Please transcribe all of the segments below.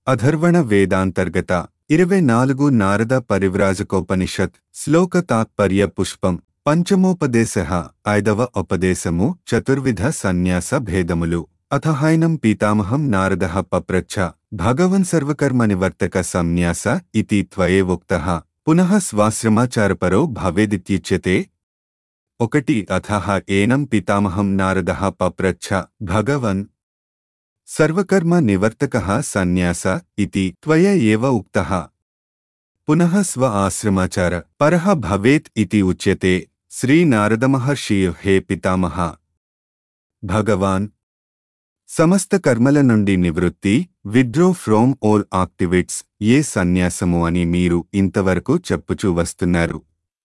అధర్వణ వేదాంతర్గత ఇరవై నాలుగు నారద పరివ్రాజకోపనిషత్ శ్లోక తాత్పర్య పుష్పం పంచమోపదేశ ఐదవ ఉపదేశము చతుర్విధ సన్యాస భేదములు అథహైనం పీతామహం నారద పప్రచ్ఛ భగవన్ సర్వకర్మ నివర్తక సన్యాస ఇతి త్వయేవోక్తః పునః స్వాశ్రమాచారపరో భవేదిత్యుచ్యతే ఒకటి అథః ఏనం పితామహం నారద పప్రచ్ఛ భగవన్ సర్వకర్మ నివర్తక సన్యాస ఇతి త్వయ ఏవ ఉక్తః పునః స్వ ఆశ్రమాచార పరః భవేత్ ఇతి ఉచ్యతే శ్రీనారదమహర్షి హే పితామహ భగవాన్ సమస్త కర్మల నుండి నివృత్తి విత్డ్రో ఫ్రోమ్ ఆల్ యాక్టివిట్స్ ఏ సన్యాసము అని మీరు ఇంతవరకు చెప్పుచూ వస్తున్నారు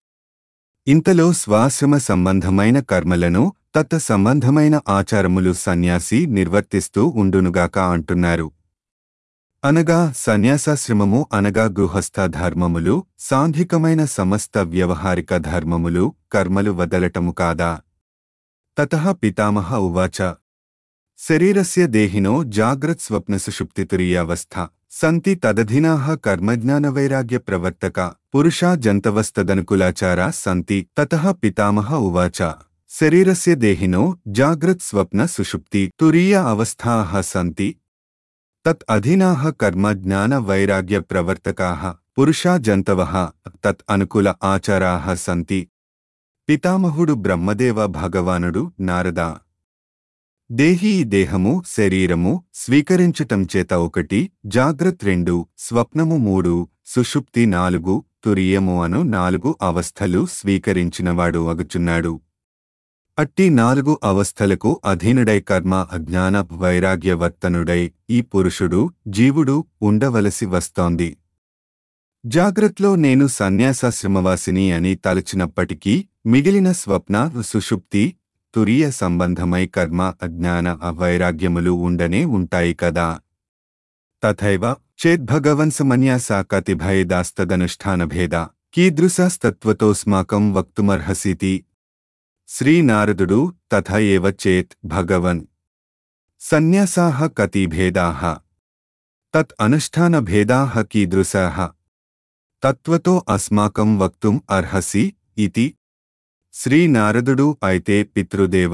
ఇంతలో స్వాశ్రమ సంబంధమైన కర్మలను తత్త సంబంధమైన ఆచారములు సన్యాసి నిర్వర్తిస్తూ ఉండునుగాక అంటున్నారు అనగా సన్యాసాశ్రమము అనగా గృహస్థ ధర్మములు సాంఘికమైన సమస్త వ్యవహారిక ధర్మములు కర్మలు వదలటము కాదా తతః పితామహ ఉవాచ శరీరస్య దేహినో జాగ్రత్ స్వప్న సుషుప్తితురీయావస్థ సంతి తదధీనాః కర్మజ్ఞానవైరాగ్య ప్రవర్తక పురుషా జంతవస్తదనుకులాచారా సంతి తతః పితామహ ఉవాచ శరీరస్య దేహినో జాగ్రత్ స్వప్న సుషుప్తి తురీయ అవస్థాః సంతి తత్ అధీనాః కర్మ జ్ఞాన వైరాగ్య ప్రవర్తకాః పురుషా జంతవః తత్ అనుకూల ఆచారాః సంతి పితామహుడు బ్రహ్మదేవ భగవానుడు నారదా దేహీ దేహము శరీరము స్వీకరించటం చేత ఒకటి జాగ్రత్త రెండు స్వప్నము మూడు సుషుప్తి నాలుగు తురియము అను నాలుగు అవస్థలు స్వీకరించినవాడు అగుచున్నాడు అట్టి నాలుగు అవస్థలకు అధీనుడై కర్మ అజ్ఞాన వైరాగ్యవర్తనుడై ఈ పురుషుడు జీవుడు ఉండవలసి వస్తోంది జాగ్రత్లో నేను సన్యాసాశ్రమవాసిని అని తలచినప్పటికీ మిగిలిన స్వప్న సుషుప్తి తురియ సంబంధమై కర్మ అజ్ఞాన అవైరాగ్యములు ఉండనే ఉంటాయి కదా తథైవ చేద్భగవన్సమన్యాసా కతిభయదాస్తదనుష్ఠానభేద కీదృశాస్తత్వతోస్మాకం వక్తుమర్హసితి శ్రీనారదుడు తథ ఏవ చేత్ భగవన్ సన్యాసాః కతి భేదాః తత్ అనుష్ఠానభేదాః కీదృశాః తత్వతో అస్మాకం వక్తుం అర్హసి ఇతి శ్రీనారదుడు అయితే పితృదేవ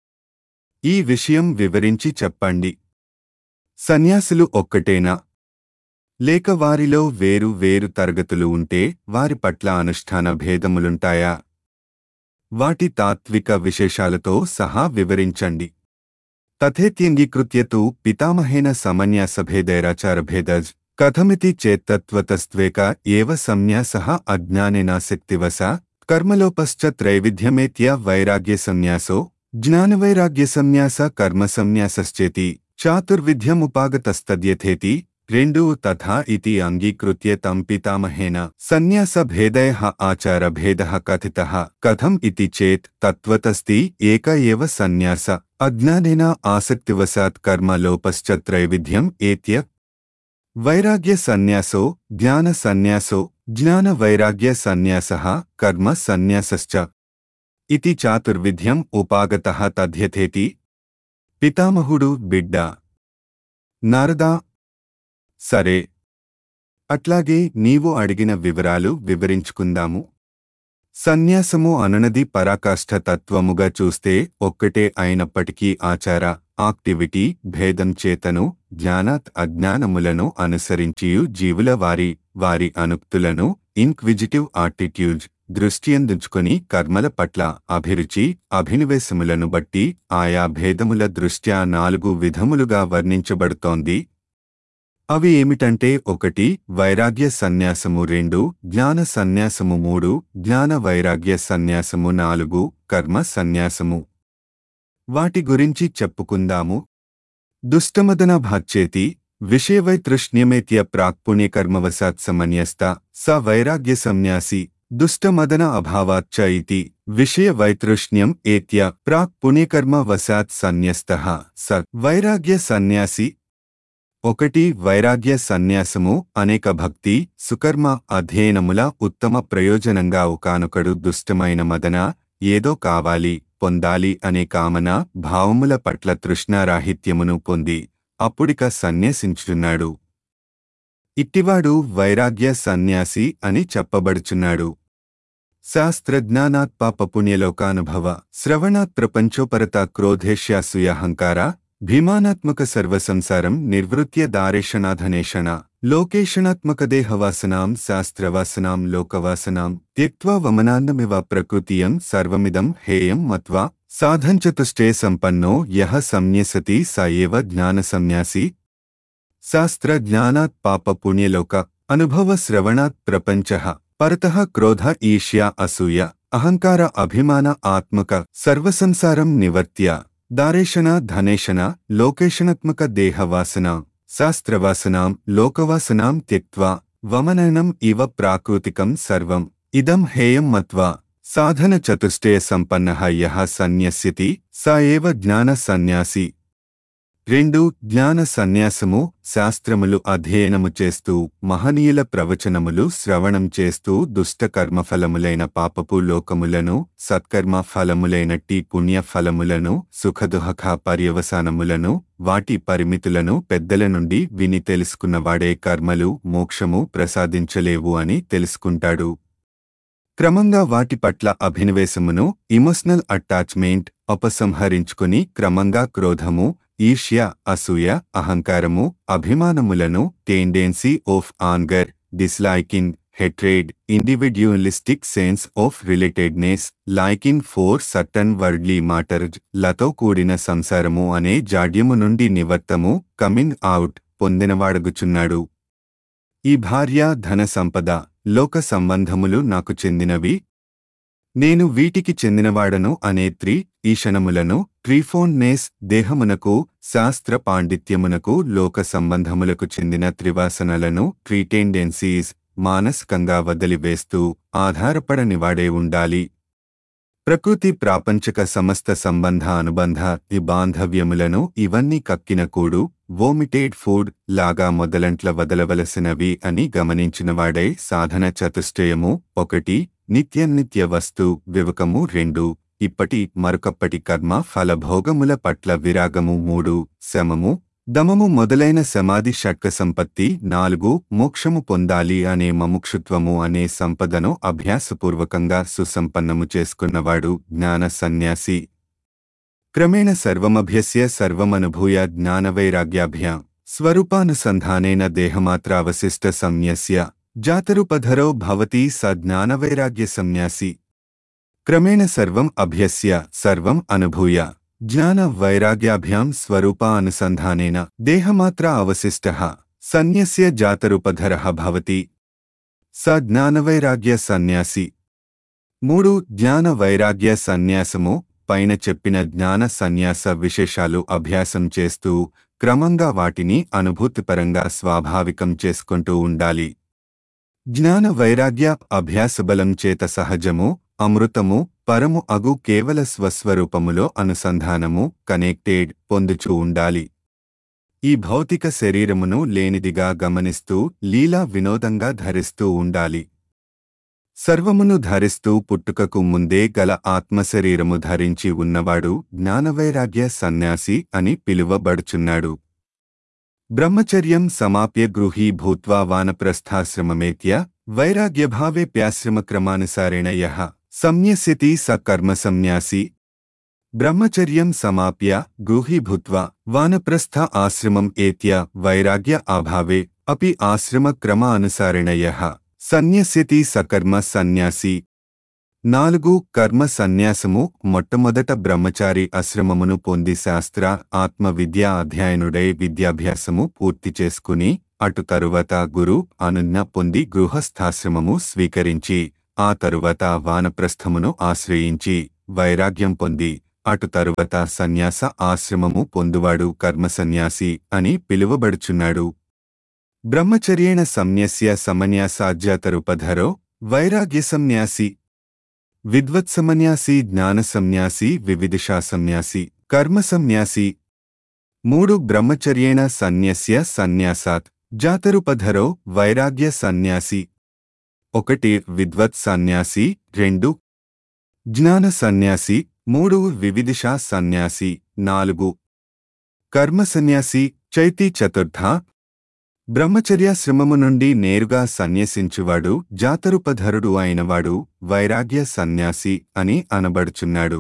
ఈ విషయం వివరించి చెప్పండి సన్యాసులు ఒక్కటేనా లేక వారిలో వేరు వేరు తరగతులు ఉంటే వారి పట్ల అనుష్ఠాన భేదములుంటాయా వాటి తాత్విక విశేషాలతో సహా వివరించండి తథేత్యంగీకృత్య తు పితామహేన సమన్యాసభేదైరాచారభేదజ్ కథమితి చేత్తత్వతస్త్వేక ఏవ సన్యాసః అజ్ఞానేనాసక్తివశా కర్మలోపశ్చ త్రైవిధ్యమేత్య వైరాగ్యసన్యాసో జ్ఞానవైరాగ్యసన్యాస కర్మసన్యాసశ్చేతి చాతుర్విధ్యముపాగతస్తద్యథేతి రెండు తథా ఇతి అంగీకృత్య తం పితామహేన సన్యాసభేదయః ఆచారభేదः కథితः కథం ఇతి చేత్ తత్వతస్తి ఏక ఏవ సన్యాస అజ్ఞానేన ఆసక్తివశాత్ కర్మలోపశ్చ త్రైవిధ్యం ఏత్య వైరాగ్య సన్యాసో జ్ఞాన సన్యాసో జ్ఞాన వైరాగ్య సన్యాసః కర్మ సన్యాసశ్చ ఇతి చాతుర్విధ్యం ఉపాగతః తథ్యథేతి పితామహుడు బిడ్డ నారదా సరే అట్లాగే నీవు అడిగిన వివరాలు వివరించుకుందాము సన్యాసము అననది పరాకాష్ఠ తత్వముగా చూస్తే ఒక్కటే అయినప్పటికీ ఆచార ఆక్టివిటీ భేదం చేతను జ్ఞానాత్ అజ్ఞానములను అనుసరించియు జీవుల వారి వారి అనుక్తులను ఇన్క్విజిటివ్ ఆటిట్యూడ్ దృష్టియందుంచుకొని కర్మల పట్ల అభిరుచి అభినివేశములను బట్టి ఆయా భేదముల దృష్ట్యా నాలుగు విధములుగా వర్ణించబడుతోంది అవి ఏమిటంటే ఒకటి వైరాగ్య సన్యాసము రెండు జ్ఞాన సన్యాసము మూడు జ్ఞాన వైరాగ్య సన్యాసము నాలుగు కర్మ సన్యాసము వాటి గురించి చెప్పుకుందాము దుష్టమదన భాచ్చేతి విషయవైతృష్ణ్యమేత్య ప్రాక్పుణ్యకర్మవశాత్ సమన్యస్త స వైరాగ్య సన్యాసి దుష్టమదన అభావాచ్చ ఇతి విషయ వైతృష్ణ్యం ఏత్య ప్రాక్పుణ్యకర్మ వశాత్ సన్యస్త స వైరాగ్య సన్యాసి ఒకటి వైరాగ్య సన్యాసము అనేక భక్తి సుకర్మ అధ్యయనముల ఉత్తమ ప్రయోజనంగా ఒకనొకడు దుష్టమైన మదన ఏదో కావాలి పొందాలి అనే కామన భావముల పట్ల తృష్ణారాహిత్యమును పొంది అప్పుడిక సన్యసించుచున్నాడు ఇట్టివాడు వైరాగ్య సన్యాసి అని చెప్పబడుచున్నాడు శాస్త్రజ్ఞానాత్ పాప పుణ్యలోకానుభవ శ్రవణాత్ ప్రపంచోపరత క్రోధేష్యాసూయహంకార భీమానాత్మక సర్వసంసారం నిర్వృత్య దారేషణాధనేషణ లోకేషణాత్మక దేహవాసనాం శాస్త్రవాసనాం లోకవాసనాం త్యక్వా వమనాన్నమివ ప్రకృతియం సర్వమిదం హేయం మత్వా సాధంచతుష్టే సంపన్నో యః సంన్యసతి స ఏవ జ్ఞానసన్యాసి శాస్త్రజ్ఞానాత్ పాప పుణ్యలోక అనుభవ శ్రవణాత్ ప్రపంచ పరతః క్రోధ ఈష్యా అసూయ అహంకార అభిమాన ఆత్మక సర్వసంసారం నివర్త్య దారేషణ ధనేషణ లోకేషణాత్మక దేహవాసన శాస్త్రవాసనాం లోకవాసనాం త్యక్వా వమననం ఇవ ప్రాకృతికం సర్వం ఇదం హేయం మత్వా సాధన చతుష్టయ సంపన్న యః సన్యస్యతి స ఏవ జ్ఞాన సన్యాసి రెండు జ్ఞాన సన్యాసము శాస్త్రములు అధ్యయనము చేస్తూ మహనీయుల ప్రవచనములు శ్రవణం చేస్తూ దుష్ట కర్మఫలములైన పాపపు లోకములను సత్కర్మ ఫలములైనట్టి పుణ్య ఫలములను సుఖదుహఖ పర్యవసానములను వాటి పరిమితులను పెద్దల నుండి విని తెలుసుకున్నవాడే కర్మలు మోక్షము ప్రసాదించలేవు అని తెలుసుకుంటాడు క్రమంగా వాటి పట్ల అభినవేశమును ఇమోషనల్ అటాచ్మెంట్ ఉపసంహరించుకుని క్రమంగా క్రోధము ఈర్ష్య అసూయ అహంకారము అభిమానములను tendency of anger disliking hatred individualistic sense of relatedness liking for certain worldly matters లతో కూడిన సంసారము అనే జాడ్యము నుండి నివర్తము కమింగ్ అవుట్ పొందినవాడగుచున్నాడు ఈ భార్య ధన సంపద లోక సంబంధములు నాకు చెందినవి నేను వీటికి చెందినవాడను అనే త్రి ఈషణములను ట్రీఫోన్నేస్ దేహమునకు శాస్త్ర పాండిత్యమునకు లోక సంబంధములకు చెందిన త్రివాసనలను ట్రీటెండెన్సీస్ మానసికంగా వదిలివేస్తూ ఆధారపడనివాడే ఉండాలి ప్రకృతి ప్రాపంచక సమస్త సంబంధ అనుబంధ ఈ బాంధవ్యములను ఇవన్నీ కక్కిన కూడు వోమిటేడ్ ఫుడ్ లాగా మొదలంట్ల వదలవలసినవి అని గమనించినవాడై సాధన చతుష్టయము ఒకటి నిత్యనిత్య వస్తు వివకము రెండు ఇప్పటి మరొకప్పటి కర్మ ఫలభోగముల పట్ల విరాగము మూడు శమము దమము మొదలైన సమాధి షట్క సంపత్తి నాలుగు మోక్షము పొందాలి అనే మముక్షుత్వము అనే సంపదను అభ్యాసపూర్వకంగా సుసంపన్నము చేసుకున్నవాడు జ్ఞాన సన్యాసి క్రమేణ సర్వమభ్యస్య సర్వమనుభూయ జ్ఞానవైరాగ్యాభ్యాం స్వరూపానుసంధానేన దేహమాత్రావశిష్ట సంన్యస్య జాతరుపధరో భవతి స జ్ఞానవైరాగ్య సన్యాసి క్రమేణ సర్వం అభ్యస్య సర్వం అనుభూయ జ్ఞాన వైరాగ్యాభ్యాం స్వరూపానుసంధానేన దేహమాత్ర అవశిష్ట సన్యస్య జాతరుపధర భవతి స జ్ఞానవైరాగ్య సన్యాసి మూడు జ్ఞాన వైరాగ్య సన్యాసము పైన చెప్పిన జ్ఞాన సన్యాస విశేషాలు అభ్యాసం చేస్తూ క్రమంగా వాటిని అనుభూతిపరంగా స్వాభావికం చేసుకుంటూ ఉండాలి జ్ఞాన వైరాగ్య అభ్యాసబలం చేత సహజము అమృతము పరము అగు కేవల స్వస్వరూపములో అనుసంధానము కనెక్టెడ్ పొందుచూ ఉండాలి ఈ భౌతిక శరీరమును లేనిదిగా గమనిస్తూ లీలా వినోదంగా ధరిస్తూ ఉండాలి సర్వమును ధరిస్తూ పుట్టుకకు ముందే గల ఆత్మశరీరము ధరించి ఉన్నవాడు జ్ఞానవైరాగ్య సన్యాసి అని పిలువబడుచున్నాడు బ్రహ్మచర్యం సమాప్య గృహీ భూత్వా వానప్రస్థాశ్రమమేత్య వైరాగ్యభావేప్యాశ్రమక్రమానుసారేణ యః సంన్యస్యతి స కర్మ సన్యాసి బ్రహ్మచర్యం సమాప్య గృహీ భూత్వా వానప్రస్థ ఆశ్రమం ఏత్య వైరాగ్య అభావే అపి ఆశ్రమ క్రమ అనుసారేణ యః సన్యస్యతి సకర్మ సన్యాసి నాలుగు కర్మ సన్యాసము మొట్టమొదట బ్రహ్మచారి ఆశ్రమమును పొంది శాస్త్ర ఆత్మ విద్యా అధ్యయనుడై విద్యాభ్యాసము పూర్తి చేసుకుని అటు తరువాత గురు అనుజ్ఞ పొంది గృహస్థాశ్రమము స్వీకరించి ఆ తరువాత వానప్రస్థమును ఆశ్రయించి వైరాగ్యం పొంది అటు తరువాత సన్యాస ఆశ్రమము పొందువాడు కర్మసన్యాసి అని పిలువబడుచున్నాడు బ్రహ్మచర్యేణ సంన్యస్య సమన్యాసాజ్యాతరుపధరో వైరాగ్య సన్యాసి విద్వత్సమన్యాసి జ్ఞానసన్యాసి వివిదిషా సన్యాసి కర్మ సన్యాసి మూడు బ్రహ్మచర్యేణ సన్యస్య సన్యాసాత్ జాతరుపధరో వైరాగ్య సన్యాసి ఒకటి విద్వత్ సన్యాసి రెండు జ్ఞాన సన్యాసి మూడు వివిదిషా సన్యాసి నాలుగు కర్మ సన్యాసి చైతి చతుర్థ బ్రహ్మచర్యాశ్రమము నుండి నేరుగా సన్యసించువాడు జాతరుపధరుడు అయినవాడు వైరాగ్య సన్యాసి అని అనబడుచున్నాడు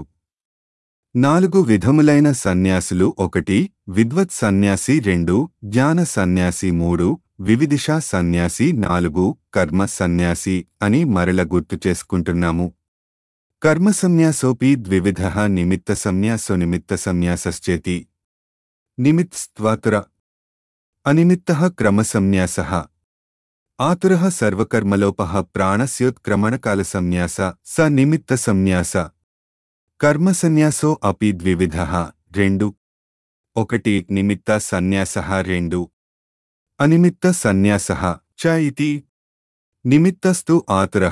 నాలుగు విధములైన సన్యాసులు ఒకటి విద్వత్ సన్యాసి రెండు జ్ఞాన సన్యాసి మూడు వివిదిషా సన్యాసి నాలుగు కర్మ సన్యాసి అని మరల గుర్తు చేసుకుంటున్నాము కర్మ సన్యాసోపి ద్వివిధ నిమిత్త సన్యాసో నిమిత్త సన్యాసశ్చేతి నిమిత్స్త్వాతుర అనిమిత్త క్రమసన్యాస ఆతుర సర్వకర్మలోప ప్రాణస్యోత్క్రమణకాల సన్యాస స నిమిత్త సన్యాస కర్మసన్యాసో అపి ద్వివిధ రెండు ఒకటి నిమిత్త సన్యాస రెండు అనిమిత్త సన్యాస చ ఇతి నిమిత్తస్తు ఆతుర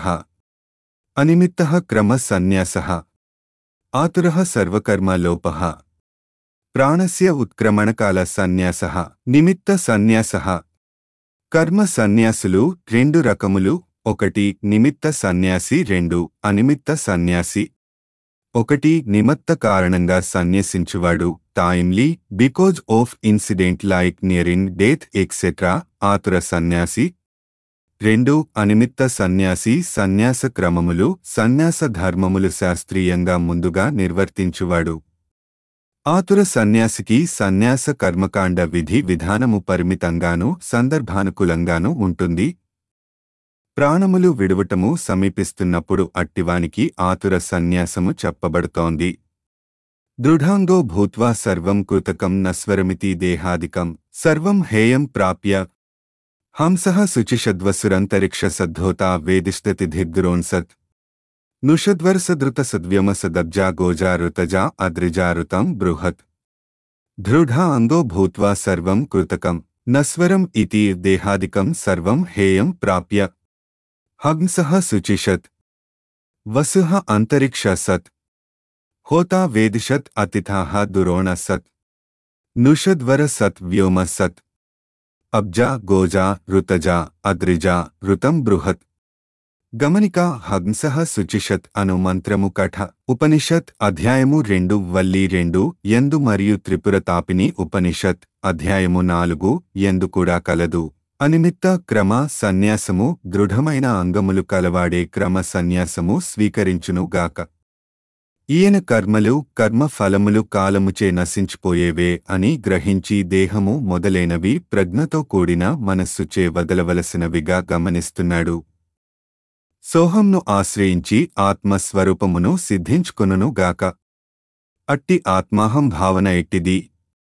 అనిమిత్త క్రమ సన్యాస ఆతుర సర్వకర్మలోప ప్రాణస్య ఉత్క్రమణకాల సన్యాస నిమిత్త సన్యాస కర్మ సన్యాసులు రెండు రకములు ఒకటి నిమిత్త సన్యాసి రెండు అనిమిత్త సన్యాసి ఒకటి నిమత్త కారణంగా సన్యసించువాడు timely because of incident like nearing death etcetera ఆతుర సన్యాసి రెండు అనిమిత్త సన్యాసి సన్యాస క్రమములు సన్యాస ధర్మములు శాస్త్రీయంగా ముందుగా నిర్వర్తించువాడు ఆతుర సన్యాసికి సన్యాస కర్మకాండ విధి విధానము పరిమితంగానూ సందర్భానుకూలంగానూ ఉంటుంది ప్రాణములు విడువటము సమీపిస్తున్నప్పుడు అట్టివానికి ఆతుర సన్యాసము చెప్పబడుతోంది దృఢాంగో భూత్వా సర్వం కృతకం నస్వరమితి దేహాదికం సర్వం హేయం ప్రాప్య హంసః శుచిషద్వసురంతరిక్ష సద్ధోతా వేదిష్టతిధిర్దురోన్సత్ నుషద్వర్సదృత సద్వ్యమసదబ్జా గోజారుతజా అద్రిజారుతం బృహత్ దృఢ అంగో భూత్వా సర్వం కృతకం నస్వరం ఇతి దేహాదికం సర్వం హేయం ప్రాప్య హంసః శుచిషత్ వసుః అంతరిక్ష సత్ హోతా వేదిషత్ అతిథాః దురోణ సత్ నుషద్వర సత్ వ్యోమ సత్ అబ్జా గోజా రుతజా అద్రిజా రుతం బృహత్ గమనిక హంసః శుచిషత్ అను మంత్రము కఠ ఉపనిషత్ అధ్యాయము రెండు వల్లి రెండు ఎందు మరియు త్రిపుర తాపిని ఉపనిషత్ అధ్యాయము నాలుగు ఎందు కూడా కలదు అనిమిత్త క్రమ సన్యాసము దృఢమైన అంగములు కలవాడే క్రమ సన్యాసము స్వీకరించును గాక ఈయన కర్మలు కర్మ ఫలములు కాలముచే నశించిపోయేవే అని గ్రహించి దేహము మొదలైనవి ప్రజ్ఞతో కూడిన మనస్సుచే వదలవలసినవిగా గమనిస్తున్నాడు సోహంను ఆశ్రయించి ఆత్మస్వరూపమును సిద్ధించుకొనును గాక అట్టి ఆత్మాహం భావన ఎట్టిది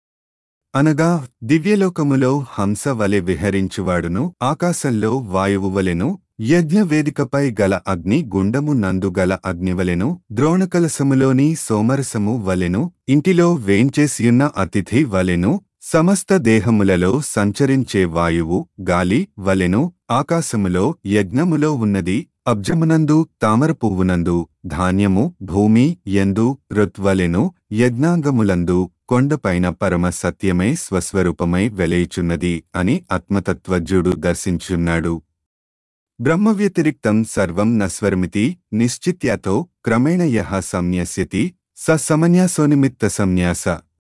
అనగా దివ్యలోకములో హంస వలె విహరించువాడును ఆకాశంలో వాయువు వలెను యజ్ఞవేదికపై గల అగ్ని గుండము నందు గల అగ్నివలెను ద్రోణకలసములోని సోమరసము వలెను ఇంటిలో వేంచేసియున్న అతిథి వలెను సమస్త దేహములలో సంచరించే వాయువు గాలి వలెను ఆకాశములో యజ్ఞములో ఉన్నది అబ్జమునందు తామర పువ్వునందు ధాన్యము భూమి ఎందు ఋత్వలెను యజ్ఞాంగములందు కొండపైన పరమ సత్యమై స్వస్వరూపమై వెలయిచున్నది అని ఆత్మతత్వజ్ఞుడు దర్శించున్నాడు బ్రహ్మ వ్యతిరిక్తం సర్వం నస్వరమితి నిశ్చిత్యతో క్రమేణ యః సంన్యస్యతి స సమన్యాసోనిమిత్త సంన్యాస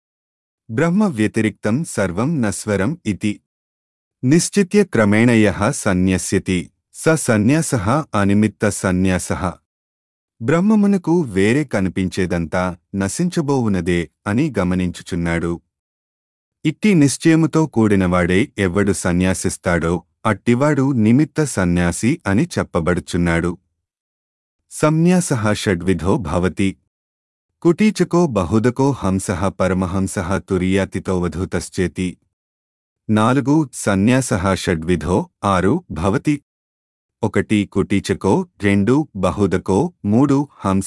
బ్రహ్మ వ్యతిరిక్తం సర్వం నస్వరం ఇతి నిశ్చిత్య క్రమేణ యః సన్యస్యతి స సన్యాస అనిమిత్త సన్యాస బ్రహ్మమునకు వేరే కనిపించేదంతా నశించబోవునదే అని గమనించుచున్నాడు ఇట్టి నిశ్చయముతో కూడినవాడే ఎవడు సన్యాసిస్తాడో అట్టివాడు నిమిత్త సన్యాసి అని చెప్పబడుచున్నాడు సంన్యాస షడ్విధో భవతి కుటీచకో బహుదకో హంస పరమహంస తురియాతితోవధూతశ్చేతి నాలుగు సన్యాస షడ్విధో ఆరు భవతి ఒకటి కుటీచకో రెండు బహుదకో మూడు హంస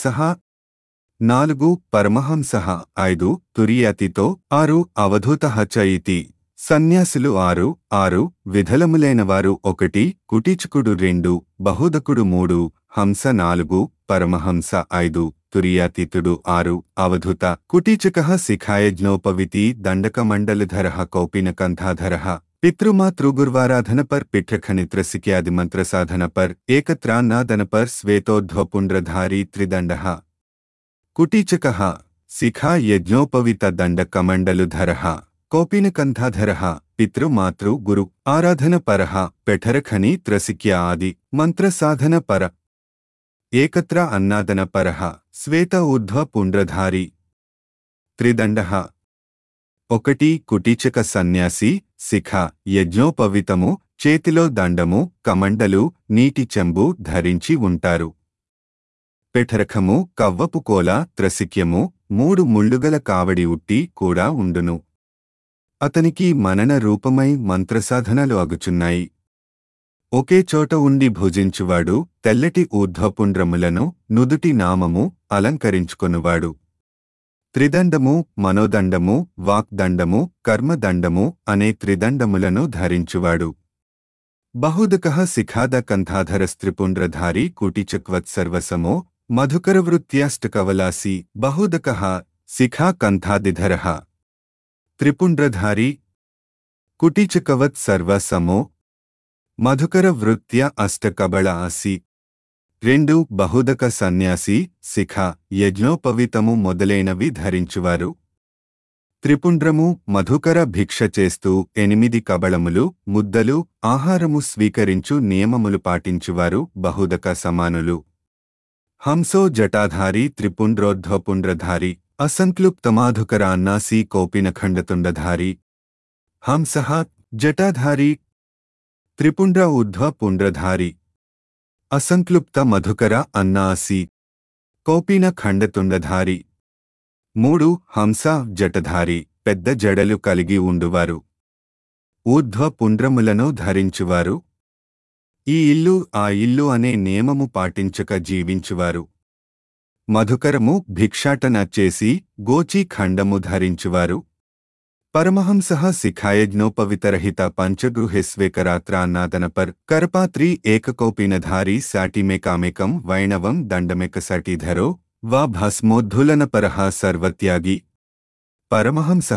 నాలుగు పరమహంస ఐదు తురియాతితో ఆరు అవధూత చ ఇతి సన్యాసులు ఆరు ఆరు విధలములైనవారు ఒకటి కుటీచకుడు రెండు బహుదకుడు మూడు హంస నాలుగు పరమహంస ఐదు తురియాతీతుడు ఆరు అవధూత కుటీచక శిఖాయజ్ఞోపవితి దండకమండలధర కౌపినకంథాధర పితృమాతృగుర్వారాధన పర్ పిఠఖనిత్ర సిక్యాది మంత్ర సాధన పర్ ఏకత్రాన్నాదన పర్ శ్వేతోధ్వపుండ్రధారీ త్రిదండ కుటీచక శిఖా యజ్ఞోపవిత దండ కమండలుధర కోపినకంధాధర పితృమాతృ గురు ఆరాధనపర పెఠరఖని త్రసిక్య ఆది మంత్రసాధన పర ఏకత్ర అన్నాదనపర శ్వేత ఊర్ధ్వ పుండ్రధారి త్రిదండ ఒకటి కుటీచక సన్యాసి శిఖ యజ్ఞోపవితము చేతిలో దండము కమండలు నీటి చెంబు ధరించి ఉంటారు పెఠరఖము కవ్వపు కోల త్రసిక్యము మూడు ముళ్ళుగల కావడి ఉట్టి కూడా ఉండును అతనికి మనన రూపమై మంత్రసాధనలు అగుచున్నాయి ఒకే చోట ఉండి భుజించువాడు తెల్లటి ఊర్ధ్వపుండ్రములను నుదుటి నామము అలంకరించుకొనువాడు త్రిదండము మనోదండము వాక్దండము కర్మదండము అనే త్రిదండములను ధరించువాడు బహుదక శిఖాద కంఠాధర స్త్రిపుండ్రధారి కుటిచక్వత్సర్వసమో మధుకరవృత్యాష్టకవలాసి బహుదక శిఖా కంఠాదిధర త్రిపుండ్రధారి కుటిచకవత్ సర్వసమో మధుకర వృత్య అష్టకబళ ఆసి రెండు బహుదక సన్యాసి శిఖ యజ్ఞోపవితము మొదలైనవి ధరించువారు త్రిపుండ్రము మధుకర భిక్ష చేస్తూ ఎనిమిది కబళములు ముద్దలు ఆహారము స్వీకరించు నియమములు పాటించువారు బహుదక సమానులు హంసో జటాధారి త్రిపుండ్రోర్ధ్వపుండ్రధారి అసంక్లుప్తమాధుకరాన్నాసి కోపినఖండతుండధారి హంసః జటాధారి త్రిపుండ్ర ఊర్ధ్వ పుండ్రధారి అసంక్లుప్త మధుకర అన్నాసి కోపిన ఖండతుండధారి మూడు హంస జటధారి పెద్ద జడలు కలిగి ఉండువారు ఊర్ధ్వ పుండ్రములను ధరించువారు ఈ ఇల్లు ఆ ఇల్లు అనే నియమము పాటించక జీవించువారు మధుకరము భిక్షాటన చేసి గోచీ ఖండము ధరించువారు పరమహంస శిఖాయజ్ఞోపవితరహిత పంచగృహేస్వేకరాత్రాన్నాదనపర్ కరపాత్రి ఏకకోపినధారి సాటిమేకామేకం వైణవం దండమెకసటిధరో వా భస్మోద్ధులనపరః సర్వత్యాగి పరమహంస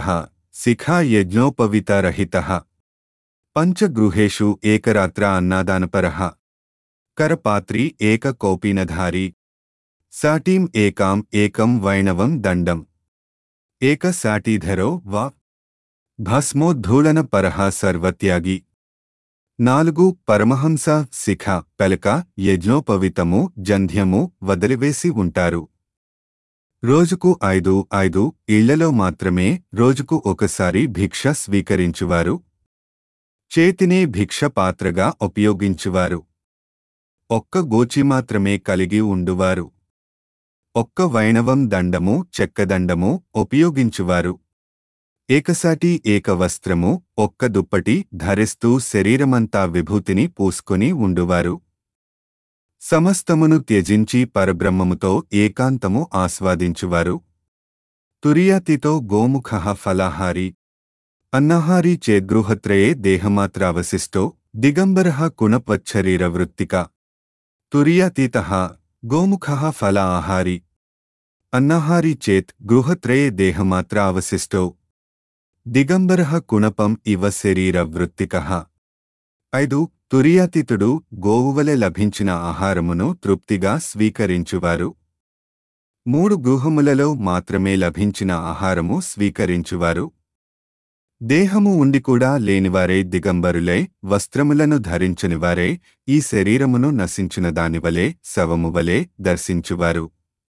శిఖాయజ్ఞోపవితరహితః పంచగృహేషు ఏకరాత్ర అన్నాదానపరః కరపాత్రి ఏకకోపినధారి సాటీం ఏకాం ఏకం వైణవం దండం ఏక సాటీధరో వా భస్మోద్ధూళన పరహ సర్వత్యాగి నాలుగు పరమహంస శిఖ పెలక యజ్ఞోపవితము జంధ్యము వదిలివేసి ఉంటారు రోజుకు ఐదు ఐదు ఇళ్లలో మాత్రమే రోజుకు ఒకసారి భిక్ష స్వీకరించువారు చేతినే భిక్ష పాత్రగా ఉపయోగించువారు ఒక్క గోచి మాత్రమే కలిగి ఉండువారు ఒక్క వైణవం దండము చెక్కదండము ఉపయోగించువారు ఏకసాటి ఏక వస్త్రము ఒక్క దుప్పటి ధరిస్తూ శరీరమంతా విభూతిని పూసుకొని ఉండువారు సమస్తమును త్యజించి పరబ్రహ్మముతో ఏకాంతము ఆస్వాదించువారు తురియాతితో గోముఖ ఫలాహారి అన్నహారీ చేద్గృహత్రయే దేహమాత్రావశిష్టో దిగంబర కుణపచ్చరీరవృత్తిక తురియాతీత గోముఖ ఫల ఆహారి అన్నహారీ చేత్ గృహత్రయే దేహమాత్ర అవశిష్టో దిగంబర కుణపం ఇవ శరీర వృత్తిక ఐదు తురియాతీతుడు గోవువలె లభించిన ఆహారమును తృప్తిగా స్వీకరించువారు మూడు గృహములలో మాత్రమే లభించిన ఆహారము స్వీకరించువారు దేహము ఉండి కూడా లేనివారే దిగంబరులై వస్త్రములను ధరించనివారే ఈ శరీరమును నశించిన దానివలే శవమువలే దర్శించువారు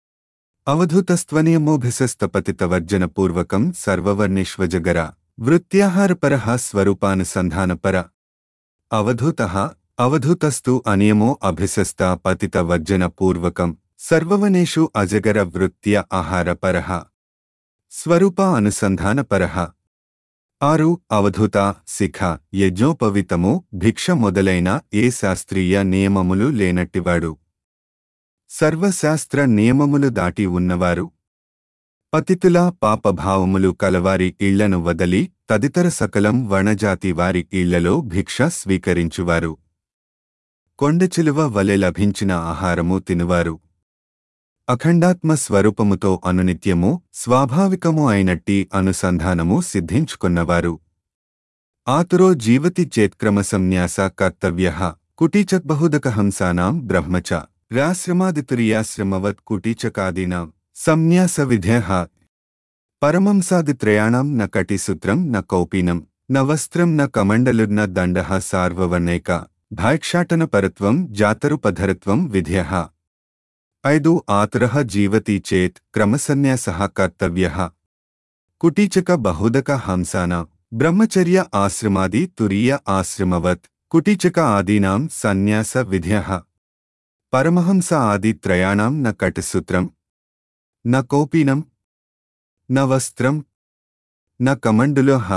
అవధూతస్త్వనియమోభిసస్తపతితవర్జనపూర్వకం సర్వవర్ణేష్వజగర వృత్యాహారపర స్వరూపానుసంధానపర అవధూత అవధూతస్తు అనియమో అభిసస్త పతిత వర్జన పూర్వకం సర్వవనేషు అజగర వృత్య ఆహారపర స్వరూప అనుసంధానపర ఆరు అవధూత శిఖ యజ్ఞోపవితము భిక్ష మొదలైన ఏ శాస్త్రీయ నియమములు లేనట్టివాడు సర్వశాస్త్ర నియమములు దాటి ఉన్నవారు పతితుల పాపభావములు కలవారి ఇళ్లను వదలి తదితర సకలం వణజాతి వారి ఇళ్లలో భిక్ష స్వీకరించువారు కొండచిలువ వలె లభించిన ఆహారము తినువారు అఖండాత్మ స్వరూపముతో అనునిత్యము స్వాభావికము అయినట్టి అనుసంధానము సిద్ధించుకున్నవారు ఆతురో జీవతి చేత్క్రమ సంన్యాస కర్తవ్య కుటీచక్బహుదకహంసానాం బ్రహ్మచ రాశ్రమాదితుర్యాశ్రమవత్ కుటీచకాదీనాం సంన్యాస విధేహ పరమంసాదిత్రయాణం న కటిసూత్రం న కౌపీనం న వస్త్రం న కమండలుర్న దండః సార్వవర్ణైక భాక్షాటన పరత్వం జాతరుపధరత్వం విధ్యః ఐదు ఆతురః జీవతి చేత్ క్రమసన్యాసః కర్తవ్యః కుటీచక బహుదక హంసాన బ్రహ్మచర్య ఆశ్రమాది తురీయ ఆశ్రమవత్ కుటీచక ఆదీనాం సన్యాస విధ్యః పరమహంస ఆది త్రయాణం న కటిసూత్రం న కౌపీనం న వస్త్రం న కమండులః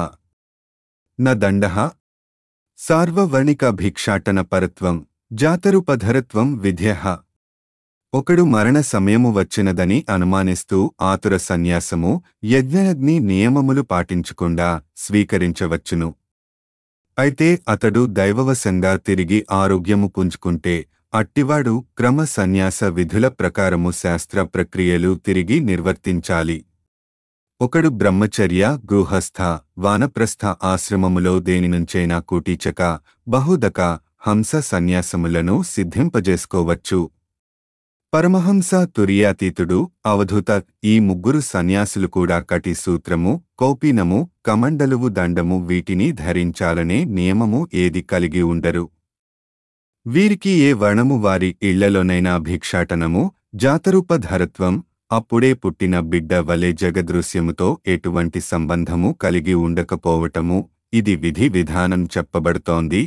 న దండః సార్వవర్ణిక భిక్షాటన పరత్వం జాతరుపధరత్వం విధ్యః ఒకడు మరణ సమయము వచ్చినదని అనుమానిస్తూ ఆతుర సన్యాసము యజ్ఞయజ్ఞి నియమములు పాటించకుండా స్వీకరించవచ్చును అయితే అతడు దైవవశంగా తిరిగి ఆరోగ్యము పుంజుకుంటే అట్టివాడు క్రమ సన్యాస విధుల ప్రకారము శాస్త్ర ప్రక్రియలు తిరిగి నిర్వర్తించాలి ఒకడు బ్రహ్మచర్య గృహస్థ వానప్రస్థ ఆశ్రమములో దేనినుంచైనా కూటీచక బహుదక హంస సన్యాసములను సిద్ధింపజేసుకోవచ్చు పరమహంస తురియాతీతుడు అవధూత ఈ ముగ్గురు సన్యాసులు కూడా కటి సూత్రము కౌపీనము కమండలువు దండము వీటిని ధరించాలనే నియమము ఏది కలిగి ఉండరు వీరికి ఏ వర్ణము వారి ఇళ్లలోనైనా భిక్షాటనము జాతరూపధరత్వం అప్పుడే పుట్టిన బిడ్డ వలె జగదృశ్యముతో ఎటువంటి సంబంధము కలిగి ఉండకపోవటము ఇది విధి విధానం చెప్పబడుతోంది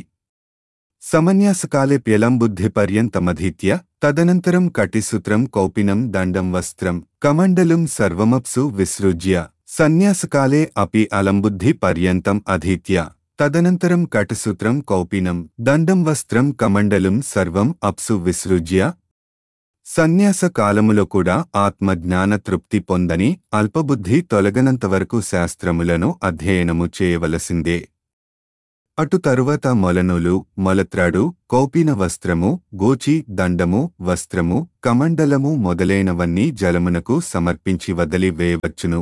సమన్యాసకాలే ప్యలంబుద్ధి పర్యంతమధీత్య తదనంతరం కటిసూత్రం కౌపినం దండం వస్త్రం కమండలం సర్వమప్సు విసృజ్య సన్యాసకాలే అపి అలంబుద్ధి పర్యంతం అధీత్య తదనంతరం కటిసూత్రం కౌపినం దండం వస్త్రం కమండలం సర్వం అప్సు విసృజ్య సన్యాస కాలములో కూడా ఆత్మజ్ఞాన తృప్తి పొందని అల్పబుద్ధి తొలగనంతవరకు శాస్త్రములను అధ్యయనము చేయవలసిందే అటు తరువాత మొలనులు మొలత్రాడు కౌపీన వస్త్రము గోచి దండము వస్త్రము కమండలము మొదలైనవన్నీ జలమునకు సమర్పించి వదిలి వేయవచ్చును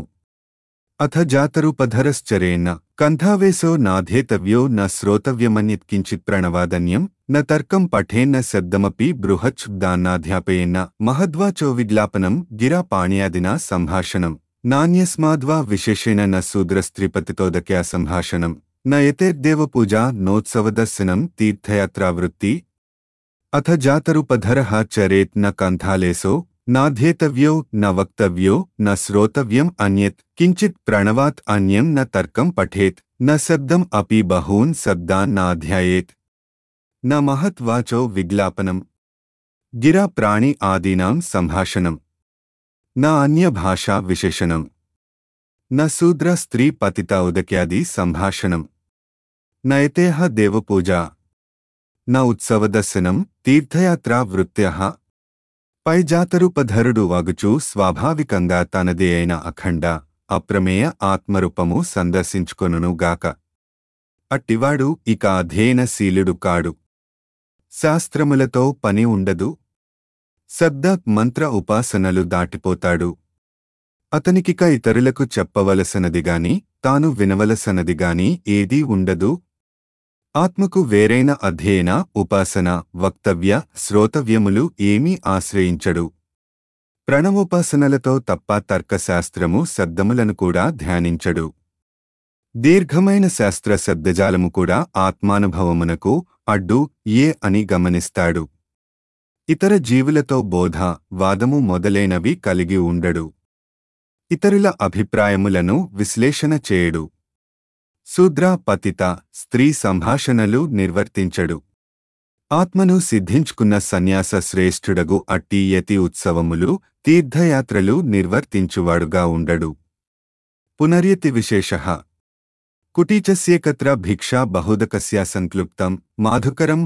అథ జాతరూపధరశ్చరేణ కంఠావేశో నాధేతవ్యో న శ్రోతవ్యమన్యత్కించిత్ ప్రణవాదన్యం న తర్కం పఠేన్న శబ్దమపి బృహచ్చుబ్దాన్నాధ్యాపయేన్న మహద్వాచో విజ్ఞాపనం గిరా పాణ్యాదినా సంభాషణం నాణ్యస్మాద్వా విశేషేణ న శూద్రస్త్రీపతితోదక్యా సంభాషణం న యతేర్దేవపూజా నోత్సవదర్శనం తీర్థయాత్రావృత్తి అథ జాతరుపధరః చరేత్ న కంథాలేసో నాధ్యేతవ్యో న వక్తవ్యో న శ్రోతవ్యం అన్యత్ కించిత్ ప్రణవాత్ అన్యం న తర్కం పఠేత్ న శబ్దం అపి బహూన్ శబ్దాన్ నాధ్యాయేత్ న మహత్వాచో విజ్ఞాపనం గిరా ప్రాణి ఆదీనాం సంభాషణం న అన్యభాషా విశేషణం న శూద్ర స్త్రీ పతిత ఉదక్యాది సంభాషణం నయతేహ దేవపూజా న ఉత్సవదర్శనం తీర్థయాత్రా వృత్త్యః పై జాతరూపధరుడు వగుచూ స్వాభావికంగా తనదే అయిన అఖండ అప్రమేయ ఆత్మరూపము సందర్శించుకొనుగాక అట్టివాడు ఇక అధ్యయనశీలుడు కాడు శాస్త్రములతో పని ఉండదు శబ్ద మంత్ర ఉపాసనలు దాటిపోతాడు అతనికిక ఇతరులకు చెప్పవలసినదిగాని తాను వినవలసినదిగాని ఏదీ ఉండదు ఆత్మకు వేరైన అధ్యయన ఉపాసన వక్తవ్య శ్రోతవ్యములు ఏమీ ఆశ్రయించడు ప్రణవోపాసనలతో తప్ప తర్కశాస్త్రము శబ్దములను కూడా ధ్యానించడు దీర్ఘమైన శాస్త్ర శబ్దజాలము కూడా ఆత్మానుభవమునకు అడ్డు ఏ అని గమనిస్తాడు ఇతర జీవులతో బోధ వాదము మొదలైనవి కలిగి ఉండడు ఇతరుల అభిప్రాయములను విశ్లేషణ చేయడు శూద్ర పతిత స్త్రీ సంభాషణలు నిర్వర్తించడు ఆత్మను సిద్ధించుకున్న సన్యాస శ్రేష్ఠుడగు అట్టి యతి ఉత్సవములు తీర్థయాత్రలు నిర్వర్తించువాడుగా ఉండడు పునర్యతి విశేష కుటీచస్యేకత్ర భిక్షా బహుదకస్య సంక్లుప్తం మాధుకరం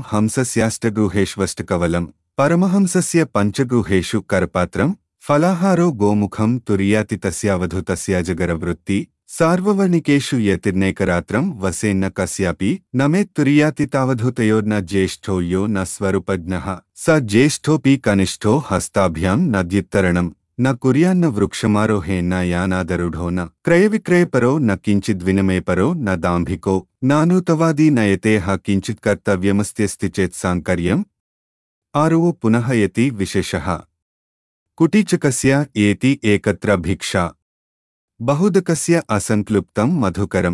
హంసస్యాష్టగృహేష్వష్టకవలం పరమహంసస్య పంచగృహేషు కరపాత్రం ఫలాహారో గోముఖం తుర్యాతి తస్యావధుతస్యాజగరవృత్తి సార్వవర్ణికేషు యతిర్నేకరాత్రం వసేన్న కస్యాపి నమే తుర్యాతి తావధూతయోర్న జ్యేష్ఠో యో న స్వరూపజ్ఞః స జ్యేష్ఠోపి కనిష్ఠో హస్తాభ్యాం నద్యుత్తరణం న కుర్యాన్న వృక్షమారోహేన్న యానాదరుఢో న క్రయవిక్రయపరో న కించిద్వినమేపరో న దాంభికో నానూతవాదీ నయతేహ కించిత్ కర్తవ్యమస్త్యస్తి చేత్ సాంకర్యం ఆరో పునః యతి విశేషः కుటీచకస్య ఏతి ఏకత్ర భిక్షా బహుదకస్య అసంక్లుప్తం మధుకరం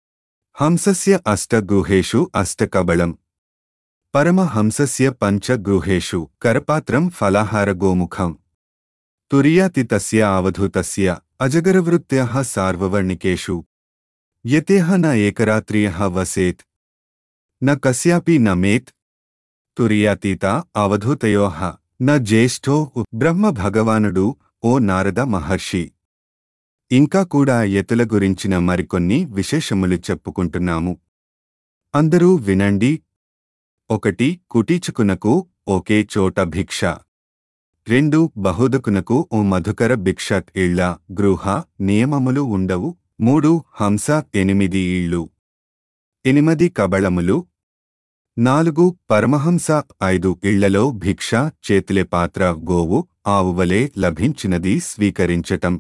హంసస్య అష్టగృహేషు అష్టకబళం పరమహంసస్య పంచగృహేషు కరపాత్రం ఫలాహారగోముఖం తుర్యాతితస్య అవధూతస్య అజగరవృత్త్యః సార్వవర్ణికేషు యతేహ న ఏకరాత్రియః వసేత్ న కస్యాపి నమేత్ తుర్యాతీత అవధూతయోః న జ్యేష్ఠో బ్రహ్మ భగవానుడు ఓ నారద మహర్షి ఇంకా కూడా యతుల గురించిన మరికొన్ని విశేషములు చెప్పుకుంటున్నాము అందరూ వినండి ఒకటి కుటీచుకునకు ఒకే చోట భిక్ష రెండు బహుదకునకు ఓ మధుకర భిక్ష ఇళ్ల గృహ నియమములు ఉండవు మూడు హంస ఎనిమిది ఇళ్ళు ఎనిమిది కబళములు నాలుగు పరమహంస ఐదు ఇళ్లలో భిక్ష చేతిలే పాత్ర గోవు ఆవువలే లభించినది స్వీకరించటం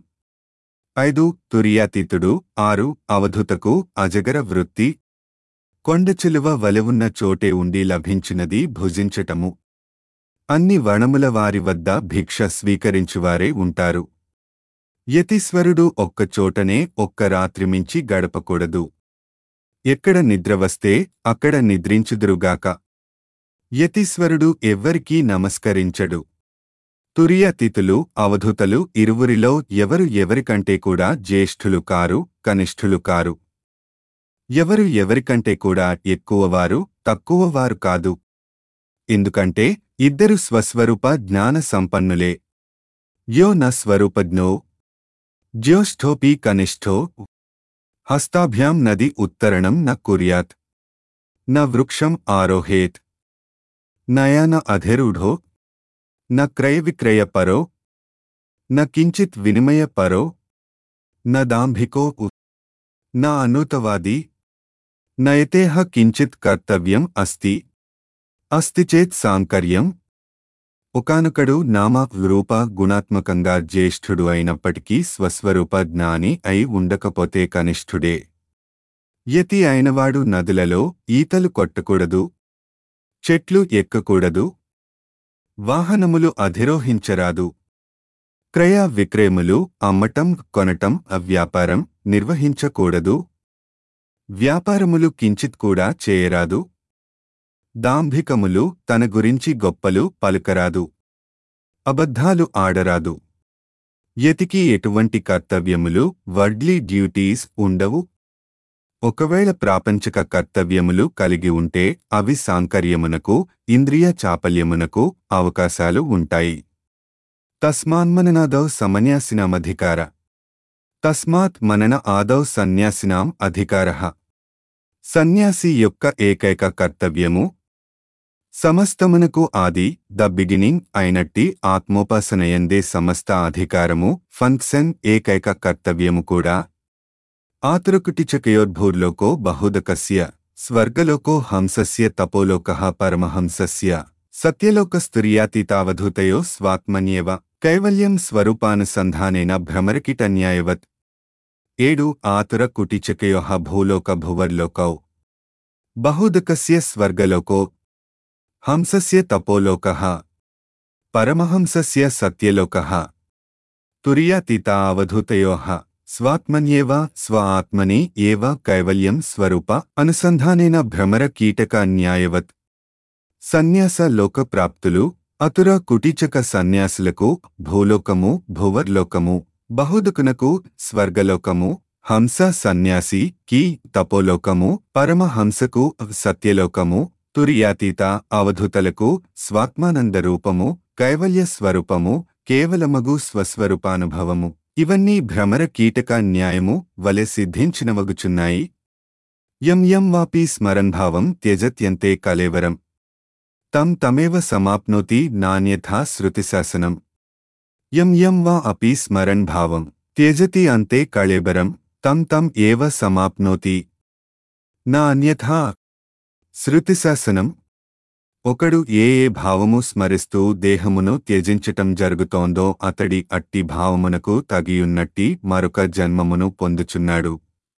ఐదు తురియాతీతుడు ఆరు అవధుతకు అజగర వృత్తి కొండచిలువ వలెవున్న చోటే ఉండి లభించినది భుజించటము అన్ని వణముల వారి వద్ద భిక్ష స్వీకరించువారే ఉంటారు యతీశ్వరుడు ఒక్క చోటనే ఒక్క రాత్రి మించి గడపకూడదు ఎక్కడ నిద్ర వస్తే అక్కడ నిద్రించుదురుగాక యతీశ్వరుడు ఎవ్వరికీ నమస్కరించడు తురియతితులు అవధుతలు ఇరువురిలో ఎవరు ఎవరికంటే కూడా జ్యేష్ఠులు కారు కనిష్ఠులు కారు ఎవరు ఎవరికంటే కూడా ఎక్కువవారు తక్కువవారు కాదు ఎందుకంటే ఇద్దరు స్వస్వరూప జ్ఞాన సంపన్నులే యో న స్వరూపజ్ఞో జ్యోష్ఠోపి కనిష్ఠో హస్తాభ్యాం నది ఉత్తరణం న కుర్యాత్ న వృక్షం ఆరోహేత్ నయన అధిరూఢో న క్రయవిక్రయ పరో న కించిత్ వినిమయ పరో న దాంభికో ఉ- న అనూతవాది నయతేహ కించిత్ కర్తవ్యం అస్తి అస్తి చేత్ సాంకర్యం ఒకనొకడు నామ రూప గుణాత్మకంగా జ్యేష్ఠుడు అయినప్పటికీ స్వస్వరూప జ్ఞాని అయి ఉండకపోతే కనిష్ఠుడే యతి అయినవాడు నదులలో ఈతలు కొట్టకూడదు చెట్లు ఎక్కకూడదు వాహనములు అధిరోహించరాదు క్రయ విక్రయములు అమ్మటం కొనటం అవ్యాపారం నిర్వహించకూడదు వ్యాపారములు కించిత్ కూడా చేయరాదు దాంభికములు తన గురించి గొప్పలు పలుకరాదు అబద్ధాలు ఆడరాదు యతికి ఎటువంటి కర్తవ్యములు వర్డ్లీ డ్యూటీస్ ఉండవు ఒకవేళ ప్రాపంచక కర్తవ్యములు కలిగి ఉంటే అవి సాంకర్యమునకు ఇంద్రియ చాపల్యమునకు అవకాశాలు ఉంటాయి తస్మాన్మననాదౌ సమన్యాసినామధికార తస్మాత్ మనన ఆదౌ సన్యాసినాం అధికార సన్యాసి యొక్క ఏకైక కర్తవ్యము సమస్తమునకు ఆది ద బిగినింగ్ అయినట్టి ఆత్మోపాసనయందే సమస్త అధికారము ఫంక్షన్ ఏకైక కర్తవ్యము కూడా ఆతురకుటిచకయోద్భూర్లోకో బహుదకస్య స్వర్గలోకో హంసస్య తపోలోకః పరమహంసస్య సత్యలోకస్తుర్యాతీతావధూతయో స్వాత్మన్యేవ కైవల్యం స్వరూపానుసంధానేన భ్రమరకిటన్యాయవత్ ఏడు ఆతుర కుటిచకయో భూలోక భువర్లోకౌ బహుదకస్య స్వర్గలోకో హంసస్య తపోలోకః పరమహంసస్య సత్యలోకః తుర్యాతీతా అవధూతయోః స్వాత్మన్యేవ స్వ ఆత్మని ఏవ కైవల్యం స్వరూప అనుసంధానేన భ్రమర కీటక న్యాయవత్ సన్యాస లోక ప్రాప్తులు అతుర కుటీచక సన్యాసులకు భూలోకము భువర్లోకము బహుదుకునకు స్వర్గలోకము హంస సన్యాసి కి తపోలోకము పరమహంసకు సత్యలోకము తుర్యాతీత అవధుతలకు స్వాత్మానంద రూపము కైవల్య స్వరూపము కేవలమగు స్వస్వరూపానుభవము ఇవన్నీ భ్రమర కీటక న్యాయము వలె సిద్ధించినవగుచున్నాయి యం యం వాపి స్మరన్భావం త్యజత్యంతే కలేవరం తం తమేవ సమాప్నోతి నాణ్యథా శృతిశాసనం యం యం వా అపి స్మరన్ భావం త్యజతి అంతే కళేబరం తం తం ఏవ సమాప్నోతి నా అన్యథా శృతిశాసనం ఒకడు ఏ ఏ భావము స్మరిస్తూ దేహమును త్యజించటం జరుగుతోందో అతడి అట్టి భావమునకు తగియున్నట్టి మరొక జన్మమును పొందుచున్నాడు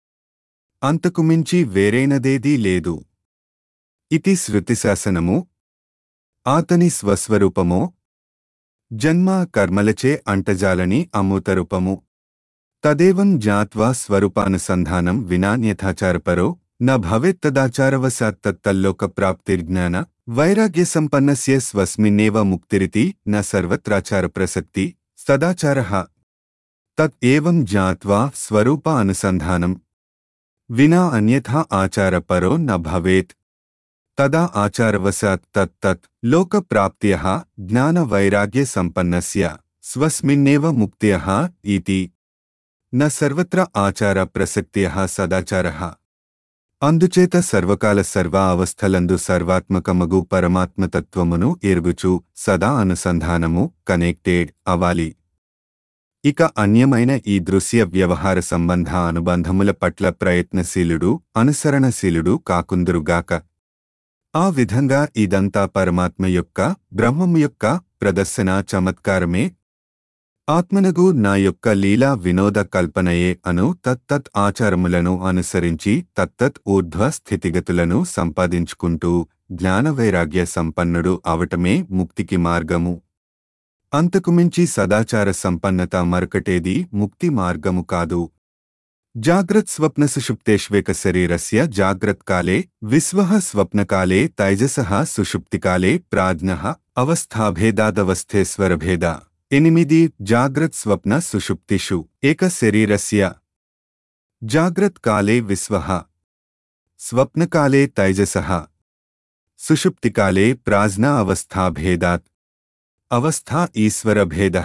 అంతకు మించి వేరైనదేదీ లేదు ఇది శృతిశాసనము ఆతని స్వస్వరూపమో జన్మ కర్మలచే అంటజాలని అమూతరూపము తదేవం జ్ఞాత్వా స్వరూపానుసంధానం వినాన్యథాచారపరో న భవేత్తదాచారవశాత్ తత్తల్లోకప్రాప్తిర్జ్ఞాన వైరాగ్యసంపన్నస్య స్వస్మిన్నేవ ముక్తిరితి న సర్వత్రాచార ప్రసక్తి సదాచారః తత్ ఏవం జ్ఞాత్వా స్వరూప అనుసంధానం వినా అన్యథా ఆచారపరో న భవేత్ తదా ఆచారవశాత్ తత్ తత్ లోకప్రాప్త్యః జ్ఞానవైరాగ్యసంపన్నస్య స్వస్మిన్నేవ ముక్త్యః ఇతి న సర్వత్ర ఆచార ప్రసక్త్యః సదాచారః అందుచేత సర్వకాల సర్వ అవస్థలందు సర్వాత్మకమగు పరమాత్మతత్వమును ఎరుగుచు సదా అనుసంధానము కనెక్టెడ్ అవాలి ఇక అన్యమైన ఈ దృశ్య వ్యవహార సంబంధ అనుబంధముల పట్ల ప్రయత్నశీలుడు అనుసరణశీలుడు కాకుందురుగాక ఆ విధంగా ఇదంతా పరమాత్మ యొక్క బ్రహ్మము యొక్క ప్రదర్శన చమత్కారమే ఆత్మనగు నా యొక్క లీలా వినోద కల్పనయే అను తత్తత్ ఆచారములను అనుసరించి తత్తత్ ఊర్ధ్వ స్థితిగతులను సంపాదించుకుంటూ జ్ఞానవైరాగ్య సంపన్నుడు అవటమే ముక్తికి మార్గము అంతకుమించి సదాచార సంపన్నత మరొకటేది ముక్తి మార్గము కాదు జాగ్రత్ స్వప్న సుషుప్తేష్వేక శరీరస్య జాగ్రత్కాలే విశ్వః స్వప్నకాలే తైజసః సుషుప్తికాలే ప్రాజ్ఞః అవస్థాభేదాదవస్థేశ్వరభేద ఎనిమిది జాగ్రత్ స్వప్న సుషుప్తిషు ఏక శరీరస్య జాగ్రత్ కాలే విశ్వః స్వప్నకాలే తైజసః సుషుప్తికాలే ప్రాజ్ఞ అవస్థాభేదాత్ అవస్థా ఈశ్వరభేద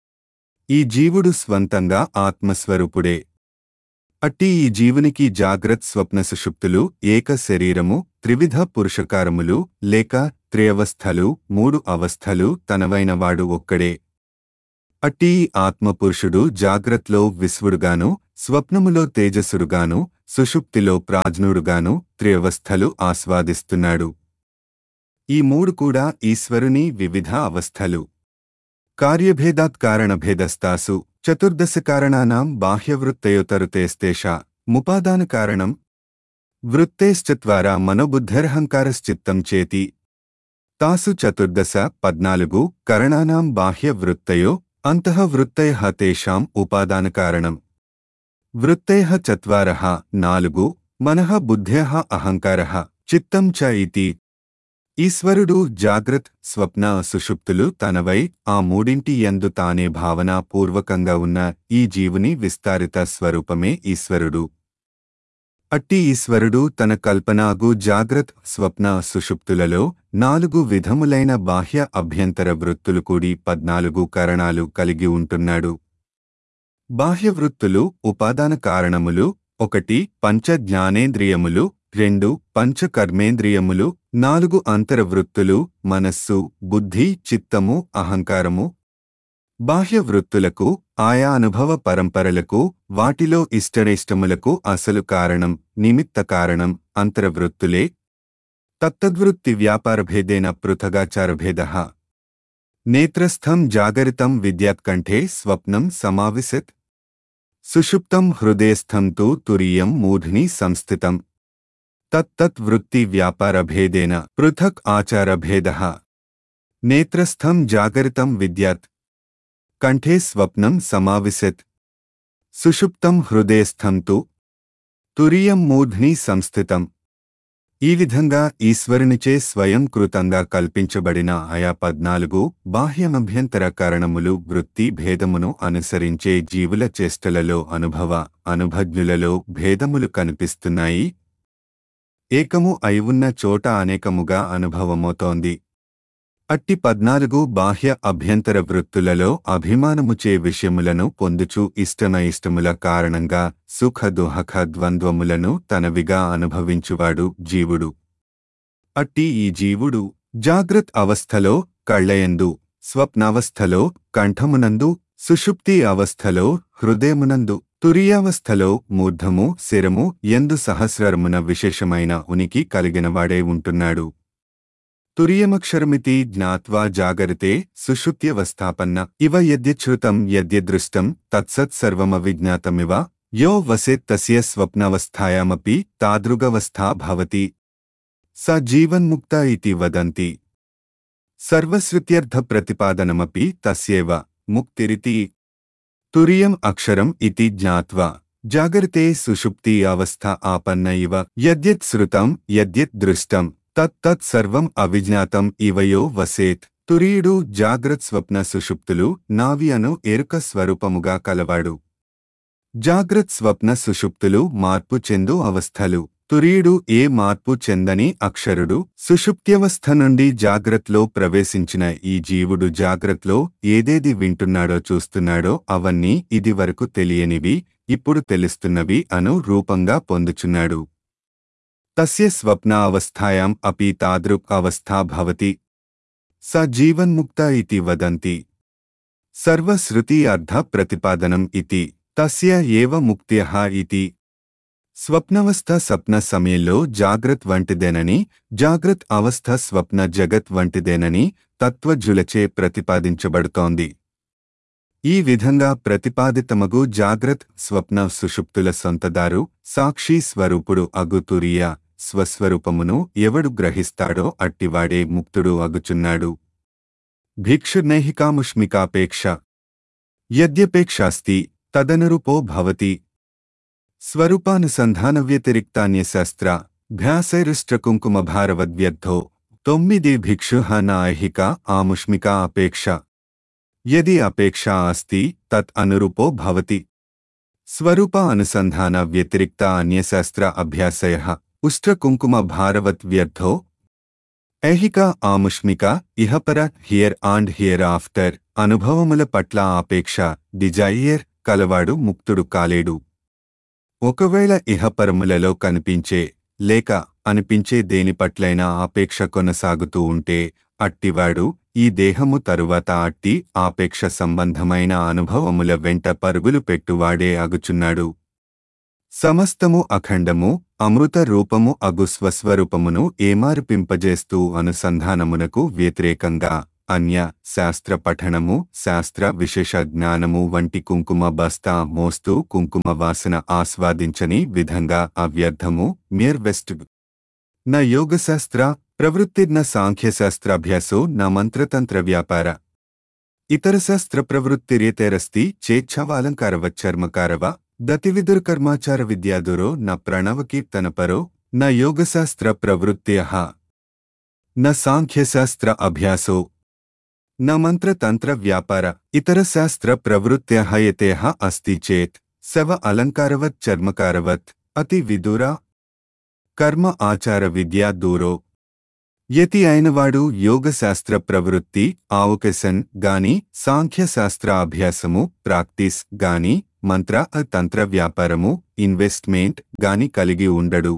ఈ జీవుడు స్వంతంగా ఆత్మస్వరూపుడే అట్టి ఈ జీవునికి జాగ్రత్ స్వప్న సుషుప్తులు ఏక శరీరము త్రివిధ పురుషకారములు లేక త్రియవస్థలు మూడు అవస్థలు తనవైనవాడు ఒక్కడే అట్టి ఈ ఆత్మపురుషుడు జాగ్రత్లో విశ్వుడుగాను స్వప్నములో తేజస్సుడుగాను సుషుప్తిలో ప్రాజ్ఞుడుగాను త్రియవస్థలు ఆస్వాదిస్తున్నాడు ఈ మూడు కూడా ఈశ్వరుని వివిధ అవస్థలు కార్యభేదాత్ కారణభేదస్తాసు చతుర్దశ కారణానాం బాహ్యవృత్తయోతరుతేస్తేషా ముపాదాన కారణం వృత్తేశ్చత్వారా మనోబుద్ధిరహంకారశ్చిత్తం చేతి తాసు చతుర్దశ పద్నాలుగు కరణానాం బాహ్యవృత్తయో అంతఃవృత్తయ తేషాం ఉపాదాన కారణం వృత్తయ చత్వార నాలుగు మనః బుద్ధ్య అహంకార చిత్తం చ ఇతి ఈశ్వరుడు జాగ్రత్ స్వప్న సుషుప్తులు తనవై ఆ మూడింటి యందు తానే భావనాపూర్వకంగా ఉన్న ఈ జీవుని విస్తారిత స్వరూపమే ఈశ్వరుడు అట్టి ఈశ్వరుడు తన కల్పనాగు జాగ్రత్ స్వప్న సుషుప్తులలో నాలుగు విధములైన బాహ్య అభ్యంతర వృత్తులు కూడి పద్నాలుగు కరణాలు కలిగి ఉంటున్నాడు బాహ్య వృత్తులు ఉపాదాన కారణములు ఒకటి పంచ జ్ఞానేంద్రియములు రెండు పంచ కర్మేంద్రియములు నాలుగు అంతరవృత్తులు మనస్సు బుద్ధి చిత్తము అహంకారము బాహ్య వృత్తులకు ఆయా అనుభవ పరంపరలకు వాటిలో ఇష్టనేష్టములకు అసలు కారణం నిమిత్త కారణం అంతరవృత్తులే తత్తద్వృత్తి వ్యాపారభేదేన పృథగాచారభేద నేత్రస్థం జాగరితం విద్యాత్కంఠే స్వప్నం సమావిశత్ సుషుప్తం హృదయస్థం తు తురీయం మూఢ్ని సంస్థితం తత్తత్ వృత్తి వ్యాపారభేదేన పృథక్ ఆచారభేద నేత్రస్థం జాగరితం విద్యాత్ కంఠే స్వప్నం సమావిశత్ సుషుప్తం హృదయస్థం తు తురియం మూఢ్ని సంస్థితం ఈ విధంగా ఈశ్వరునిచే స్వయం కృతంగా కల్పించబడిన ఆయా పద్నాలుగు బాహ్యమభ్యంతర కారణములు వృత్తి భేదమును అనుసరించే జీవుల చేష్టలలో అనుభవ అనుభజ్ఞులలో భేదములు కనిపిస్తున్నాయి ఏకము అయి ఉన్న చోట అనేకముగా అనుభవమవుతోంది అట్టి పద్నాలుగు బాహ్య అభ్యంతర వృత్తులలో అభిమానముచే విషయములను పొందుచు ఇష్టమైష్టముల కారణంగా సుఖ దుహఖ ద్వంద్వములను తనవిగా అనుభవించువాడు జీవుడు అట్టి ఈ జీవుడు జాగ్రత్ అవస్థలో కళ్ళయందు స్వప్నావస్థలో కంఠమునందు సుషుప్తి అవస్థలో హృదయమునందు తురియావస్థలో మూర్ధము శిరము ఎందు సహస్రమున విశేషమైన ఉనికి కలిగినవాడే ఉంటున్నాడు తురియమక్షరమితి జ్ఞాత్వా జాగరితే సుషుప్త్యవస్థాపన్న ఇవ యద్యచ్యుతం యద్యదృష్టం తత్సత్ సర్వమవిజ్ఞాతమివ యో వసేత్ తస్య స్వప్నవస్థాయామపి తాదృగవస్థా భవతి స జీవన్ముక్త ఇతి వదంతి సర్వశ్రుత్యర్థ ప్రతిపాదనమపి తస్యేవ ముక్తిరితి తురియం అక్షరం ఇతి జ్ఞాత్వా జాగరితే సుషుప్తి అవస్థ ఆపన్న ఇవ యద్యత్ శృతం యద్యత్ దృష్టం తత్ తత్ సర్వం అవిజ్ఞాతం ఇవయో వసేత్ తురీయుడు జాగ్రత్ స్వప్న సుషుప్తులు నావి అను ఎరుక స్వరూపముగా కలవాడు జాగ్రత్ స్వప్న సుషుప్తులు మార్పు చెందు అవస్థలు తురీయుడు ఏ మార్పు చెందని అక్షరుడు సుషుప్త్యవస్థ నుండి జాగ్రత్లో ప్రవేశించిన ఈ జీవుడు జాగ్రత్లో ఏదేది వింటున్నాడో చూస్తున్నాడో అవన్నీ ఇదివరకు తెలియనివి ఇప్పుడు తెలుస్తున్నవి అను రూపంగా పొందుచున్నాడు తస్య స్వప్న అవస్థాయాం అపి తాదృక్ అవస్థా భవతి స జీవన్ముక్త ఇతి వదంతి సర్వశ్రుతి అర్థ ప్రతిపాదనం ఇతి తస్య ఏవ ముక్త్యః ఇతి స్వప్నవస్థ స్వప్న సమయంలో జాగ్రత్ వంటిదేనని జాగ్రత్ అవస్థ స్వప్న జగత్ వంటిదేనని తత్వజులచే ప్రతిపాదించబడుతోంది ఈ విధంగా ప్రతిపాదితమగు జాగ్రత్ స్వప్న సుషుప్తుల సొంతదారు సాక్షి స్వరూపుడు అగుతురియ స్వస్వరూపమును ఎవడు గ్రహిస్తాడో అట్టివాడే ముక్తుడు అగుచున్నాడు భిక్షుర్నైహికాముష్మికాపేక్ష యద్యపేక్షాస్తి తదనురూపో భవతి స్వరూపానుసంధానవ్యతిరిక్తాన్యశాస్త్ర భ్యాసైరుష్ట్రకుంకుమభారవద్వ్యర్థో తొమ్మిది భిక్షు నాయిహిక ఆముష్మికా అపేక్ష యది అపేక్షా అస్తి తత్ అనురూపో భవతి స్వరూప అనుసంధాన వ్యతిరిక్త అన్యశాస్త్ర అభ్యాసయ ఉష్ట్రకుంకుమ భారవత్ వ్యర్థో ఐహిక ఆముష్మిక ఇహపర హియర్ అండ్ హియర్ ఆఫ్టర్ అనుభవముల పట్ల ఆపేక్ష డిజైయర్ కలవాడు ముక్తుడు కాలేడు ఒకవేళ ఇహపరములలో కనిపించే లేక అనిపించే దేని పట్లైనా ఆపేక్ష కొనసాగుతూ ఉంటే అట్టివాడు ఈ దేహము తరువాత అట్టి ఆపేక్ష సంబంధమైన అనుభవముల వెంట పరుగులు పెట్టువాడే అగుచున్నాడు సమస్తము అఖండము అమృత రూపము అగు స్వస్వరూపమును ఏమార్పింపజేస్తూ అనుసంధానమునకు వ్యతిరేకంగా అన్య శాస్త్ర పఠనము శాస్త్ర విశేష జ్ఞానము వంటి కుంకుమ బస్తా మోస్తూ కుంకుమ వాసన ఆస్వాదించని విధంగా అవ్యర్థము మ్యర్ వెస్ట్ న యోగశాస్త్ర ప్రవృత్తిర్న సాంఖ్యశాస్త్రాభ్యాసో న మంత్రతంత్ర వ్యాపార ఇతర శాస్త్ర ప్రవృత్తిరేతేరస్తి చేచ్ఛవాలంకారవచ్చర్మకారవ దతివిదుర్కర్మాచార విద్యాదురో న ప్రణవకీర్తనపరో న యోగశాస్త్ర ప్రవృత్త్యః న సాంఖ్యశాస్త్ర అభ్యాసో న మంత్రతంత్ర వ్యాపార ఇతర శాస్త్ర ప్రవృత్త్యహయతేహ అస్తి చేత్ సవ అలంకారవత్ చర్మకారవత్ అతి విదూర కర్మ ఆచార విద్యా దూరో యతి అయినవాడు యోగశాస్త్ర ప్రవృత్తి ఆవకసన్ గాని సాంఖ్యశాస్త్ర అభ్యాసము ప్రాక్టీస్ గాని మంత్ర తంత్ర వ్యాపారము ఇన్వెస్ట్మెంట్ గాని కలిగి ఉండడు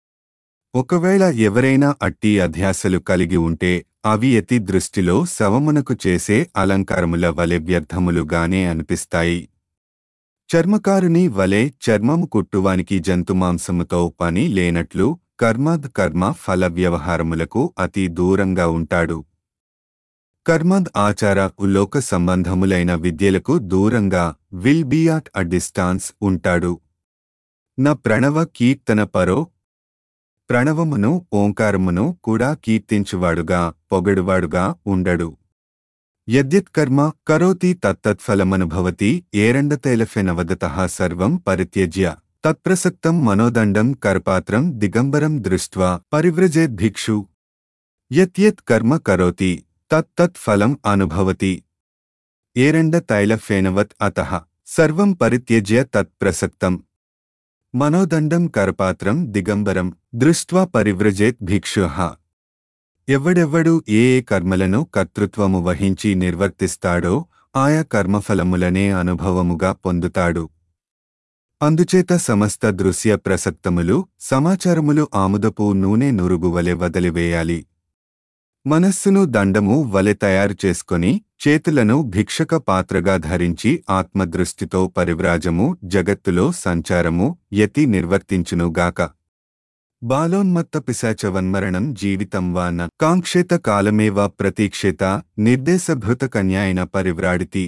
ఒకవేళ ఎవరైనా అట్టి అధ్యాసలు కలిగి ఉంటే అవి ఎతి దృష్టిలో శవమునకు చేసే అలంకారముల వలె వ్యర్థములుగానే అనిపిస్తాయి చర్మకారుని వలె చర్మము కుట్టువానికి జంతుమాంసముతో పని లేనట్లు కర్మద్ కర్మ ఫల వ్యవహారములకు అతి దూరంగా ఉంటాడు కర్మద్ ఆచార ఉలోక సంబంధములైన విద్యలకు దూరంగా will be at a distance ఉంటాడు న ప్రణవ కీర్తన పరో ప్రణవమును ఓంకారమును కూడా కీర్తించువాడుగా పొగడువాడుగా ఉండడు యద్యత్కర్మ కరోతి తత్తత్ఫలమనుభవతి ఏరండతైలఫెనవదత సర్వం పరిత్యజ్య తత్ప్రసక్తం మనోదండం కర్పాత్రం దిగంబరం దృష్ట్వా పరివ్రజేద్ భిక్షు యత్యత్ కర్మ కరోతి తత్తత్ ఫలం అనుభవతి ఏరండ తైలఫేనవత్ అతః సర్వం పరిత్యజ్య తత్ప్రసక్తం మనోదండం కరపాత్రం దిగంబరం దృష్ట్వా పరివ్రజేత్ భిక్షుః ఎవడెవ్వడు ఏ ఏ కర్మలను కర్తృత్వము వహించి నిర్వర్తిస్తాడో ఆయా కర్మఫలములనే అనుభవముగా పొందుతాడు అందుచేత సమస్త దృశ్య ప్రసక్తములు సమాచారములు ఆముదపు నూనె నురుగు వలె వదిలివేయాలి మనస్సును దండము వలె తయారు చేసుకొని చేతులను భిక్షక పాత్రగా ధరించి ఆత్మదృష్టితో పరివ్రాజము జగత్తులో సంచారము యతి నిర్వర్తించునుగాక బాలోన్మత్త పిశాచవన్మరణం జీవితం వా న కాంక్షేత కాలమేవ ప్రతీక్షేత నిర్దేశభృత కన్యాయన పరివ్రాడితి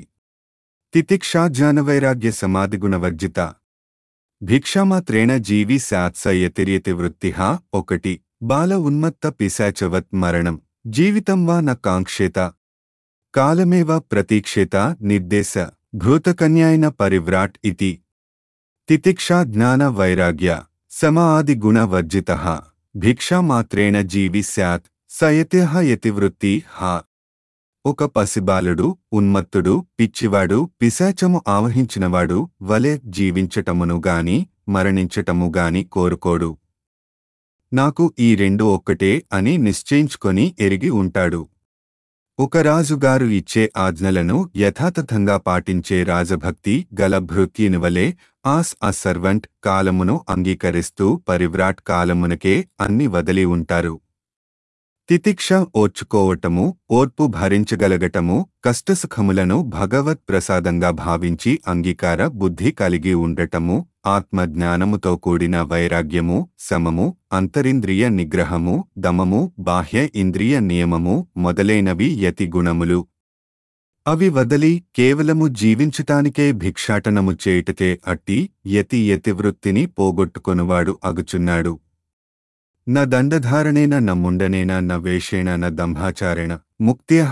తితిక్షాజ్ఞానవైరాగ్య సమాధిగుణవర్జిత భిక్షామాత్రేణ జీవి సాత్స యతిర్యతి వృత్తిః ఒకటి బాల ఉన్మత్త పిశాచవత్ మరణం జీవితం వా న కాంక్షేత కాలమేవ ప్రతీక్షేత నిర్దేశ భూతకన్యాయన పరివ్రాట్ ఇతి తితిక్షా జ్ఞాన వైరాగ్య సమాది గుణ వర్జిత భిక్షామాత్రేణ జీవి స్యాత్ సయత్యః యతివృత్తి హా ఒక పసిబాలుడు ఉన్మత్తుడు పిచ్చివాడు పిశాచము ఆవహించినవాడు వలె జీవించటమును గాని మరణించటము గాని కోరుకోడు నాకు ఈ రెండు ఒక్కటే అని నిశ్చయించుకొని ఎరిగి ఉంటాడు ఒక రాజుగారు ఇచ్చే ఆజ్ఞలను యథాతథంగా పాటించే రాజభక్తి గల భృత్యునివలే ఆస్ అ సర్వెంట్ కాలమును అంగీకరిస్తూ పరివ్రాట్ కాలమునకే అన్ని వదిలి ఉంటారు తితిక్ష ఓర్చుకోవటము ఓర్పు భరించగలగటము కష్టసుఖములను భగవత్ ప్రసాదంగా భావించి అంగీకార బుద్ధి కలిగి ఉండటము ఆత్మజ్ఞానముతో కూడిన వైరాగ్యము సమము అంతరింద్రియ నిగ్రహము దమము బాహ్య ఇంద్రియ నియమము మొదలైనవి యతి గుణములు అవి వదలి కేవలము జీవించటానికే భిక్షాటనము చేయుటకే అట్టి యతి యతివృత్తిని పోగొట్టుకొనువాడు అగుచున్నాడు న దండధారణేన న ముండనేన న వేషేణ న దంభాచారేణ ముక్త్యః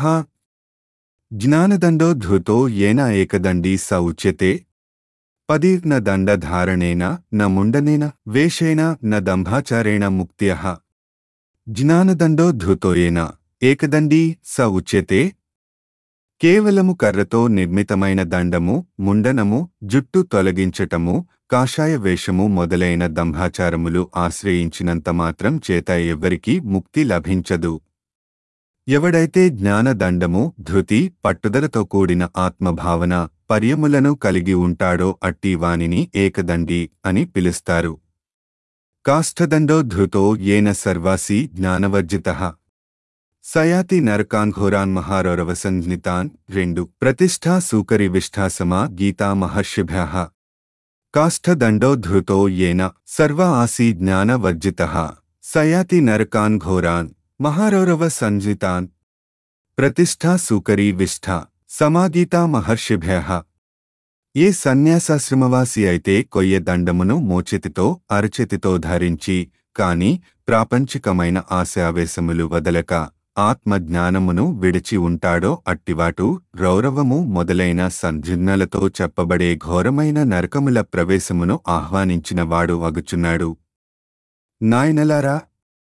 జ్ఞానదండో ధృతో ఏన ఏకదండీ స ఉచ్యతే పది న దండధారణేన న ముండనేన వేషేణ న దంభాచారేణ ముక్త్యః జ్ఞానదండో ధృతో ఏన ఏకదండీ స ఉచ్యతే కేవలము కర్రతో నిర్మితమైన దండము ముండనము జుట్టు తొలగించటము కాషాయ వేషము మొదలైన దంభాచారములు ఆశ్రయించినంత మాత్రం చేత ఎవ్వరికీ ముక్తి లభించదు ఎవడైతే జ్ఞానదండము ధృతి పట్టుదలతో కూడిన ఆత్మభావన పర్యములను కలిగి ఉంటాడో అట్టి వానిని ఏకదండి అని పిలుస్తారు కాష్ఠదండో ధృతో ఏన సర్వాసి జ్ఞానవర్జిత సయాతి నరకాన్ ఘోరాన్ మహారౌరవసంజ్ఞితాన్ రెండు ప్రతిష్ఠా సూకరి విష్ఠాసమా గీతా మహర్షిభ్య కాష్ఠదండో ధృతో ఏన సర్వ ఆసీ జ్ఞానవర్జిత సయాతి నరకాన్ ఘోరాన్ మహారౌరవ సంజితాన్ ప్రతిష్ఠా సూకరీ విష్ఠ సమాగీతా మహర్షిభ్య ఏ సన్యాసాశ్రమవాసి అయితే కొయ్య దండమును మోచేతితో అరచేతితో ధరించి కాని ప్రాపంచికమైన ఆశావేశములు వదలక ఆత్మజ్ఞానమును విడిచి ఉంటాడో అట్టివాటు రౌరవము మొదలైన సంధిన్నలతో చెప్పబడే ఘోరమైన నరకముల ప్రవేశమును ఆహ్వానించినవాడు అగుచున్నాడు నాయనలారా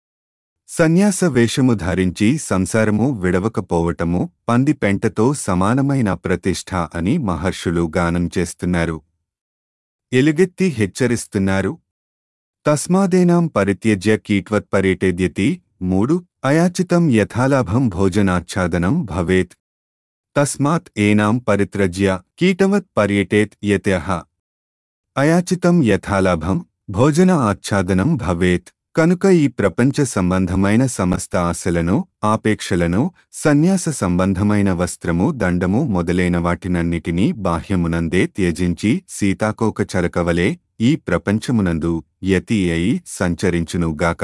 సన్యాస వేషము ధరించి సంసారము విడవకపోవటము పంది పెంటతో సమానమైన ప్రతిష్ఠ అని మహర్షులు గానం చేస్తున్నారు ఎలుగెత్తి హెచ్చరిస్తున్నారు తస్మాదేనాం పరిత్యజ్య కీట్వత్పర్యటేద్యతి మూడు అయాచితం యథాలాభం భోజనాచ్ఛాదనం భవేత్ తస్మాత్ ఏనాం పరిత్రజ్య కీటవత్ పర్యటేత్ యత్యః అయాచితం యథాలాభం భోజన ఆచ్ఛాదనం భవేత్ కనుక ఈ ప్రపంచ సంబంధమైన సమస్త ఆశలను ఆపేక్షలను సన్యాస సంబంధమైన వస్త్రము దండము మొదలైన వాటినన్నిటినీ బాహ్యమునందే త్యజించి సీతాకోక చరకవలే ఈ ప్రపంచమునందు యతి అయి సంచరించునుగాక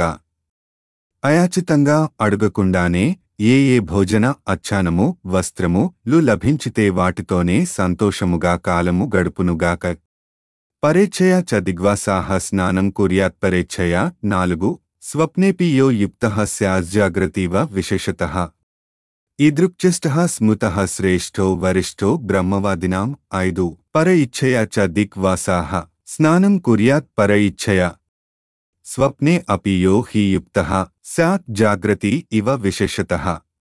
అయాచితంగా అడుగకుండానే ఏ ఏ భోజన అచ్చానము వస్త్రము లు లభించితే వాటితోనే సంతోషముగా కాలము గడుపునుగాక పరేచ్ఛయ చ దిగ్వాసాహ స్నానం కుర్యాత్పరేచ్ఛయ నాలుగు స్వప్నేపి యో యుక్త స్యాజ్జాగ్రతీవ విశేషత ఈదృక్చిష్ట స్మృత శ్రేష్ఠో వరిష్ఠో బ్రహ్మవాదినాం ఐదు పర ఇచ్ఛయ చ దిగ్వాసాహ స్నానం కుర్యాత్ పర ఇచ్ఛయ స్వప్నే అపి యో హి యుక్త స్యాత్ జాగ్రతి ఇవ విశేషత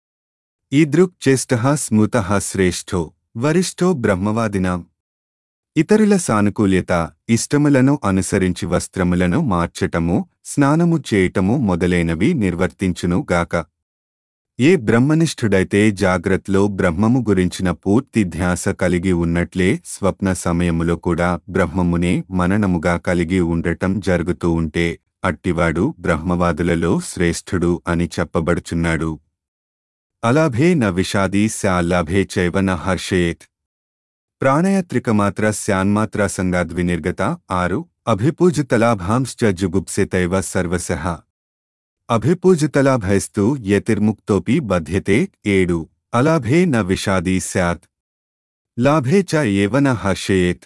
ఈదృక్చేష్ట స్మృత శ్రేష్ఠో వరిష్ఠో బ్రహ్మవాదినాం ఇతరుల సానుకూల్యత ఇష్టములను అనుసరించి వస్త్రములను మార్చటము స్నానము చేయటము మొదలైనవి నిర్వర్తించును గాక ఏ బ్రహ్మనిష్ఠుడైతే జాగ్రత్తలో బ్రహ్మము గురించిన పూర్తి ధ్యాస కలిగి ఉన్నట్లే స్వప్న సమయములో కూడా బ్రహ్మమునే మననముగా కలిగి ఉండటం జరుగుతూ ఉంటే అట్టివాడు బ్రహ్మవాదులలో శ్రేష్ఠుడు అని చెప్పబడుచున్నాడు అలాభే న విషాదీ స్యాల్లాభే చైవ న హర్షయేత్ ప్రాణయత్రికమాత్ర స్యాన్మాత్ర సంగాద్వినిర్గత ఆరు అభిపూజితలాభాంశ్చ జుగుప్సితైవ సర్వశః అభిపూజితలాభైస్తు యతిర్ముక్తోపి బధ్యతే ఏడు అలాభే న విషాదీ స్యాత్ లాభే చ ఏవ న హర్షయేత్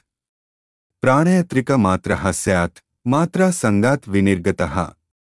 ప్రాణయత్రికమాత్రః స్యాత్ మాత్రా సంగాత్ వినిర్గతః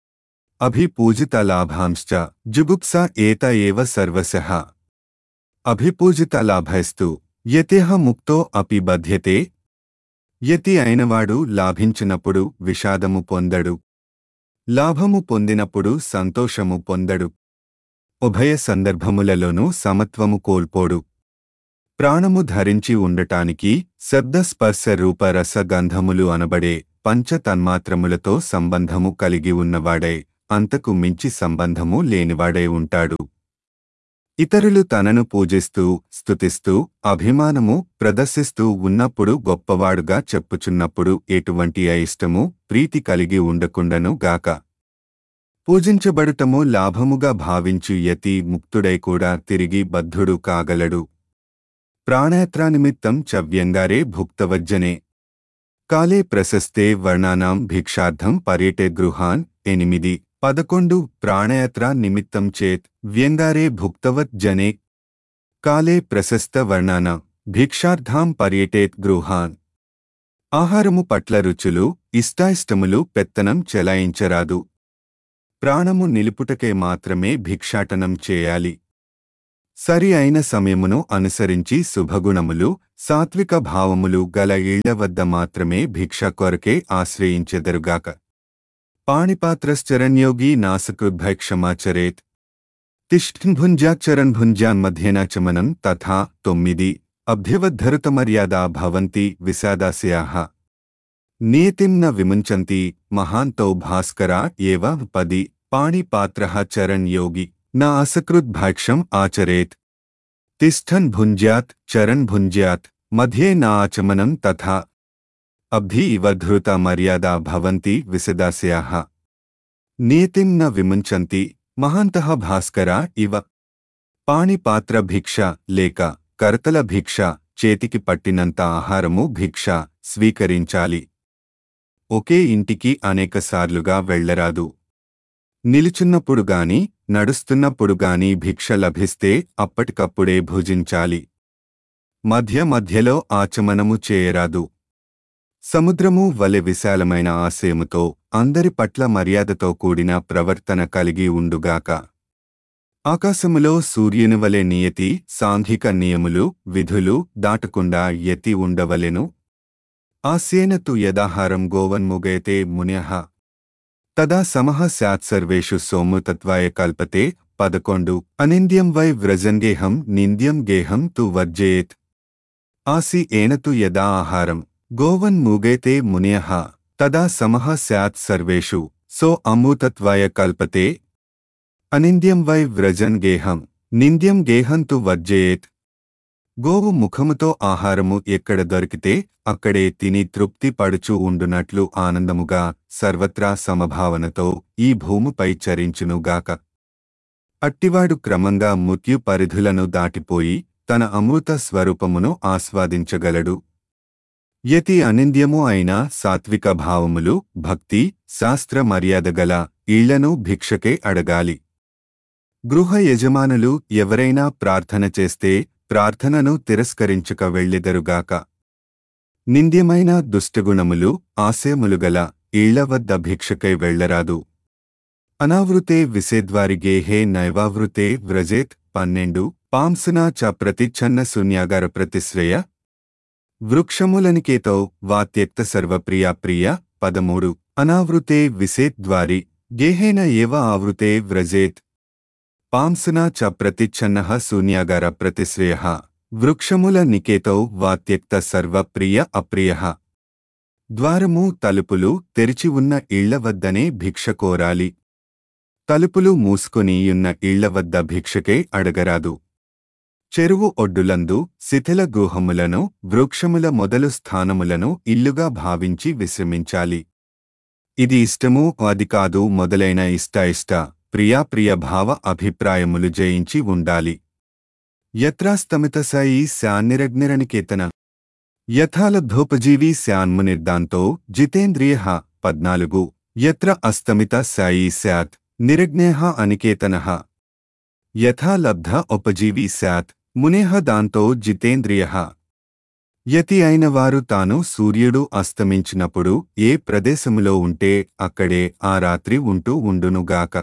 అభిపూజితలాభాంశ్చ జుగుప్స ఏత ఏవ సర్వశః అభిపూజితలాభైస్తు యతేహ ముక్తో అపి బధ్యతే యతి అయినవాడు లాభించినప్పుడు విషాదము పొందడు లాభము పొందినప్పుడు సంతోషము పొందడు ఉభయ సందర్భములలోనూ సమత్వము కోల్పోడు ప్రాణము ధరించి ఉండటానికి శబ్దస్పర్శ రూప రసగంధములు అనబడే పంచ తన్మాత్రములతో సంబంధము కలిగి ఉన్నవాడై అంతకు మించి సంబంధము లేనివాడై ఉంటాడు ఇతరులు తనను పూజిస్తూ స్తుతిస్తూ అభిమానము ప్రదర్శిస్తూ ఉన్నప్పుడు గొప్పవాడుగా చెప్పుచున్నప్పుడు ఎటువంటి అయిష్టము ప్రీతి కలిగి ఉండకుండను గాక పూజించబడుటము లాభముగా భావించు యతి ముక్తుడై కూడా తిరిగి బద్ధుడు కాగలడు ప్రాణయాత్రానిమిత్తం చ వ్యంగారే భుక్తవజ్జనే కాలే ప్రశస్తే వర్ణానాం భిక్షార్థం పర్యటే గృహాన్ ఎనిమిది పదకొండు ప్రాణయాత్ర నిమిత్తం చేత్ వ్యంగారే భుక్తవత్ జనే కాలే ప్రశస్త వర్ణాన భిక్షార్థాం పర్యటేత్ గృహాన్ ఆహారము పట్ల రుచులు ఇష్టాయిష్టములు పెత్తనం చెలాయించరాదు ప్రాణము నిలుపుటకే మాత్రమే భిక్షాటనం చేయాలి సరి అయిన సమయమును అనుసరించి శుభగుణములు సాత్విక భావములు గల ఇళ్ల వద్ద మాత్రమే భిక్ష కొరకే ఆశ్రయించెదరుగాక పాణిపాత్రశ్చరణ్యోగి నాసకృద్భైక్షమాచరేత్ తిష్ఠ్భుంజాచరణ్భుంజాన్మధ్యేనాచమనం తథా తొమ్మిది అభ్యవద్ధరుతమర్యాదా భవంతి విషాదాస్యాః నియతిం న విముంచంతి మహాంతో భాస్కరా ఏవ పది పాణిపాత్రః చరణ్ యోగి న అసకృద్భైక్షం ఆచరేత్ తిష్ఠన్ భుంజ్యాత్ చరణ్ భుంజ్యాత్ మధ్యే నా ఆచమనం తథా అబ్ధి ఇవ ధృత మర్యాదా భవంతి విశదాస్యాః నియతిం న విముంచంతి మహాంతః భాస్కరా ఇవ పాణిపాత్ర భిక్ష లేక కరతల భిక్ష చేతికి పట్టినంత ఆహారము భిక్ష స్వీకరించాలి ఒకే ఇంటికి అనేకసార్లుగా వెళ్లరాదు నిలుచున్నప్పుడు గాని నడుస్తున్నప్పుడు గాని భిక్ష లభిస్తే అప్పటికప్పుడే భుజించాలి మధ్య మధ్యలో ఆచమనము చేయరాదు సముద్రము వలె విశాలమైన ఆశయముతో అందరి పట్ల మర్యాదతో కూడిన ప్రవర్తన కలిగి ఉండుగాక ఆకాశములో సూర్యుని వలె నియతి సాంఘిక నియములు విధులు దాటకుండా యతి ఉండవలెను ఆస్యేన తు యదాహారం గోవన్ముగయతే మున్యః తదా సమః స్యాత్ సర్వేషు సోముతత్వాయ కల్పతే పదకొండు అనింద్యం వై వ్రజంగేహం నింద్యం గేహం తు వర్జయేత్ ఆసి ఏన తు యదా ఆహారం గోవన్ముగయతే మున్యః తదా సమః స్యాత్ సర్వేషు సో అమూతత్వాయ కల్పతే అనింద్యం వై వ్రజన్ గేహం నింద్యం గేహం తు వర్జయేత్ గోవు ముఖముతో ఆహారము ఎక్కడ దొరికితే అక్కడే తిని తృప్తి పడుచు ఉండునట్లు ఆనందముగా సర్వత్రా సమభావనతో ఈ భూమిపై చరించునుగాక అట్టివాడు క్రమంగా మృత్యు పరిధులను దాటిపోయి తన అమృత స్వరూపమును ఆస్వాదించగలడు యతి అనింద్యము అయిన సాత్విక భావములు భక్తి శాస్త్ర మర్యాదగల ఇళ్లను భిక్షకే అడగాలి గృహ యజమానులు ఎవరైనా ప్రార్థన చేస్తే ప్రార్థనను తిరస్కరించక వెళ్ళెదరుగాక నింద్యమైన దుష్టగుణములు ఆశయములుగల ఇళ్ల వద్ద భిక్షకై వెళ్లరాదు అనావృతే విసేద్వారి గేహే నైవావృతే వ్రజేత్ పన్నెండు పాంసునా చ ప్రతిచ్ఛన్న శూన్యాగార ప్రతిశ్రయ వృక్షములనికేతో వాత్యక్త సర్వప్రియా ప్రియ పదమూడు అనావృతే విసేత్ ద్వారి గేహేన ఏవ ఆవృతే వ్రజేత్ పాంసునా చ ప్రతిచ్ఛన్న శూన్యాగార ప్రతిశ్రయ వృక్షముల నికేతో వాత్యక్త సర్వప్రియ అప్రియ ద్వారము తలుపులు తెరిచి ఉన్న ఇళ్ల వద్దనే భిక్ష కోరాలి తలుపులు మూసుకొనియున్న ఇళ్ల వద్ద భిక్షకే అడగరాదు చెరువు ఒడ్డులందు శిథిల గృహములను వృక్షముల మొదలు స్థానములను ఇల్లుగా భావించి విశ్రమించాలి ఇది ఇష్టము అది కాదు మొదలైన ఇష్టాయిష్ట ప్రియాప్రియ భావ అభిప్రాయములు జయించి ఉండాలి యత్రాస్తమిత సయి శాన్నిరగ్నిరనికేతన యథాలబ్ధోపజీవీ స్యాన్మునిర్దాంతో జితేంద్రియ పద్నాలుగు యత్ర అస్తమిత సాయి స్యాత్ నిరగ్నేహ అనికేతన యథా లబ్ధ ఉపజీవీ స్యాత్ మునేహ దాంతో జితేంద్రియ యతి అయిన వారు తాను సూర్యుడు అస్తమించినప్పుడు ఏ ప్రదేశములో ఉంటే అక్కడే ఆ రాత్రి ఉంటూ ఉండునుగాక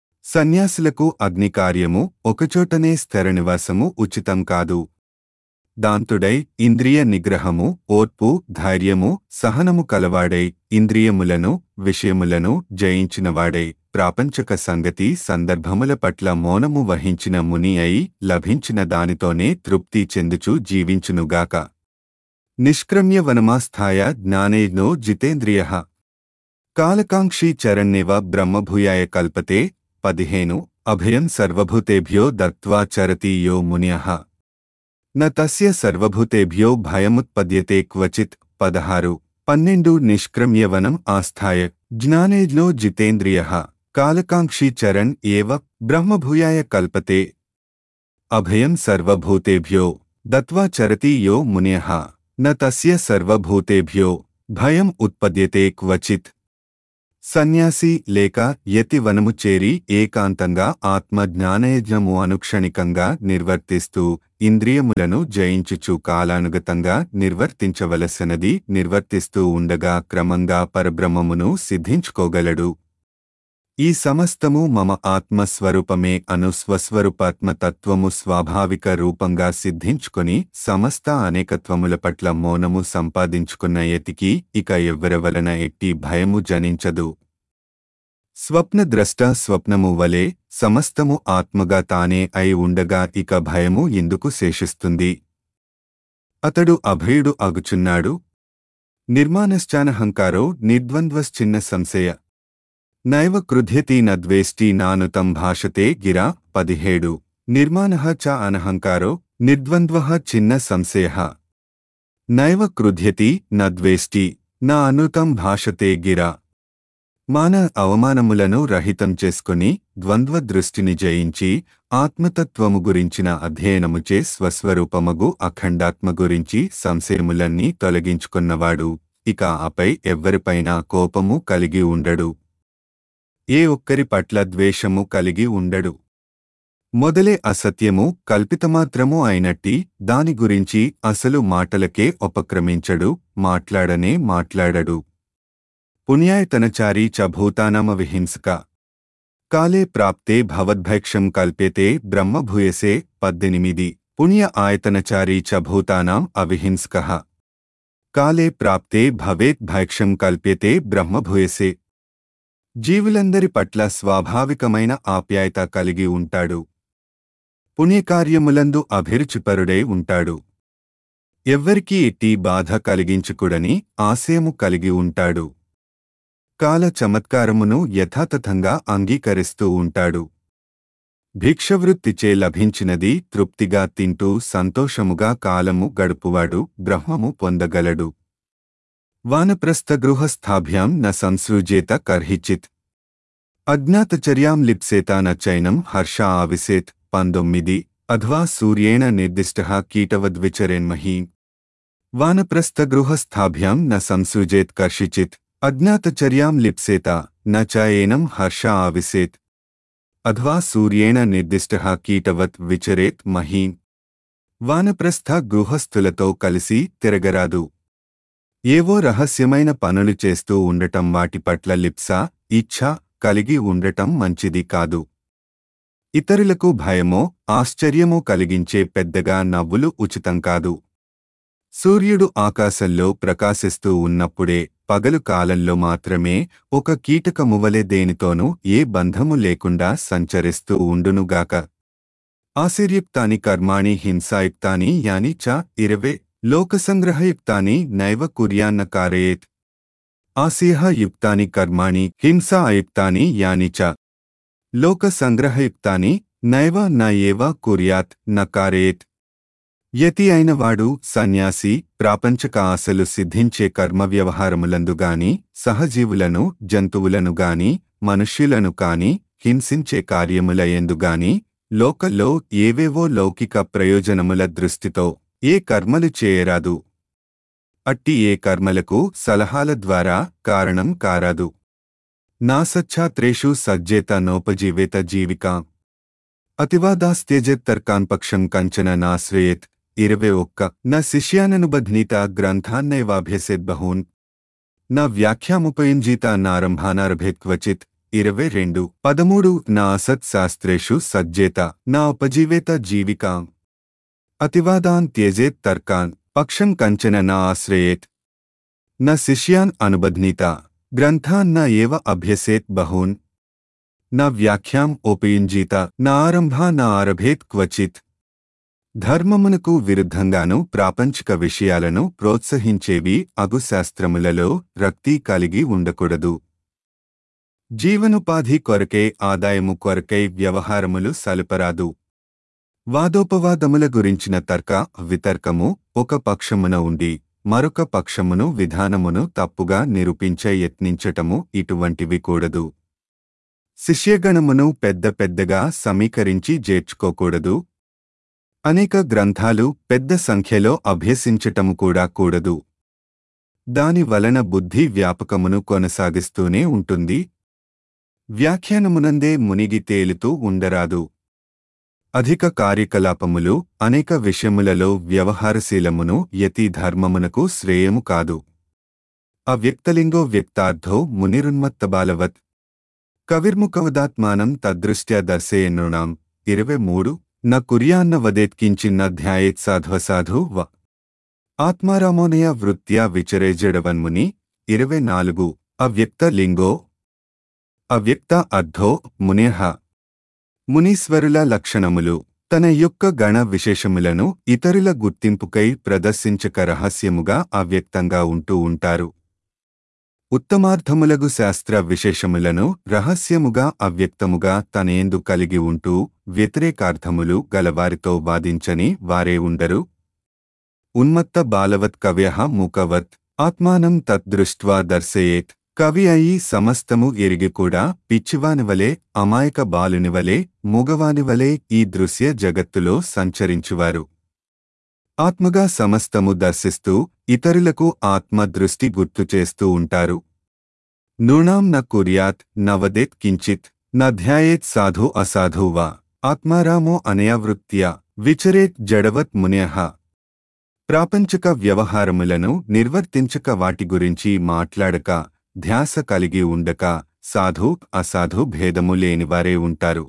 సన్యాసులకు అగ్నికార్యము ఒకచోటనే స్థిర నివాసము ఉచితం కాదు దాంతుడై ఇంద్రియ నిగ్రహము ఓర్పు ధైర్యము సహనము కలవాడై ఇంద్రియములను విషయములను జయించినవాడై ప్రాపంచక సంగతి సందర్భముల పట్ల మౌనము వహించిన ముని అయి లభించిన దానితోనే తృప్తి చెందుచు జీవించునుగాక నిష్క్రమ్య వనమాస్థాయ జ్ఞానేజ్ఞో జితేంద్రియ కాలకాంక్షీ చరణ్యేవ బ్రహ్మభూయాయ కల్పతే పదిహేను అభయం సర్వభూతేభ్యో దత్వా చరతి యో మున్యః న తస్య సర్వభూతేభ్యో భయముత్పద్యతే క్వచిత్ పదహారు పన్నెండు నిష్క్రమ్యవనం ఆస్థాయ జ్ఞానేజ్ఞో జితేంద్రియ కాలకాంక్షీ చరణ్ ఏవ బ్రహ్మభూయాయ కల్పతే అభయం సర్వభూతేభ్యో దత్వా చరతి యో మున్యః న తస్య సర్వభూతేభ్యో భయం ఉత్పద్యతే క్వచిత్ సన్యాసి లేక యతి వనము చేరి ఏకాంతంగా ఆత్మ జ్ఞానయజ్ఞము అనుక్షణికంగా నిర్వర్తిస్తూ ఇంద్రియములను జయించుచు కాలానుగతంగా నిర్వర్తించవలసినది నిర్వర్తిస్తూ ఉండగా క్రమంగా పరబ్రహ్మమును సిద్ధించుకోగలడు ఈ సమస్తము మమ ఆత్మస్వరూపమే అను స్వస్వరూపాత్మతత్వము స్వాభావిక రూపంగా సిద్ధించుకొని సమస్త అనేకత్వముల పట్ల మౌనము సంపాదించుకున్న యతికి ఇక ఎవ్వరి వలన ఎట్టి భయము జనించదు స్వప్నద్రష్ట స్వప్నము వలె సమస్తము ఆత్మగా తానే అయి ఉండగా ఇక భయము ఎందుకు శేషిస్తుంది అతడు అభయుడు అగుచున్నాడు నిర్మాణశ్చానహంకారో నిర్ద్వంద్వశ్చిన్న సంశయ నైవ క్రుధ్యతి నద్వేష్టి నానుతం భాషతే గిరా పదిహేడు నిర్మాణ చ అనహంకారో నిర్ద్వంద్వ చిన్న సంశయ నైవ క్రుధ్యతి నద్వేష్టి నా అనుతం భాషతే గిరా మాన అవమానములను రహితం చేసుకుని ద్వంద్వ దృష్టిని జయించి ఆత్మతత్వము గురించిన అధ్యయనముచే స్వస్వరూపమగు అఖండాత్మ గురించి సంశయములన్నీ తొలగించుకున్నవాడు ఇక ఆపై ఎవ్వరిపైనా కోపము కలిగి ఉండడు ఏ ఒక్కరి పట్ల ద్వేషము కలిగి ఉండడు మొదలే అసత్యము కల్పితమాత్రము అయినట్టి దాని గురించి అసలు మాటలకే ఉపక్రమించడు మాట్లాడనే మాట్లాడడు పుణ్యాయతనచారీ చ భూతానామ విహింసక కాలే ప్రాప్తే భవద్భైక్షం కల్ప్యతే బ్రహ్మభూయసే పద్దెనిమిది పుణ్య ఆయతనచారీ చ భూతానాం అవిహింసక కాలే ప్రాప్తే భవేత్ భైక్షం కల్ప్యతే బ్రహ్మభూయసే జీవులందరి పట్ల స్వాభావికమైన ఆప్యాయత కలిగి ఉంటాడు పుణ్యకార్యములందు అభిరుచిపరుడై ఉంటాడు ఎవ్వరికీ ఎట్టి బాధ కలిగించుకుడని ఆశయము కలిగి ఉంటాడు కాల చమత్కారమును యథాతథంగా అంగీకరిస్తూ ఉంటాడు భిక్షవృత్తిచే లభించినది తృప్తిగా తింటూ సంతోషముగా కాలము గడుపువాడు బ్రహ్మము పొందగలడు వానప్రస్థగృహస్థాభ్యాం న సంసృజేత కర్హిచిత్ అజ్ఞాతచర్యాం లిప్సేత న చైనం హర్ష ఆవిసేత్ పంతొమ్మిది అధ్వా సూర్యేణ నిర్దిష్ట కీటవద్విచరేన్మహీ వానప్రస్థగృహస్థాభ్యాం న సంసృజేత్ కర్షిచిత్ అజ్ఞాతచర్యాం లిప్సేత న చ ఏనం హర్ష ఆవిసేత్ అధ్వా సూర్యేణ నిర్దిష్ట కీటవత్ విచరేత్ మహీం వానప్రస్థ గృహస్థులతో కలిసి తిరగరాదు ఏవో రహస్యమైన పనులు చేస్తూ ఉండటం వాటి పట్ల లిప్స ఇచ్ఛ కలిగి ఉండటం మంచిది కాదు ఇతరులకు భయమో ఆశ్చర్యమో కలిగించే పెద్దగా నవ్వులు ఉచితం కాదు సూర్యుడు ఆకాశంలో ప్రకాశిస్తూ ఉన్నప్పుడే పగలు కాలంలో మాత్రమే ఒక కీటకమువలె దేనితోనూ ఏ బంధము లేకుండా సంచరిస్తూ ఉండునుగాక ఆశీర్యుక్తాని కర్మాణి హింసాయుక్తాని యాని చ ఇరవే లోకసంగ్రహయుక్తాని నైవ కుర్యాన్న కారయేత్ ఆశీహయుక్తాని కర్మాణి హింసాయుక్తాని యాని చ లోకసంగ్రహయుక్తాని నైవ న ఏవ కుర్యాత్ న కారయేత్ యతి అయినవాడు సన్యాసి ప్రాపంచక ఆశలు సిద్ధించే కర్మ వ్యవహారములందుగాని సహజీవులను జంతువులను గాని మనుష్యులను కాని హింసించే కార్యముల ఎందుగాని లోకల్లో ఏవేవో లౌకిక ప్రయోజనముల దృష్టితో ఏ కర్మలు చేయరాదు అట్టి ఏ కర్మలకు సలహాల ద్వారా కారణం కారాదు నాసచ్ఛాత్రేషు సజ్జేత నోపజీవేత జీవికా అతివాదాస్త్యజెత్తర్కాన్ పక్షం కంచన నాశ్రయేత్ ఇరవై ఒక్క న శిష్యాననుబధ్నీత గ్రంథాన్నైవాభ్యసేద్బహూన్ న వ్యాఖ్యాముపయుంజీత నారంభానారభేత్ క్వచిత్ ఇరవై రెండు పదమూడు నా అసత్ శాస్త్రేషు సజ్జేత నా ఉపజీవేత జీవికా అతివాదాన్ త్యజేత్ తర్కాన్ పక్షం కంచన న ఆశ్రయేత్ న శిష్యాన్ అనుబధ్నీత గ్రంథాన్ న ఏవ అభ్యసేత్ బహూన్ న వ్యాఖ్యాం ఉపయుంజీత న ఆరంభా న ఆరభేత్ క్వచిత్ ధర్మమునకు విరుద్ధంగాను ప్రాపంచిక విషయాలను ప్రోత్సహించేవి అగు శాస్త్రములలో రక్తి కలిగి ఉండకూడదు జీవనోపాధి కొరకై ఆదాయము కొరకై వ్యవహారములు సలుపరాదు వాదోపవాదముల గురించిన తర్క వితర్కము ఒక పక్షమున ఉండి మరొక పక్షమును విధానమును తప్పుగా నిరూపించ యత్నించటము ఇటువంటివి కూడదు శిష్యగణమును పెద్ద పెద్దగా సమీకరించి చేర్చుకోకూడదు అనేక గ్రంథాలు పెద్ద సంఖ్యలో అభ్యసించటము కూడా కూడదు దాని వలన బుద్ధి వ్యాపకమును కొనసాగిస్తూనే ఉంటుంది వ్యాఖ్యానమునందే మునిగి తేలుతూ ఉండరాదు అధిక కార్యకలాపములు అనేక విషయములలో వ్యవహారశీలమును యతి ధర్మమునకు శ్రేయము కాదు అవ్యక్తలింగో వ్యక్తార్థో మునిరున్మత్తబాలవత్ కవిర్ముఖవదాత్మానం తదృష్ట్యా దర్శయనృణాం ఇరవై మూడు న కుర్యాన్న వదేత్కించిన్న ధ్యాయేత్సాధ్వసాధు వ ఆత్మారామోనయ వృత్త్యా విచరేజడవన్ముని ఇరవై నాలుగు అవ్యక్త లింగో అవ్యక్త అర్థో మునేహ మునీశ్వరుల లక్షణములు తన యొక్క గణ విశేషములను ఇతరుల గుర్తింపుకై ప్రదర్శించక రహస్యముగా అవ్యక్తంగా ఉంటూ ఉంటారు ఉత్తమార్థములగు శాస్త్ర విశేషములను రహస్యముగా అవ్యక్తముగా తనేందు కలిగి ఉంటూ వ్యతిరేకార్థములు గలవారితో వాదించని వారే ఉండరు ఉన్మత్త బాలవత్ కవ్య మూకవత్ ఆత్మానం తద్దృష్ట్వా దర్శయేత్ కవి అయి సమస్తము ఎరిగి కూడా పిచ్చివానివలే అమాయక బాలునివలే మూగవానివలే ఈ దృశ్య జగత్తులో సంచరించువారు ఆత్మగా సమస్తము దర్శిస్తూ ఇతరులకు ఆత్మ దృష్టి గుర్తు చేస్తూ ఉంటారు నృణాం న కుర్యాత్ నవదేత్ కించిత్ న ధ్యాయేత్ సాధు అసాధు వా ఆత్మారామో అనయా వృత్త్యా విచరేత్ జడవత్ మునేహ ప్రాపంచక వ్యవహారములను నిర్వర్తించక వాటి గురించి మాట్లాడక ధ్యాస కలిగి ఉండక సాధు అసాధు భేదము లేనివారే ఉంటారు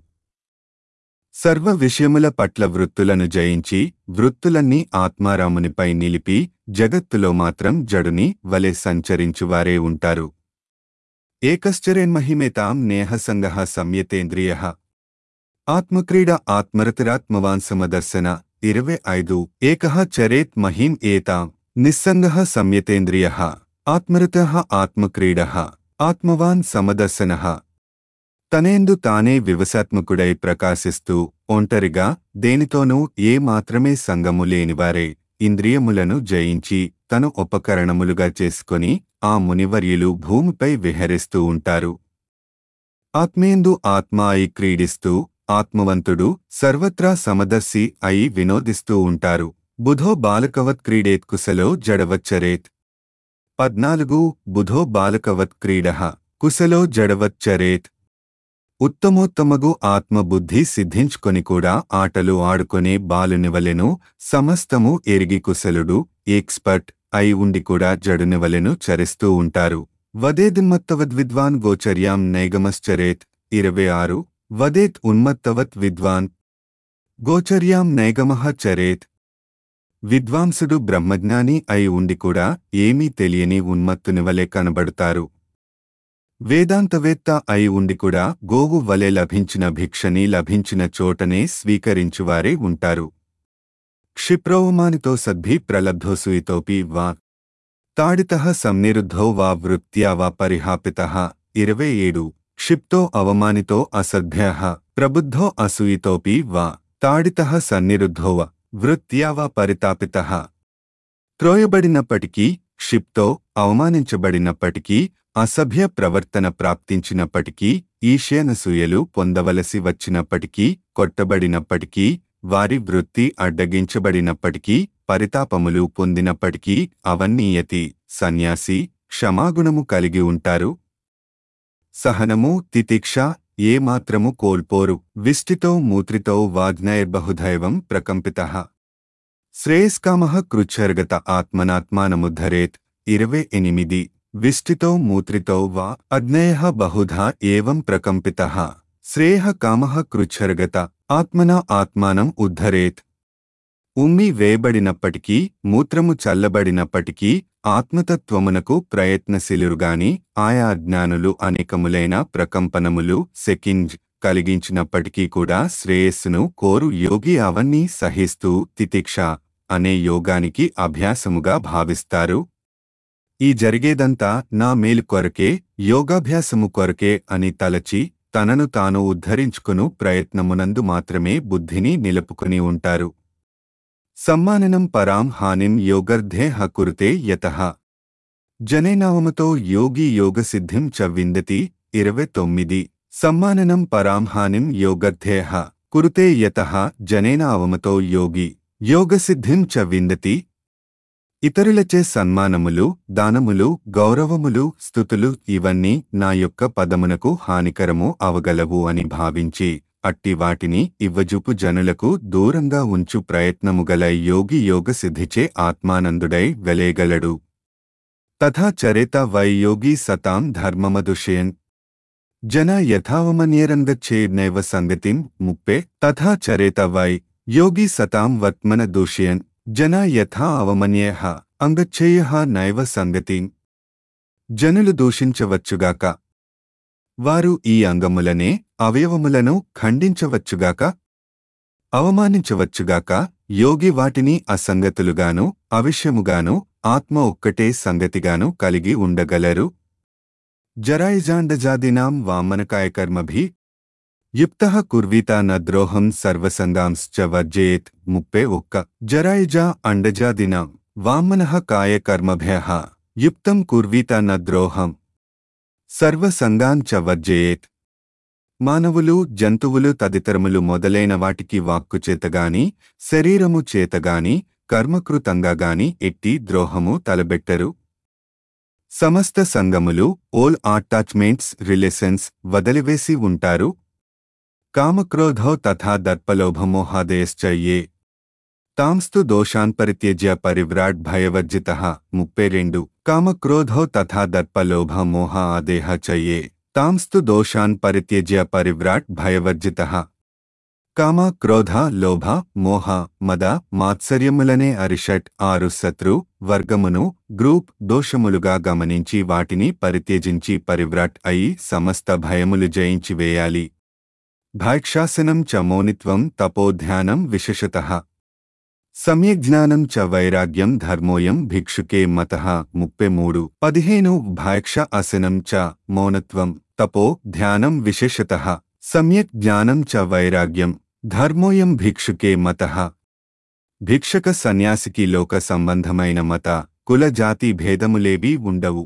సర్వ విషయముల పట్ల వృత్తులను జయించి వృత్తులన్నీ ఆత్మారామునిపై నిలిపి జగత్తులో మాత్రం జడుని వలె సంచరించువారే ఉంటారు ఏకశ్చరేన్మహిమేతాం నేహసంగ సంయతేంద్రియ ఆత్మక్రీడ ఆత్మరతిరాత్మవాన్ సమదర్శన ఇరవై ఐదు ఏకః చరేత్ మహీం ఏతాం నిస్సంగ సంయతేంద్రియ ఆత్మరత ఆత్మక్రీడ ఆత్మవాన్ సమదర్శన తనేందు తానే వివసాత్మకుడై ప్రకాశిస్తూ ఒంటరిగా దేనితోనూ ఏ మాత్రమే సంగము లేనివారే ఇంద్రియములను జయించి తను ఉపకరణములుగా చేసుకొని ఆ మునివర్యులు భూమిపై విహరిస్తూ ఉంటారు ఆత్మేందు ఆత్మ అయి క్రీడిస్తూ ఆత్మవంతుడు సర్వత్రా సమదర్శి అయి వినోదిస్తూ ఉంటారు బుధో బాలకవత్ క్రీడేత్ కుశలో జడవచ్చరేత్ పద్నాలుగు బుధో బాలకవత్ క్రీడ కుశలో జడవచ్చరేత్ ఉత్తమోత్తమగు ఆత్మబుద్ధి సిద్ధించుకొని కూడా ఆటలు ఆడుకొనే బాలునివలెను సమస్తము ఎరిగి కుశలుడు ఎక్స్పర్ట్ అయి ఉండి కూడా జడునివలెను చరిస్తూ ఉంటారు వదేదిన్మత్తవద్ విద్వాన్ గోచర్యాం నైగమశ్చరేత్ ఇరవై ఆరు వదేత్ ఉన్మత్తవత్ విద్వాన్ గోచర్యాం నైగమః చరేత్ విద్వాంసుడు బ్రహ్మజ్ఞాని అయి ఉండి కూడా ఏమీ తెలియని ఉన్మత్తునివలె కనబడుతారు వేదాంతవేత్త అయి ఉండి కూడా గోవు వలె లభించిన భిక్షని లభించిన చోటనే స్వీకరించువారే ఉంటారు క్షిప్రోవమానితో సద్భి ప్రలబ్ధోసుయితోపి వా తాడిత సంనిరుద్ధో వా వృత్త్యా వా పరిహాపిత ఇరవై ఏడు క్షిప్తో అవమానితో అసద్భ్య ప్రబుద్ధో అసూయితోపి వా తాడిత సన్నిరుద్ధో వా వృత్త్యా వా పరితాపిత త్రోయబడినప్పటికీ క్షిప్తో అవమానించబడినప్పటికీ అసభ్య ప్రవర్తన ప్రాప్తించినప్పటికీ ఈశానసూయలు పొందవలసి వచ్చినప్పటికీ కొట్టబడినప్పటికీ వారి వృత్తి అడ్డగించబడినప్పటికీ పరితాపములు పొందినప్పటికీ అవన్నీయతి సన్యాసి క్షమాగుణము కలిగి ఉంటారు సహనము తితిక్ష ఏ మాత్రము కోల్పోరు విష్టితో మూత్రితో వాజ్ఞైర్బహుధైవం ప్రకంపిత శ్రేయస్కామ కృచ్ఛర్గత ఆత్మనాత్మానముద్ధరేత్ ఇరవై ఎనిమిది విష్టితో మూత్రితో వా అగ్నేయ బహుధా ఏవం ప్రకంపిత శ్రేయ కామ కృచ్ఛర్గత ఆత్మనా ఆత్మానం ఉద్ధరేత్ ఉమ్మి వేయబడినప్పటికీ మూత్రము చల్లబడినప్పటికీ ఆత్మతత్వమునకు ప్రయత్నశీలురుగాని ఆయా జ్ఞానులు అనేకములైన ప్రకంపనములు సెకింజ్ కలిగించినప్పటికీ కూడా శ్రేయస్సును కోరు యోగి అవన్నీ సహిస్తూ తితిక్ష అనే యోగానికి అభ్యాసముగా భావిస్తారు ఈ జరిగేదంతా నా మేలు కొరకే యోగాభ్యాసము కొరకే అని తలచి తనను తాను ఉద్ధరించుకును ప్రయత్నమునందు మాత్రమే బుద్ధిని నిలుపుకుని ఉంటారు సమ్మాననం పరాం హానిం యోగర్ధే హకురుతే యతః జనేనామతో యోగి యోగసిద్ధిం చ విందతి ఇరవై తొమ్మిది సమ్మాననం పరాం హానిం యోగర్థేహ కురుతే యతః జనేన అవమతో యోగి యోగసిద్ధిం చ విందతి ఇతరులచే సన్మానములు దానములు గౌరవములు స్థుతులు ఇవన్నీ నా యొక్క పదమునకు హానికరము అవగలవు అని భావించి అట్టి వాటిని ఇవ్వజూపు జనులకు దూరంగా ఉంచు ప్రయత్నముగల యోగి యోగసిద్ధిచే ఆత్మానందుడై వెలేగలడు తథా చరేత వై యోగి సతాం ధర్మమదుషయన్ జన యథావమన్యేరంగచ్చేర్నైవ సంగతిం ముప్పే తథా చరేత వై యోగి సతాం వర్త్మన దూషయన్ జన యథా అవమన్యేహ అంగచ్చేయ నైవ సంగతిం జనులు దూషించవచ్చుగాక వారు ఈ అంగములనే అవయవములను ఖండించవచ్చుగాక అవమానించవచ్చుగాక యోగి వాటిని అసంగతులుగాను అవిష్యముగాను ఆత్మ ఒక్కటే సంగతిగాను కలిగి ఉండగలరు జరాయిజాండజాదినాం వామనకాయకర్మభి యుక్త కుర్వీత న ద్రోహం సర్వసంగాంశ్చ వర్జయేత్ ముప్పే ఒక్క జరాయిజా అండజాదినాం వామనః కాయకర్మభ్య యుక్తం కుర్వీత న ద్రోహం సర్వసంగాన్ చ వర్జయేత్ మానవులు జంతువులు తదితరములు మొదలైన వాటికి వాక్కు చేతగాని శరీరము చేతగాని కర్మకృతంగా గాని ఎట్టి ద్రోహము తలబెట్టరు సమస్త సంగములు ఓల్ అటాచ్మెంట్స్ రిలేషన్స్ వదిలివేసి ఉంటారు కామక్రోధౌ తథా దర్పలోభమోహాదయశ్చ ఏ తాంస్తు దోషాన్ పరిత్యజ్య పరివ్రాట్ భయవర్జిత ముప్పై రెండు కామక్రోధౌ తథా దర్పలోభ మోహ ఆదేహ చ ఏ తాంస్తు దోషాన్ పరిత్యజ్య పరివ్రాట్ భయవర్జిత కామ క్రోధ లోభ మోహ మద మాత్సర్యములనే అరిషట్ ఆరు శత్రు వర్గమును గ్రూప్ దోషములుగా గమనించి వాటిని పరిత్యజించి పరివ్రాట్ అయి సమస్త భయములు జయించి వేయాలి భాక్షాసనం చ మౌనిత్వం తపోధ్యానం విశేషత సమ్యజ్ఞానం చ వైరాగ్యం ధర్మోయం భిక్షుకే మత ముప్పై మూడు పదిహేను భాక్ష అసనం చ మౌనత్వం తపో ధ్యానం విశేషత సమ్యక్ జ్ఞానం చ వైరాగ్యం ధర్మోయం భిక్షుకే మత భిక్షక సన్యాసికి లోక సంబంధమైన మత కుల జాతి భేదములేవీ ఉండవు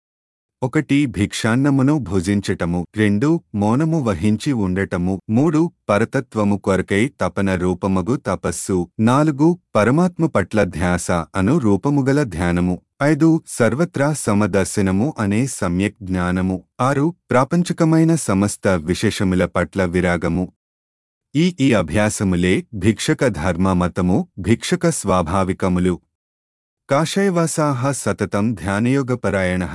ఒకటి భిక్షాన్నమును భుజించటము రెండు మౌనము వహించి ఉండటము మూడు పరతత్వము కొరకై తపన రూపమగు తపస్సు నాలుగు పరమాత్మ పట్ల ధ్యాస అను రూపముగల ధ్యానము ఐదు సర్వత్రా సమదర్శనము అనే సమ్యక్ జ్ఞానము ఆరు ప్రాపంచికమైన సమస్త విశేషముల పట్ల విరాగము ఈ ఈ అభ్యాసములే భిక్షక ధర్మ మతము భిక్షక స్వాభావికములు కాషాయవాసాహ సతతం ధ్యానయోగపరాయణ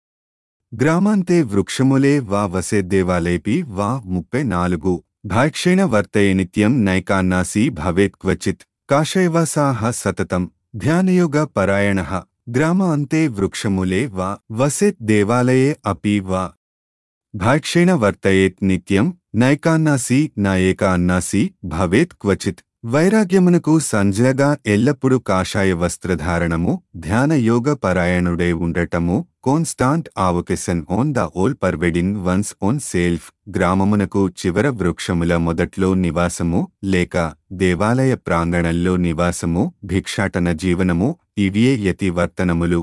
గ్రామాంతే వృక్షములే వా వసేద్దేవాలేపి వా ముప్పై నాలుగు భాక్షేణ వర్తయే నిత్యం నైకాన్నాసి భవేత్ క్వచిత్ కాషాయవాసాహ సతతం ధ్యానయోగ పరాయణ గ్రామ అంతే వృక్షములే వా వసేత్ దేవాలయే అపి వా భాక్షేణ వర్తయేత్ నిత్యం నైకాన్నాసి నా ఏక అన్నాసి భవేత్ క్వచిత్ వైరాగ్యమునకు సంజయగా ఎల్లప్పుడూ కాషాయ వస్త్రధారణము ధ్యాన యోగ పరాయణుడై ఉండటము constant invocation on the all pervading one's own self గ్రామమునకు చివర వృక్షముల మొదట్లో నివాసము లేక దేవాలయ ప్రాంగణంలో నివాసము భిక్షాటన జీవనము ఇవియే యతి వర్తనములు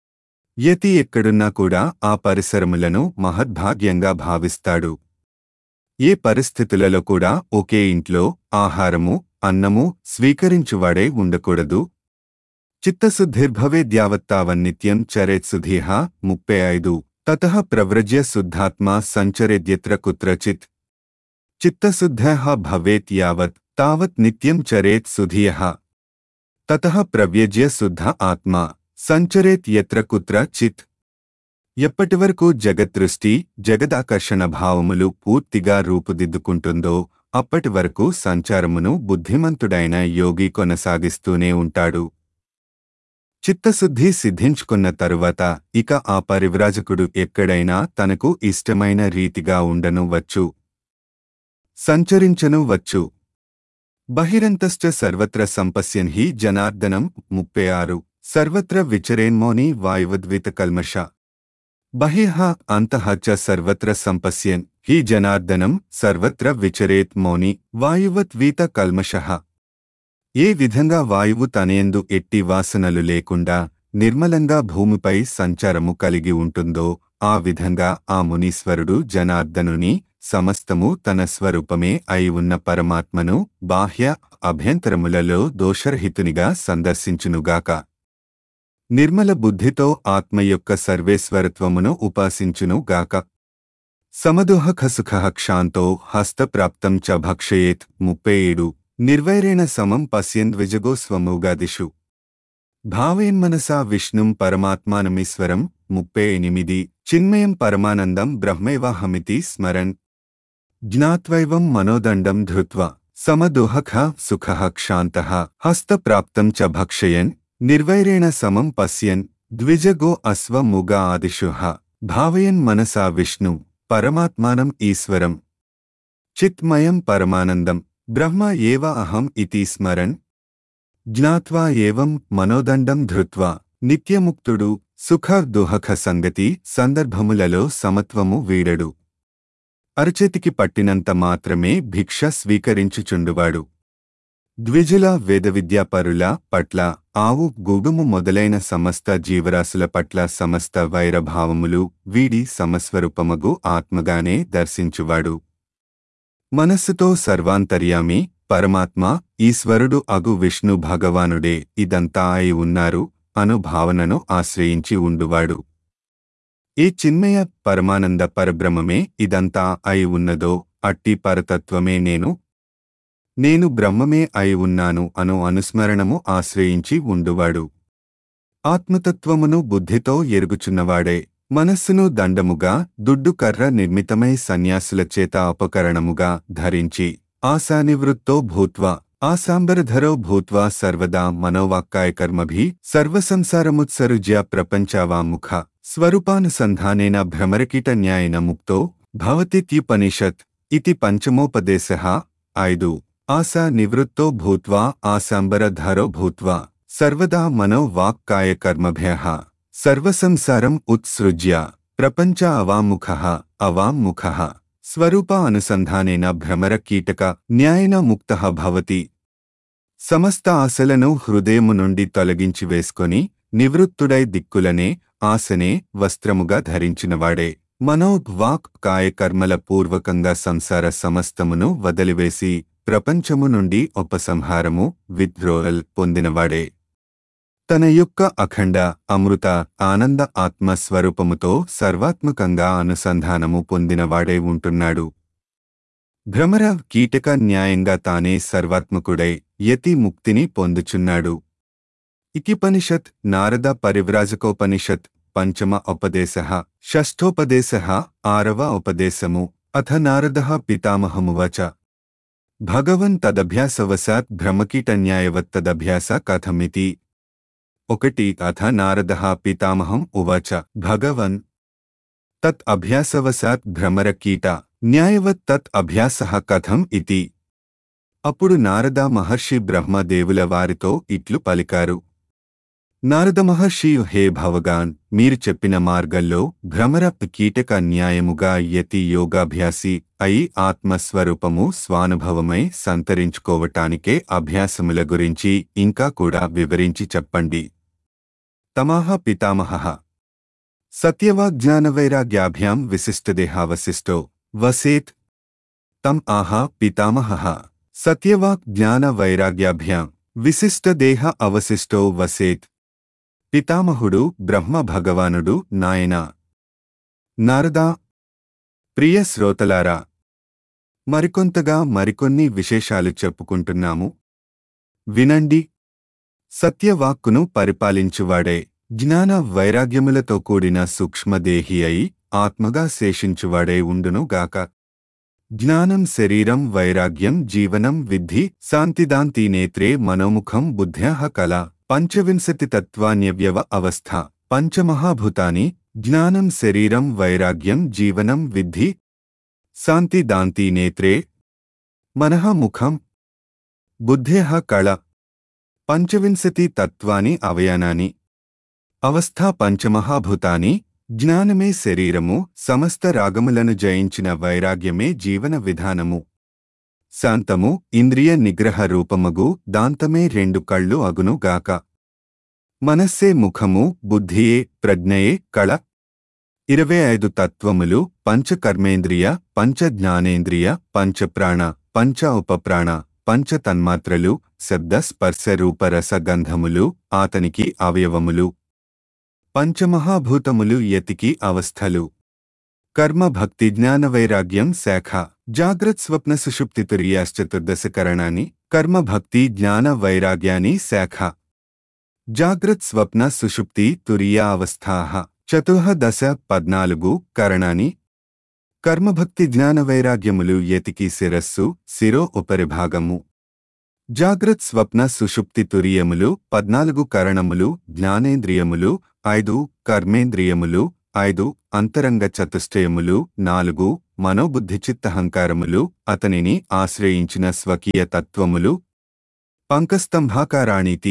యతి ఎక్కడున్నా కూడా ఆ పరిసరములను మహద్భాగ్యంగా భావిస్తాడు ఏ పరిస్థితులలో కూడా ఒకే ఇంట్లో ఆహారము అన్నము స్వీకరించువాడే ఉండకూడదు చిత్తశుద్ధిర్భవేద్యావత్తావన్నిత్యం చరేత్సుధీహ ముప్పై ఐదు తత ప్రవ్రజ్య శుద్ధాత్మా సంచరేద్యత్ర కుత్రచిత్ చిత్తశుద్ధ భవేత్ యావత్ తావత్ నిత్యం చరేత్ సుధీయ తత ప్రవ్యజ్య శుద్ధ ఆత్మా సంచరేత్ యత్ర కుత్ర చిత్ ఎప్పటివరకు జగద్దృష్టి జగదాకర్షణ భావములు పూర్తిగా రూపుదిద్దుకుంటుందో అప్పటి వరకు సంచారమును బుద్ధిమంతుడైన యోగి కొనసాగిస్తూనే ఉంటాడు చిత్తశుద్ధి సిద్ధించుకున్న తరువాత ఇక ఆ పరివ్రాజకుడు ఎక్కడైనా తనకు ఇష్టమైన రీతిగా ఉండను వచ్చు సంచరించను వచ్చు బహిరంతశ్చ సర్వత్ర సంపశ్యన్ హి జనార్దనం ముప్పై ఆరు సర్వత్ర విచరేన్మోని వాయువద్విత కల్మష బహిః అంతః చ సర్వత్ర సంపశ్యన్ హి జనార్దనం సర్వత్ర విచరేత్ మోని వాయువద్వీత కల్మషః ఏ విధంగా వాయువు తనయందు ఎట్టి వాసనలు లేకుండా నిర్మలంగా భూమిపై సంచారము కలిగి ఉంటుందో ఆ విధంగా ఆ మునీశ్వరుడు జనార్దనుని సమస్తము తన స్వరూపమే అయి ఉన్న పరమాత్మను బాహ్య అభ్యంతరములలో దోషరహితునిగా సందర్శించునుగాక నిర్మల బుద్ధితో ఆత్మ యొక్క సర్వేశ్వరత్వమును ఉపాసించును గాక సమదుహఖసుఖ క్షాంతో హస్తప్రాప్తం చ భక్షయేత్ ముప్పై ఏడు నిర్వైరేణ సమం పశ్యన్ ద్విజగో స్వముగాదిషు భావేన్మనసా విష్ణుం పరమాత్మానమీశ్వరం ముప్పై ఎనిమిది చిన్మయం పరమానందం బ్రహ్మైవాహమితి స్మరన్ జ్ఞాత్వైవం మనోదండం ధృత్వా సమదుహఖ సుఖః క్షాంతః హస్తప్రాప్తం చ భక్షయన్ నిర్వైరేణ సమం పశ్యన్ ద్విజగో అశ్వముగా ఆదిషుః భావయన్ మనసా విష్ణు పరమాత్మానం ఈశ్వరం చిత్మయం పరమానందం బ్రహ్మ ఏవ అహం ఇతి స్మరన్ జ్ఞాత్వా ఏవం మనోదండం ధృత్వా నిత్యముక్తుడు సుఖ దుహఖ సంగతి సందర్భములలో సమత్వము వీడడు అరచేతికి పట్టినంత మాత్రమే భిక్ష స్వీకరించుచుండువాడు ద్విజుల వేదవిద్యాపరుల పట్ల ఆవు గూడుము మొదలైన సమస్త జీవరాశుల పట్ల సమస్త వైరభావములు వీడి సమస్వరూపమగు ఆత్మగానే దర్శించువాడు మనస్సుతో సర్వాంతర్యామి పరమాత్మ ఈశ్వరుడు అగు విష్ణు భగవానుడే ఇదంతా అయి ఉన్నారు అను భావనను ఆశ్రయించి ఉండువాడు ఏ చిన్మయ పరమానంద పరబ్రహ్మమే ఇదంతా అయి ఉన్నదో అట్టి పరతత్వమే నేను నేను బ్రహ్మమే అయి ఉన్నాను అను అనుస్మరణము ఆశ్రయించి ఉండువాడు ఆత్మతత్వమును బుద్ధితో ఎరుగుచున్నవాడే మనస్సును దండముగా దుడ్డు కర్ర నిర్మితమై సన్యాసుల చేత అపకరణముగా ధరించి ఆశానివృత్తో భూత్వా ఆసాంబరధరో భూత్వా సర్వదా మనోవాక్కాయకర్మభి సర్వసంసారముత్సరుజ్య ప్రపంచావాముఖ స్వరూపానుసంధానేన భ్రమరకీట న్యాయన ముక్తో భవతిత్యుపనిషత్ ఇతి పంచమోపదేశ ఐదు ఆశా నివృత్తో భూత్వా ఆసాంబరధరో భూత్వా సర్వదా మనో వాక్కాయకర్మభ్య సర్వసంసారం ఉత్సృజ్య ప్రపంచ అవాముఖ అవాముఖ స్వరూప అనుసంధానేన భ్రమర కీటక న్యాయన ముక్త భవతి సమస్త ఆశలను హృదయము నుండి తొలగించి వేసుకొని నివృత్తుడై దిక్కులనే ఆశనే వస్త్రముగా ధరించినవాడే మనో వాక్ కాయకర్మల పూర్వకంగా సంసార సమస్తమును వదిలివేసి ప్రపంచము నుండి ఉపసంహారము విత్డ్రోవల్ పొందినవాడే తన యొక్క అఖండ అమృత ఆనంద ఆత్మస్వరూపముతో సర్వాత్మకంగా అనుసంధానము పొందినవాడే ఉంటున్నాడు భ్రమర కీటక న్యాయంగా తానే సర్వాత్మకుడై యతి ముక్తిని పొందుచున్నాడు ఇకిపనిషత్ నారద పరివ్రాజకోపనిషత్ పంచమ ఉపదేశ షష్ఠోపదేశ ఆరవ ఉపదేశము అథ నారద పితామహమువచ భగవన్ తదభ్యాసవశాత్ భ్రమకీటన్యాయవత్తదభ్యాస కథమితి ఒకటి అథ నారద పితామహం ఉవాచ భగవన్ తత్ అభ్యాసవశాత్ భ్రమరకీట న్యాయవత్ తత్ అభ్యాస కథం ఇతి అప్పుడు నారద మహర్షి బ్రహ్మదేవుల వారితో ఇట్లు పలికారు నారద మహర్షి హే భవగాన్ మీరు చెప్పిన మార్గంలో భ్రమర కీటక న్యాయముగా యతి యోగాభ్యాసి అయి ఆత్మస్వరూపము స్వానుభవమై సంతరించుకోవటానికే అభ్యాసముల గురించి ఇంకా కూడా వివరించి చెప్పండి తమాహ పితామహ సత్యవాగ్జ్ఞానవైరాగ్యాభ్యాం విశిష్టదేహావశిష్టో వసేత్ తం ఆహా పితామహ సత్యవాక్ జ్ఞాన వైరాగ్యాభ్యాం విశిష్టదేహ అవశిష్టో వసేత్ పితామహుడు బ్రహ్మ భగవానుడు నాయనా నారదా ప్రియ శ్రోతలారా మరికొంతగా మరికొన్ని విశేషాలు చెప్పుకుంటున్నాము వినండి సత్యవాక్కును పరిపాలించువాడే జ్ఞాన వైరాగ్యములతో కూడిన సూక్ష్మదేహి అయి ఆత్మగా శేషించువాడే ఉండును గాక జ్ఞానం శరీరం వైరాగ్యం జీవనం విద్ధి శాంతిదాంతి నేత్రే మనోముఖం బుద్ధ్యాః కళ పంచవింశతి తత్వాన్యవ్యవ అవస్థ పంచమహాభూతాని జ్ఞానం శరీరం వైరాగ్యం జీవనం విద్ధి శాంతిదాంతి నేత్రే మనః ముఖం బుద్ధేః కళ పంచవింశతి తత్వాని అవయానాని అవస్థా పంచమహాభూతాని జ్ఞానమే శరీరము సమస్త రాగములను జయించిన వైరాగ్యమే జీవన విధానము శాంతము ఇంద్రియ నిగ్రహ రూపమగు దాంతమే రెండు కళ్ళు అగును గాక మనస్సే ముఖము బుద్ధియే ప్రజ్ఞయే కళ ఇరవై ఐదు తత్వములు పంచకర్మేంద్రియ పంచ జ్ఞానేంద్రియ పంచప్రాణ పంచ ఉపప్రాణ పంచ తన్మాత్రలు శబ్ద స్పర్శ రూపరస గంధములు ఆతనికి అవయవములు పంచమహాభూతములు యతికి అవస్థలు కర్మ భక్తి జ్ఞాన వైరాగ్యం శాఖ జాగ్రత్ స్వప్న సుషుప్తి తుర్యాశ్చతుర్దశ కరణాన్ని కర్మ భక్తి జ్ఞాన వైరాగ్యాని శాఖ జాగ్రత్ స్వప్న సుషుప్తి తురియా అవస్థాః చతుః దశ పద్నాలుగు కరణాని కర్మభక్తి జ్ఞాన వైరాగ్యములు యతికి శిరస్సు శిరో ఉపరిభాగము జాగ్రత్ స్వప్న సుషుప్తి తురియములు పద్నాలుగు కరణములు జ్ఞానేంద్రియములు ఐదు కర్మేంద్రియములు ఐదు అంతరంగ చతుష్టయములు నాలుగు మనోబుద్ధి చిత్తహంకారములు అతనిని ఆశ్రయించిన స్వకీయ తత్వములు పంకస్తంభాకారాణీతి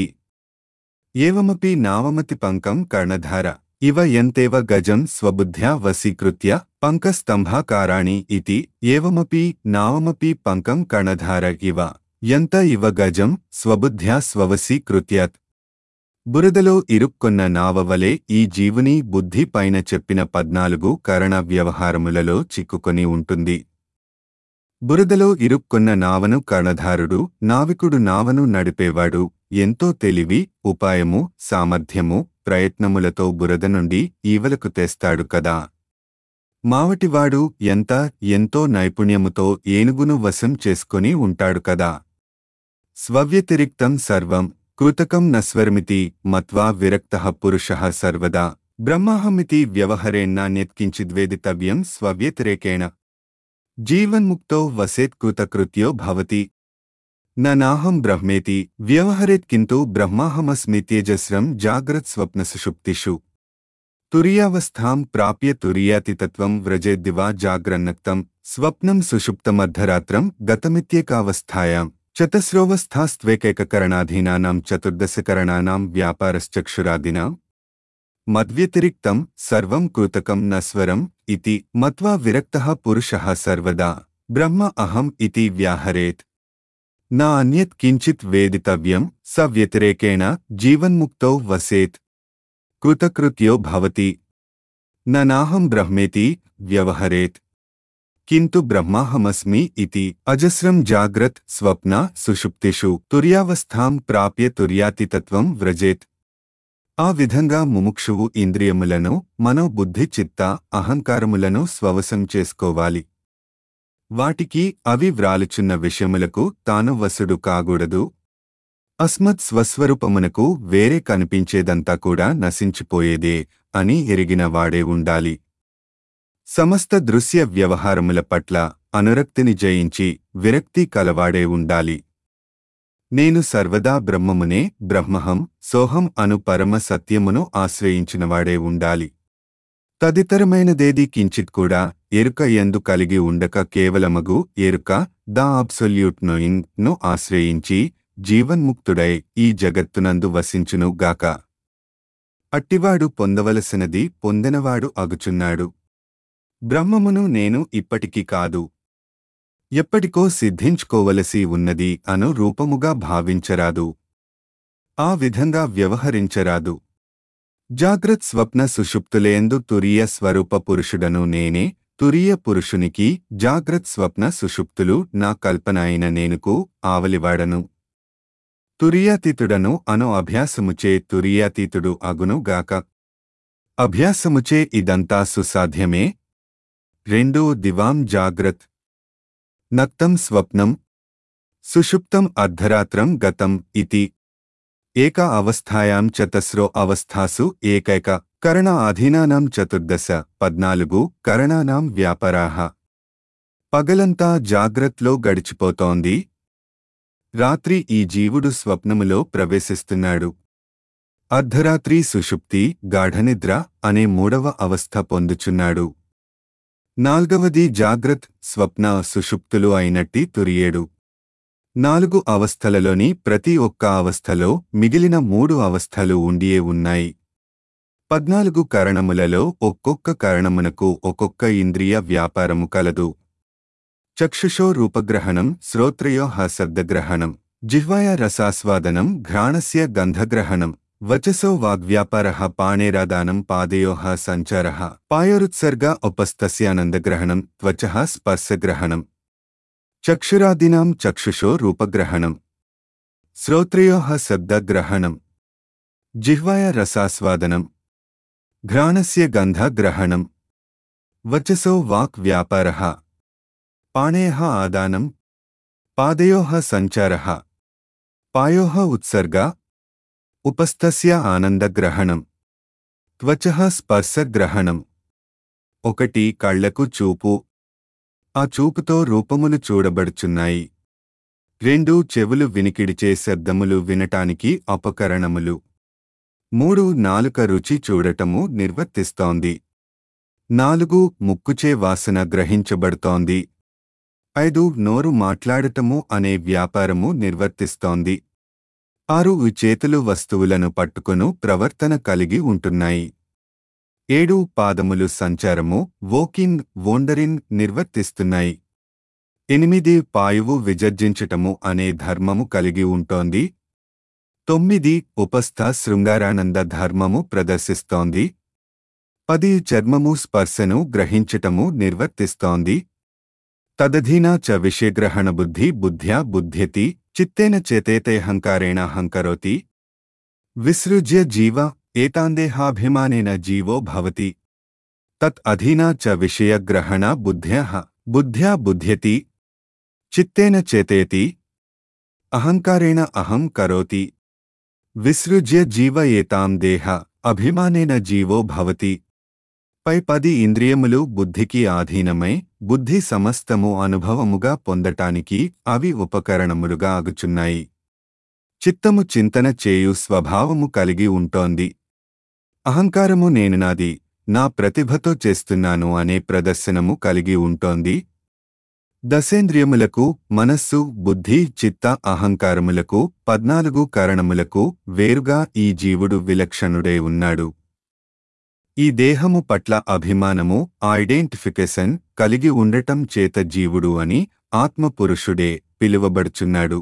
ఏవమపి నావమతి పంకం కర్ణధార ఇవ ఎంతేవ గజం స్వబుద్ధ్యా వశీకృత్య పంకస్తంభాకారాణి ఇతి ఏవమపి నావమపి పంకం కర్ణధార ఇవ ఎంత ఇవ గజం స్వబుద్ధ్యా స్వవశీకృత్యత్ బురదలో ఇరుక్కున్న నావవలే ఈ జీవుని బుద్ధి పైన చెప్పిన పద్నాలుగు కరణ వ్యవహారములలో చిక్కుకొని ఉంటుంది బురదలో ఇరుక్కున్న నావను కర్ణధారుడు నావికుడు నావను నడిపేవాడు ఎంతో తెలివి ఉపాయము సామర్థ్యము ప్రయత్నములతో బురద నుండి ఈవలకు తెస్తాడు కదా మావటివాడు ఎంత ఎంతో నైపుణ్యముతో ఏనుగును వశం చేసుకొని ఉంటాడు కదా స్వవ్యతిరిక్తం సర్వం కృతకం నస్వరమితి మత్వా విరక్త పురుష సర్వదా బ్రహ్మాహమితి వ్యవహరేణ్నాన్యత్కించిద్వేదితవ్యం స్వవ్యతిరేకేణ జీవన్ముక్తో వసేత్ కృతకృత్యో భవతి न नाहं ब्रह्मेति व्यवहरेत् किन्तु ब्रह्माहमस्मित्यजस्रं जाग्रत्स्वप्नसुषुप्तिषु तुरीयावस्थां प्राप्य तुरीयातितत्त्वं व्रजेद्दिवा जाग्रन्नक्तं स्वप्नं सुषुप्तमर्धरात्रं गतमित्येकावस्थायां चतस्रोऽवस्थास्त्वेकैककरणाधीनानां चतुर्दशकरणानां व्यापारश्चक्षुरादिनां मद्व्यतिरिक्तं सर्वं कृतकं नस्वरम् इति मत्वा विरक्तः पुरुषः सर्वदा ब्रह्म अहम् इति व्याहरेत् न अन्यत् किञ्चित् वेदितव्यं स व्यतिरेकेण जीवन्मुक्तौ वसेत् कृतकृत्यो भवति न नाहं ब्रह्मेति व्यवहरेत् किन्तु ब्रह्माहमस्मि इति अजस्रं जाग्रत् स्वप्न सुषुप्तिषु तुर्यावस्थां प्राप्य तुर्यातितत्వం వ్రజేత్ ఆ విధంగా ముముక్షువు ఇంద్రియములను మనోబుద్ధి చిత్త అహంకారములను స్వవశం చేసుకోవాలి వాటికి అవి వ్రాలుచున్న విషయములకు తాను వసుడు కాగూడదు అస్మత్ స్వస్వరూపమునకు వేరే కనిపించేదంతా కూడా నశించిపోయేదే అని ఎరిగిన వాడే ఉండాలి సమస్త దృశ్య వ్యవహారముల పట్ల అనురక్తిని జయించి విరక్తి కలవాడే ఉండాలి నేను సర్వదా బ్రహ్మమునే బ్రహ్మహం సోహం అను పరమ సత్యమును ఆశ్రయించినవాడే ఉండాలి తదితరమైనదేది కించిత్ కూడా ఎరుక ఎందు కలిగి ఉండక కేవలమగు ఎరుక ద అబ్సొల్యూట్ నోయింగ్ ను ఆశ్రయించి జీవన్ముక్తుడై ఈ జగత్తునందు వసించును గాక అట్టివాడు పొందవలసినది పొందెనవాడు అగుచున్నాడు బ్రహ్మమును నేను ఇప్పటికి కాదు ఎప్పటికో సిద్ధించుకోవలసి ఉన్నది అను రూపముగా భావించరాదు ఆ విధంగా వ్యవహరించరాదు జాగ్రత్ స్వప్న సుషుప్తులేందు తురియ స్వరూప పురుషుడను నేనే తురియ పురుషునికి జాగ్రత్ స్వప్న సుషుప్తులు నా కల్పన అయిన నేనుకు ఆవలివాడను తురియాతీతుడను అను అభ్యాసముచే తురియాతీతుడు అగును గాక అభ్యాసముచే ఇదంతా సుసాధ్యమే రెండు దివాం జాగ్రత్ నక్తం స్వప్నం సుషుప్తం అర్ధరాత్రం గతం ఇతి ఏక అవస్థాయాం చతస్రో అవస్థాసు ఏకైక కరణ అధీనానాం చతుర్దశ పద్నాలుగు కరణానాం వ్యాపారాః పగలంతా జాగ్రత్తలో గడిచిపోతోంది రాత్రి ఈ జీవుడు స్వప్నములో ప్రవేశిస్తున్నాడు అర్ధరాత్రి సుషుప్తి గాఢనిద్ర అనే మూడవ అవస్థ పొందుచున్నాడు నాల్గవది జాగ్రత్ స్వప్న సుషుప్తులు అయినట్టి తురియేడు నాలుగు అవస్థలలోని ప్రతి ఒక్క అవస్థలో మిగిలిన మూడు అవస్థలు ఉండియే ఉన్నాయి పద్నాలుగు కరణములలో ఒక్కొక్క కరణమునకు ఒక్కొక్క ఇంద్రియ వ్యాపారము కలదు చక్షుషో రూపగ్రహణం శ్రోత్రయో శబ్దగ్రహణం జిహ్వాయ రసాస్వాదనం ఘ్రాణస్య గంధగ్రహణం వచసో వాగ్వ్యాపార పాణేరాదానం పాదయో సంచార పాయోరుత్సర్గ ఉపస్థస్యానందగ్రహణం త్వచ స్పర్శగ్రహణం చక్షురాదీనాం చక్షుషో రూపగ్రహణం శ్రోత్రయో శబ్దగ్రహణం జిహ్వాయ రసాస్వాదనం ఘ్రాణస్య గంధగ్రహణం వచసో వాక్ వ్యాపార పాణేయ ఆదానం పాదయో సంచార పాయో ఉత్సర్గ ఉపస్థస్య ఆనందగ్రహణం త్వచ స్పర్శగ్రహణం ఒకటి కళ్లకు చూపు ఆ చూపుతో రూపములు చూడబడుచున్నాయి రెండు చెవులు వినికిడిచే శబ్దములు వినటానికి అపకరణములు మూడు నాలుక రుచి చూడటము నిర్వర్తిస్తోంది నాలుగు ముక్కుచే వాసన గ్రహించబడుతోంది ఐదు నోరు మాట్లాడటము అనే వ్యాపారము నిర్వర్తిస్తోంది ఆరు ఈ చేతులు వస్తువులను పట్టుకొను ప్రవర్తన కలిగి ఉంటున్నాయి ఏడు పాదములు సంచారము వోకిన్ వోండరిన్ నిర్వర్తిస్తున్నాయి ఎనిమిది పాయువు విజర్జించటము అనే ధర్మము కలిగి ఉంటోంది తొమ్మిది ఉపస్థ శృంగారానంద ధర్మము ప్రదర్శిస్తోంది పది చర్మము స్పర్శను గ్రహించటము నిర్వర్తిస్తోంది తదధీనా చ విషయగ్రహణ బుద్ధి బుద్ధ్యా బుద్ధ్యతి చిత్తేన చేతేతేహంకారేణ హంకరోతి విసృజ్య జీవ ఏతాందేహాభిమానేన జీవో భవతి తత్ అధీనా చ విషయగ్రహణ బుద్ధ్యః బుద్ధ్యా బుధ్యతి చిత్తేన చేతేతి అహంకారేణ అహం కరోతి విసృజ్య జీవ ఏతాం దేహ అభిమానేన జీవో భవతి పై పది ఇంద్రియములు బుద్ధికి ఆధీనమై బుద్ధి సమస్తము అనుభవముగా పొందటానికి అవి ఉపకరణములుగా అగుచున్నాయి చిత్తము చింతన చేయు స్వభావము కలిగి ఉంటోంది అహంకారము నేను నాది నా ప్రతిభతో చేస్తున్నాను అనే ప్రదర్శనము కలిగి ఉంటోంది దశేంద్రియములకు మనస్సు బుద్ధి చిత్త అహంకారములకు పద్నాలుగు కరణములకు వేరుగా ఈ జీవుడు విలక్షణుడై ఉన్నాడు ఈ దేహము పట్ల అభిమానము ఐడెంటిఫికేషన్ కలిగి ఉండటం చేత జీవుడు అని ఆత్మపురుషుడే పిలువబడుచున్నాడు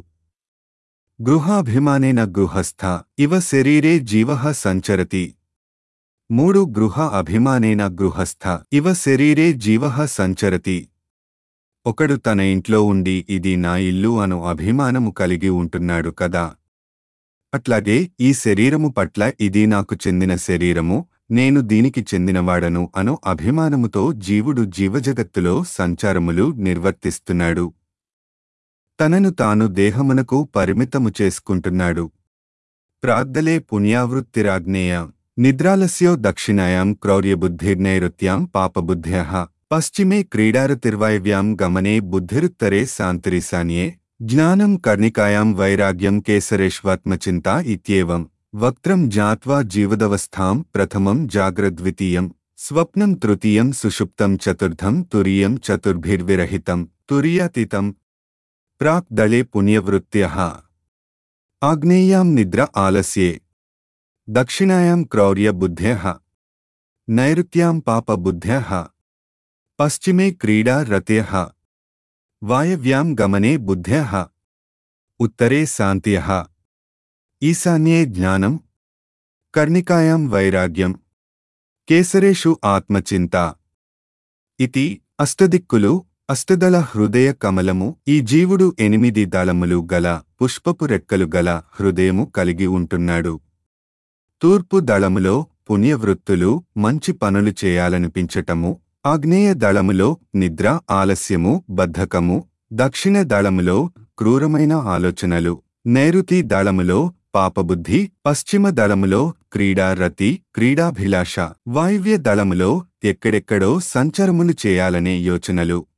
గృహాభిమానేన గృహస్థ ఇవ శరీరే జీవ సంచరతి మూడు గృహ అభిమానేన గృహస్థ ఇవ శరీరే జీవ సంచరతి ఒకడు తన ఇంట్లో ఉండి ఇది నా ఇల్లు అను అభిమానము కలిగి ఉంటున్నాడు కదా అట్లాగే ఈ శరీరము పట్ల ఇది నాకు చెందిన శరీరము నేను దీనికి చెందినవాడను అను అభిమానముతో జీవుడు జీవజగత్తులో సంచారములు నిర్వర్తిస్తున్నాడు తనను తాను దేహమునకు పరిమితము చేసుకుంటున్నాడు ప్రాద్దలే పుణ్యావృత్తిరాగ్నేయ నిద్రాలస్యో దక్షిణాయాం క్రౌర్యబుద్ధిర్నైరుత్యాం పాపబుద్ధ్యః పశ్చిమే క్రీడారతిర్వాయవ్యాం గమనే బుద్ధిరుత్తరే శాంతిరిసాన్యే జ్ఞానం కర్ణికాయాం వైరాగ్యం కేసరేష్వాత్మచింతా ఇత్యేవం వక్త్రం జ్ఞాత్వా జీవదవస్థాం ప్రథమం జాగ్రద్వితీయం స్వప్నం తృతీయం సుషుప్తం చతుర్థం తురీయం చతుర్భిర్విరహితం తురీయాతీతం ప్రాక్ దళే పుణ్యవృత్త్యః ఆగ్నేయాం నిద్ర ఆలస్యే దక్షిణాయాం క్రౌర్య బుద్ధ్యః నైరుత్యాం పాప బుద్ధ్యః పశ్చిమే క్రీడా రత్యః వాయవ్యాం గమనే బుద్ధ్యః ఉత్తరే శాంత్యః ఈశాన్యే జ్ఞానం కర్ణికాయాం వైరాగ్యం కేసరేషు ఆత్మచింత ఇతి అష్టదిక్కులు అష్టదళ హృదయ కమలము ఈ జీవుడు ఎనిమిది దళములు గల పుష్పపు రెక్కలు గల హృదయము కలిగి ఉంటున్నాడు తూర్పు దళములో పుణ్యవృత్తులు మంచి పనులు చేయాలనిపించటము ఆగ్నేయ దళములో నిద్ర ఆలస్యము బద్ధకము దక్షిణ దళములో క్రూరమైన ఆలోచనలు నైరుతి దళములో పాపబుద్ధి పశ్చిమ దళములో క్రీడారతి క్రీడాభిలాష వాయువ్య దళములో ఎక్కడెక్కడో సంచరములు చేయాలనే యోచనలు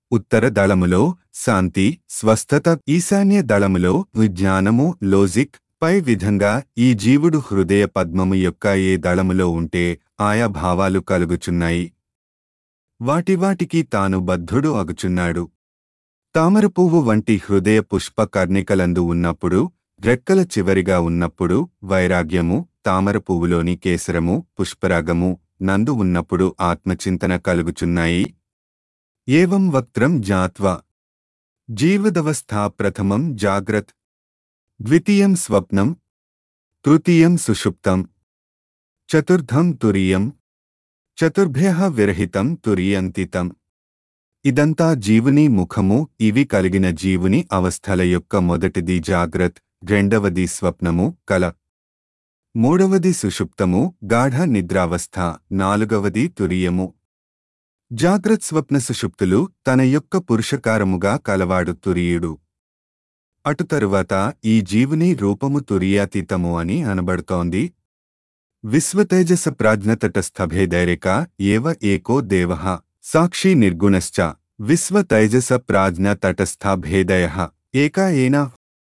ఉత్తర దళములో శాంతి స్వస్థత ఈశాన్య దళములో విజ్ఞానము లోజిక్ పై విధంగా ఈ జీవుడు హృదయ పద్మము యొక్క ఏ దళములో ఉంటే ఆయా భావాలు కలుగుచున్నాయి వాటివాటికి తాను బద్ధుడు అగుచున్నాడు తామర పువ్వు వంటి హృదయ పుష్ప కర్ణికలందు ఉన్నప్పుడు రెక్కల చివరిగా ఉన్నప్పుడు వైరాగ్యము తామర పువ్వులోని కేసరము పుష్పరాగము నందు ఉన్నప్పుడు ఆత్మచింతన కలుగుచున్నాయి ఏవం వక్త్రం జాత్వా జీవదవస్థా ప్రథమం జాగ్రత్ ద్వితీయం స్వప్నం తృతీయం సుషుప్తం చతుర్థం తురియం చతుర్భ్య విరహితం తురియంతితం ఇదంతా జీవుని ముఖము ఇవి కలిగిన జీవుని అవస్థల యొక్క మొదటిది జాగ్రత్ రెండవది స్వప్నము కల మూడవది సుషుప్తము గాఢ నిద్రావస్థ నాలుగవది తురియము జాగ్రత్ స్వప్న సుషుప్తులు తన యొక్క పురుషకారముగా కలవాడు తురియుడు అటు తరువాత ఈ జీవుని రూపము తురియాతీతము అని అనబడుతోంది విశ్వతేజస ప్రాజ్ఞతటస్థభేదైరిక ఏవ ఏకో దేవః సాక్షి నిర్గుణశ్చ విశ్వతైజస ప్రాజ్ఞ తటస్థ భేదయ ఏక ఏన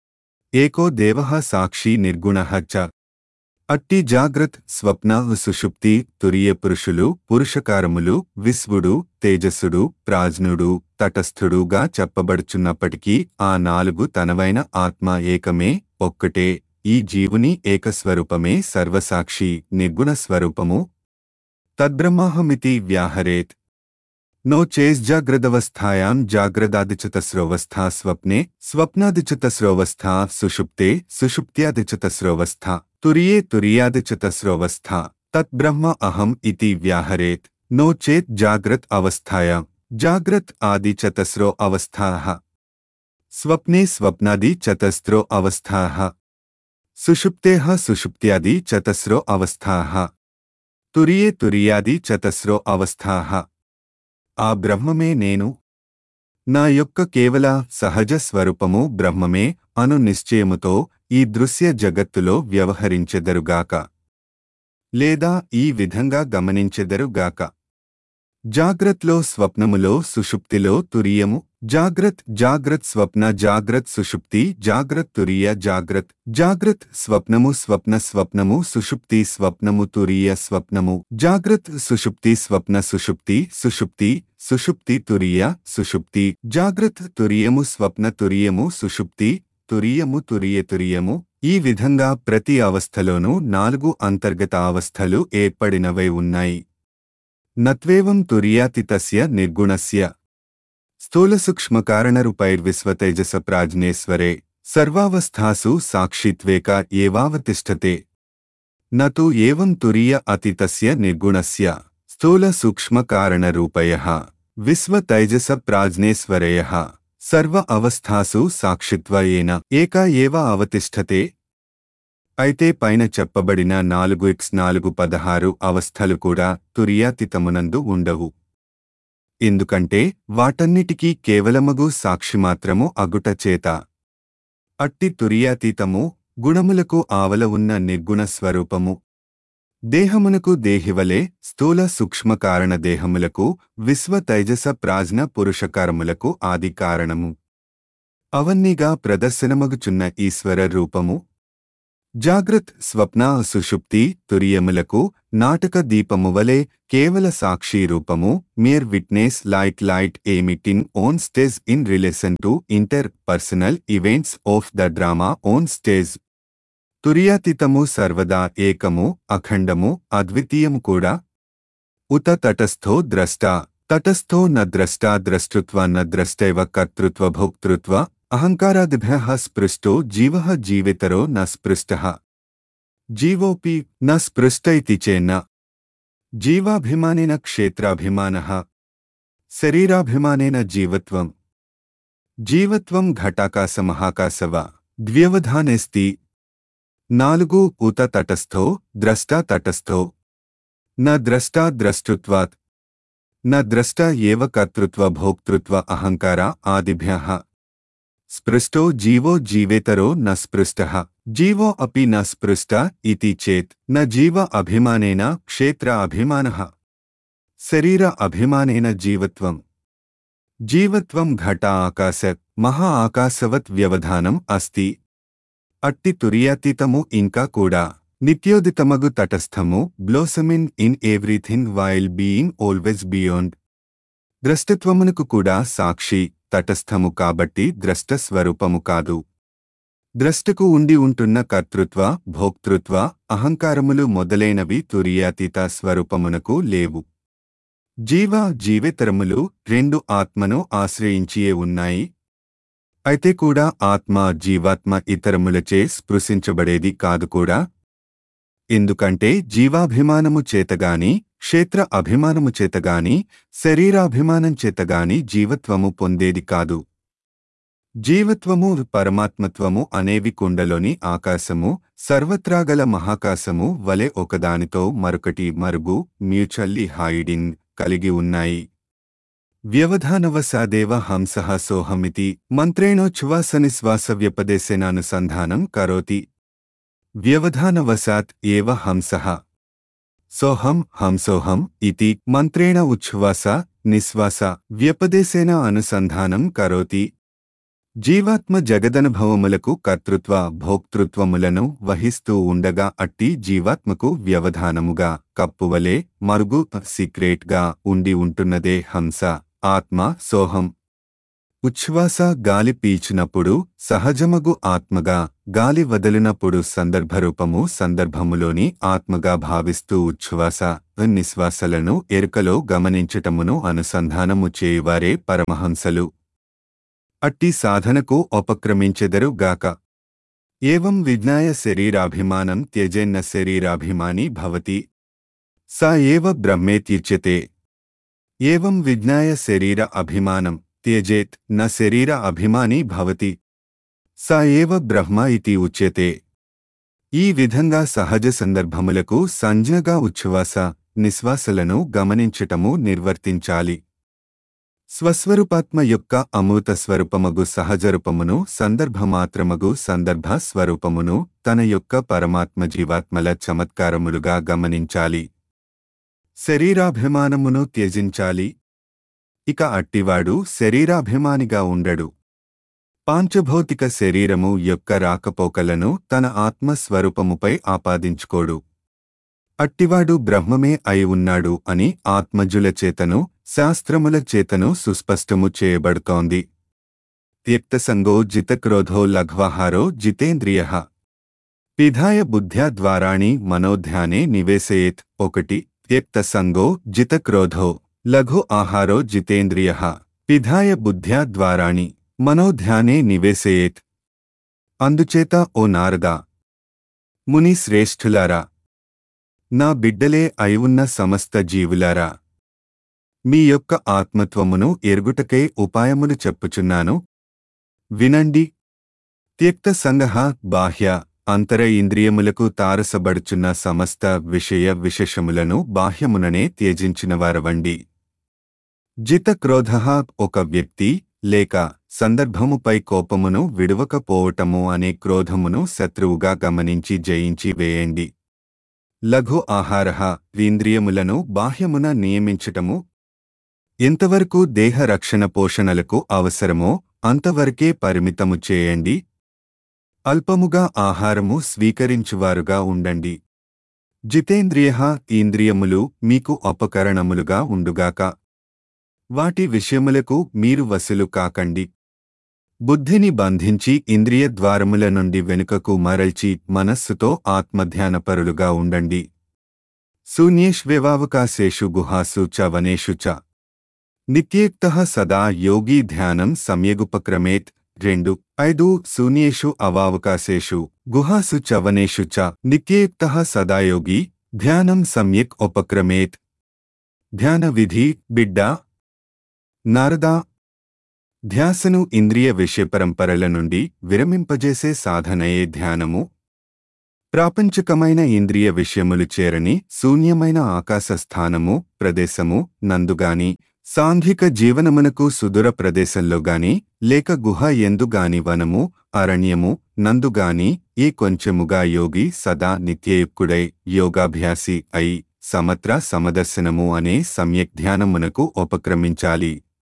ఏకో దేవః సాక్షి నిర్గుణః చ అట్టి జాగ్రత్ స్వప్న సుషుప్తి తురియ పురుషులు పురుషకారములు విశ్వుడు తేజస్సుడు ప్రాజ్ఞుడు తటస్థుడుగా చెప్పబడుచున్నప్పటికీ ఆ నాలుగు తనవైన ఆత్మ ఏకమే ఒక్కటే ఈ జీవుని ఏకస్వరూపమే సర్వసాక్షి నిర్గుణ స్వరూపము తద్బ్రహ్మాహమితి వ్యాహరేత్ నో చేజ్జాగ్రదవస్థాయాం జాగ్రదాదిచతస్రోవస్థా స్వప్నే స్వప్నాదిచతస్రోవస్థా సుషుప్తే సుషుప్త్యాదిచతస్రోవస్థా తురియే తురియాదిచతస్రోవస్థా తద్బ్రహ్మ అహం ఇతి వ్యాహరేత్ నో చేత్ జాగ్రత్ అవస్థాయాం జాగ్రత్ ఆది చతస్రో అవస్థాః స్వప్నే స్వప్నాది చతస్రో అవస్థాః సుషుప్తేః సుషుప్త్యాది చతస్రో అవస్థాః తురియే తురియాది చతస్రో అవస్థాః ఆ బ్రహ్మమే నేను నా యొక్క కేవల సహజ స్వరూపము బ్రహ్మమే అను నిశ్చయముతో ఈ దృశ్య జగత్తులో వ్యవహరించెదరుగాక లేదా ఈ విధంగా గమనించెదరుగాక జాగ్రత్లో స్వప్నములో సుషుప్తిలో తురియము జాగ్రత్ జాగ్రత్ స్వప్న జాగ్రత్ సుషుప్తి జాగ్రత్ తురియ జాగ్రత్ జాగ్రత్ స్వప్నము స్వప్న స్వప్నము సుషుప్తి స్వప్నము తురియ స్వప్నము జాగ్రత్ సుషుప్తి స్వప్న సుషుప్తి సుషుప్తి సుషుప్తి తురియ సుషుప్తి జాగ్రత్ తురియము స్వప్న తురియము సుషుప్తి తురియము తురియ తురియము ఈ విధంగా ప్రతి అవస్థలోనూ నాలుగు అంతర్గత అవస్థలు ఏర్పడినవై ఉన్నాయి నత్వేవం తురియాతితస్య నిర్గుణస్య స్థూలసూక్ష్మకారణరూపైర్విశ్వతేజస ప్రాజ్ఞేశ్వరే సర్వావస్థాసు సాక్షిత్వేక ఏవావతిష్టతే నతు ఏవం తురియ అతితస్య నిర్గుణస్య స్థూలసూక్ష్మకారణరూపయః విశ్వతైజస ప్రాజ్ఞేశ్వరయః సర్వ అవస్థాసు సాక్షిత్వయేన ఏక ఏవ అవతిష్టతే అయితే పైన చెప్పబడిన నాలుగు ఎక్స్ నాలుగు పదహారు అవస్థలు కూడా తురియాతీతమునందు ఉండవు ఎందుకంటే వాటన్నిటికీ కేవలమగు సాక్షిమాత్రము అగుట చేత అట్టి తురియాతీతము గుణములకు ఆవల ఉన్న నిర్గుణ స్వరూపము దేహమునకు దేహివలే స్థూల సూక్ష్మ కారణ దేహములకు విశ్వ తైజస ప్రాజ్ఞ పురుషకారములకు ఆది కారణము అవన్నీగా ప్రదర్శనమగుచున్న ఈశ్వర రూపము జాగ్రత్ స్వప్న సుషుప్తి తురియములకు నాటక దీపము వలె కేవల సాక్షి రూపము mere witness light light emitting own stage in relation to interpersonal events of the drama own stage తురియాతీతము సర్వదా ఏకము అఖండము అద్వితీయము కూడా ఉత తటస్థో ద్రష్ట తటస్థో న ద్రష్టా ద్రష్టృత్వ న ద్రష్టైవ కర్తృత్వ భోక్తృత్వ అహంకారాదిభ్యः స్పృష్టో జీవः జీవేతరో న స్పృష్టः జీవోऽपि न స్పృష్ట इति चेन्न జీవాభిమానేన క్షేత్రాభిమానः శరీరాభిమానేన జీవత్వం జీవత్వం ఘటాకాశమహాకాశవ ద్వ్యవధానేస్తి నాలుగు ఉత తటస్థో ద్రష్టా తటస్థో న ద్రష్టా ద్రష్టృత్వాత్ న ద్రష్ట ఏవ కర్తృత్వ భోక్తృత్వ అహంకార ఆదిభ్యः స్పృష్టో జీవో జీవేతరో న స్పృష్టः జీవో అపి న స్పృష్ట ఇతి చేత్ న జీవ అభిమానేన క్షేత్ర అభిమానः శరీర అభిమానేన జీవత్వం జీవత్వం ఘట ఆకాశ మహా ఆకాశవత్ వ్యవధానం అస్తి అట్టి తురియాతీతము ఇంకా కూడా నిత్యోదితమగు తటస్థము blossoming in everything while being always beyond ద్రష్టత్వమునకు కూడా సాక్షి తటస్థము కాబట్టి ద్రష్ట స్వరూపము కాదు ద్రష్టకు ఉండి ఉంటున్న కర్తృత్వ భోక్తృత్వ అహంకారములు మొదలైనవి తురియాతీత స్వరూపమునకు లేవు జీవ జీవేతరములు రెండు ఆత్మను ఆశ్రయించియే ఉన్నాయి అయితే కూడా ఆత్మ జీవాత్మ ఇతరములచే స్పృశించబడేది కాదు కూడా ఎందుకంటే జీవాభిమానము చేతగాని క్షేత్ర అభిమానము చేతగాని శరీరాభిమానం చేతగాని జీవత్వము పొందేది కాదు జీవత్వము పరమాత్మత్వము అనేవి కుండలోని ఆకాశము సర్వత్రాగల మహాకాశము వలె ఒకదానితో మరొకటి మరుగు మ్యూచువల్లీ హైడింగ్ కలిగి ఉన్నాయి వ్యవధానవసాదేవ హంస సోహమితి మంత్రేణోచ్ఛ్వాసనిశ్వాస వ్యపదేశేనానుసంధానం కరోతి వ్యవధానవసాత్ ఏవ హంస సోహం హంసోహం ఇతి మంత్రేణ ఉచ్ఛ్వాస నిశ్వాస వ్యపదేశేన అనుసంధానం కరోతి జీవాత్మ జగదనుభవములకు కర్తృత్వ భోక్తృత్వములను వహిస్తూ ఉండగా అట్టి జీవాత్మకు వ్యవధానముగా కప్పువలే మరుగు సీక్రెట్గా ఉండి ఉంటున్నదే హంస ఆత్మ సోహం ఉచ్ఛ్వాస గాలి పీచినప్పుడు సహజమగు ఆత్మగా గాలి వదిలినప్పుడు సందర్భరూపము సందర్భములోని ఆత్మగా భావిస్తూ ఉచ్ఛ్వాస నిశ్వాసలను ఎరుకలో గమనించటమును అనుసంధానము చేయువారే పరమహంసలు అట్టి సాధనకు ఉపక్రమించెదరు గాక ఏవం విజ్ఞాయ శరీరాభిమానం త్యజేన్న శరీరాభిమాని భవతి స ఏవ బ్రహ్మేత్యుచ్యతే ఏవం విజ్ఞాయ శరీర అభిమానం త్యజేత్ న శరీర అభిమాని భవతి స ఏవ బ్రహ్మ ఇతి ఉచ్యతే ఈ విధంగా సహజ సందర్భములకు సంజ్ఞగా ఉచ్ఛ్వాస నిశ్వాసలను గమనించటము నిర్వర్తించాలి స్వస్వరూపాత్మ యొక్క అమృత స్వరూపమగు సహజరూపమును సందర్భమాత్రమగు సందర్భ స్వరూపమును తన యొక్క పరమాత్మ జీవాత్మల చమత్కారములుగా గమనించాలి శరీరాభిమానమును త్యజించాలి ఇక అట్టివాడు శరీరాభిమానిగా ఉండడు పాంచభౌతిక శరీరము యొక్క రాకపోకలను తన ఆత్మస్వరూపముపై ఆపాదించుకోడు అట్టివాడు బ్రహ్మమే అయి ఉన్నాడు అని ఆత్మజుల చేతను శాస్త్రముల చేతను సుస్పష్టము చేయబడుతోంది త్యక్తసంగో జితక్రోధో లఘ్వాహారో జితేంద్రియ పిధాయ బుద్ధ్యా ద్వారాణి మనోధ్యానే నివేశయేత్ ఒకటి త్యక్తసంగో జితక్రోధో లఘు ఆహారో జితేంద్రియ పిధాయ బుద్ధ్యా ద్వారాణి మనోధ్యానే నివేశయేత్ అందుచేత ఓ నారదా ముని శ్రేష్ఠులారా నా బిడ్డలే అయివున్న సమస్త జీవులారా మీ యొక్క ఆత్మత్వమును ఎరుగుటకై ఉపాయములు చెప్పుచున్నాను వినండి త్యక్త సంగహ బాహ్య అంతర ఇంద్రియములకు తారసబడుచున్న సమస్త విషయ విశేషములను బాహ్యముననే త్యజించినవారవండి జిత క్రోధ ఒక వ్యక్తి లేక సందర్భముపై కోపమును విడువకపోవటము అనే క్రోధమును శత్రువుగా గమనించి జయించి వేయండి లఘు ఆహార ఇంద్రియములను బాహ్యమున నియమించటము ఎంతవరకు దేహ రక్షణ పోషణలకు అవసరమో అంతవరకే పరిమితము చేయండి అల్పముగా ఆహారము స్వీకరించువారుగా ఉండండి జితేంద్రియ ఇంద్రియములు మీకు ఉపకరణములుగా ఉండుగాక వాటి విషయములకు మీరు వసులు కాకండి బుద్ధిని బంధించి ఇంద్రియ ద్వారముల నుండి వెనుకకు మరల్చి మనస్సుతో ఆత్మధ్యానపరులుగా ఉండండి శూన్యేష్వేవావకాశేషు గుహాసు చ వనేషు చ నిత్యేక్త సదా యోగీ ధ్యానం సమ్యగుపక్రమేత్ రెండు ఐదు శూన్యేషు అవావకాశేషు గుహాసు చ వనేషు చ నిత్యేక్త సదా యోగి ధ్యానం సమ్యక్ ఉపక్రమేత్ ధ్యాన విధి బిడ్డా నారదా ధ్యాసను ఇంద్రియ విషయపరంపరల నుండి విరమింపజేసే సాధనయే ధ్యానము ప్రాపంచకమైన ఇంద్రియ విషయములు చేరని శూన్యమైన ఆకాశ స్థానము ప్రదేశము నందుగాని సాంఘిక జీవనమునకు సుదూర ప్రదేశంలోగాని లేక గుహ ఎందుగాని వనము అరణ్యము నందుగాని ఏ కొంచెముగా యోగి సదా నిత్యయుక్తుడై యోగాభ్యాసి అయి సమత్ర సమదర్శనము అనే సమ్యక్ ధ్యానమునకు ఉపక్రమించాలి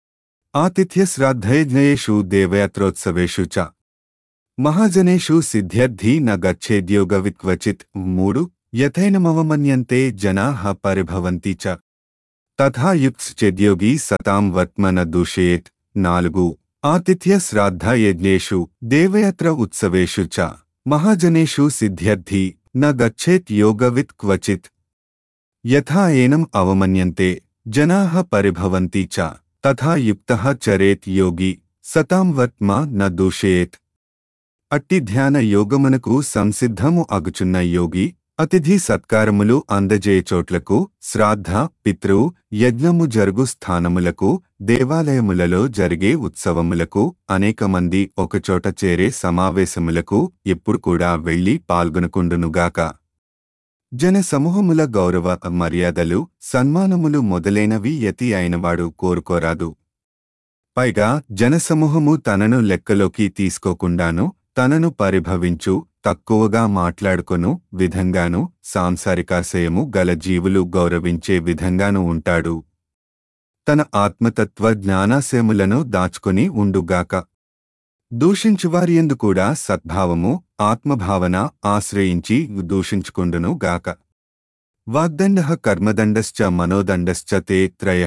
ఆతిథ్యశ్రాద్ధయజ్ఞయేషు దేవయాత్రోత్సవేషు చ మహాజనేషు సిద్ధ్యర్థి న గచ్చేద్యోగవిత్క్వచిత్ మూడు యథైనమవమన్యంతే జనాః పరిభవంతి చ తథా యుక్శ్చేద్యోగి సతాం వర్త్మ న దూషయేత్ నాలుగు ఆతిథ్య శ్రాద్ధ యజ్ఞేషు దేవయాత్ర ఉత్సవేషు చ మహాజనేషు సిద్ధ్యర్థి న గచ్చేత్ యోగవిత్ క్వచిత్ యథా ఏనం అవమన్యంతే జనాః పరిభవంతి చ తథా యుక్తః చరేత్ యోగి సతాం వర్త్మ న దూషయేత్ అట్టి ధ్యాన యోగమునకు సంసిద్ధము అగుచున్న యోగి అతిథి సత్కారములు అందజేయ చోట్లకు శ్రాద్ధ పితృ యజ్ఞము జరుగు స్థానములకు దేవాలయములలో జరిగే ఉత్సవములకు అనేక మంది ఒకచోట చేరే సమావేశములకు ఎప్పుడు కూడా వెళ్లి పాల్గొనకుండునుగాక జన సమూహముల గౌరవ మర్యాదలు సన్మానములు మొదలైనవి యతి అయినవాడు కోరుకోరాదు పైగా జనసమూహము తనను లెక్కలోకి తీసుకోకుండాను తనను పరిభవించు తక్కువగా మాట్లాడుకొను విధంగాను సాంసారికాశయము గల జీవులు గౌరవించే విధంగాను ఉంటాడు తన ఆత్మతత్వ జ్ఞానాశయములను దాచుకొని ఉండుగాక దూషించువారియందు కూడా సద్భావము ఆత్మభావన ఆశ్రయించి దూషించుకుండును గాక వాగ్దండ కర్మదండశ్చ మనోదండశ్చ తే త్రయ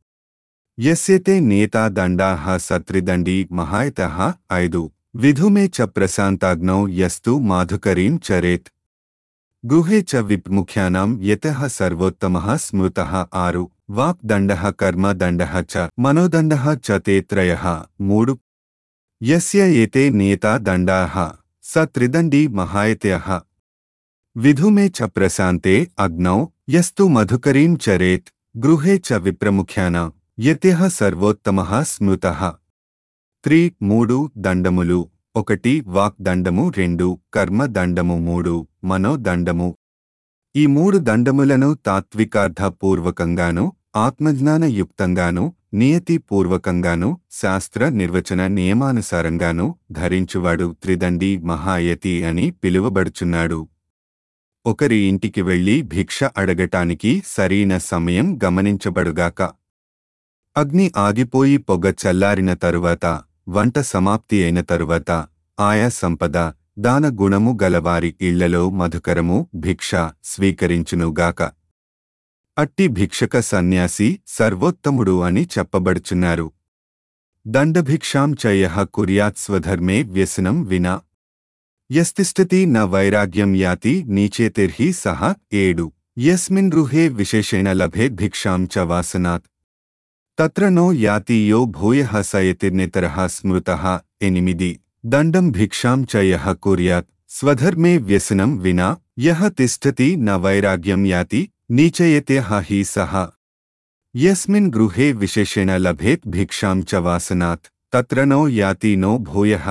యస్యతే నేతా దండా సత్రిదండీ మహాయత ఐదు విధుమే చ ప్రశాంతాగ్నౌ యస్తు మాధుకరీం చరేత్ గృహే చ విప్ముఖ్యానాం యతః సర్వోత్తమః స్మృతః ఆరు వాక్దండః కర్మదండః చ మనోదండః చ తే త్రయః మూడు యస్య ఏతే నేతా దండాః స త్రిదండీ మహాయత్యః విధుమే చ ప్రశాంతే అగ్నౌ యస్తు మధుకరీం చరేత్ గృహే చ విప్రముఖ్యానాం యత్యః సర్వోత్తమః స్మృతః త్రీ మూడు దండములు ఒకటి వాక్ దండము రెండు కర్మ దండము మూడు మనో దండము ఈ మూడు దండములను తాత్వికార్థ పూర్వకంగాను ఆత్మజ్ఞాన యుక్తంగాను నియతి పూర్వకంగాను శాస్త్ర నిర్వచన నియమానుసారంగాను ధరించువాడు త్రిదండి మహాయతి అని పిలువబడుచున్నాడు ఒకరి ఇంటికి వెళ్లి భిక్ష అడగటానికి సరైన సమయం గమనించబడుగాక అగ్ని ఆగిపోయి పొగ చల్లారిన తరువాత వంట సమాప్తి అయిన తరువాత ఆయా సంపద దాన గుణము గలవారి ఇళ్లలో మధుకరము భిక్ష స్వీకరించునుగాక అట్టి భిక్షక సన్యాసి సర్వోత్తముడు అని చెప్పబడుచున్నారు దండభిక్షాం చయ కుర్యాత్ స్వధర్మే వ్యసనం వినా యస్తిష్టతి న వైరాగ్యం యాతి నీచేతిర్హి సహ ఏడు యస్మిన్ గృహే విశేషేణ లభేద్ భిక్షాం చ వాసనాత్ తత్ర నో యాతి యో భూయః సయతిర్నితరః స్మృతః ఎనిమిది దండం భిక్షాం చ యః కుర్యాత్ స్వధర్మే వ్యసనం వినా యః తిష్టతి న వైరాగ్యం యాతి నీచయత్యః హి సహ యస్మిన్ గృహే విశేషేణ లభేత్ భిక్షాం చ వాసనాత్ తత్ర నో యాతి నో భూయః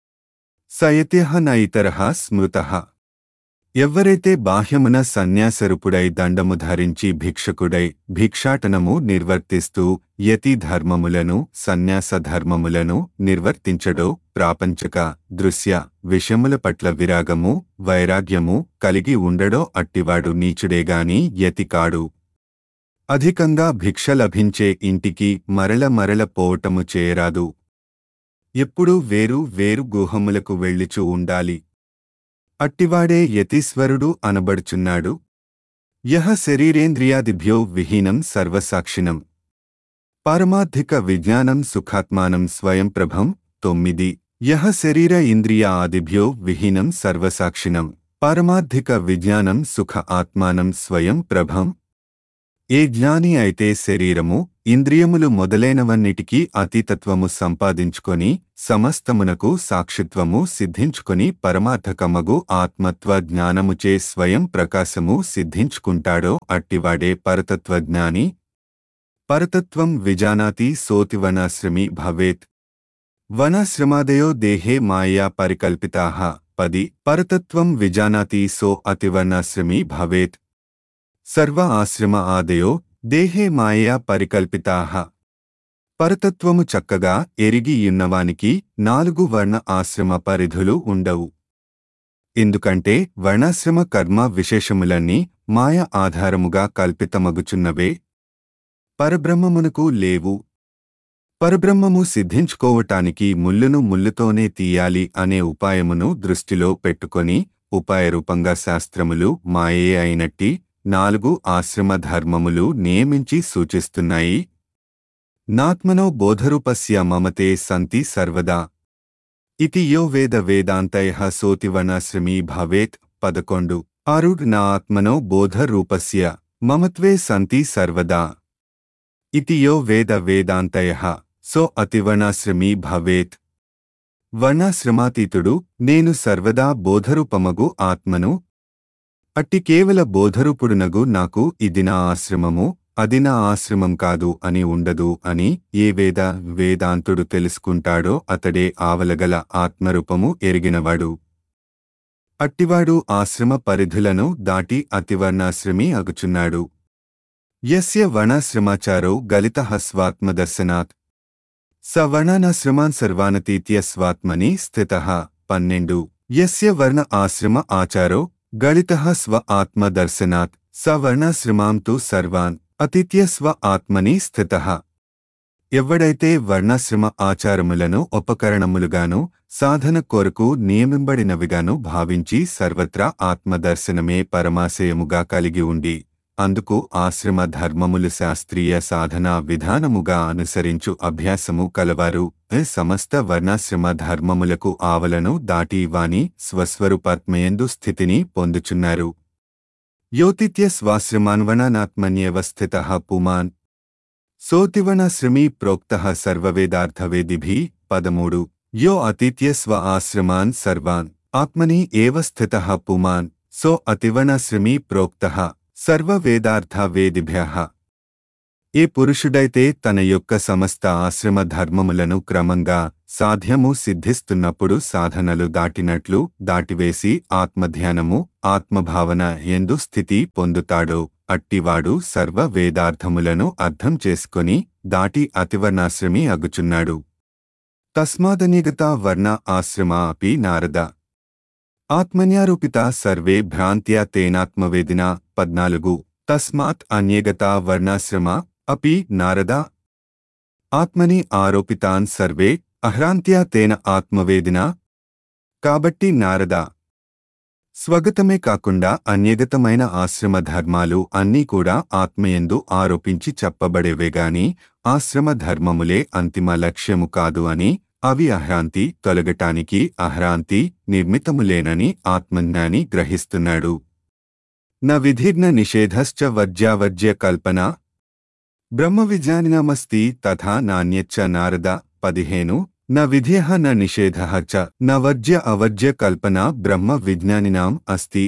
సయత్యః న ఇతరః స్మృతః ఎవ్వరైతే బాహ్యమున సన్యాసరుపుడై దండము ధరించి భిక్షకుడై భిక్షాటనము నిర్వర్తిస్తూ యతి ధర్మములను సన్యాస ధర్మములను నిర్వర్తించడో ప్రాపంచక దృశ్య విషయముల పట్ల విరాగము వైరాగ్యము కలిగి ఉండడో అట్టివాడు నీచుడేగాని యతి కాడు అధికంగా భిక్ష లభించే ఇంటికి మరల మరల పోవటము చేయరాదు ఎప్పుడూ వేరు వేరు గుహములకు వెళ్ళిచూ ఉండాలి అట్టివాడే యతీశ్వరుడు అనబడుచున్నాడు యహ శరీరేంద్రియాదిభ్యో విహీనం సర్వసాక్షిణం పారమార్థిక విజ్ఞానం సుఖాత్మానం స్వయం ప్రభం తొమ్మిది యహ శరీర ఇంద్రియ ఆదిభ్యో విహీనం సర్వసాక్షిణం పారమార్థిక విజ్ఞానం సుఖ ఆత్మానం స్వయం ప్రభం ఏ జ్ఞాని అయితే శరీరము ఇంద్రియములు మొదలైనవన్నిటికీ అతీతత్వము సంపాదించుకొని సమస్తమునకు సాక్షిత్వము సిద్ధించుకొని పరమార్థకమగు ఆత్మత్వ జ్ఞానముచే స్వయం ప్రకాశము సిద్ధించుకుంటాడో అట్టివాడే పరతత్వజ్ఞాని పరతత్వం విజానాతి సోతివనాశ్రమి భవేత్ వనాశ్రమాదయో దేహే మాయా పరికల్పితాః పది పరతత్వం విజానాతి సో అతివర్ణాశ్రమి భవేత్ సర్వ ఆశ్రమ ఆదయో దేహే మాయా పరికల్పితాః పరతత్వము చక్కగా ఎరిగియున్నవానికి నాలుగు వర్ణ ఆశ్రమ పరిధులు ఉండవు ఎందుకంటే వర్ణాశ్రమ కర్మ విశేషములన్నీ మాయ ఆధారముగా కల్పితమగుచున్నవే పరబ్రహ్మమునకు లేవు పరబ్రహ్మము సిద్ధించుకోవటానికి ముళ్ళును ముళ్ళుతోనే తీయాలి అనే ఉపాయమును దృష్టిలో పెట్టుకొని ఉపాయరూపంగా శాస్త్రములు మాయే అయినట్టి నాలుగు ఆశ్రమ ధర్మములు నియమించి సూచిస్తున్నాయి నాత్మనో బోధరూపస్య మమతే సంతి సర్వదా ఇతి యో వేద వేదాంతయ సోతివనాశ్రమీ భవేత్ పదకొండు ఆరు నా ఆత్మనో బోధరూపస్య మమత్వే సంతి సర్వదా ఇతి యో వేద వేదాంతయ సో అతివర్ణాశ్రమీ భవేత్ వర్ణాశ్రమాతీతుడు నేను సర్వదా బోధరూపమగు ఆత్మను అట్టి కేవల బోధరూపుడునగు నాకు ఇది నా ఆశ్రమము అది నా ఆశ్రమం కాదు అని ఉండదు అని ఏ వేద వేదాంతుడు తెలుసుకుంటాడో అతడే ఆవలగల ఆత్మరూపము ఎరిగినవాడు అట్టివాడు ఆశ్రమ పరిధులను దాటి అతివర్ణాశ్రమి అగుచున్నాడు యస్య వర్ణాశ్రమాచారో గలిత స్వాత్మదర్శనాత్ సవర్ణాశ్రమాన్ సర్వానతీత్య స్వాత్మని స్థిత పన్నెండు యస్య వర్ణ ఆశ్రమ ఆచారో గళిత స్వ ఆత్మదర్శనాత్ సవర్ణాశ్రమాం తు సర్వాన్ అతిథ్య స్వ ఆత్మని స్థిత ఎవడైతే వర్ణాశ్రమ ఆచారములను ఉపకరణములుగాను సాధన కొరకు నియమింబడినవిగాను భావించి సర్వత్రా ఆత్మదర్శనమే పరమాశయముగా కలిగి ఉండి అందుకు ఆశ్రమ ధర్మములు శాస్త్రీయ సాధనా విధానముగా అనుసరించు అభ్యాసము కలవారు ఏ సమస్త వర్ణాశ్రమ ధర్మములకు ఆవలను దాటి వాని స్వస్వరూపాత్మయందు స్థితిని పొందుచున్నారు యోతిత్య స్వాశ్రమాన్వనానాత్మన్యేవ స్థిత పుమాన్ సోతివనాశ్రమీ ప్రోక్త సర్వవేదార్థవేదిభి పదమూడు యో అతిథ్య స్వ ఆశ్రమాన్ సర్వాన్ ఆత్మని ఏవ స్థిత పుమాన్ సో అతివనాశ్రమీ ప్రోక్త సర్వవేదార్థవేదిభ్య ఏ పురుషుడైతే తన యొక్క సమస్త ఆశ్రమ ధర్మములను క్రమంగా సాధ్యము సిద్ధిస్తున్నప్పుడు సాధనలు దాటినట్లు దాటివేసి ఆత్మధ్యానము ఆత్మభావన ఎందు స్థితి పొందుతాడో అట్టివాడు సర్వ వేదార్థములను అర్థం చేసుకొని దాటి అతివర్ణాశ్రమి అగుచున్నాడు తస్మాదనిగత వర్ణ ఆశ్రమ అపి నారద ఆత్మన్యారూపిత సర్వే భ్రాంత్యా తేనాత్మవేదిన పద్నాలుగు తస్మాత్ అన్యేగత వర్ణాశ్రమ అపి నారద ఆత్మని ఆరోపితాన్ సర్వే అహ్రాంత్యా తేన ఆత్మవేదిన కాబట్టి నారద స్వగతమే కాకుండా అన్యగతమైన ఆశ్రమ ధర్మాలు అన్నీ కూడా ఆత్మయందు ఆరోపించి చెప్పబడేవేగాని ఆశ్రమ ధర్మములే అంతిమ లక్ష్యము కాదు అని అవి అహ్రాంతి తొలగటానికి అహ్రాంతి నిర్మితములేనని ఆత్మజ్ఞాని గ్రహిస్తున్నాడు న విధిర్న నిషేధశ్చ వర్జ్యావర్జ్య కల్పన బ్రహ్మ విజ్ఞానినమస్తి తథా నాణ్యచ్చ నారద పదిహేను న విధేహ న నిషేధ చ న వర్జ్య అవర్జ్య కల్పన బ్రహ్మ విజ్ఞానినాం అస్తి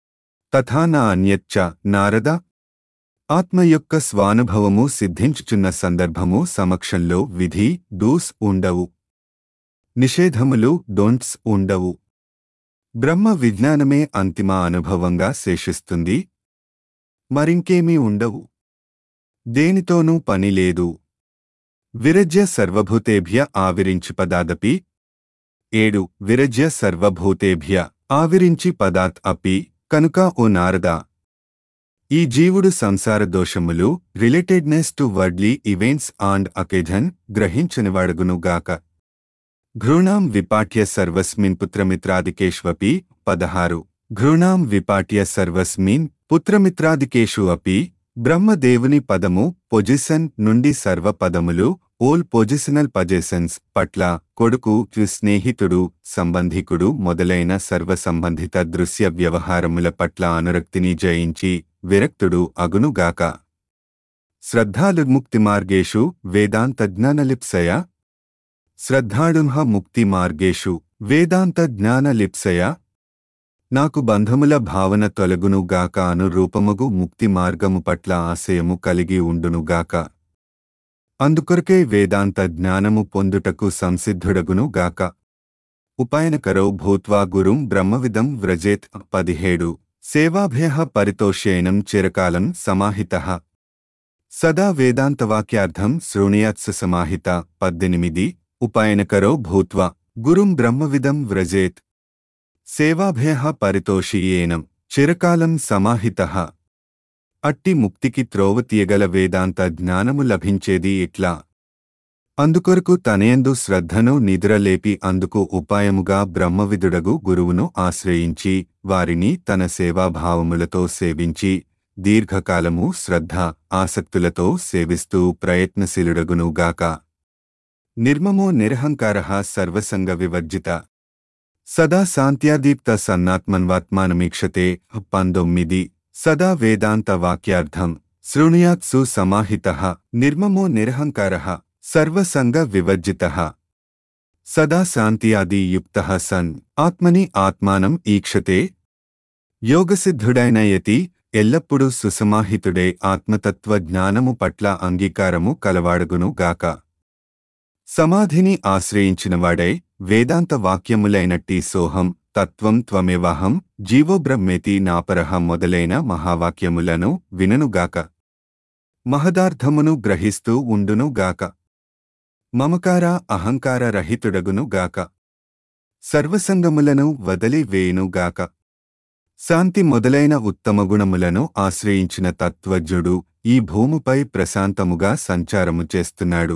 తథా న అన్యచ్చ నారద ఆత్మ యొక్క స్వానుభవము సిద్ధించుచున్న సందర్భము సమక్షంలో విధి డూస్ ఉండవు నిషేధములు డోంట్స్ ఉండవు బ్రహ్మ విజ్ఞానమే అంతిమ అనుభవంగా శేషిస్తుంది మరింకేమీ ఉండవు దేనితోనూ పని లేదు విరజ్య సర్వభూతేభ్య ఆవిరించి పదాదపి ఏడు విరజ్య సర్వభూతేభ్య ఆవిరించి పదాత్ అపి కనుక ఓ నారదా ఈ జీవుడు సంసార దోషములు relatedness to worldly events and occasion గ్రహించనివాడుగునుగాక ఘృణాం విపాట్య సర్వస్మిన్ పుత్రమిత్రాదికేష్వపి పదహారు ఘృణాం విపాట్య సర్వస్మిన్ పుత్రమిత్రాదికేషు అపి బ్రహ్మదేవుని పదము పొజిషన్ నుండి సర్వ పదములు ఓల్ పొజిషనల్ పజెషన్స్ పట్ల కొడుకు స్నేహితుడు సంబంధికుడు మొదలైన సర్వ సంబంధిత దృశ్య వ్యవహారముల పట్ల అనురక్తిని జయించి విరక్తుడు అగునుగాక శ్రద్ధాలుర్ముక్తి మార్గేషు వేదాంతజ్ఞానలిప్సయ శ్రద్ధాడుంహ ముక్తి మార్గేషు వేదాంత జ్ఞానలిప్సయ నాకు బంధముల భావన తొలగునుగాక అను రూపముగు ముక్తి మార్గము పట్ల ఆశయము కలిగి ఉండునుగాక అందుకొరకే వేదాంత జ్ఞానము పొందుటకు సంసిద్ధుడగునుగాక ఉపాయనకరౌ భూత్వా గురుం బ్రహ్మవిదం వ్రజేత్ పదిహేడు సేవాభ్య పరితోష్యయనం చిరకాలం సమాహిత సదా వేదాంతవాక్యార్థం శృణుయాత్స సమాహిత పద్దెనిమిది ఉపాయనకరో భూత్వా గురుం బ్రహ్మవిదం వ్రజేత్ సేవాభ్య పరితోషియేనం చిరకాలం సమాహిత అట్టి ముక్తికి త్రోవ తీయగల వేదాంత జ్ఞానము లభించేది ఇట్లా అందుకొరకు తనయందు శ్రద్ధను నిద్రలేపి అందుకు ఉపాయముగా బ్రహ్మవిదుడగు గురువును ఆశ్రయించి వారిని తన సేవాభావములతో సేవించి దీర్ఘకాలము శ్రద్ధ ఆసక్తులతో సేవిస్తూ ప్రయత్నశీలుడగునుగాక నిర్మమో నిరహంకార సర్వసంగ వివర్జిత సదా శాంత్యాదీప్త సన్నాత్మన్వాత్మానమీక్షతే పంతొమ్మిది సదా వేదాంత వాక్యార్థం శృణుయాత్సు సమాహిత నిర్మమో నిరహంకార సర్వసంగ వివర్జిత సదా శాంత్యాదియుక్త సన్ ఆత్మని ఆత్మానం ఈక్షతే యోగసిద్ధుడైన యతి ఎల్లప్పుడూ సుసమాహితుడే ఆత్మతత్వ జ్ఞానము పట్ల అంగీకారము కలవాడగును గాక సమాధిని ఆశ్రయించినవాడై వేదాంత వాక్యములైనట్టి సోహం తత్వం త్వమేవాహం జీవోబ్రహ్మేతి నాపరహ మొదలైన మహావాక్యములను విననుగాక మహదార్థమును గ్రహిస్తూ ఉండునుగాక మమకార అహంకార రహితుడగును గాక సర్వసంగములను వదిలి వేయునుగాక శాంతి మొదలైన ఉత్తమ గుణములను ఆశ్రయించిన తత్వజ్ఞుడు ఈ భూమిపై ప్రశాంతముగా సంచారము చేస్తున్నాడు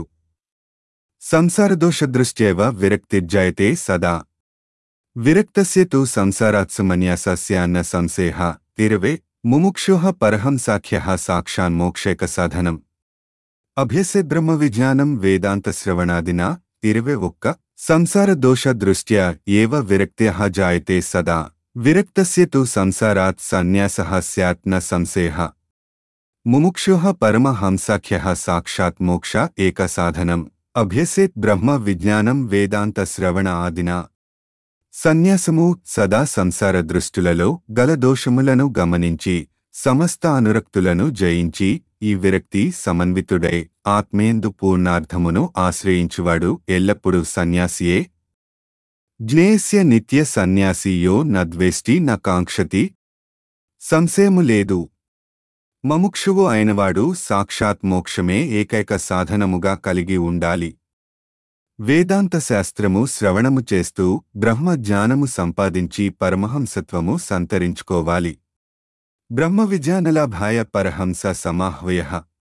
సంసారదోషదృష్ట్యైవ విరక్తిర్జాయతే సదా విరక్తస్య తు సంసారాత్సుమన్యాసస్యాన్న సంశేహ ఇరవే ముముక్షుః పరహంసాఖ్యః సాక్షాన్మోక్షేక సాధనం అభ్యసే బ్రహ్మ విజ్ఞానం వేదాంతశ్రవణాదినా ఇరవే ఒక్క సంసార దోష దృష్ట్యా ఏవ విరక్త్యః జాయతే సదా విరక్తస్య తు సంసారాత్ సన్యాసః స్యాత్ న సంశేహ ముముక్షుః పరమహంసాఖ్యః సాక్షాత్ మోక్ష ఏక సాధనం అభ్యసేత్ బ్రహ్మ విజ్ఞానం వేదాంత శ్రవణ ఆదినా సన్యాసము సదా సంసార దృష్టులలో గల దోషములను గమనించి సమస్త అనురక్తులను జయించి ఈ విరక్తి సమన్వితుడై ఆత్మేందు పూర్ణార్థమును ఆశ్రయించువాడు ఎల్లప్పుడూ సన్యాసియే జ్ఞేయస్య నిత్య సన్యాసియో నద్వేష్టి న కాంక్షతి సంశయము లేదు మముక్షువు అయినవాడు సాక్షాత్ మోక్షమే ఏకైక సాధనముగా కలిగి ఉండాలి వేదాంత శాస్త్రము శ్రవణము చేస్తూ బ్రహ్మ జ్ఞానము సంపాదించి పరమహంసత్వము సంతరించుకోవాలి బ్రహ్మ విజ్ఞానలాభాయ పరహంస సమాహ్వయ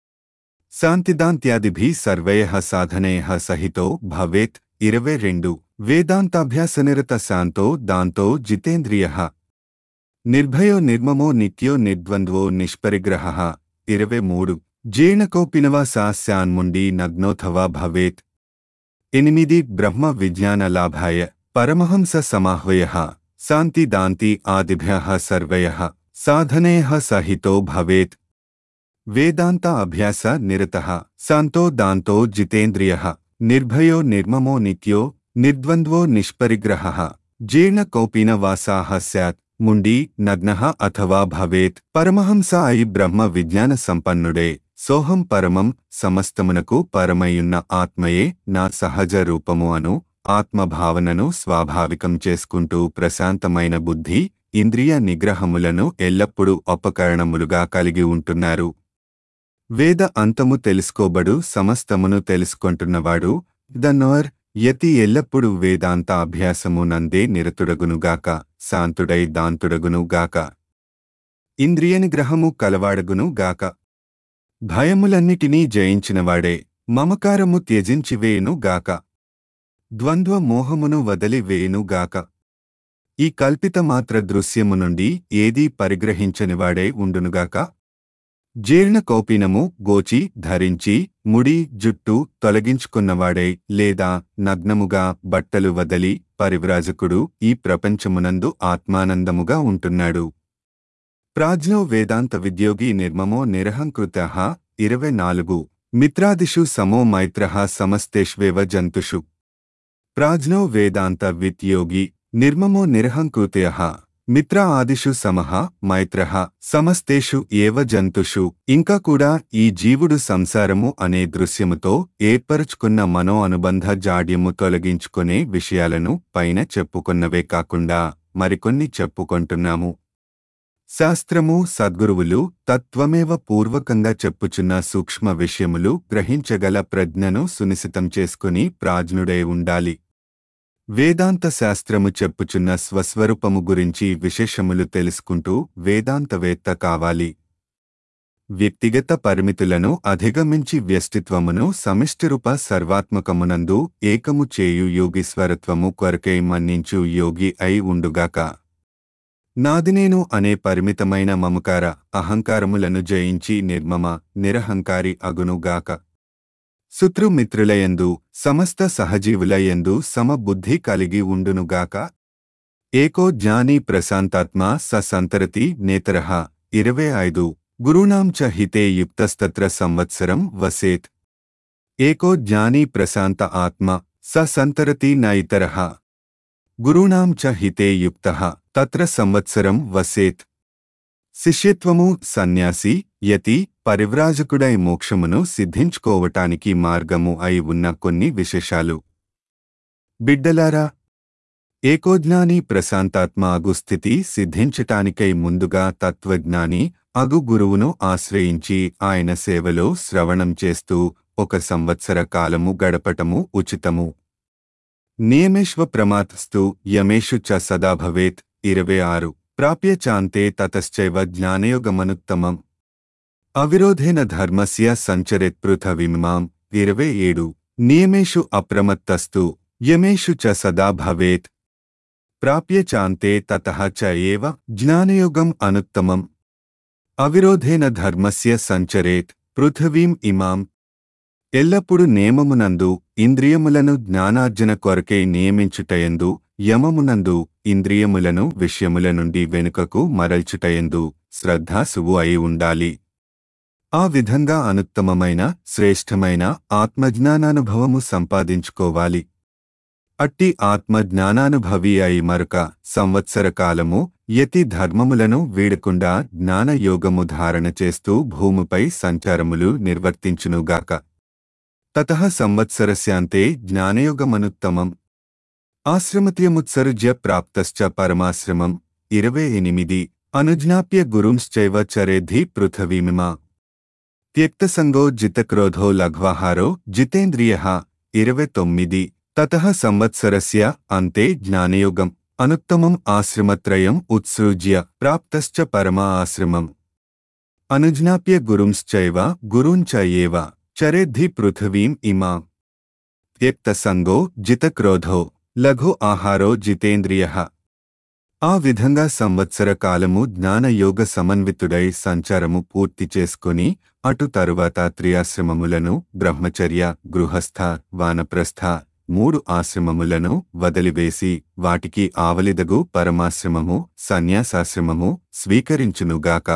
శాంతిదాంత్యాదిభి సర్వయ సాధనేయ సహితో భవేత్ ఇరవై రెండు వేదాంతాభ్యాసనిరత శాంతో దాంతో జితేంద్రియ నిర్భయో నిర్మమో నిత్యో నిర్ద్వంద్వో నిష్పరిగ్రహ ఇరవై మూడు జీర్ణకోపినవా స్యాన్ముండి నగ్నోథవా భవేత్ ఎనిమిది బ్రహ్మ విజ్ఞాన లాభాయ పరమహంస సమాహ్వయ శాంతి దాంతి ఆదిభ్య సర్వయ సాధనేయ సహితో భవేత్ వేదాంత అభ్యాస నిరత శాంతో దాంతో జితేంద్రియ నిర్భయో నిర్మమో నిత్యో నిర్ద్వంద్వో నిష్పరిగ్రహ జీర్ణకౌపీన వాసాహ స్యాత్ ముండి నగ్న అథవా భవేత్ పరమహంస అయి బ్రహ్మ విజ్ఞాన సంపన్నుడే సోహం పరమం సమస్తమునకు పరమయున్న ఆత్మయే నా సహజ రూపము అను ఆత్మభావనను స్వాభావికం చేసుకుంటూ ప్రశాంతమైన బుద్ధి ఇంద్రియ నిగ్రహములను ఎల్లప్పుడూ ఉపకరణములుగా కలిగి ఉంటున్నారు వేద అంతము తెలుసుకోబడు సమస్తమును తెలుసుకొంటున్నవాడు దన్నోర్ యతి ఎల్లప్పుడూ వేదాంత అభ్యాసము నందే నిరతుడగునుగాక శాంతుడై దాంతుడగునుగాక ఇంద్రియ నిగ్రహము కలవాడగును గాక భయములన్నిటినీ జయించినవాడే మమకారము త్యజించివేయును గాక ద్వంద్వ మోహమును వదిలి వేయును గాక ఈ కల్పిత మాత్ర దృశ్యము నుండి ఏదీ పరిగ్రహించనివాడే ఉండునుగాక జీర్ణకౌపీనము గోచి ధరించి ముడి జుట్టు తొలగించుకున్నవాడై లేదా నగ్నముగా బట్టలు వదలి పరివ్రాజకుడు ఈ ప్రపంచమునందు ఆత్మానందముగా ఉంటున్నాడు ప్రాజ్ఞో వేదాంత విద్యోగి నిర్మమో నిరహంకృత ఇరవై నాలుగు మిత్రాదిషు సమో మైత్ర సమస్తేష్వేవ జంతుషు ప్రాజ్ఞో వేదాంత విద్యోగి నిర్మమో నిరహంకృతయ మిత్ర ఆదిషు సమః మైత్ర సమస్తేషు ఏవ జంతుషు ఇంకా కూడా ఈ జీవుడు సంసారము అనే దృశ్యముతో ఏర్పరుచుకున్న మనో అనుబంధ జాడ్యము తొలగించుకునే విషయాలను పైన చెప్పుకున్నవే కాకుండా మరికొన్ని చెప్పుకొంటున్నాము శాస్త్రము సద్గురువులు తత్వమేవ పూర్వకంగా చెప్పుచున్న సూక్ష్మ విషయములు గ్రహించగల ప్రజ్ఞను సునిశితం చేసుకుని ప్రాజ్ఞుడై ఉండాలి వేదాంత శాస్త్రము చెప్పుచున్న స్వస్వరూపము గురించి విశేషములు తెలుసుకుంటూ వేదాంతవేత్త కావాలి వ్యక్తిగత పరిమితులను అధిగమించి వ్యష్టిత్వమును సమిష్టిరూప సర్వాత్మకమునందు ఏకము చేయు యోగీశ్వరత్వము కొరకై మన్నించు యోగి అయి ఉండుగాక నాదినేను అనే పరిమితమైన మమకార అహంకారములను జయించి నిర్మమ నిరహంకారి అగునుగాక శత్రుమిత్రులయందు సమస్త సహజీవులయందు సమబుద్ధి కలిగి ఉండునుగాక ఏకో జ్ఞాని ప్రశాంతాత్మ స సంతరతి నేతరః ఇరవై ఐదు గురుణాం చ హితే యుక్తస్తత్ర సంవత్సరం వసేత్ ఏకో జ్ఞాని ప్రశాంత ఆత్మ స సంతరతి న ఇతరః గురుణాం చ హితే యుక్తః తత్ర సంవత్సరం వసేత్ శిష్యత్వము సన్యాసి యతి పరివ్రాజకుడై మోక్షమును సిద్ధించుకోవటానికి మార్గము అయి ఉన్న కొన్ని విశేషాలు బిడ్డలారా ఏకోజ్ఞాని ప్రశాంతాత్మ అగు స్థితి సిద్ధించటానికై ముందుగా తత్వజ్ఞాని అగు గురువును ఆశ్రయించి ఆయన సేవలో శ్రవణం చేస్తూ ఒక సంవత్సర కాలము గడపటము ఉచితము నియమేష్వ ప్రమాతస్తు యమేషు చ సదా భవేత్ ఇరవై ఆరు ప్రాప్య చాంతే తతశ్చైవ జ్ఞానయోగమనుత్తమం అవిరోధేన ధర్మస్య సంచరేత్ పృథవిమాం ఇరవై ఏడు నియమేషు అప్రమత్తస్తు యమేషు చ సదా భవేత్ ప్రాప్య చాంతే తతః చ ఏవ జ్ఞానయోగం అనుత్తమం అవిరోధేన ధర్మస్య సంచరేత్ పృథివీం ఇమాం ఎల్లప్పుడు నేమమునందు ఇంద్రియములను జ్ఞానార్జన కొరకై నియమించుటయందు యమమునందు ఇంద్రియములను విషయముల నుండి వెనుకకు మరల్చుటయందు శ్రద్ధాసువు అయి ఉండాలి ఆ విధంగా అనుత్తమమైన శ్రేష్టమైన ఆత్మజ్ఞానానుభవము సంపాదించుకోవాలి అట్టి ఆత్మజ్ఞానానుభవి అయి మరొక సంవత్సర కాలము యతి ధర్మములను వీడకుండా జ్ఞానయోగము ధారణ చేస్తూ భూమిపై సంచారములు నిర్వర్తించునుగాక తతః సంవత్సరస్యాంతే జ్ఞానయోగమనుత్తమం ఆశ్రమత్యముత్సరుజ్య ప్రాప్తశ్చ పరమాశ్రమం ఇరవై ఎనిమిది అనుజ్ఞాప్య గురుంశ్చైవ చరేద్ధి పృథవీమిమా త్యక్తసంగో జితక్రోధో లఘ్వాహారో జితేంద్రియ ఇరవై తొమ్మిది తతః సంవత్సరస్య అంతే జ్ఞానయోగం అనుత్తమం ఆశ్రమత్రయం ఉత్సృజ్య ప్రాప్తశ్చ పరమా ఆశ్రమం అనుజ్ఞాప్య గురుంశ్చైవ గురుంచ ఏవ చరేద్ధి పృథివీం ఇమా త్యక్తసంగో జితక్రోధో లఘు ఆహారో జితేంద్రియ ఆ విధంగా సంవత్సర కాలము జ్ఞానయోగ సమన్వితుడై సంచారము పూర్తి చేసుకుని అటు తరువాత త్రియాశ్రమములను బ్రహ్మచర్య గృహస్థ వానప్రస్థ మూడు ఆశ్రమములను వదిలివేసి వాటికి ఆవలిదగు పరమాశ్రమము సన్యాసాశ్రమము స్వీకరించునుగాక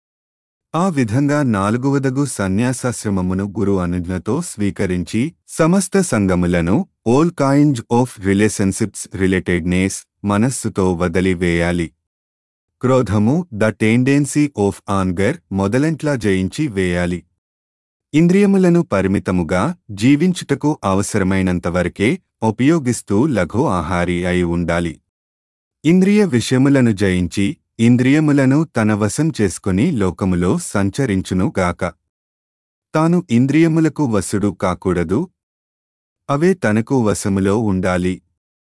ఆ విధంగా నాలుగవదగు సన్యాసాశ్రమమును గురు అనుజ్ఞతో స్వీకరించి సమస్త సంగములను all kind of relationships relatedness మనస్సుతో వదిలివేయాలి క్రోధము ద టెండెన్సీ ఆఫ్ ఆన్గర్ మొదలంట్లా జయించి వేయాలి ఇంద్రియములను పరిమితముగా జీవించుటకు అవసరమైనంతవరకే ఉపయోగిస్తూ లఘు ఆహారి అయి ఉండాలి ఇంద్రియ విషయములను జయించి ఇంద్రియములను తన వశం చేసుకుని లోకములో సంచరించును గాక తాను ఇంద్రియములకు వశుడు కాకూడదు అవే తనకు వశములో ఉండాలి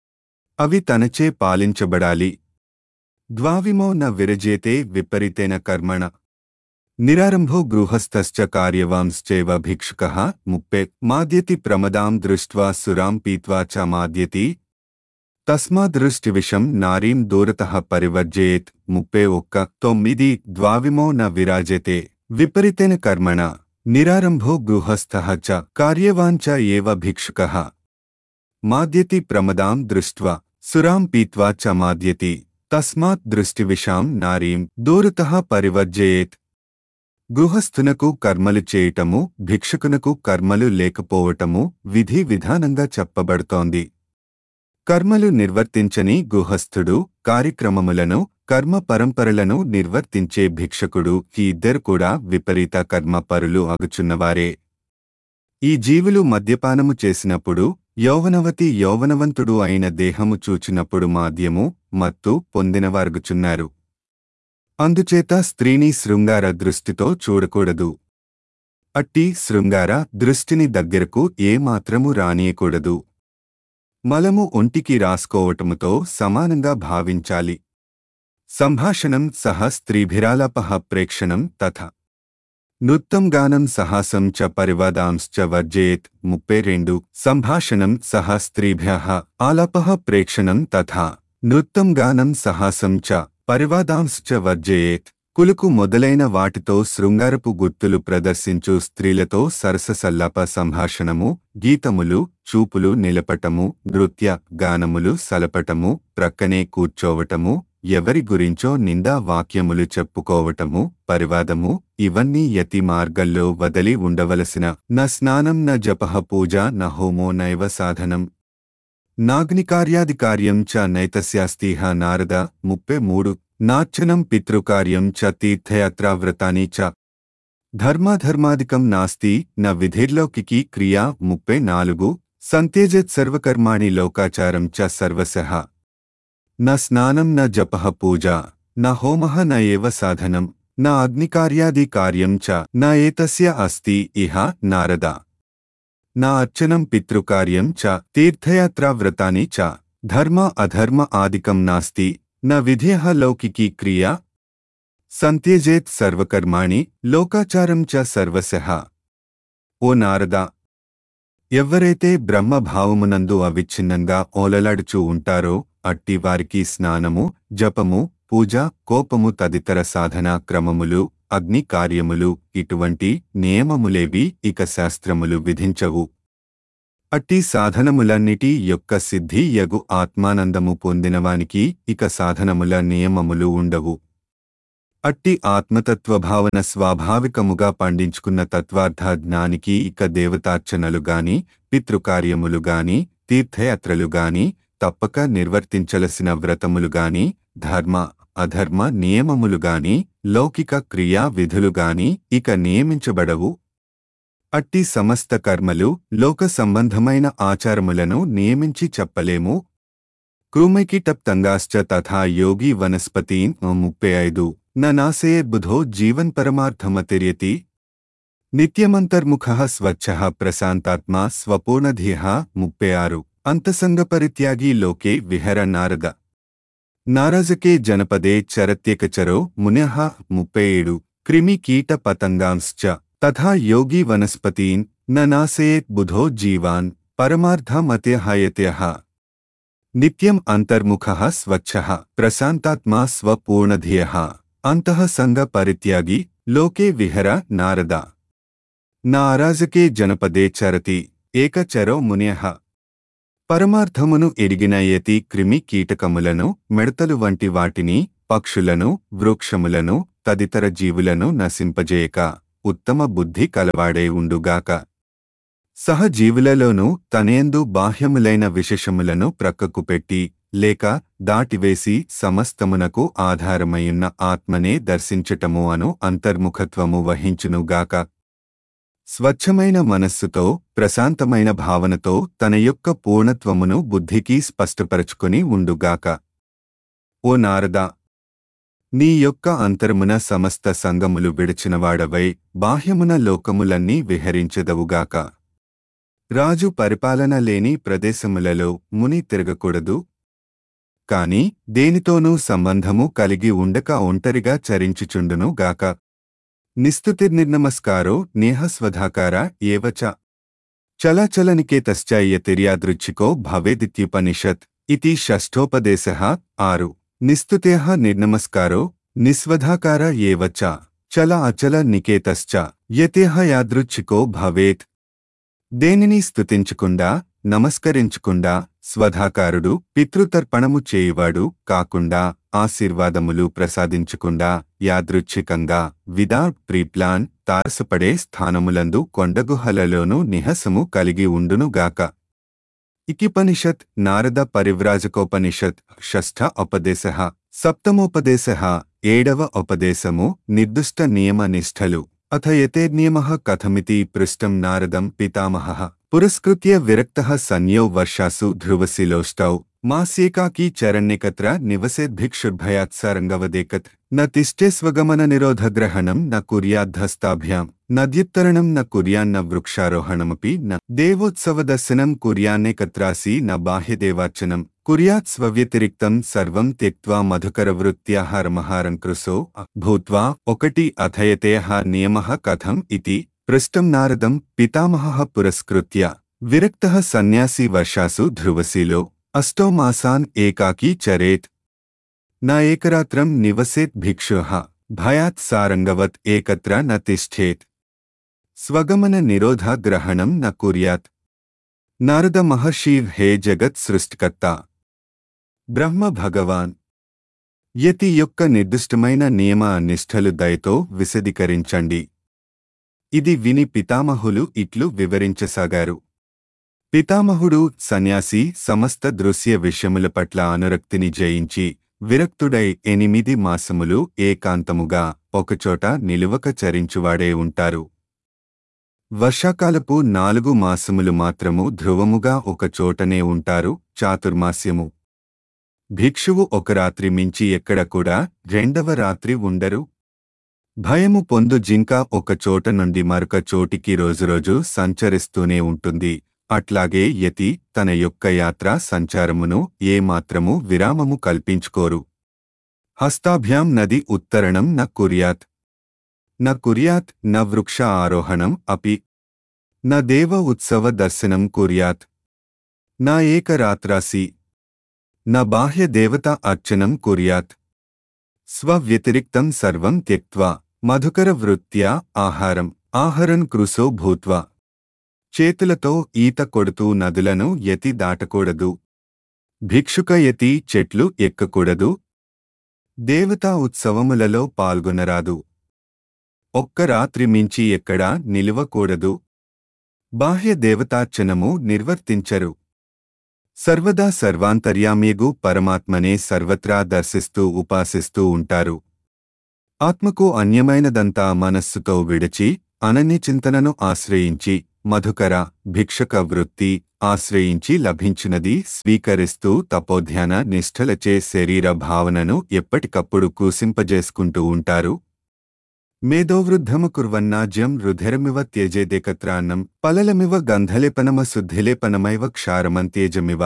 అవి తనచే పాలించబడాలి ద్వావిమో న విరజేతే విపరీతేన కర్మణ నిరారంభో గృహస్థశ్చ కార్యవాంశ్చైవ భిక్షుకః ముప్పే మాద్యతి ప్రమదాం దృష్ట్వా సురాం పీత్వా చ మాద్యతి తస్మాదృష్టివిషం నారీం దూరతః పరివర్జయేత్ ముప్పే ఒక్క తొమ్మిది ద్వావిమో న విరాజతే విపరీతేన కర్మణ నిరారంభో గృహస్థః చ కార్యవాన్ చ ఏవ భిక్షుకः మాద్యతి ప్రమదాం దృష్ట్వా సురాం పీత్వా చ మాద్యతి తస్మాత్ దృష్టివిషాం నారీం దూరతః పరివర్జయేత్ గృహస్థునకు కర్మలు చేయటము భిక్షుకునకు కర్మలు లేకపోవటము విధి విధానంగా చెప్పబడుతోంది కర్మలు నిర్వర్తించని గృహస్థుడు కార్యక్రమములను కర్మ పరంపరలను నిర్వర్తించే భిక్షకుడు ఈ ఇద్దరు కూడా విపరీత కర్మపరులు అగుచున్నవారే ఈ జీవులు మద్యపానము చేసినప్పుడు యౌవనవతి యౌవనవంతుడు అయిన దేహము చూచినప్పుడు మాద్యము మత్తు పొందినవారుగుచున్నారు అందుచేత స్త్రీని శృంగార దృష్టితో చూడకూడదు అట్టి శృంగార దృష్టిని దగ్గరకు ఏమాత్రము రానియకూడదు మలము ఒంటికి రాసుకోవటముతో సమానంగా భావించాలి సంభాషణం సహ స్త్రీభిరాలాపహ ప్రేక్షణం తథ నృత్తం గానం సహాసం చ పరివాదాంశ్చ వర్జయేత్ ముప్పై రెండు సంభాషణం సహ స్త్రీభ్య ఆలాపః ప్రేక్షణం తథా నృత్తం గానం సహాసం చ పరివాదాంశ్చ వర్జయేత్ కులుకు మొదలైన వాటితో శృంగారపు గుర్తులు ప్రదర్శించు స్త్రీలతో సరససల్లాప సంభాషణము గీతములు చూపులు నిలపటము నృత్య గానములు సలపటము ప్రక్కనే కూర్చోవటము ఎవరి గురించో నిందా వాక్యములు చెప్పుకోవటము పరివాదము ఇవన్నీ యతి మార్గంలో వదలి ఉండవలసిన న స్నానం న జపః పూజ న హోమో నైవ సాధనం నాగ్నికార్యాదికార్యం చ నైతస్యాస్తిహ నారద ముప్పై మూడు నార్చనం పితృకార్యం చ తీర్థయాత్రావ్రతాని చ ధర్మాధర్మాదికం నాస్తి న విధిర్లౌకికీ క్రియా ముప్పై నాలుగు సంత్యజత్ సర్వకర్మాణి లోకాచారం చ సర్వశః న స్నానం న జపః పూజ న హోమః న ఏవ సాధనం న అగ్నికార్యాది కార్యం చ న ఏతస్య అస్తి ఇహ నారద నా అర్చనం పితృకార్యం చ తీర్థయాత్రావ్రతాని చ ధర్మ అధర్మ ఆదికం నాస్తి న విధేహ లౌకికీ క్రియా సంత్యజేత్ సర్వకర్మాణి లోకాచారం చ సర్వశః ఓ నారద ఎవ్వరైతే బ్రహ్మభావమునందు అవిచ్ఛిన్నంగా ఓలలాడుచూ ఉంటారో అట్టి వారికి స్నానము జపము పూజ కోపము తదితర సాధనా క్రమములు అగ్ని కార్యములు ఇటువంటి నియమములేవి ఇక శాస్త్రములు విధించవు అట్టి సాధనములన్నిటి యొక్క సిద్ధి యగు ఆత్మానందము పొందినవానికి ఇక సాధనముల నియమములు ఉండవు అట్టి ఆత్మతత్వభావన స్వాభావికముగా పండించుకున్న తత్వార్థ జ్ఞానికి ఇక దేవతార్చనలు గాని పితృకార్యములు గాని తీర్థయాత్రలు గాని తప్పక నిర్వర్తించలసిన వ్రతములు గాని ధర్మ అధర్మ నియమములు గాని లౌకిక క్రియా విధులు గాని ఇక నియమించబడవు అట్టి సమస్త కర్మలు లోక సంబంధమైన ఆచారములను నియమించి చెప్పలేము క్రూమైకిటప్తంగాశ్చ తథా యోగి వనస్పతీన్ ముప్పై ఐదు నాసే బుధో జీవన్ పరమార్థమతిర్యతి నిత్యమంతర్ముఖ స్వచ్ఛ ప్రశాంతాత్మా స్వపూర్ణధియ ముప్పై ఆరు అంతసంగపరిత్యాగి లోకే విహర నారద నారాజకే జనపదే చరత్యకచరో మున్యః ముప్పై ఏడు క్రిమి కీట పతంగాంశ్చ తథా యోగి వనస్పతీన్ నాసేత్ బుధో జీవాన్ పరమార్థమత్యహయత్యః నిత్యం అంతర్ముఖః స్వచ్ఛः ప్రశాంతాత్మా స్వపూర్ణధియः అంతః సంగ పరిత్యాగి లోకే విహర నారద నా అరాజకే జనపదే చరతి ఏకచరో మున్యః పరమార్థమును ఎరిగిన యతి క్రిమి కీటకములను మిడతలు వంటి వాటిని పక్షులను వృక్షములను తదితర జీవులను నశింపజేయక ఉత్తమ బుద్ధి కలవాడే ఉండుగాక సహజీవులలోనూ తనేందు బాహ్యములైన విశేషములను ప్రక్కకు పెట్టి లేక దాటివేసి సమస్తమునకు ఆధారమయున్న ఆత్మనే దర్శించటము అను అంతర్ముఖత్వము వహించునుగాక స్వచ్ఛమైన మనస్సుతో ప్రశాంతమైన భావనతో తన యొక్క పూర్ణత్వమును బుద్ధికి స్పష్టపరచుకుని ఉండుగాక ఓ నారద నీ యొక్క అంతరమున సమస్త సంగములు విడిచినవాడవై బాహ్యమున లోకములన్నీ విహరించెదవుగాక రాజు పరిపాలన లేని ప్రదేశములలో ముని తిరగకూడదు కాని దేనితోనూ సంబంధము కలిగి ఉండక ఒంటరిగా చరించుచుండును గాక నిస్తుతిర్నిర్నమస్కారో నేహస్వధాకార ఏవచ చలచలనికేతశ్చ యతిర్యాదృచ్ఛికో భవేదిత్యుపనిషత్ ఇతి షష్ఠోపదేశ ఆరు నిస్తుతేః నిర్నమస్కారో నిస్వధాకార ఏవచ చల అచల నికేతశ్చ యతేహ యాదృచ్ఛికో భవేత్ దేనిని స్తుతించకుండా నమస్కరించకుండా స్వధాకారుడు పితృతర్పణము చేయువాడు కాకుండా ఆశీర్వాదములు ప్రసాదించకుండా యాదృచ్ఛికంగా విదాట్ ప్రీప్లాన్ తారసపడే స్థానములందు కొండగుహలలోనూ నిహసము కలిగి ఉండునుగాక ఇకిపనిషత్ నారద పరివ్రాజకోపనిషత్ షష్ఠ ఉపదేశ సప్తమోపదేశ ఏడవ ఉపదేశము నిర్దిష్ట నియమ నిష్ఠలు అథ యతేర్నియమ కథమితి పృష్టం నారదం పితామహ పురస్కృత్య విరక్త సన్యౌ వర్షాసు ధ్రువశిలోష్టౌ మాస్యేకాకీ చరణ్యకత్ర నివసేద్భిక్షుర్భయాత్సారంగవదేకత్ న తిష్టేస్వగమన నిరోధగ్రహణం న కుర్యాద్ధస్తాభ్యాం నద్యుత్తరణం న కుర్యాన్న వృక్షారోహణమపి న దేవోత్సవదర్శనం కుర్యాన్నేకత్రాసి న బాహ్యదేవార్చనం కుర్యాత్ స్వవ్యతిరిక్తం సర్వం త్యక్త్వా మధుకరవృత్త్యాహారమహారం కృశో భూత్వా ఒకటి అథయతేహ నియమః కథం ఇతి పృష్టం నారదం పితామహః పురస్కృత్య విరక్తః సన్యాసి వర్షాసు ధ్రువశీలో అష్టో మాసాన్ ఏకాకీ చరేత్ న ఏకరాత్రం నివసేత్ భిక్షుః భయాత్ సారంగవత్ ఏకత్ర న తిష్ఠేత్ స్వగమన నిరోధ గ్రహణం న కుర్యాత్ నారద మహర్షి హే జగత్ సృష్టికర్త బ్రహ్మ భగవాన్ యతి యొక్క నిర్దిష్టమైన నియమ నిష్ఠలు దయతో విశదీకరించండి ఇది విని పితామహులు ఇట్లు వివరించసాగారు పితామహుడు సన్యాసి సమస్త దృశ్య విషయముల పట్ల అనురక్తిని జయించి విరక్తుడై ఎనిమిది మాసములు ఏకాంతముగా ఒకచోట నిలువక చరించువాడే ఉంటారు వర్షాకాలపు నాలుగు మాసములు మాత్రము ధ్రువముగా ఒకచోటనే ఉంటారు చాతుర్మాస్యము భిక్షువు ఒక రాత్రి మించి ఎక్కడ కూడా రెండవ రాత్రి ఉండరు భయము పొందు జింక ఒక చోట నుండి మరొక చోటికి రోజురోజు సంచరిస్తూనే ఉంటుంది అట్లాగే యతి తన యొక్క యాత్రా సంచారమును ఏమాత్రము విరామము కల్పించుకోరు హస్తాభ్యాం నది ఉత్తరణం న కుర్యాత్ న కుర్యాత్ న వృక్ష ఆరోహణం అపి న దేవ ఉత్సవ దర్శనం కుర్యాత్ నా ఏకరాత్రాసి న బాహ్య దేవత అర్చనం కుర్యాత్ స్వవ్యతిరిక్తం సర్వం త్యక్త్వా మధుకర వృత్త్యా ఆహారం ఆహరన్ కృశో భూత్వా చేతులతో ఈత కొడుతూ నదులను యతి దాటకూడదు భిక్షుక యతి చెట్లు ఎక్కకూడదు దేవతా ఉత్సవములలో పాల్గొనరాదు ఒక్క రాత్రి మించి ఎక్కడా నిలువకూడదు బాహ్య దేవతార్చనము నిర్వర్తించరు సర్వదా సర్వాంతర్యామ్యగు పరమాత్మనే సర్వత్రా దర్శిస్తూ ఉపాసిస్తూ ఉంటారు ఆత్మకు అన్యమైనదంతా మనస్సుతో విడిచి అనన్య చింతనను ఆశ్రయించి మధుకర భిక్షక వృత్తి ఆశ్రయించి లభించినది స్వీకరిస్తూ తపోధ్యాన నిష్ఠలచే శరీర భావనను ఎప్పటికప్పుడు కూసింపజేసుకుంటూ ఉంటారు మేధోవృద్ధము కుర్వన్నాజ్యం రుధిరమివ త్యజేదేకత్రాన్నం పలలమివ గంధలేపనమ శుద్ధిలేపనమైవ క్షారమంత్యేజమివ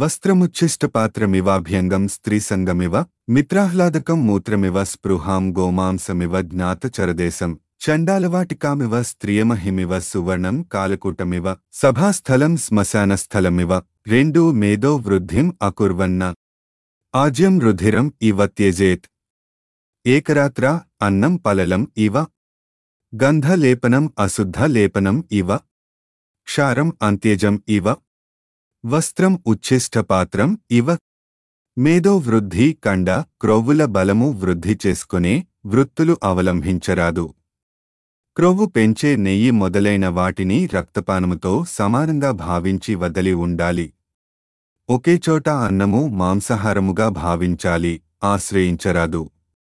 వస్త్రముచ్ఛిష్టపాత్రమివాభ్యంగం స్త్రీసంగమివ మిత్రాహ్లాదకం మూత్రమివ స్పృహాం గోమాంసమివ జ్ఞాతచరదేశం చండాలవాటికామివ స్త్రియమహిమివ సువర్ణం కాలకూటమివ సభాస్థలం శ్మశానస్థలమివ రెండు మేధో వృద్ధిం అకుర్వన్న ఆజ్యం రుధిరం ఇవ త్యజేత్ ఏకరాత్ర అన్నం పలలం ఇవ గంధలేపనం అశుద్ధ లేపనం ఇవ క్షారం అంత్యజం ఇవ వస్త్రం ఉచ్ఛిష్టపాత్రం ఇవ మేధో వృద్ధి కండ క్రొవ్వుల బలము వృద్ధి చేసుకునే వృత్తులు అవలంబించరాదు క్రొవ్వు పెంచే నెయ్యి మొదలైన వాటిని రక్తపానముతో సమానంగా భావించి వదలి ఉండాలి ఒకేచోట అన్నము మాంసాహారముగా భావించాలి ఆశ్రయించరాదు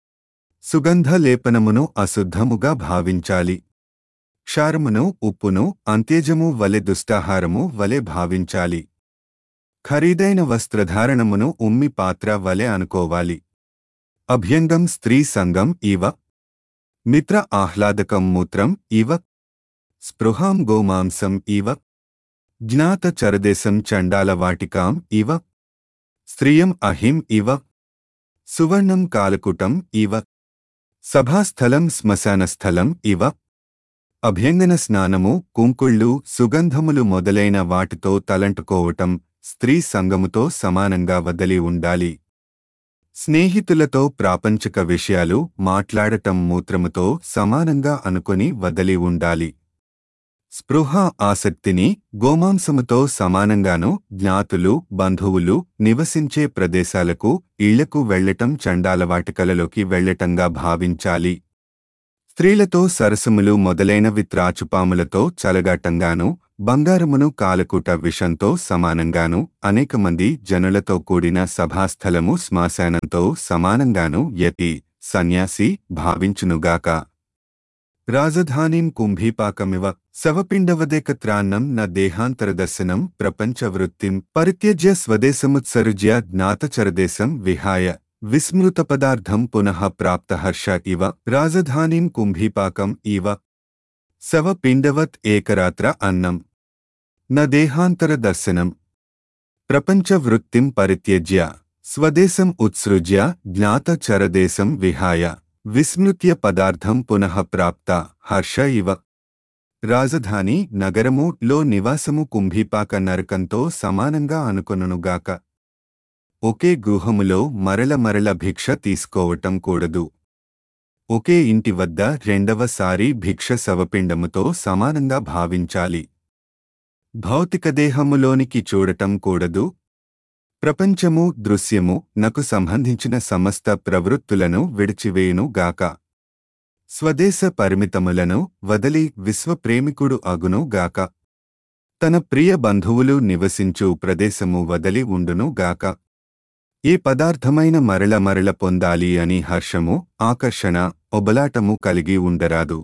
సుగంధ లేపనమును అశుద్ధముగా భావించాలి క్షారమును ఉప్పును అంత్యజము వలె దుష్టాహారము వలె భావించాలి ఖరీదైన వస్త్రధారణమును ఉమ్మి పాత్ర వలె అనుకోవాలి అభ్యంగం స్త్రీ సంగం ఇవ మిత్ర ఆహ్లాదకం మూత్రం ఇవ స్పృహాం గోమాంసం ఇవ జ్ఞాత చరదేశం చండాల వాటికాం ఇవ స్త్రియం అహిం ఇవ సువర్ణం కాలకుటం ఇవ సభాస్థలం శ్మశానస్థలం ఇవ అభ్యంగన స్నానము కుంకుళ్ళు సుగంధములు మొదలైన వాటితో తలంటుకోవటం స్త్రీ సంగముతో సమానంగా వదలి ఉండాలి స్నేహితులతో ప్రాపంచిక విషయాలు మాట్లాడటం మూత్రముతో సమానంగా అనుకొని వదలి ఉండాలి స్పృహ ఆసక్తిని గోమాంసముతో సమానంగాను జ్ఞాతులు బంధువులు నివసించే ప్రదేశాలకు ఇళ్లకు వెళ్లటం చండాలవాటికలలోకి వెళ్లటంగా భావించాలి స్త్రీలతో సరసములు మొదలైనవి త్రాచుపాములతో చలగాటంగాను బంగారమును కాలకూట విషంతో సమానంగాను అనేక మంది జనులతో కూడిన సభాస్థలము శ్మశానంతో సమానంగాను యతి సన్యాసి భావించునుగాక రాజధానీం కుంభీపాకమివ శవపిండవదేకత్రాన్నం న దేహాంతరదర్శనం ప్రపంచవృత్తిం పరిత్యజ్య స్వదేశముత్సరుజ్య జ్ఞాతచరదేశం విహాయ విస్మృతపదార్థం పునః ప్రాప్తహర్ష ఇవ రాజధానీం కుంభీపాకం ఇవ శవపిండవత్ ఏకరాత్ర అన్నం న దేహాంతర దర్శనం ప్రపంచవృత్తిం పరిత్యజ్య స్వదేశం ఉత్సృజ్య జ్ఞాతచరదేశం విహాయ విస్మృత్య పదార్థం పునః ప్రాప్త హర్ష ఇవ రాజధాని నగరము లో నివాసము కుంభీపాక నరకంతో సమానంగా అనుకొనుగాక ఒకే గృహములో మరల మరల భిక్ష తీసుకోవటం కూడదు ఒకే ఇంటి వద్ద రెండవసారి భిక్ష శవపిండముతో సమానంగా భావించాలి భౌతిక దేహములోనికి చూడటం కూడదు ప్రపంచము దృశ్యము నకు సంబంధించిన సమస్త ప్రవృత్తులను విడిచివేయును గాక స్వదేశ పరిమితములను వదలి విశ్వప్రేమికుడు అగును గాక తన ప్రియ బంధువులు నివసించు ప్రదేశము వదలి ఉండును గాక ఏ పదార్థమైన మరల మరల పొందాలి అని హర్షము ఆకర్షణ ఒబలాటము కలిగి ఉండరాదు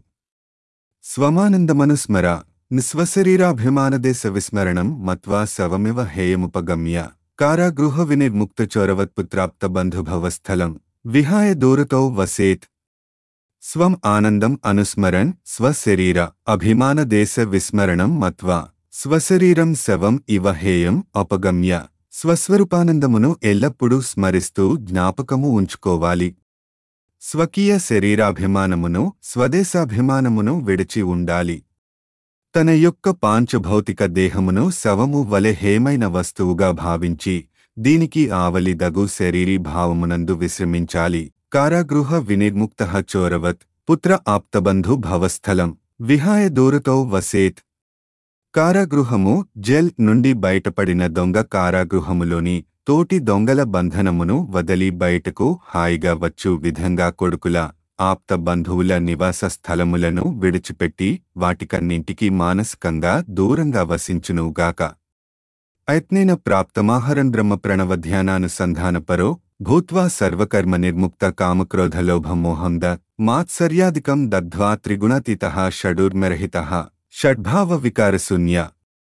స్వమానందమనుస్మర నిస్వశరీరాభిమానదేశ విస్మరణం మత్వా శవమివ హేయముపగమ్య కారాగృహ వినిర్ముక్త చోరవత్పుత్రాప్త బంధుభవస్థలం విహాయ దూరతో వసేత్ స్వం ఆనందం అనుస్మరన్ స్వశరీర అభిమాన దేశ విస్మరణం మత్వా స్వశరీరం శవం ఇవ హేయం అపగమ్య స్వస్వరూపానందమును ఎల్లప్పుడూ స్మరిస్తూ జ్ఞాపకము ఉంచుకోవాలి స్వకీయ శరీరాభిమానమును స్వదేశాభిమానమును విడిచి ఉండాలి తన యొక్క పాంచభౌతిక దేహమును శవము వలె హేమైన వస్తువుగా భావించి దీనికి ఆవలి దగు శరీరీ భావమునందు విశ్రమించాలి కారాగృహ వినిర్ముక్త చోరవత్ పుత్ర ఆప్తబంధు భవస్థలం విహాయ దూరతో వసేత్ కారాగృహము జైల్ నుండి బయటపడిన దొంగ కారాగృహములోని తోటి దొంగల బంధనమును వదలి బయటకు హాయిగా వచ్చు విధంగా కొడుకుల ఆప్త బంధువుల నివాస స్థలములను విడిచిపెట్టి వాటికన్నింటికి మానసికంగా దూరంగా వసించునుగాక అయత్నేన ప్రాప్తమాహరన్ బ్రహ్మ ప్రణవ ధ్యానానుసంధానపరో భూత్వా సర్వకర్మ నిర్ముక్త కామక్రోధలోభమోహం ద మాత్సర్యాదికం దగ్ధ్వా త్రిగుణాతీత షడూర్మరహిత షడ్భావ వికారశూన్య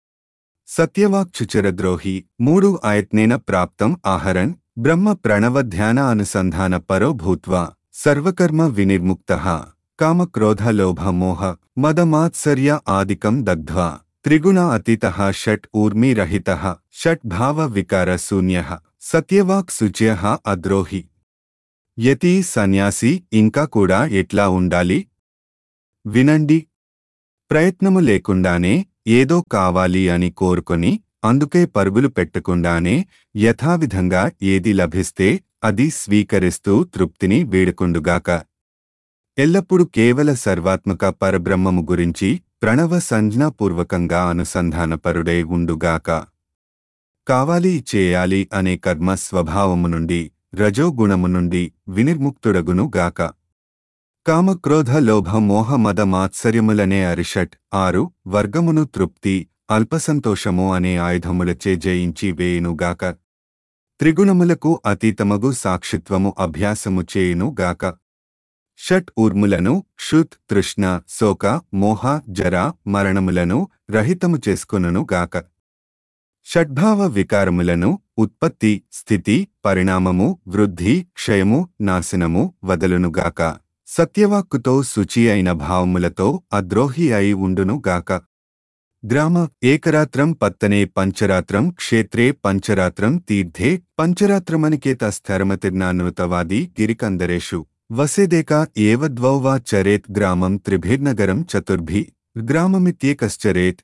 సత్యవాక్చుచరద్రోహి మూడు ఆయత్నేన ప్రాప్తం ఆహరన్ బ్రహ్మ ప్రణవ ధ్యాన అనుసంధాన పరో భూత్వా సర్వకర్మ వినిర్ముక్త కామక్రోధలోభమోహ మదమాత్సర్య ఆదికం దగ్ధ్వా త్రిగుణ అతీత షట్ ఊర్మిరహిత షట్ భావ వికార శూన్య సత్యవాక్ శుచ్య అద్రోహి యతి సన్యాసి ఇంకా కూడా ఎట్లా ఉండాలి వినండి ప్రయత్నము లేకుండానే ఏదో కావాలి అని కోరుకొని అందుకే పరుగులు పెట్టకుండానే యథావిధంగా ఏది లభిస్తే అది స్వీకరిస్తూ తృప్తిని వేడుకొండుగాక ఎల్లప్పుడూ కేవల సర్వాత్మక పరబ్రహ్మము గురించి ప్రణవ సంజ్ఞాపూర్వకంగా అనుసంధానపరుడై ఉండుగాక కావాలి చేయాలి అనే కర్మ స్వభావము నుండి రజోగుణము నుండి వినిర్ముక్తుడగును గాక కామక్రోధ లోభ మోహ మద మాత్సర్యములనే అరిషట్ ఆరు వర్గమును తృప్తి అల్పసంతోషము అనే ఆయుధములచే జయించి వేయునుగాక త్రిగుణములకు అతీతమగు సాక్షిత్వము అభ్యాసము చేయునుగాక షట్ ఊర్ములను క్షుత్ తృష్ణ శోక మోహ జర మరణములను రహితము చేసుకొనును గాక షడ్భావ వికారములను ఉత్పత్తి స్థితి పరిణామము వృద్ధి క్షయము నాశనము వదలునుగాక సత్యవాక్కుతో శుచి అయిన భావములతో అద్రోహి అయి ఉండునుగాక గ్రామ ఏకరాత్రం పత్తనే పంచరాత్రం క్షేత్రే పంచరాత్రం తీర్థే పంచరాత్రమనికేత స్థరమతిర్నానృతవాది గిరికందరేషు వసేదేక ఏవ ద్వౌ వా చరేత్ గ్రామం త్రిభిర్నగరం చతుర్భి గ్రామమిత్యేకశ్చరేత్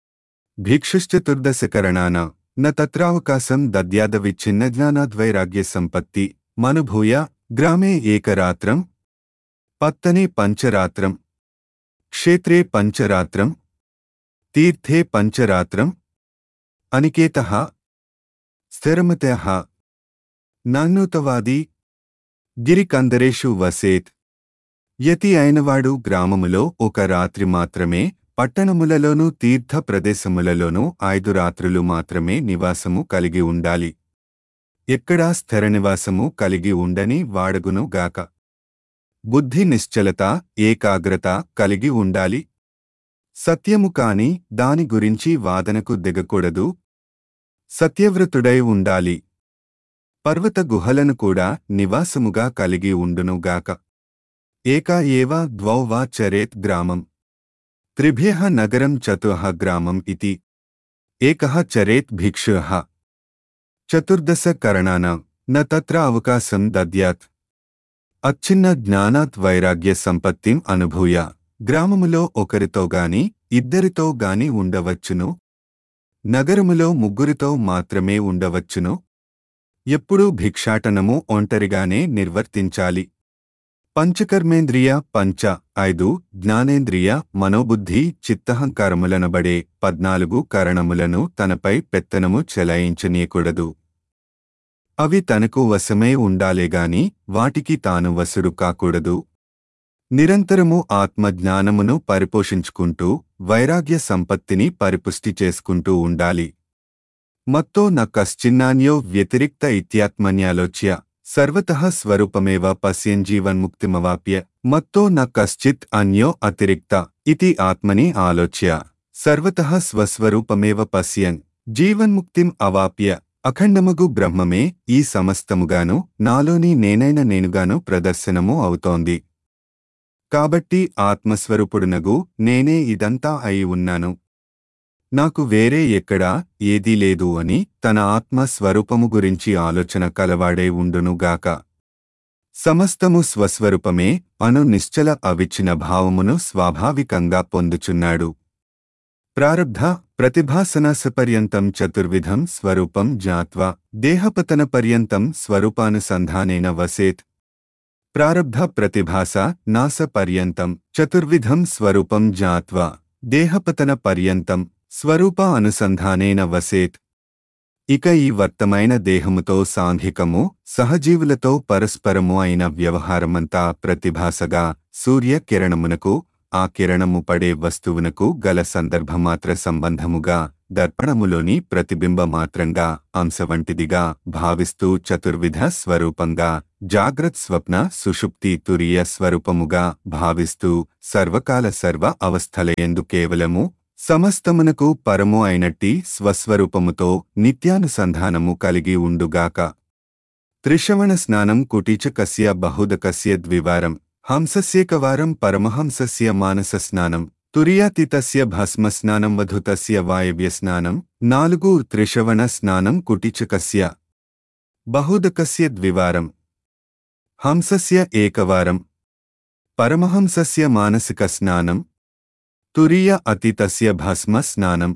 భిక్షుశ్చతుర్దశకరణాన న తత్రావకాశం దద్యాదవిచ్ఛిన్నజ్ఞానాద్వైరాగ్య సంపత్తి మనుభూయ గ్రామే ఏకరాత్రం పత్తనే పంచరాత్రం క్షేత్రే పంచరాత్రం తీర్థే పంచరాత్రం అనికేత స్థిరమత నానూతవాది గిరికందరేషు వసేత్ యతి అయినవాడు గ్రామములో ఒక రాత్రి మాత్రమే పట్టణములలోనూ తీర్థ ప్రదేశములలోనూ ఐదు రాత్రులు మాత్రమే నివాసము కలిగి ఉండాలి ఎక్కడా స్థిర నివాసము కలిగి ఉండని వాడగును గాక బుద్ధి నిశ్చలత ఏకాగ్రత కలిగి ఉండాలి సత్యము కాని దాని గురించి వాదనకు దిగకూడదు సత్యవ్రతుడై ఉండాలి పర్వత గుహలను కూడా నివాసముగా కలిగి ఉండునుగాక ఏకా ఏవా ద్వౌ వా చరేత్ గ్రామం త్రిభ్యః నగరం చతుః గ్రామం ఇతి ఏకః చరేత్ భిక్షుః చతుర్దశ కరణాన న తత్ర అవకాశం దద్యాత్ అచ్చిన్న జ్ఞానాత్ వైరాగ్య సంపత్తిం అనుభూయ గ్రామములో ఒకరితో గాని ఇద్దరితో గాని ఉండవచ్చును నగరములో ముగ్గురితో మాత్రమే ఉండవచ్చును ఎప్పుడూ భిక్షాటనము ఒంటరిగానే నిర్వర్తించాలి పంచకర్మేంద్రియ పంచ ఐదు జ్ఞానేంద్రియ మనోబుద్ధి చిత్తహంకారములనబడే పద్నాలుగు కరణములను తనపై పెత్తనము చెలాయించనీయకూడదు అవి తనకు వశమే ఉండాలేగాని వాటికి తాను వసుడు కాకూడదు నిరంతరము ఆత్మజ్ఞానమును పరిపోషించుకుంటూ వైరాగ్య సంపత్తిని పరిపుష్టి చేసుకుంటూ ఉండాలి మత్తో న కశ్చిన్నాన్యో వ్యతిరిక్త ఇత్యాత్మన్యాలోచ్య సర్వతః స్వరూపమేవ పశ్యన్ జీవన్ముక్తిమవాప్య మత్తో న కశ్చిత్ అన్యో అతిరిక్త ఇతి ఆత్మని ఆలోచ్య సర్వతః స్వస్వరూపమేవ పశ్యన్ జీవన్ముక్తిం అవాప్య అఖండమగు బ్రహ్మమే ఈ సమస్తముగాను నాలోని నేనైన నేనుగాను ప్రదర్శనము అవుతోంది కాబట్టి ఆత్మస్వరూపుడునగు నేనే ఇదంతా అయి ఉన్నాను నాకు వేరే ఎక్కడా ఏదీ లేదు అని తన ఆత్మ స్వరూపము గురించి ఆలోచన కలవాడే ఉండునుగాక సమస్తము స్వస్వరూపమే అను నిశ్చల అవిచ్చిన భావమును స్వాభావికంగా పొందుచున్నాడు ప్రారబ్ధ ప్రతిభాసనాసపర్యంతం చతుర్విధం స్వరూపం జ్ఞాత్వా దేహపతన పర్యంతం స్వరూపానుసంధానేన వసేత్ ప్రారబ్ధ ప్రతిభాస నాస పర్యంతం చతుర్విధం స్వరూపం జ్ఞాత్వా దేహపతన పర్యంతం స్వరూప అనుసంధానేన వసేత్ ఇక ఈ వర్తమైన దేహముతో సాంఘికము సహజీవులతో పరస్పరము అయిన వ్యవహారమంతా ప్రతిభాసగా సూర్య కిరణమునకు ఆ కిరణము పడే వస్తువునకు గల సందర్భమాత్ర సంబంధముగా దర్పణములోని ప్రతిబింబ మాత్రంగా అంశ వంటిదిగా భావిస్తూ చతుర్విధ స్వరూపంగా జాగ్రత్ స్వప్న సుషుప్తి తురియ స్వరూపముగా భావిస్తూ సర్వకాల సర్వ అవస్థలయందు కేవలము సమస్తమునకు పరము అయినట్టి స్వస్వరూపముతో నిత్యానుసంధానము కలిగి ఉండుగాక త్రిశవణ స్నానం కుటీచకస్య బహుదకస్య ద్వివారం హంసస్యేకవారం పరమహంసస్య మానసస్నానం తురియాతీతస్య భస్మస్నానం వధుతస్య వాయవ్యస్నానం నాలుగు త్రిశవణ స్నానం కుటిచకస్య బహుదకస్య ద్వివారం హంసస్య ఏకవారం పరమహంసస్య మానసిక స్నానం తురియ అతీతస్య భస్మ స్నానం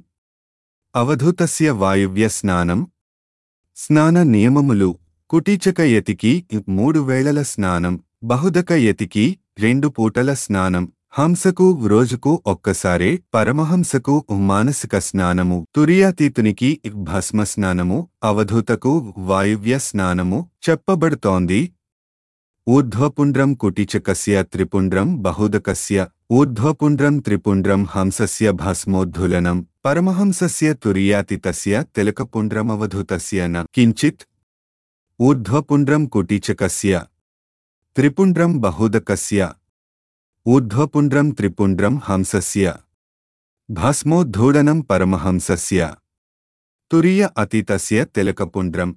అవధూతస్య వాయువ్య స్నానం స్నాన నియమములు కుటీచక యతికి మూడు వేళల స్నానం బహుదక యతికి రెండు పూటల స్నానం హంసకు రోజుకు ఒక్కసారే పరమహంసకు మానసిక స్నానము తురియాతీతునికి భస్మ స్నానము అవధూతకు వాయువ్య స్నానము చెప్పబడుతోంది ఊర్ధ్వపుండ్రం కుటిచకస్య త్రిపుండ్రం బహుదకస్య ఊర్ధ్వపుండ్రం త్రిపుండ్రం హంసస్య భస్మోద్ధులనం పరమహంసస్య తురియాతితస్య తిలకపుండ్రమవధూతస్య న కించిత్ ఊర్ధ్వపుండ్రం కుటీచకస్య త్రిపుండ్రం బహుదకస్య ఊర్ధ్వపుండ్రం త్రిపుండ్రం హంసస్య భస్మోద్ధూడనం పరమహంసస్య తురియ అతీతస్య తిలకపుండ్రం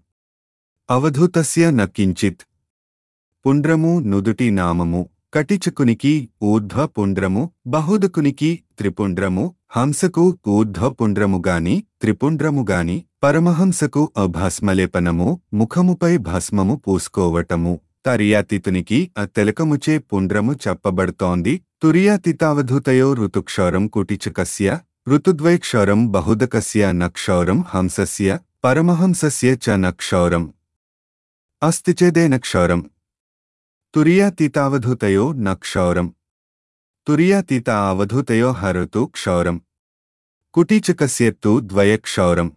అవధూతస్య న కించిత్ పుండ్రము నుదుటి నామము కటిచకునికి ఊర్ధ్వ పుండ్రము బహుదకునికి త్రిపుండ్రము హంసకు ఊర్ధ్వ పుండ్రముగాని త్రిపుండ్రముగాని పరమహంసకు అభస్మలేపనము ముఖముపై భస్మము పూసుకోవటము తరియాతితునికి ఆ తెలకముచే పుండ్రము చెప్పబడుతోంది తురియాతితావధూతయో ఋతుక్షౌరం కుటిచకస్య ఋతుద్వైక్షౌరం బహుదకస్య నక్షౌరం హంసస్య పరమహంసస్య చ నక్షౌరం అస్తి చేదేన క్షౌరం తురియాతీతావధూతయో నక్షౌరం తురియాతీత అవధూతయో హరతు క్షౌరం కుటీచకస్య తు ద్వయక్షౌరం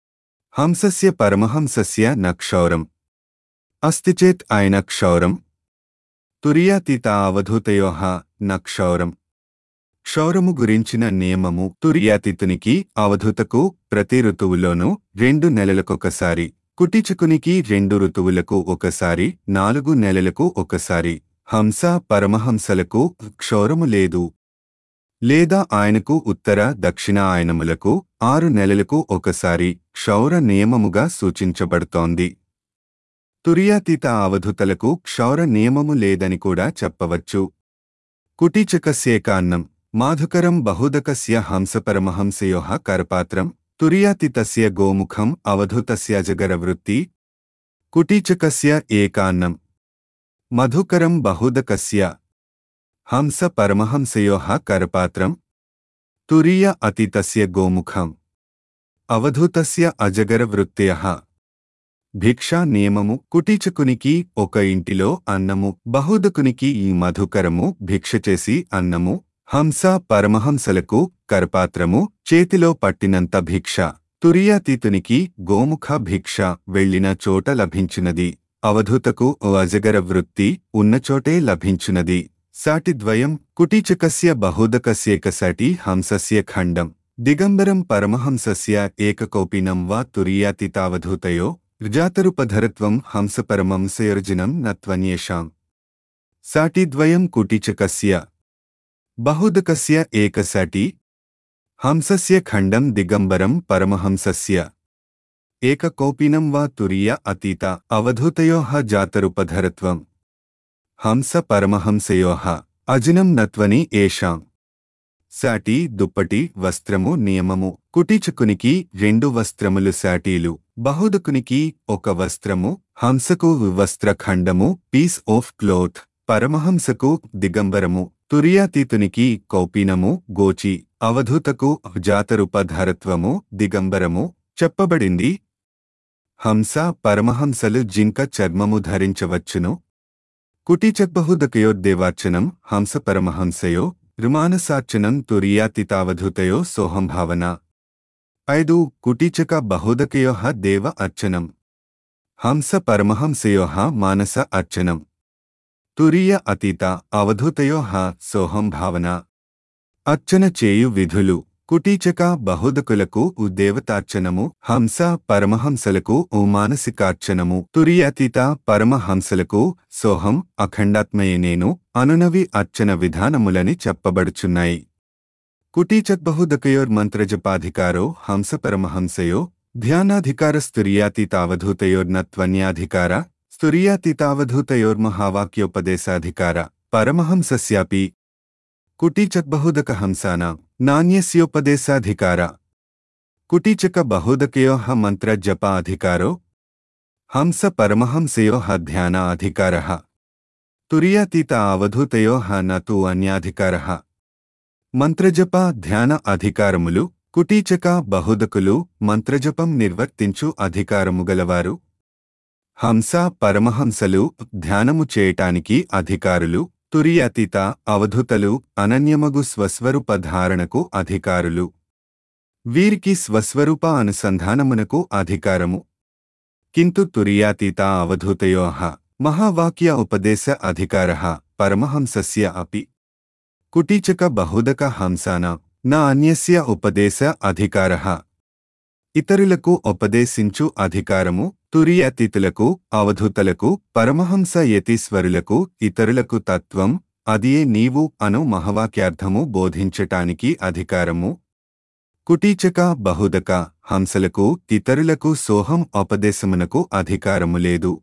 హంసస్య పరమహంసస్య నక్షౌరం అస్తి చేత్ ఆయన క్షౌరం తురియాతీత అవధూతయోహ నక్షౌరం క్షౌరము గురించిన నియమము తురియాతీతునికి అవధూతకు ప్రతి ఋతువులోనూ రెండు నెలలకొకసారి కుటిచకునికి రెండు ఋతువులకు ఒకసారి నాలుగు నెలలకు ఒకసారి హంస పరమహంసలకు క్షౌరము లేదు లేదా ఆయనకు ఉత్తర దక్షిణ ఆయనములకు ఆరు నెలలకు ఒకసారి క్షౌర నియమముగా సూచించబడుతోంది తురియాతీత అవధుతలకు క్షౌర నియమము లేదని కూడా చెప్పవచ్చు కుటీచకస్యేకాన్నం మాధుకరం బహుదకస్య హంసపరమహంసయోః కరపాత్రం తుర్యాతితస్య గోముఖం అవధూతస్య జగరవృత్తి కుటీచకస్య ఏకాన్నం మధుకరం బహుదకస్య హంస పరమహంసయోః కరపాత్రం తురీయ అతితస్య గోముఖం అవధూతస్య అజగర వృత్తయః భిక్షా నియమము కుటీచకునికి ఒక ఇంటిలో అన్నము బహుదకునికి ఈ మధుకరము భిక్ష చేసి అన్నము హంస పరమహంసలకు కరపాత్రము చేతిలో పట్టినంత భిక్ష తురియాతీతునికి గోముఖ భిక్ష వెళ్ళిన చోట లభించినది అవధూతకు ఓ అజగర వృత్తి ఉన్నచోటే లభించునది సాటిద్వయం కుటీచకస్య బహుదకస్యేకసాటి హంసస్య ఖండం దిగంబరం పరమహంసస్య ఏకకౌపినం వా తురీయాతితావధూతయో జాతరుపధరత్వం హంసపరమంసయోర్జనం నత్వన్యేషాం సాటిద్వయం కుటీచకస్య బహుదకస్య ఏకసాటి హంసస్య ఖండం దిగంబరం పరమహంసస్య ఏకకౌపినం వా తురీయ అతీత అవధూతయోః జాతరుపధరత్వం హంస పరమహంసయోః అజినం నత్వని ఏషాం సాటి దుప్పటి వస్త్రము నియమము కుటీచకునికి రెండు వస్త్రములు సాటీలు బహుదకునికి ఒక వస్త్రము హంసకు వస్త్రఖండము పీస్ ఆఫ్ క్లోత్ పరమహంసకు దిగంబరము తురియాతీతునికి కౌపీనము గోచి అవధూతకు జాతరుపధారత్వము దిగంబరము చెప్పబడింది హంస పరమహంసలు జింక చర్మము ధరించవచ్చును కుటీచక్బహుదకయోర్దేవార్చనం హంస పరమహంసయో రుమానసార్చనం తురియాతితావధూతయో సోహంభావన ఐదు కుటీచక బహుదకయో దేవ అర్చనం హంస పరమహంసయో మానస అర్చనం తురీయ అతీత అవధూతయో సోహంభావన అర్చన చేయు విధులు కుటీచక బహుదకులకు ఉద్దేవతార్చనము హంస పరమహంసలకు మానసికార్చనము తురియతీత పరమహంసలకు సోహం అఖండాత్మయే నేను అనునవి అర్చన విధానములని చెప్పబడుచున్నాయి కుటీచక్బహుదకయోర్మంత్రజపాధికారో హంస పరమహంసయో ధ్యానాధికారస్తుర్యాతీతావధూతయోర్నత్వన్యాధికార స్తుర్యాతీతావధూతయోర్మహావాక్యోపదేశాధికార పరమహంసస్యాపి కుటీచక్బహుదక హంసానా నాణ్యస్యోపదేశాధికార కుటీచక బహుదకయో మంత్ర జప అధికారో హంస పరమహంసయో ధ్యాన అధికార తురియాతీత అవధూతయో నతు అన్యాధికార మంత్రజప ధ్యాన అధికారములు కుటీచక బహుదకులు మంత్రజపం నిర్వర్తించు అధికారము గలవారు హంస పరమహంసలు ధ్యానము చేయటానికి అధికారులు తురియతీత అవధుతలు అనన్యమగు స్వస్వరూప ధారణకు అధికారులు వీరికి స్వస్వరూప అనుసంధానమునకు అధికారము కింటు తురియాతీత అవధూతయో మహావాక్య ఉపదేశ అధికార పరమహంసస్య అపి కుటీచక బహుదక హంసాన నా అన్యస్య ఉపదేశ అధికార ఇతరులకు ఉపదేశించు అధికారము తురియతీతులకు అవధూతలకు పరమహంస యతీశ్వరులకు ఇతరులకు తత్వం అదియే నీవు అను మహవాక్యార్థము బోధించటానికి అధికారము కుటీచక బహుదక హంసలకు ఇతరులకు సోహం ఉపదేశమునకు అధికారము లేదు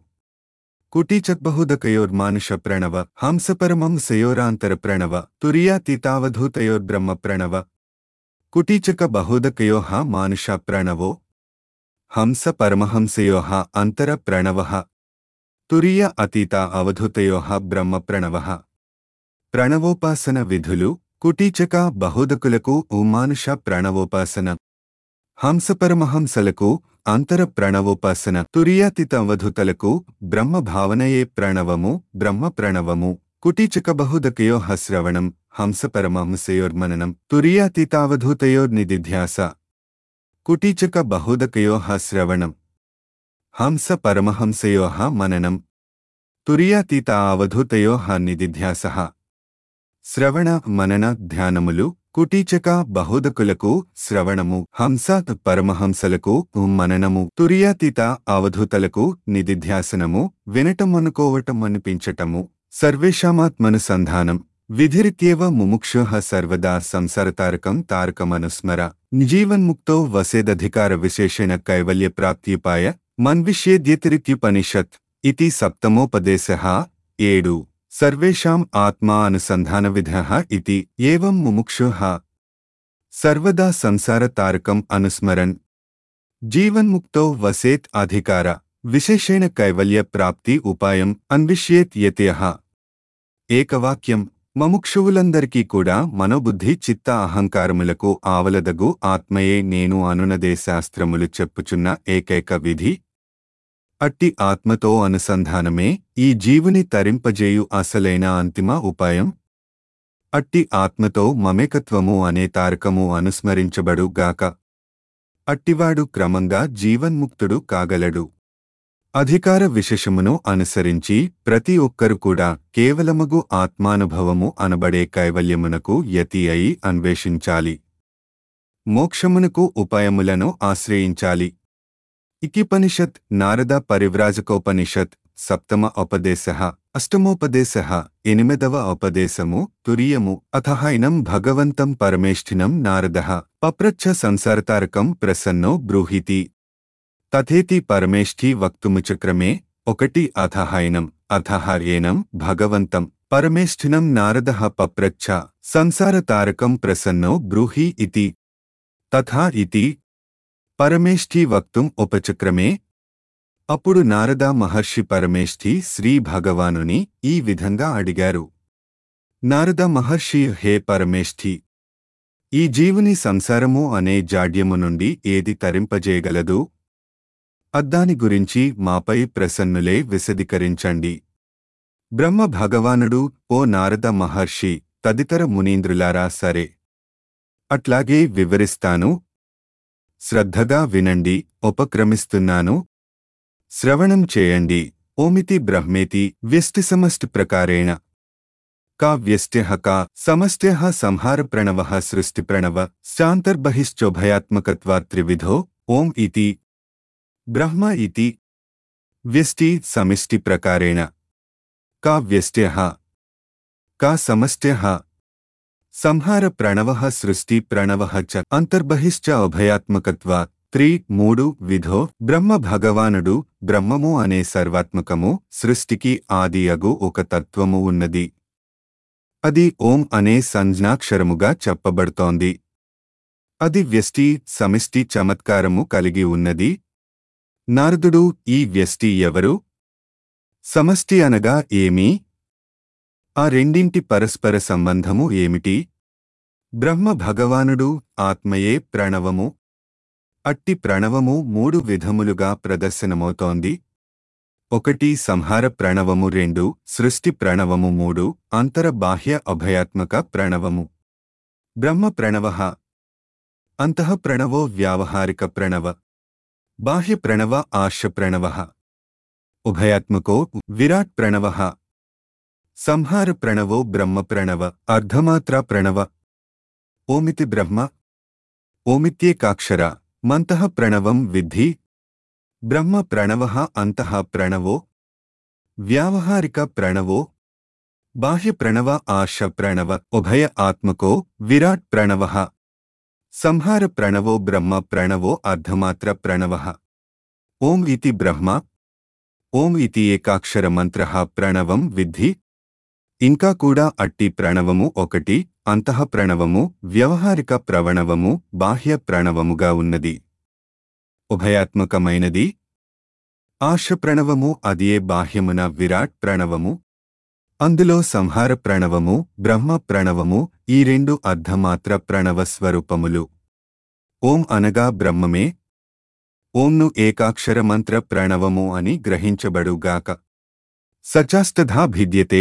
కుటీచక్బహుదకయోర్మానుష ప్రణవ హంసపరమం సయోరాంతర ప్రణవ తురియాతీతావధూతయోర్బ్రహ్మ ప్రణవ కుటీచక బహుదకయో మానుష ప్రణవో హంస పరమహంసయో అంతర ప్రణవ తురియ అతీత అవధూతయో బ్రహ్మ ప్రణవ ప్రణవోపాసన విధులు కుటీచక బహుదకులకు ఉమానుష ప్రణవోపాసన హంసపరమహంసలకు అంతర ప్రణవోపాసన తురియాతీత అవధుతలకు బ్రహ్మ భావనయే ప్రణవము బ్రహ్మ ప్రణవము కుటీచక బహుదకయో శ్రవణం హంసపరమహంసయోర్మననం తురియాతీతావధూతయోర్నిదిధ్యాస కుటీచక బహుదకయో శ్రవణం హంస పరమహంసయో మననం తురియాతీత అవధూతయో నిదిధ్యాస శ్రవణ మనన ధ్యానములు కుటీచక బహుదకులకు శ్రవణము హంస పరమహంసలకు మననము తురియాతీత అవధూతలకు నిదిధ్యాసనము వినటం అనుకోవటం అనిపించటము సర్వేషామాత్మనుసంధానం విధిరిత్యేవ ముముక్షు సర్వదా సంసారతారకం తారకమనుస్మర జీవన్ముక్తో వసేదధికార విశేషణ కైవల్య ప్రాప్త్యుపాయ మన్విష్యేద్యతిరిత్యుపనిషత్ ఇది సప్తమోపదేశ ఏడు సర్వేషాం ఆత్మా అనుసంధానవిధ ఇది ఏవం ముముక్షు సర్వదా సంసార తారకం అనుస్మరన్ జీవన్ముక్తో వసేత్ అధికార విశేషేణ కైవల్య ప్రాప్తి ఉపాయం అన్విష్యేత్ యతయః ఏకవాక్యం మముక్షువులందరికీ కూడా మనోబుద్ధి చిత్త అహంకారములకు ఆవలదగు ఆత్మయే నేను అనునదే శాస్త్రములు చెప్పుచున్న ఏకైక విధి అట్టి ఆత్మతో అనుసంధానమే ఈ జీవుని తరింపజేయు అసలైన అంతిమ ఉపాయం అట్టి ఆత్మతో మమేకత్వము అనే తారకము అనుస్మరించబడు గాక అట్టివాడు క్రమంగా జీవన్ముక్తుడు కాగలడు అధికార విశేషమును అనుసరించి ప్రతి ఒక్కరు కూడా కేవలమగు ఆత్మానుభవము అనబడే కైవల్యమునకు యతి అయి అన్వేషించాలి మోక్షమునకు ఉపాయములను ఆశ్రయించాలి ఇకిపనిషత్ నారద పరివ్రాజకోపనిషత్ సప్తమ ఉపదేశ అష్టమోపదేశ ఎనిమిదవ ఉపదేశము తురియము అథహైనం భగవంతం పరమేష్ఠినం నారద పప్రచ్ఛ సంసారతారకం ప్రసన్నో బ్రూహితి తథేతి పరమేష్ఠి వక్తుముచక్రమే ఒకటి అథహైనం అథహర్యేనం భగవంతం పరమేష్ఠినం నారద పప్రచ్ఛ సంసారతారకం ప్రసన్నో బ్రూహి ఇతి తథా ఇతి పరమేష్ఠి వక్తుం ఉపచక్రమే అప్పుడు నారద మహర్షి పరమేష్ఠి శ్రీ భగవానుని ఈ విధంగా అడిగారు నారద మహర్షి హే పరమేష్ఠి ఈ జీవుని సంసారము అనే జాడ్యము నుండి ఏది తరింపజేయగలదు అద్దాని గురించి మాపై ప్రసన్నులే విశదీకరించండి బ్రహ్మ భగవానుడు ఓ నారద మహర్షి తదితర మునీంద్రులారా సరే అట్లాగే వివరిస్తాను శ్రద్ధగా వినండి ఉపక్రమిస్తున్నాను శ్రవణం చేయండి ఓమితి బ్రహ్మేతి వ్యష్టిసమష్టి ప్రకారేణ కా వ్యష్ట్యః కా సమష్ట్యః సంహార ప్రణవః సృష్టి ప్రణవ శాంతర్బహిశ్చోభయాత్మకత్వాత్ త్రివిధో ఓం ఇతి బ్రహ్మ ఇతి వ్యష్టి సమిష్టి ప్రకారేణ కా వ్యష్ట్యః కా సమష్ట్యః సంహార ప్రణవః సృష్టి ప్రణవః చ అంతర్బహిశ్చ అభయాత్మకత్వాత్ త్రీ మూడు విధో బ్రహ్మ భగవానుడు బ్రహ్మము అనే సర్వాత్మకము సృష్టికి ఆది అగు ఒక తత్వము ఉన్నది అది ఓం అనే సంజ్ఞాక్షరముగా చెప్పబడుతోంది అది వ్యష్టి సమిష్టి చమత్కారము కలిగి ఉన్నది నారదుడు ఈ వ్యష్టి ఎవరు సమష్టి అనగా ఏమి ఆ రెండింటి పరస్పర సంబంధము ఏమిటి బ్రహ్మ భగవానుడు ఆత్మయే ప్రణవము అట్టి ప్రణవము మూడు విధములుగా ప్రదర్శనమవుతోంది ఒకటి సంహార ప్రణవము రెండు సృష్టి ప్రణవము మూడు అంతర బాహ్య అభయాత్మక ప్రణవము బ్రహ్మ ప్రణవ అంతః ప్రణవో వ్యావహారిక ప్రణవ బాహ్య ప్రణవ ఆశ ప్రణవ ఉభయాత్మకో విరాట్ ప్రణవ సంహార ప్రణవో బ్రహ్మ ప్రణవ అర్ధమాత్రా ప్రణవ ఓమితి బ్రహ్మ ఓమిత్యేకాక్షర మంతః ప్రణవం విద్ధి బ్రహ్మ ప్రణవ అంతః ప్రణవో వ్యావహారిక ప్రణవో బాహ్య ప్రణవ ఆశ ప్రణవ ఉభయ ఆత్మకో విరాట్ ప్రణవ సంహార ప్రణవో బ్రహ్మ ప్రణవో అర్ధమాత్ర ప్రణవ ఓం ఇతి బ్రహ్మ ఓం ఇతి ఏకాక్షర మంత్ర ప్రణవం విద్ధి ఇంకా కూడా అట్టి ప్రణవము ఒకటి అంతః ప్రణవము వ్యవహారిక ప్రవణవము బాహ్య ప్రణవముగా ఉన్నది ఉభయాత్మకమైనది ఆశ ప్రణవము అదియే బాహ్యమున విరాట్ ప్రణవము అందులో సంహార ప్రణవము బ్రహ్మ ప్రణవము ఈ రెండు అర్ధమాత్ర ప్రణవ స్వరూపములు ఓం అనగా బ్రహ్మమే ఓంను ఏకాక్షర మంత్ర ప్రణవము అని గ్రహించబడుగాక సచాష్టధా భిద్యతే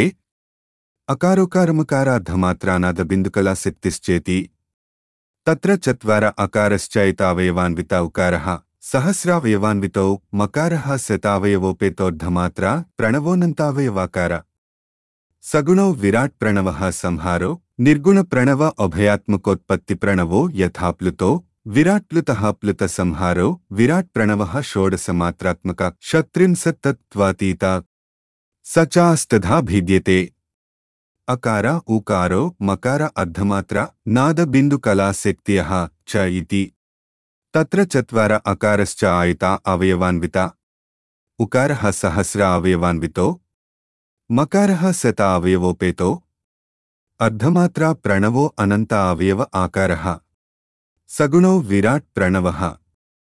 అకారోకారముకారార్ధమాత్రానాద బిందుకలా శక్తిశ్చేతి తత్ర చత్వార అకారశ్చైతావయవాన్విత ఉకారః సహస్రావయవాన్వితో మకారః శతావయవోపేతోర్ధమాత్రా ప్రణవోనంతావయవాకార సగుణో విరాట్ ప్రణవ సంహారో నిర్గుణ ప్రణవ అభయాత్మకోత్పత్తి ప్రణవో యథాప్లుతో విరాట్ప్లుత ప్లుత సంహారో విరాట్ ప్రణవ షోడసమాత్రాత్మక షత్రింసత్తత్వాతీత సచాస్తథా భిద్యతే అకార ఉకారో మకార అర్ధమాత్ర నాద బిందు కళా శక్త్య చ ఇతి తత్ర చత్వార అకారశ్చ ఆయుత అవయవాన్విత ఉకార సహస్ర అవయవాన్వితో మకార శత అవయవోపేతో అర్ధమాత్రా ప్రణవో అనంత అవయవ ఆకార సగుణో విరాట్ ప్రణవ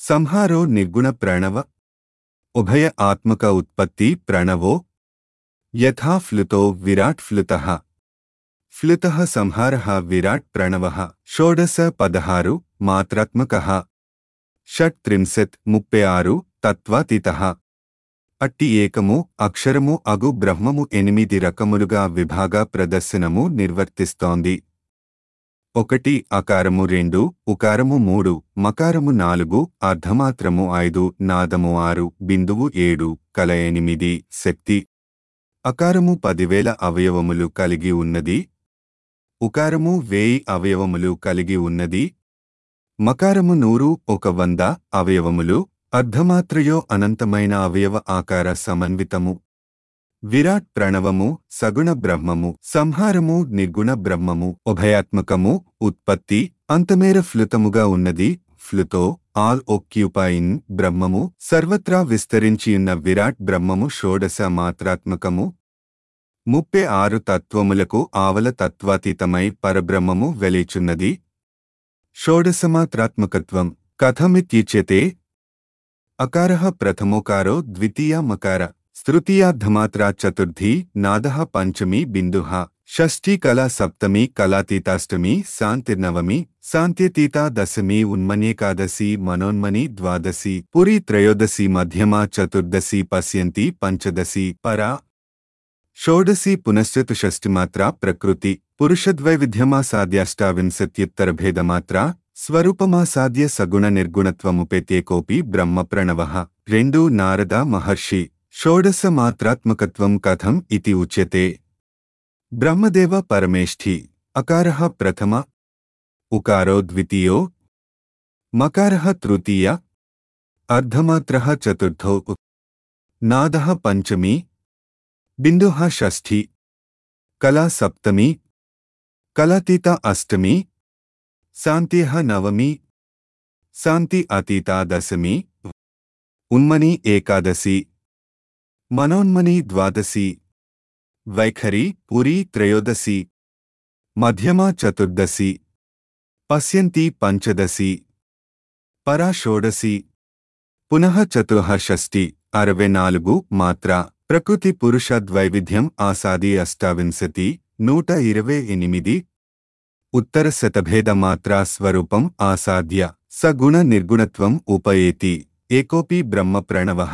సంహారో నిర్గుణ ప్రణవ ఉభయ ఆత్మక ఉత్పత్తి ప్రణవో యథా ఫ్లుతో విరాట్ ఫ్లుతః ఫ్లుతః సంహారः విరాట్ ప్రణవः షోడశ పదహారు మాత్రాత్మకः షట్త్రింశత్ ముప్పై ఆరు తత్వాతీతః అట్టి ఏకము అక్షరము అగు బ్రహ్మము ఎనిమిది రకములుగా విభాగ ప్రదర్శనము నిర్వర్తిస్తోంది ఒకటి అకారము రెండు ఉకారము మూడు మకారము నాలుగు అర్ధమాత్రము ఐదు నాదము ఆరు బిందువు ఏడు కల ఎనిమిది శక్తి అకారము పదివేల అవయవములు కలిగి ఉన్నది ఉకారము వేయి అవయవములు కలిగి ఉన్నది మకారము నూరు ఒక వంద అవయవములు అర్ధమాత్రయో అనంతమైన అవయవ ఆకార సమన్వితము విరాట్ ప్రణవము సగుణ బ్రహ్మము సంహారము నిర్గుణ బ్రహ్మము ఉభయాత్మకము ఉత్పత్తి అంతమేర ఫ్లుతముగా ఉన్నది ఫ్లుతో ఆల్ ఒక్యుపైన్ బ్రహ్మము సర్వత్రా విస్తరించియున్న విరాట్ బ్రహ్మము షోడశ మాత్రాత్మకము ముప్పై ఆరు తత్వములకు ఆవల తత్వాతీతమై పరబ్రహ్మము వెలిచున్నది షోడశమాత్రాత్మకత్వం కథమిత్యుచ్యతే అకారः ప్రథమోకారో ద్వితీయ మకార స్తృతీయార్ధమాత్రా చతుర్థీ నాదః పంచమీ బిందుః షష్ఠీ కళా సప్తమీ కళాతీతాష్టమి శాంతిర్నవమి శాంత్యతీతా దశమి ఉన్మన్యేకాదశి మనోన్మని ద్వాదశి పురీ త్రయోదశి మధ్యమా చతుర్దశి పశ్యంతి పంచదశి పరా షోడశి పునశ్చతుషష్టిమాత్రా ప్రకృతి పురుషద్వైవిధ్యమాసాద్యాష్టావింశత్యుత్తరభేదమాత్రా స్వరూపమాసాద్య సగుణ నిర్గుణత్వముపేత్యేకోపి బ్రహ్మ ప్రణవః రెండు నారద మహర్షి షోడశ మాత్రాత్మకత్వం కథం ఇతి ఉచ్యతే బ్రహ్మదేవ పరమేష్ఠి అకారः ప్రథమ ఉకారో ద్వితీయో మకారः తృతీయ అర్ధమాత్రः చతుర్థో నాదः పంచమీ బిందుః షష్ఠి కళా సప్తమి కళాతీత అష్టమి శాంత్యః నవమి శాంతి అతీతా దశమి ఉన్మని ఏకాదశి మనోన్మని ద్వాదశి వైఖరి పురీ త్రయోదశి మధ్యమా చతుర్దశి పశ్యంతి పంచదశి పరా షోడశి పునః చతుర్హ షష్ఠి అరవై నాలుగు మాత్ర ప్రకృతి పురుష ద్వైవిధ్యం ఆసాది అష్టావింశతి నూట ఇరవై ఎనిమిది ఉత్తర శతభేద మాత్రా స్వరూపం ఆసాద్య సగుణ నిర్గుణత్వం ఉపయేతి ఏకోపి బ్రహ్మ ప్రణవః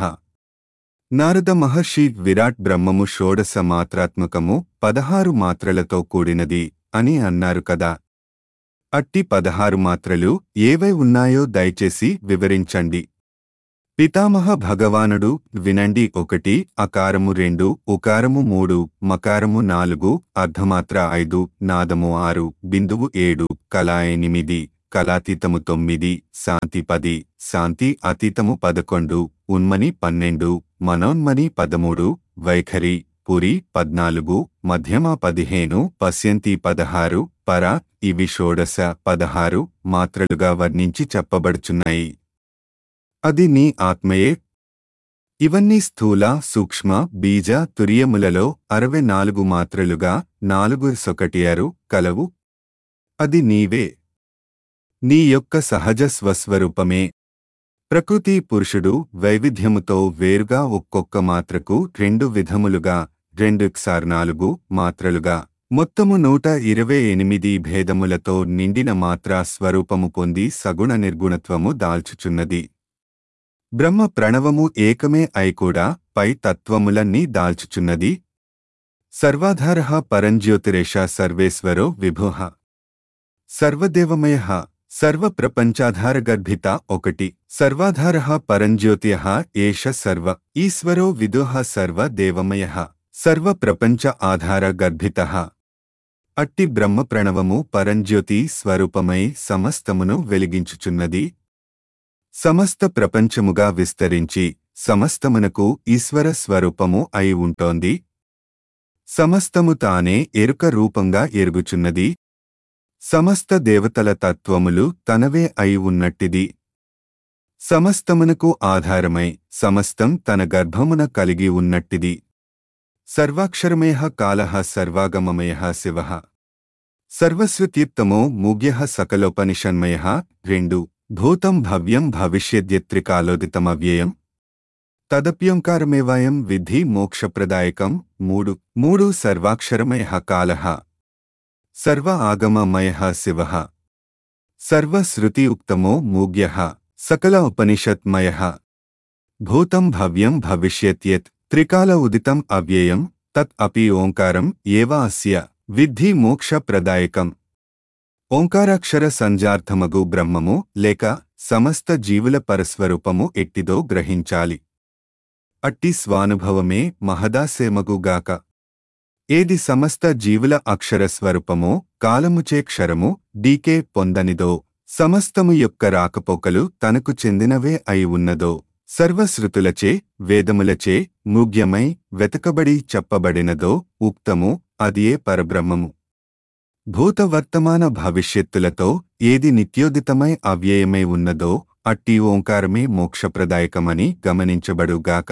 నారద మహర్షి విరాట్ బ్రహ్మము షోడశ మాత్రాత్మకము పదహారు మాత్రలతో కూడినది అని అన్నారు కదా అట్టి పదహారు మాత్రలు ఏవై ఉన్నాయో దయచేసి వివరించండి పితామహ భగవానుడు వినండి ఒకటి అకారము రెండు ఉకారము మూడు మకారము నాలుగు అర్ధమాత్ర ఐదు నాదము ఆరు బిందువు ఏడు కళా ఎనిమిది కళాతీతము తొమ్మిది శాంతి పది శాంతి అతీతము పదకొండు ఉన్మని పన్నెండు మనోన్మని పదమూడు వైఖరి పురి పద్నాలుగు మధ్యమ పదిహేను పశ్యంతి పదహారు పర ఇవి షోడశ పదహారు మాత్రలుగా వర్ణించి చెప్పబడుచున్నాయి అది నీ ఆత్మయే ఇవన్నీ స్థూల సూక్ష్మ బీజ తురియములలో అరవై నాలుగు మాత్రలుగా నాలుగు సొకటియారు కలవు అది నీవే నీ యొక్క సహజ స్వస్వరూపమే ప్రకృతి పురుషుడు వైవిధ్యముతో వేరుగా ఒక్కొక్క మాత్రకు రెండు విధములుగా రెండు క్సార్ నాలుగు మాత్రలుగా మొత్తము నూట ఇరవై ఎనిమిది భేదములతో నిండిన మాత్రా స్వరూపము పొంది సగుణ నిర్గుణత్వము దాల్చుచున్నది బ్రహ్మ ప్రణవము ఏకమే అయికూడా పై తత్వములన్నీ దాల్చుచున్నది సర్వాధార పరంజ్యోతిరేష సర్వేశ్వరో విభుః సర్వదేవమయ సర్వప్రపంచాధారగర్భిత ఒకటి సర్వాధార పరంజ్యోతియ ఏష సర్వ ఈశ్వరో విదుః సర్వదేవమయ సర్వప్రపంచ ఆధార గర్భిత అట్టి బ్రహ్మ ప్రణవము పరంజ్యోతి స్వరూపమై సమస్తమును వెలిగించుచున్నది సమస్త ప్రపంచముగా విస్తరించి సమస్తమునకు ఈశ్వర స్వరూపము అయి ఉంటోంది సమస్తము తానే ఎరుక రూపంగా ఎరుగుచున్నది సమస్త దేవతల తత్వములు తనవే అయి ఉన్నట్టిది సమస్తమునకు ఆధారమై సమస్తం తన గర్భమున కలిగి ఉన్నట్టిది సర్వాక్షరమయ కాలః సర్వాగమమయ శివ సర్వస్వతీప్తమో మూగ్య సకలోపనిషన్మయ రెండు భూతం భవ్యం భవిష్యద్యత్రికాలోదితమవ్యయం తదప్యోంకారమేవాయం విధి మోక్షప్రదాయకం మూడు మూడు సర్వాక్షరమయ కాలః సర్వ ఆగమమయ శివ సర్వశ్రుతి ఉక్తమో మూగ్య సకల ఉపనిషత్మయ భూతం భవ్యం భవిష్యత్యత్ త్రికాల ఉదితం అవ్యయం తత్ అపి ఓంకారం ఏవ అస్య విద్ధి మోక్షప్రదాయకం ఓంకారాక్షర సంజార్థమగు బ్రహ్మము లేక సమస్త జీవుల పరస్వరూపము ఎట్టిదో గ్రహించాలి అట్టి స్వానుభవమే మహదాసేమగుగాక ఏది సమస్త జీవుల అక్షర స్వరూపమో కాలముచే క్షరము డీకే పొందనిదో సమస్తము యొక్క రాకపోకలు తనకు చెందినవే అయి ఉన్నదో సర్వశ్రుతులచే వేదములచే మూగ్యమై వెతకబడి చెప్పబడినదో ఉక్తము అదియే పరబ్రహ్మము భూత వర్తమాన భవిష్యత్తులతో ఏది నిత్యోదితమై అవ్యయమై ఉన్నదో అట్టి ఓంకారమే మోక్షప్రదాయకమని గమనించబడుగాక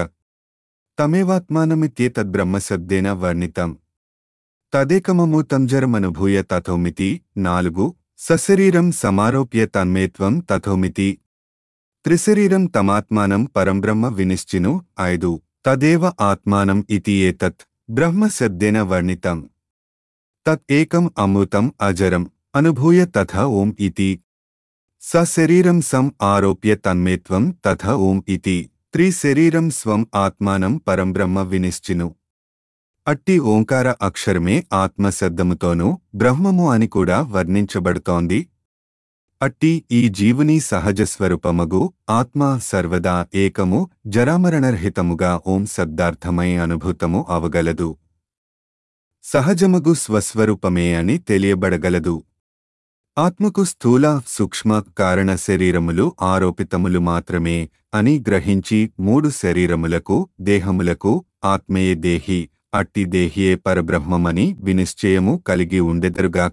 తమేవాత్మానమిత్యేతద్బ్రహ్మశబ్దేన వర్ణితం తదేకమమూతంజరమనుభూయ తథోమితి నాలుగు సశరీరం సమారోప్య తన్మేత్వం తథోమితి త్రిశరీరం తమాత్మానం పరంబ్రహ్మ వినిశ్చిను ఐదు తదేవ ఆత్మానం ఇతి ఏతత్ బ్రహ్మశబ్దేన వర్ణితం తత్ ఏకం అమృతం అజరం అనుభూయ తథ ఓం ఇతి సశరీరం సం ఆరోప్య తన్మేత్వం తథ ఓం ఇతి త్రిశరీరం స్వం ఆత్మానం పరంబ్రహ్మ వినిశ్చిను అట్టి ఓంకార అక్షరమే ఆత్మశబ్దముతోనూ బ్రహ్మము అని కూడా వర్ణించబడుతోంది అట్టి ఈ జీవుని సహజ స్వరూపమగు ఆత్మ సర్వదా ఏకము జరామరణరహితముగా ఓం శబ్దార్థమై అనుభూతము అవగలదు సహజమగు స్వస్వరూపమే అని తెలియబడగలదు ఆత్మకు స్థూల సూక్ష్మ కారణ శరీరములు ఆరోపితములు మాత్రమే అని గ్రహించి మూడు శరీరములకు దేహములకు ఆత్మయే దేహి అట్టి దేహియే పరబ్రహ్మమని వినిశ్చయము కలిగి ఉండెదరుగాక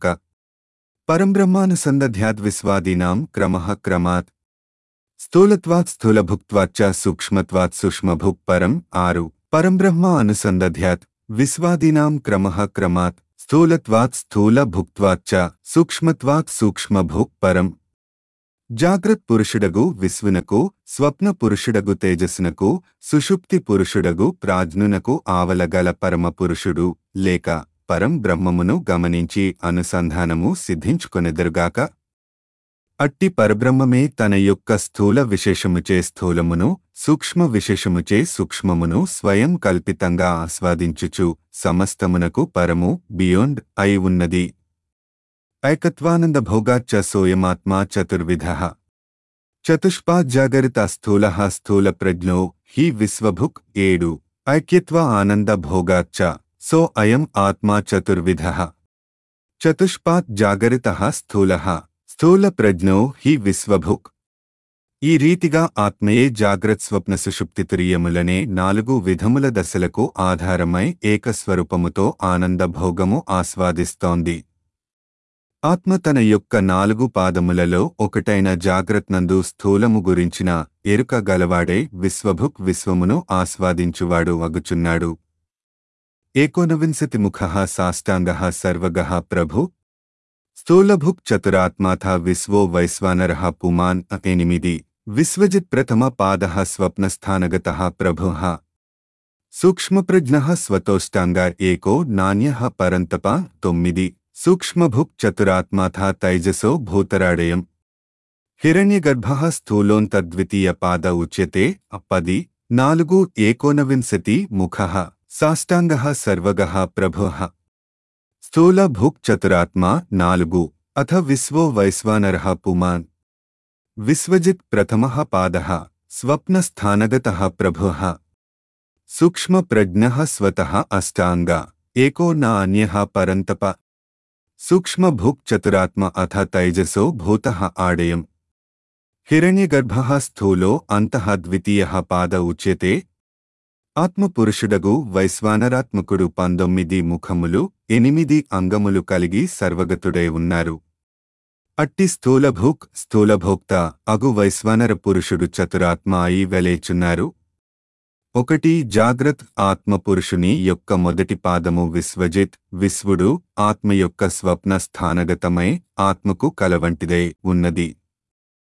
పరంబ్రహ్మానుసందధ్యాద్విస్వాదీనాం క్రమః క్రమాత్ స్థూలత్వాత్ స్థూలభుక్త్వాచ్చ సూక్ష్మత్వాత్ సూక్ష్మభుక్ పరం ఆరు పరంబ్రహ్మ అనుసందధ్యాత్ విస్వాదీనాం క్రమః క్రమాత్ స్థూలత్వాత్ స్థూలభుక్త్వాచ్చ సూక్ష్మత్వాత్ సూక్ష్మభుక్ పరం జాగ్రత్ పురుషుడగు విశ్వునకు స్వప్న పురుషుడగు తేజస్సునకు సుషుప్తి పురుషుడగు ప్రాజ్ఞునకు ఆవలగల పరమ పురుషుడు లేక పరం బ్రహ్మమును గమనించి అనుసంధానము సిద్ధించుకొనెదరుగాక అట్టి పరబ్రహ్మమే తన యొక్క స్థూల విశేషముచే స్థూలమును సూక్ష్మ విశేషముచే సూక్ష్మమును స్వయం కల్పితంగా ఆస్వాదించుచు సమస్తమునకు పరము బియోండ్ అయి ఉన్నది ఐకత్వానంద భోగాచ్చ సోయమాత్మా చతుర్విధ చతుష్పాజ్జాగరిత స్థూల స్థూల ప్రజ్ఞో హి విశ్వభుక్ ఏడు ఐక్యత్వ ఆనంద భోగాచ్చ సో అయం ఆత్మా చతుర్విధ చతుష్పాత్ జాగరిత స్థూల స్థూల ప్రజ్ఞో హి విశ్వభుక్ ఈ రీతిగా ఆత్మయే జాగ్రత్ స్వప్న సుషుప్తి తురియములనే నాలుగు విధముల దశలకు ఆధారమై ఏకస్వరూపముతో ఆనంద భోగము ఆస్వాదిస్తోంది ఆత్మ తన యొక్క నాలుగు పాదములలో ఒకటైన జాగ్రత్నందు స్థూలము గురించిన ఎరుక గలవాడే విశ్వభుక్ విశ్వమును ఆస్వాదించువాడు అగుచున్నాడు ఏకోనవింశతి ముఖ సాష్టాంగ సర్వగ ప్రభు స్థూలభుక్ చతురాత్మాథ విశ్వో వైశ్వానర పుమాన్ ఎనిమిది విశ్వజిత్ ప్రథమ పాద స్వప్నస్థానగత ప్రభు సూక్ష్మప్రజ్ఞ స్వతోష్టాంగ ఏకో నాణ్య పరంతప తొమ్మిది సూక్ష్మభుక్ చతురాత్మాథ తైజసో భూతరాడయం హిరణ్యగర్భ స్థూలోంతద్వితీయ పాద ఉచ్యతే పది నాలుగు ఏకోనవింశతి ముఖ సాష్టాంగ సర్వగ ప్రభు స్థూల భుక్ చతురాత్మా నాలుగు అథ విశ్వో వైశ్వానర పుమాన్ విశ్వజిత్ ప్రథమ పాద స్వప్నస్థానగత ప్రభు సూక్ష్మప్రజ్ఞ స్వత అష్టాంగ ఏకో న అన్య పరంతప సూక్ష్మభుక్ చతురాత్మ అథ తైజసో భూత ఆడయం హిరణ్యగర్భ స్థూలో అంతః ద్వితీయ పాద ఉచ్యతే ఆత్మపురుషుడగు వైశ్వానరాత్మకుడు పంతొమ్మిది ముఖములు ఎనిమిది అంగములు కలిగి సర్వగతుడై ఉన్నారు అట్టి స్థూలభూక్ స్థూలభోక్త అగు వైశ్వానర పురుషుడు చతురాత్మ అయి వెలేచున్నారు ఒకటి జాగ్రత్ ఆత్మపురుషుని యొక్క మొదటి పాదము విశ్వజిత్ విశ్వుడు ఆత్మ యొక్క స్వప్న స్థానగతమై ఆత్మకు కలవంటిదై ఉన్నది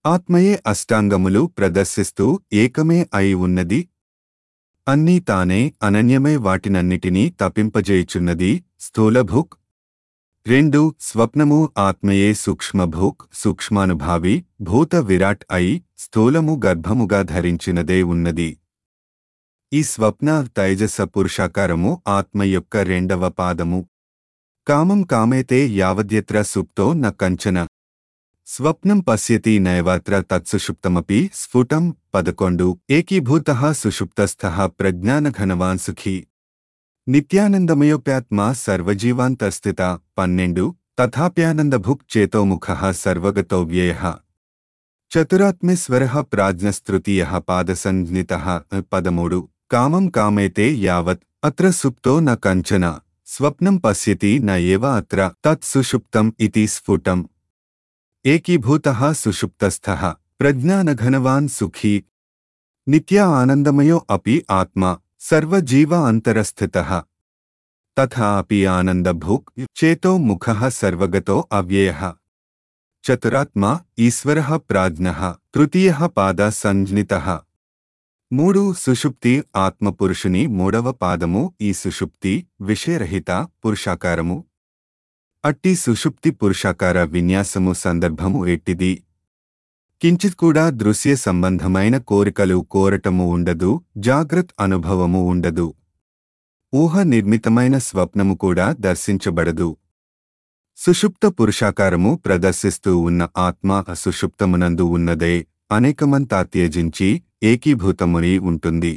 ఆత్మయే అష్టాంగములు ప్రదర్శిస్తూ ఏకమే అయి ఉన్నది అన్నీ తానే అనన్యమై వాటినన్నిటినీ తపింపజేయుచున్నది స్థూలభుక్ రెండు స్వప్నము ఆత్మయే సూక్ష్మభూక్ సూక్ష్మానుభావి భూత విరాట్ అయి స్థూలము గర్భముగా ధరించినదే ఉన్నది ఈ స్వప్న తైజస పురుషాకారము ఆత్మ యొక్క రెండవ పాదము కామం కామేతే యావద్యత్ర సుప్తో న కంచన స్వప్నం పశ్యతి నైవాత్ర తత్సుషుప్తమపి స్ఫుటం పదకొండు ఏకీభూత సుషుప్తస్థ ప్రజ్ఞానఘనవాన్ సుఖీ నిత్యానందమయోప్యాత్మా సర్వజీవాంతస్థిత పన్నెండు తథాప్యానందభుక్ చేతోముఖ సర్వగతో వ్యయ చతురాత్మేశ్వర ప్రాజ్ఞస్తృతీయ పాదసంజ్ఞిత పదమూడు కామం కామేతే యావత్ అత్ర సుప్తో న కంచన స్వప్నం పశ్యతి న ఏవ అత్ర తత్ సుషుప్తం ఇతి స్ఫుటం ఏకీభూత సుషుప్తస్థ ప్రజ్ఞానఘనవాన్ సుఖీ నిత్య ఆనందమయో అపి ఆత్మ సర్వజీవ అంతరస్థిత తథా అపి ఆనందభుక్ చేతో ముఖ సర్వగతో అవ్యయ చతురాత్మా ఈశ్వర ప్రాజ్ఞ తృతీయ పాద సంజ్ఞిత మూడు సుషుప్తి ఆత్మపురుషుని మూడవ పాదము ఈ సుషుప్తి విషయరహిత పురుషాకారము అట్టి సుషుప్తి పురుషాకార విన్యాసము సందర్భము ఎట్టిది కించిత్ కూడా దృశ్య సంబంధమైన కోరికలు కోరటము ఉండదు జాగ్రత్ అనుభవము ఉండదు ఊహ నిర్మితమైన స్వప్నము కూడా దర్శించబడదు సుషుప్త పురుషాకారము ప్రదర్శిస్తూ ఉన్న ఆత్మ సుషుప్తమునందు ఉన్నదే అనేకమంతా త్యజించి ఏకీభూతముని ఉంటుంది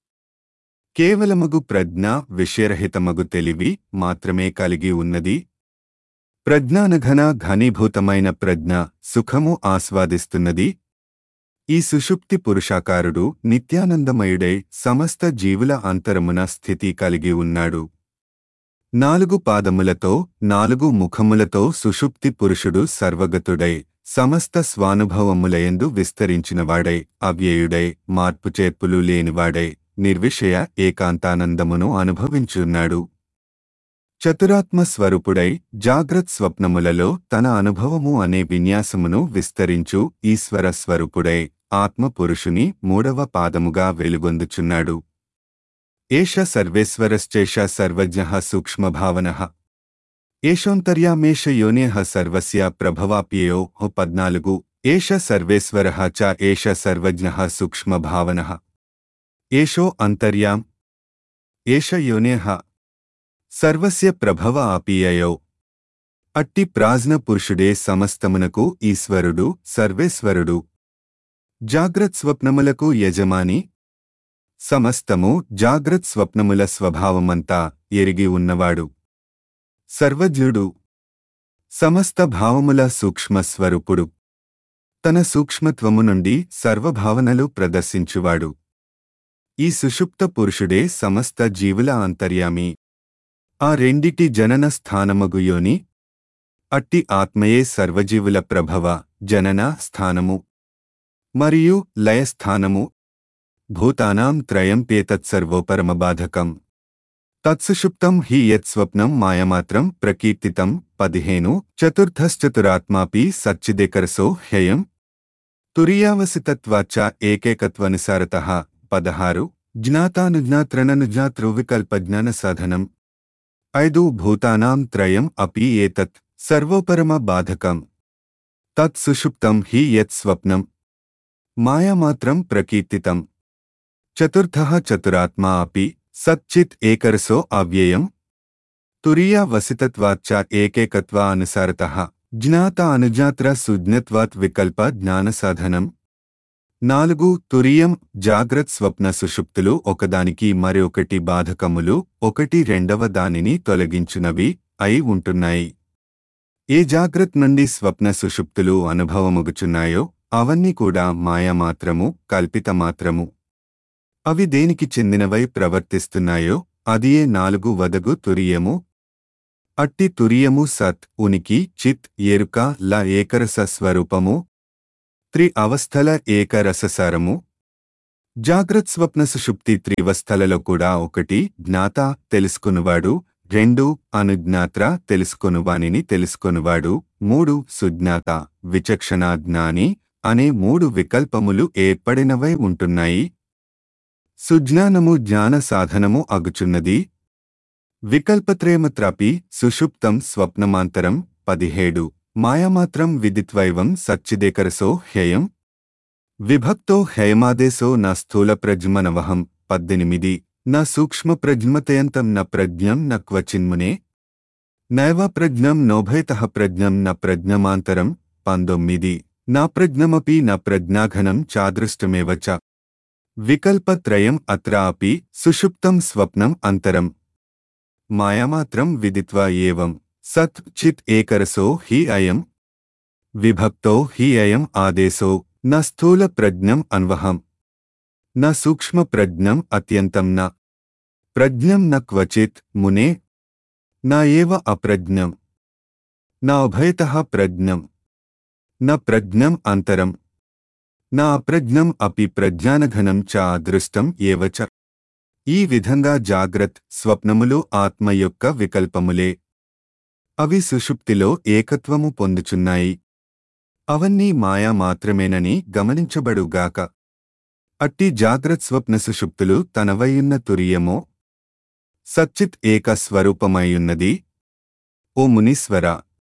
కేవలమగు ప్రజ్ఞ విషయరహితమగు తెలివి మాత్రమే కలిగి ఉన్నది ప్రజ్ఞానఘన ఘనీభూతమైన ప్రజ్ఞ సుఖము ఆస్వాదిస్తున్నది ఈ సుషుప్తి పురుషాకారుడు నిత్యానందమయుడై సమస్త జీవుల అంతరమున స్థితి కలిగి ఉన్నాడు నాలుగు పాదములతో నాలుగు ముఖములతో సుషుప్తి పురుషుడు సర్వగతుడై సమస్త స్వానుభవములయందు విస్తరించినవాడై అవ్యయుడై మార్పుచేర్పులు లేనివాడై నిర్విషయ ఏకాంతానందమును అనుభవించున్నాడు చతురాత్మ స్వరూపుడై జాగ్రత్ స్వప్నములలో తన అనుభవము అనే విన్యాసమును విస్తరించు ఈశ్వర స్వరూపుడై ఆత్మపురుషుని మూడవ పాదముగా వెలుగొందుచున్నాడు ఏష సర్వేశ్వరశ్చేష సర్వజ్ఞ సూక్ష్మభావన ఏషోంతర్యామేష యోనేహ సర్వస్య ప్రభవాప్యయో పద్నాలుగు ఏష సర్వేశ్వర చ ఏష సర్వజ్ఞ సూక్ష్మభావన ఏషో అంతర్యాం ఏష యోనేహ సర్వస్య ప్రభవ ఆపీయయో అట్టి ప్రాజ్ఞ పురుషుడే సమస్తమునకు ఈశ్వరుడు సర్వేశ్వరుడు జాగ్రత్ స్వప్నములకు యజమాని సమస్తము జాగ్రత్ స్వప్నముల స్వభావమంతా ఎరిగి ఉన్నవాడు సర్వజ్ఞుడు సమస్త భావముల సూక్ష్మస్వరూపుడు తన సూక్ష్మత్వము నుండి సర్వభావనలు ప్రదర్శించువాడు ఈ సుషుప్త పురుషుడే సమస్త జీవుల అంతర్యామి ఆ రెండిటి జనన స్థానమగు యోని అట్టి ఆత్మయే సర్వజీవుల ప్రభవ జనన స్థానము మరియు లయస్థానము భూతానాం త్రయం పేతత్సర్వోపరమబాధకం తత్సుషుప్తం హి యత్స్వప్నం మాయమాత్రం ప్రకీర్తితం పదిహేను చతుర్థశ్చతురాత్మాపి సచ్చిదేకరసో హ్యయం తురియావసితత్వాచ్చ ఏకేకత్వనుసారత పదహారు జ్ఞాతానుజ్ఞాత్రననుజ్ఞాతృవికల్పజ్ఞాన సాధనం ఐదు భూతానాం త్రయం అపి ఏతత్ సర్వోపరమ బాధకం తత్ సుషుప్తం హి యత్ స్వప్నం మాయామాత్రం ప్రకీర్తితం చతుర్థ చతురాత్మా అపి సచ్చిత్ ఏకరసో అవ్యయం తురియా వసితత్వాచ్చ ఏకేకత్వా అనుసారత జ్ఞాత అనుజాత్ర సుజ్ఞత్వాత్ వికల్ప జ్ఞాన సాధనం నాలుగు తురియం జాగ్రత్ స్వప్న సుషుప్తులు ఒకదానికి మరొకటి బాధకములు ఒకటి రెండవ దానిని తొలగించునవి అయి ఉంటున్నాయి ఏ జాగ్రత్ నుండి స్వప్న సుషుప్తులు అనుభవముగుచున్నాయో అవన్నీ కూడా మాయామాత్రము కల్పితమాత్రము అవి దేనికి చెందినవై ప్రవర్తిస్తున్నాయో అదియే నాలుగు వదగు తురియము అట్టి తురియము సత్ ఉనికి చిత్ ఎరుక ల ఏకరస స్వరూపము త్రి అవస్థల ఏకరససారము జాగ్రత్ స్వప్న సుషుప్తి త్రివస్థలలో కూడా ఒకటి జ్ఞాత తెలుసుకునువాడు రెండు అనుజ్ఞాత్ర తెలుసుకొనువానిని తెలుసుకొనువాడు మూడు సుజ్ఞాత విచక్షణా జ్ఞాని అనే మూడు వికల్పములు ఏర్పడినవై ఉంటున్నాయి సుజ్ఞానము జ్ఞాన సాధనము అగుచున్నది వికల్పత్రేమత్రాపి సుషుప్తం స్వప్నమాంతరం పదిహేడు మాయామాత్రం విదిత్వైవం సచ్చిదేకరసో హ్యయం విభక్తో హయమాదేశో న స్థూల ప్రజ్మనవహం పద్దెనిమిది న సూక్ష్మ ప్రజ్మతయంతం న ప్రజ్ఞం న క్వచిన్మునే నైవ ప్రజ్ఞం నోభయత ప్రజ్ఞం న ప్రజ్ఞమాంతరం పంతొమ్మిది నా ప్రజ్ఞమపి న ప్రజ్ఞాఘనం చాదృష్టమేవ చ వికల్పత్రయం అత్ర అపి సుషుప్తం స్వప్నం అంతరం మాయామాత్రం విదిత్వా ఏవం సత్ చిత్ ఏకరసో హి అయం విభక్తో హి అయం ఆదేశో న స్థూల ప్రజ్ఞం అన్వహం న సూక్ష్మ ప్రజ్ఞం అత్యంతం న ప్రజ్ఞం న క్వచిత్ మునే నా ఏవ అప్రజ్ఞం నా ఉభయత ప్రజ్ఞం న ప్రజ్ఞం అంతరం నా అప్రజ్ఞం అపి ప్రజ్ఞానఘనం చ అదృష్టం ఏవ చ ఈ విధంగా జాగ్రత్ స్వప్నములు ఆత్మ యొక్క వికల్పములే అవి సుషుప్తిలో ఏకత్వము పొందుచున్నాయి అవన్నీ మాయా మాత్రమేనని గమనించబడుగాక అట్టి జాగ్రత్ స్వప్న సుషుప్తులు తనవయున్న తురియమో సచ్చిత్ ఏక స్వరూపమైయున్నది ఓ మునీశ్వర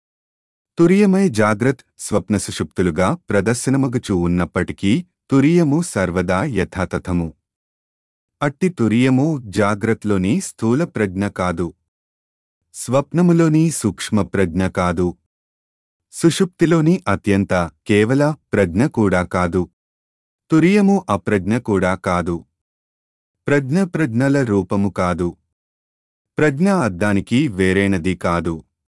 తురియమై జాగ్రత్ స్వప్న సుషుప్తులుగా ప్రదర్శనమగుచూ ఉన్నప్పటికీ తురియము సర్వదా యథాతథము అట్టి తురియము జాగ్రత్లోని స్థూల ప్రజ్ఞ కాదు స్వప్నములోని సూక్ష్మ ప్రజ్ఞ కాదు సుషుప్తిలోని అత్యంత కేవల ప్రజ్ఞ కూడా కాదు తురియము అప్రజ్ఞ కూడా కాదు ప్రజ్ఞ ప్రజ్ఞల రూపము కాదు ప్రజ్ఞ అద్దానికి వేరైనది కాదు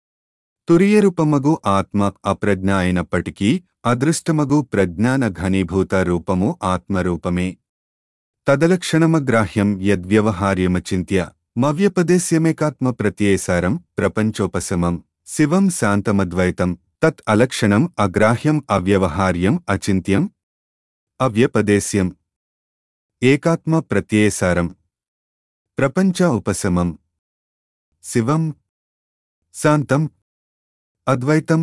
తురియరూపమగు ఆత్మ అప్రజ్ఞ అయినప్పటికీ అదృష్టమగు ప్రజ్ఞాన ఘనీభూత రూపము ఆత్మరూపమే తదలక్షణమగ్రాహ్యం యద్వ్యవహార్యమచింత్య మవ్యపదేశ్యమేకాత్మ ప్రత్యేసారం ప్రపంచోపశమం శివం శాంతమద్వైతం తత్ అలక్షణం అగ్రాహ్యం అవ్యవహార్యం అచింత్యం అవ్యపదేశ్యం ఏకాత్మ ప్రత్యేసారం ప్రపంచ ఉపశమం శివం శాంతం అద్వైతం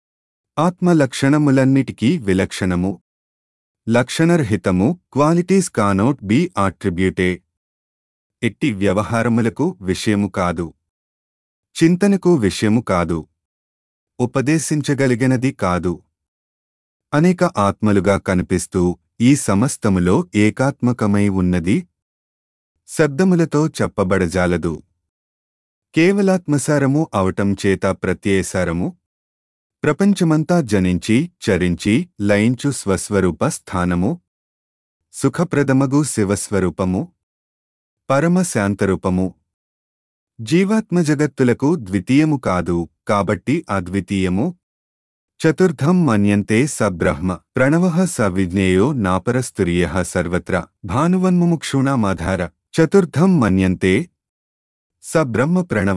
ఆత్మలక్షణములన్నిటికీ విలక్షణము లక్షణరహితము క్వాలిటీస్ కానోట్ బి ఆట్రిబ్యూటే ఎట్టి వ్యవహారములకు విషయము కాదు చింతనకు విషయము కాదు ఉపదేశించగలిగినది కాదు అనేక ఆత్మలుగా కనిపిస్తూ ఈ సమస్తములో ఏకాత్మకమై ఉన్నది శబ్దములతో చెప్పబడజాలదు కేవలాత్మసారము అవటం చేత ప్రత్యేసారము ప్రపంచమంతా జనించి చరించి లయించు స్వస్వరూప స్థానము సుఖప్రదమగు శివస్వరూపము పరమశాంతరూపము జీవాత్మ జగత్తులకు ద్వితీయము కాదు కాబట్టి అద్వితీయము చతుర్థం మన్యంతే స బ్రహ్మ ప్రణవ స విజ్ఞేయో నాపరస్తుర్య సర్వత్ర భానువన్ముముక్షూణామాధార చతుర్థం మన్యంతే స బ్రహ్మ ప్రణవ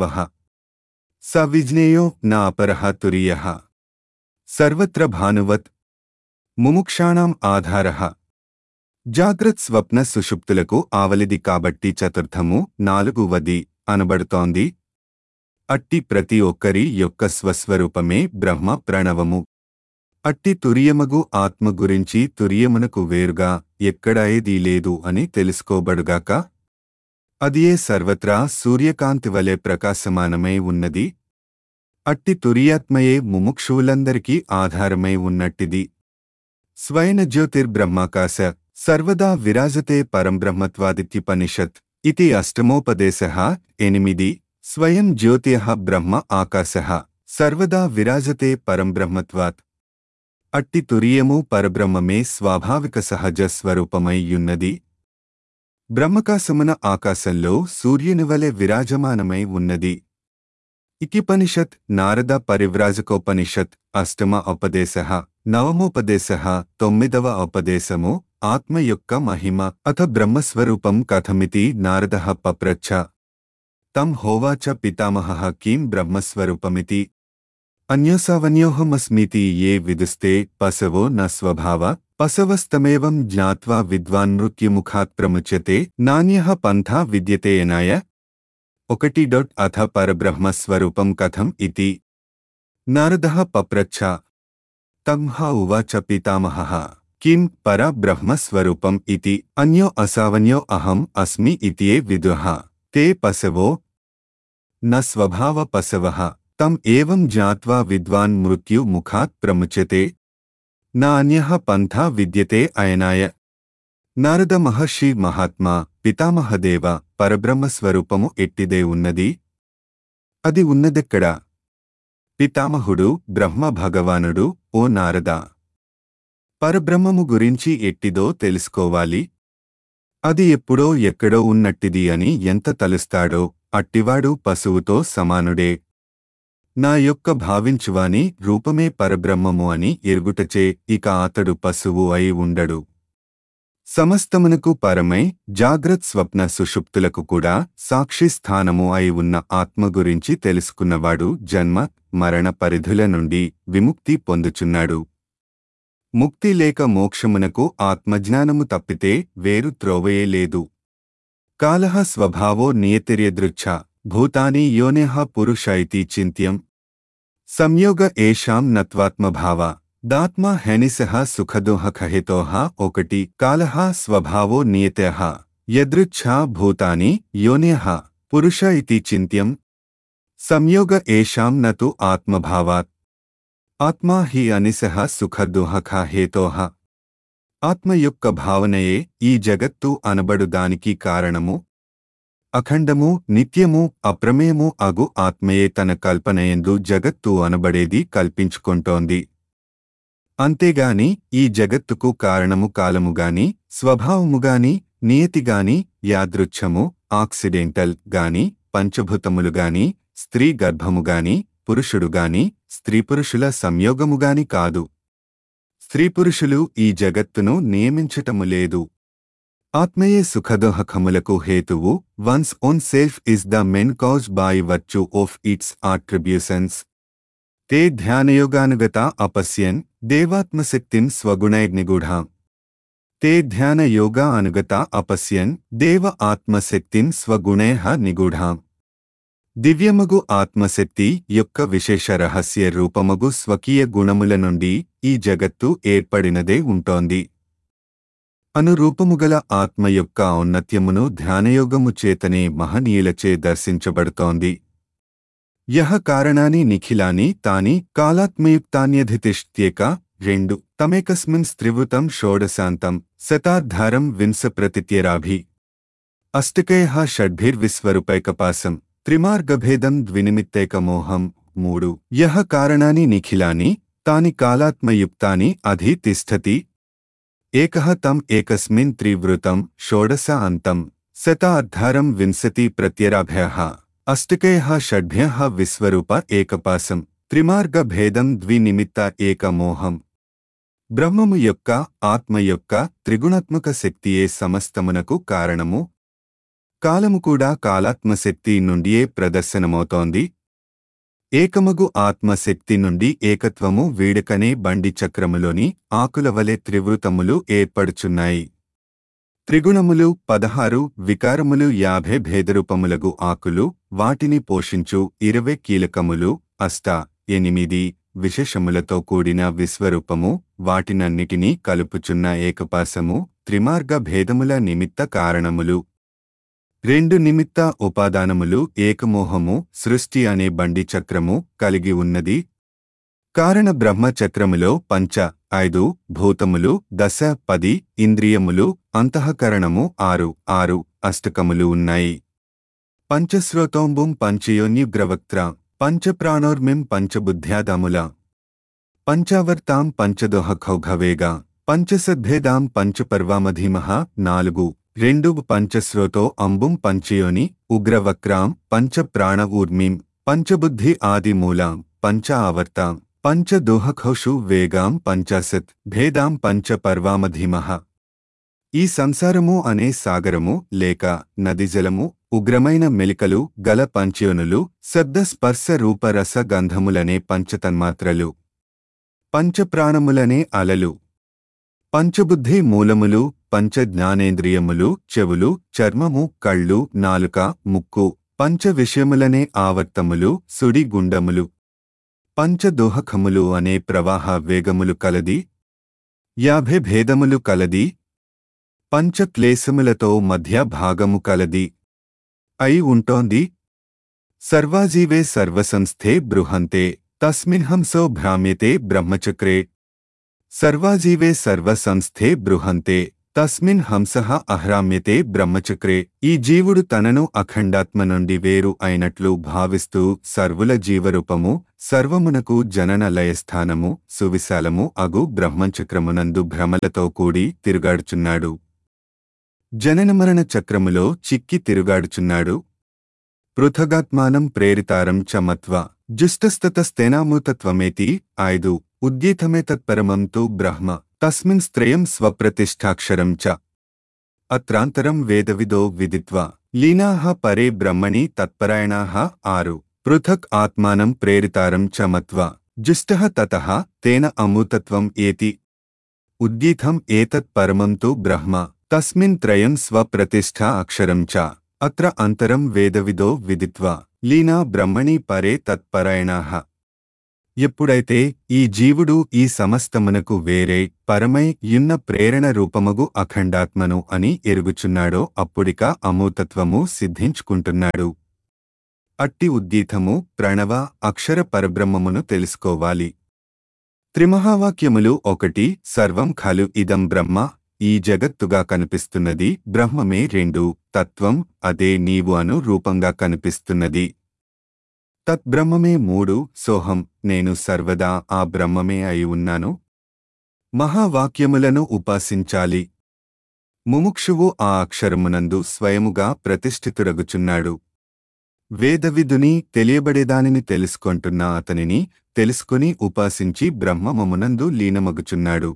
స విజ్ఞేయో నా అపరః తురీయః సర్వత్ర భానువత్ ముముక్షాణం ఆధారః జాగ్రత్ స్వప్న సుషుప్తులకు ఆవలిది కాబట్టి చతుర్థము నాలుగువది అనబడుతోంది అట్టి ప్రతి ఒక్కరి యొక్క స్వస్వరూపమే బ్రహ్మ ప్రణవము అట్టి తురియమగు ఆత్మ గురించి తురియమునకు వేరుగా ఎక్కడ ఏదీ లేదు అని తెలుసుకోబడుగాక అదియే సర్వత్రా సూర్యకాంతి వలె ప్రకాశమానమై ఉన్నది అట్టి తురియాత్మయే ముముక్షువులందరికీ ఆధారమై ఉన్నట్టిది స్వయన జ్యోతిర్బ్రహ్మాకాశ సర్వదా విరాజతే పరంబ్రహ్మత్వాదిత్యుపనిషత్ ఇది అష్టమోపదేశ ఎనిమిది స్వయం జ్యోతిః బ్రహ్మ ఆకాశః సర్వదా విరాజతే పరంబ్రహ్మత్వాత్ అట్టి తురియము పరబ్రహ్మమే స్వాభావిక సహజ స్వరూపమై యున్నది బ్రహ్మకాశమున ఆకాశంలో సూర్యునివలె విరాజమానమై ఉన్నది ఇకిపనిషత్ నారద పరివ్రాజకోపనిషత్ అష్టమ ఉపదేశ నవమోపదేశ తొమ్మిదవ ఉపదేశము ఆత్మ యొక్క మహిమ అథ బ్రహ్మస్వరూపం కథమితి నారద పప్రచ్ఛ తం హోవాచ పితామహ కిం బ్రహ్మస్వరూపమితి అన్యోసావన్యోహమస్మితి ఏ విదుస్తే పశవో న స్వభావ పశవస్తమేవం జ్ఞాత్వా విద్వాన్ మృత్యుముఖాత్ ప్రముచ్యతే నాణ్యః పంథా విద్యతేయనాయ ఒకటి డొట్ అథ పరబ్రహ్మస్వరూపం కథం ఇతి నారదః పప్రచ్ఛ తం హ ఉవాచ పితామహः కిం పరబ్రహ్మస్వరూపం ఇతి అన్యో అసావన్యో అహం అస్మి ఇతియే విదుః తే పశవో న స్వభావ పశవः తం ఏవం జ్ఞాత్వా విద్వాన్ మృత్యు ముఖాత్ ప్రముచ్యతే నా అన్యః పంథా విద్యతే అయనాయ నారద మహర్షి మహాత్మా పితామహదేవ పరబ్రహ్మస్వరూపము ఎట్టిదే ఉన్నది అది ఉన్నదెక్కడా పితామహుడు బ్రహ్మ భగవానుడు ఓ నారద పరబ్రహ్మము గురించి ఎట్టిదో తెలుసుకోవాలి అది ఎప్పుడో ఎక్కడో ఉన్నట్టిది అని ఎంత తలుస్తాడో అట్టివాడు పశువుతో సమానుడే నా యొక్క భావించువాని రూపమే పరబ్రహ్మము అని ఎరుగుటచే ఇక అతడు పశువు అయి ఉండడు సమస్తమునకు పరమై జాగ్రత్ స్వప్న సుషుప్తులకు కూడా సాక్షి స్థానము అయి ఉన్న ఆత్మ గురించి తెలుసుకున్నవాడు జన్మ మరణ పరిధుల నుండి విముక్తి పొందుచున్నాడు ముక్తి లేక మోక్షమునకు ఆత్మజ్ఞానము తప్పితే వేరు త్రోవయే లేదు కాలః స్వభావో నియతిర్యదృచ్ఛ భూతాని యోనేహ పురుష ఇతి చింత్యం సంయోగ ఏషాం నత్వాత్మభావ దాత్మ హెనిసః సుఖదోహఖహితోః ఒకటి కాలః స్వభావో నియతః యదృచ్ఛా భూతాని యోనేహ పురుష ఇతి చింత్యం సంయోగ ఏషాం నతు ఆత్మభావాత్ ఆత్మా హి అనిసః సుఖదుహఖ హేతోః ఆత్మ యొక్క భావనయే ఈ జగత్తు అనబడు దానికి కారణము అఖండము నిత్యము అప్రమేయము అగు ఆత్మయే తన కల్పనయందు జగత్తు అనబడేది కల్పించుకొంటోంది అంతేగాని ఈ జగత్తుకు కారణము కాలముగాని స్వభావముగాని నియతిగాని యాదృచ్ఛము ఆక్సిడెంటల్ గాని పంచభూతములుగాని స్త్రీ గర్భముగాని పురుషుడుగాని స్త్రీపురుషుల సంయోగముగాని కాదు స్త్రీపురుషులు ఈ జగత్తును నియమించటము లేదు ఆత్మయే సుఖదోహకములకు హేతువు one's own self is the main cause by virtue of its attributions తే ధ్యానయోగానుగత అపశ్యన్ దేవాత్మశక్తిన్ స్వగుణైర్నిగూఢాం తే ధ్యానయోగా అనుగత అపశ్యన్ దేవ ఆత్మశక్తిన్ స్వగుణైః నిగూఢాం దివ్యమగు ఆత్మశక్తి యొక్క విశేష రహస్య రూపమగు స్వకీయ గుణముల నుండి ఈ జగత్తు ఏర్పడినదే ఉంటోంది అనురూపముగల ఆత్మ యొక్క ఔన్నత్యమును ధ్యానయోగము చేతనే మహనీయులచే దర్శించబడుతోంది యహ కారణాని నిఖిలాని తాని కాలాత్మయుక్తాన్యధితిష్ట్యేక రెండు తమేకస్మిన్ స్త్రివృతం షోడశాంతం శతాద్ధారం వింశ ప్రతిత్యరాభి అష్టకయ షడ్భిర్విస్వరూపైకపాసం త్రిమార్గభేదం ద్వినిమిత్తైకమోహం మూడు యహ కారణాని నిఖిలాని తాని కాలాత్మయుక్తాని అధి తిష్టతి ఏకః తం ఏకస్మిన్ త్రివృతం షోడశ అంతం శతాద్ధారం వింశతి ప్రత్యరాభ్యः అష్టకయః షడ్భ్యः విశ్వరూప ఏకపాసం త్రిమార్గ భేదం ద్వినిమిత్త ఏకమోహం బ్రహ్మము యొక్క ఆత్మ యొక్క త్రిగుణాత్మక శక్తియే సమస్తమునకు కారణము కాలము కూడా కాలాత్మశక్తి నుండియే ప్రదర్శనమవుతోంది ఏకమగు ఆత్మశక్తి నుండి ఏకత్వము వీడకనే బండి చక్రములోని ఆకుల వలె త్రివృతములు ఏర్పడుచున్నాయి త్రిగుణములు పదహారు వికారములు యాభై భేదరూపములగు ఆకులు వాటిని పోషించు ఇరవై కీలకములు అష్ట ఎనిమిది విశేషములతో కూడిన విశ్వరూపము వాటినన్నిటినీ కలుపుచున్న ఏకపాసము త్రిమార్గ భేదముల నిమిత్త కారణములు రెండు నిమిత్త ఉపాదానములు ఏకమోహము సృష్టి అనే బండి చక్రము కలిగి ఉన్నది కారణ బ్రహ్మ చక్రములో పంచ ఐదు భూతములు దశ పది ఇంద్రియములు అంతఃకరణము ఆరు ఆరు అష్టకములు ఉన్నాయి పంచశ్రోతోంబుం పంచయోన్యుగ్రవక్త్ర పంచప్రాణోర్మిం పంచబుద్ధ్యాదముల పంచావర్తాం పంచదోహఖౌఘవేగా పంచసద్భేదాం పంచపర్వామధీమః నాలుగు రెండు పంచశ్రోతో అంబుం పంచయోని ఉగ్రవక్రాం పంచప్రాణ ఊర్మిం పంచబుద్ధి ఆదిమూలాం పంచ ఆవర్తాం పంచదోహఖౌషు వేగాం పంచాశత్ భేదాం పంచపర్వామధీమః ఈ సంసారము అనే సాగరము లేక నదిజలము ఉగ్రమైన మెలికలు గల పంచయోనులు శబ్ద స్పర్శ రూపరస గంధములనే పంచతన్మాత్రలు పంచప్రాణములనే అలలు పంచబుద్ధి మూలములు పంచ జ్ఞానేంద్రియములు చెవులు చర్మము కళ్ళు నాలుక ముక్కు పంచ విషయములనే ఆవర్తములు సుడి గుండములు పంచదోహకములు అనే ప్రవాహ వేగములు కలది యాభై భేదములు కలది పంచక్లేశములతో మధ్య భాగము కలది అయి ఉంటోంది సర్వాజీవే సర్వసంస్థే బృహంతే తస్మిన్హంసో భ్రామ్యతే బ్రహ్మచక్రే సర్వాజీవే సర్వసంస్థే బృహంతే తస్మిన్ హంసః అహ్రామ్యతే బ్రహ్మచక్రే ఈ జీవుడు తనను అఖండాత్మ నుండి వేరు అయినట్లు భావిస్తూ సర్వుల జీవరూపము సర్వమునకు జనన లయస్థానము సువిశాలము అగు బ్రహ్మచక్రమునందు భ్రమలతో కూడి తిరుగాడుచున్నాడు జననమరణ చక్రములో చిక్కి తిరుగాడుచున్నాడు పృథగాత్మానం ప్రేరితారం చ మత్వ జుష్టస్తతస్తేనామూతత్వమేతి ఐదు ఉద్గీతమే తత్పరమం తు బ్రహ్మ తస్మిన్ స్త్రయం స్వప్రతిష్ఠాక్షరం చ అత్రాంతరం వేదవిదో విదిత్వా లీనాః పరే బ్రహ్మణి తత్పరాయణాః ఆరు పృథక్ ఆత్మానం ప్రేరితారం చ మత్వా జుష్టః తతః తేన అమూతత్వం ఏతి ఉద్గీతం ఏతత్ పరమం తు బ్రహ్మ తస్మిన్ త్రయం స్వప్రతిష్ఠా అక్షరం చ అత్ర అంతరం వేదవిదో విదిత్వా లీనా బ్రహ్మణి పరే తత్పరాయణాః ఎప్పుడైతే ఈ జీవుడు ఈ సమస్తమునకు వేరే పరమై యున్న ప్రేరణ రూపమగు అఖండాత్మను అని ఎరుగుచున్నాడో అప్పుడిక అమూతత్వము సిద్ధించుకుంటున్నాడు అట్టి ఉద్దీతము ప్రణవ అక్షర పరబ్రహ్మమును తెలుసుకోవాలి త్రిమహావాక్యములు ఒకటి సర్వం ఖలు ఇదం బ్రహ్మ ఈ జగత్తుగా కనిపిస్తున్నది బ్రహ్మమే రెండు తత్వం అదే నీవు అను రూపంగా కనిపిస్తున్నది తత్బ్రహ్మమే మూడు సోహం నేను సర్వదా ఆ బ్రహ్మమే అయి ఉన్నాను మహావాక్యములను ఉపాసించాలి ముముక్షువు ఆ అక్షరమునందు స్వయముగా ప్రతిష్ఠితురగుచున్నాడు వేదవిధుని తెలియబడేదానిని తెలుసుకొంటున్న అతనిని తెలుసుకుని ఉపాసించి బ్రహ్మమమునందు లీనమగుచున్నాడు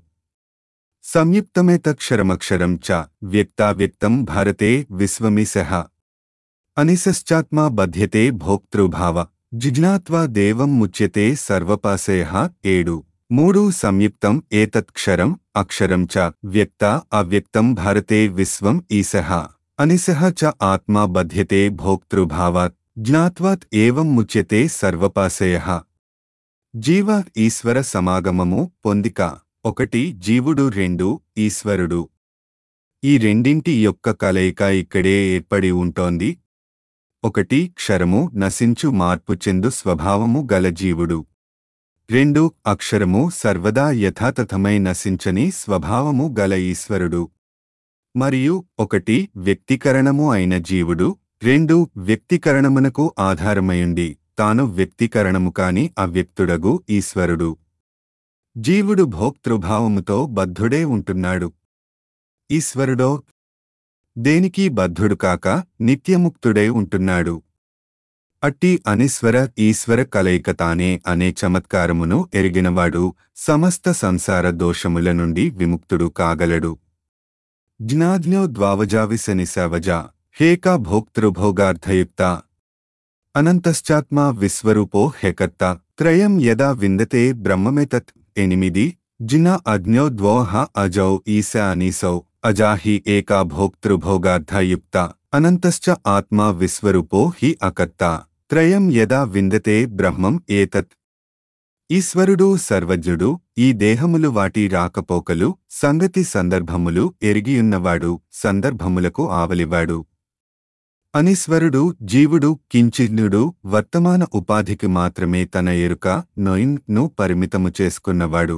సంయుక్తమేతక్షరమక్షరం చ వ్యక్తావ్యక్తం భారతే విశ్వమిశః అనిశ్చాత్మా బధ్యతే భోక్తృభావ జిజ్ఞాత్వా దేవం ముచ్యతే సర్వపాశయ ఏడు మూడు సంయుక్తం ఏతత్క్షరం అక్షరం చ వ్యక్త అవ్యక్తం భారతే విశ్వం ఈశః అనిశః చ ఆత్మా బధ్యతే భోక్తృభావాత్ జ్ఞాత్వాత్ ఏవం ముచ్యతే సర్వపాశయ జీవ ఈశ్వర సమాగమము పొందిక ఒకటి జీవుడు రెండు ఈశ్వరుడు ఈ రెండింటి యొక్క కలయిక ఇక్కడే ఏర్పడి ఉంటోంది ఒకటి క్షరము నశించు మార్పు చెందు స్వభావము గల జీవుడు రెండు అక్షరము సర్వదా యథాతథమై నశించని స్వభావము గల ఈశ్వరుడు మరియు ఒకటి వ్యక్తీకరణము అయిన జీవుడు రెండు వ్యక్తీకరణమునకు ఆధారమయుండి తాను వ్యక్తీకరణము కాని అవ్యక్తుడగు ఈశ్వరుడు జీవుడు భోక్తృభావముతో బద్ధుడే ఉంటున్నాడు ఈశ్వరుడో దేనికి బద్ధుడు కాక నిత్యముక్తుడై ఉంటున్నాడు అట్టి అనిశ్వర ఈశ్వర కలయిక తానే అనే చమత్కారమును ఎరిగినవాడు సమస్త సంసార దోషముల నుండి విముక్తుడు కాగలడు జ్ఞాజ్ఞో ద్వావజావిసని సవజ హేకా భోక్తృభోగార్థయుక్త అనంతశ్చాత్మా విశ్వరూపో హెకర్త త్రయం యదా విందతే బ్రహ్మమేతత్ ఎనిమిది జిన అజ్ఞో ద్వోహ అజౌ ఈశ అనీసౌ అజాహి ఏకా భోక్తృభోగార్థయుక్త అనంతశ్చ ఆత్మా విశ్వరూపో హి అకర్త త్రయం యదా విందతే బ్రహ్మం ఏతత్ ఈశ్వరుడు సర్వజ్ఞుడు ఈ దేహములు వాటి రాకపోకలు సంగతి సందర్భములు ఎరిగియున్నవాడు సందర్భములకు ఆవలివాడు అనీశ్వరుడు జీవుడు కించిన్నుడు వర్తమాన ఉపాధికి మాత్రమే తన ఎరుక నొయిన్ ను పరిమితము చేసుకున్నవాడు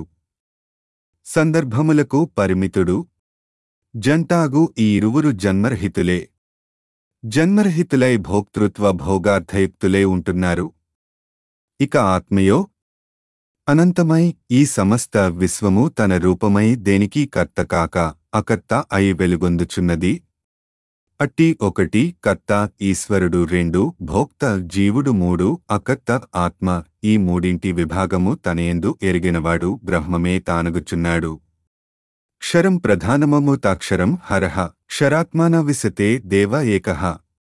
సందర్భములకు పరిమితుడు జంటాగు ఈ ఇరువురు జన్మరహితులే జన్మరహితులై భోక్తృత్వ భోగార్థయుక్తులే ఉంటున్నారు ఇక ఆత్మయో అనంతమై ఈ సమస్త విశ్వము తన రూపమై దేనికి కర్త కాక అకర్త అయి వెలుగొందుచున్నది అట్టి ఒకటి కర్త ఈశ్వరుడు రెండు భోక్త జీవుడు మూడు అకర్త ఆత్మ ఈ మూడింటి విభాగము తనయందు ఎరిగినవాడు బ్రహ్మమే తానగుచున్నాడు క్షరం ప్రధానమము తాక్షరం హరః క్షరాత్మాన విశతే దేవ ఏకః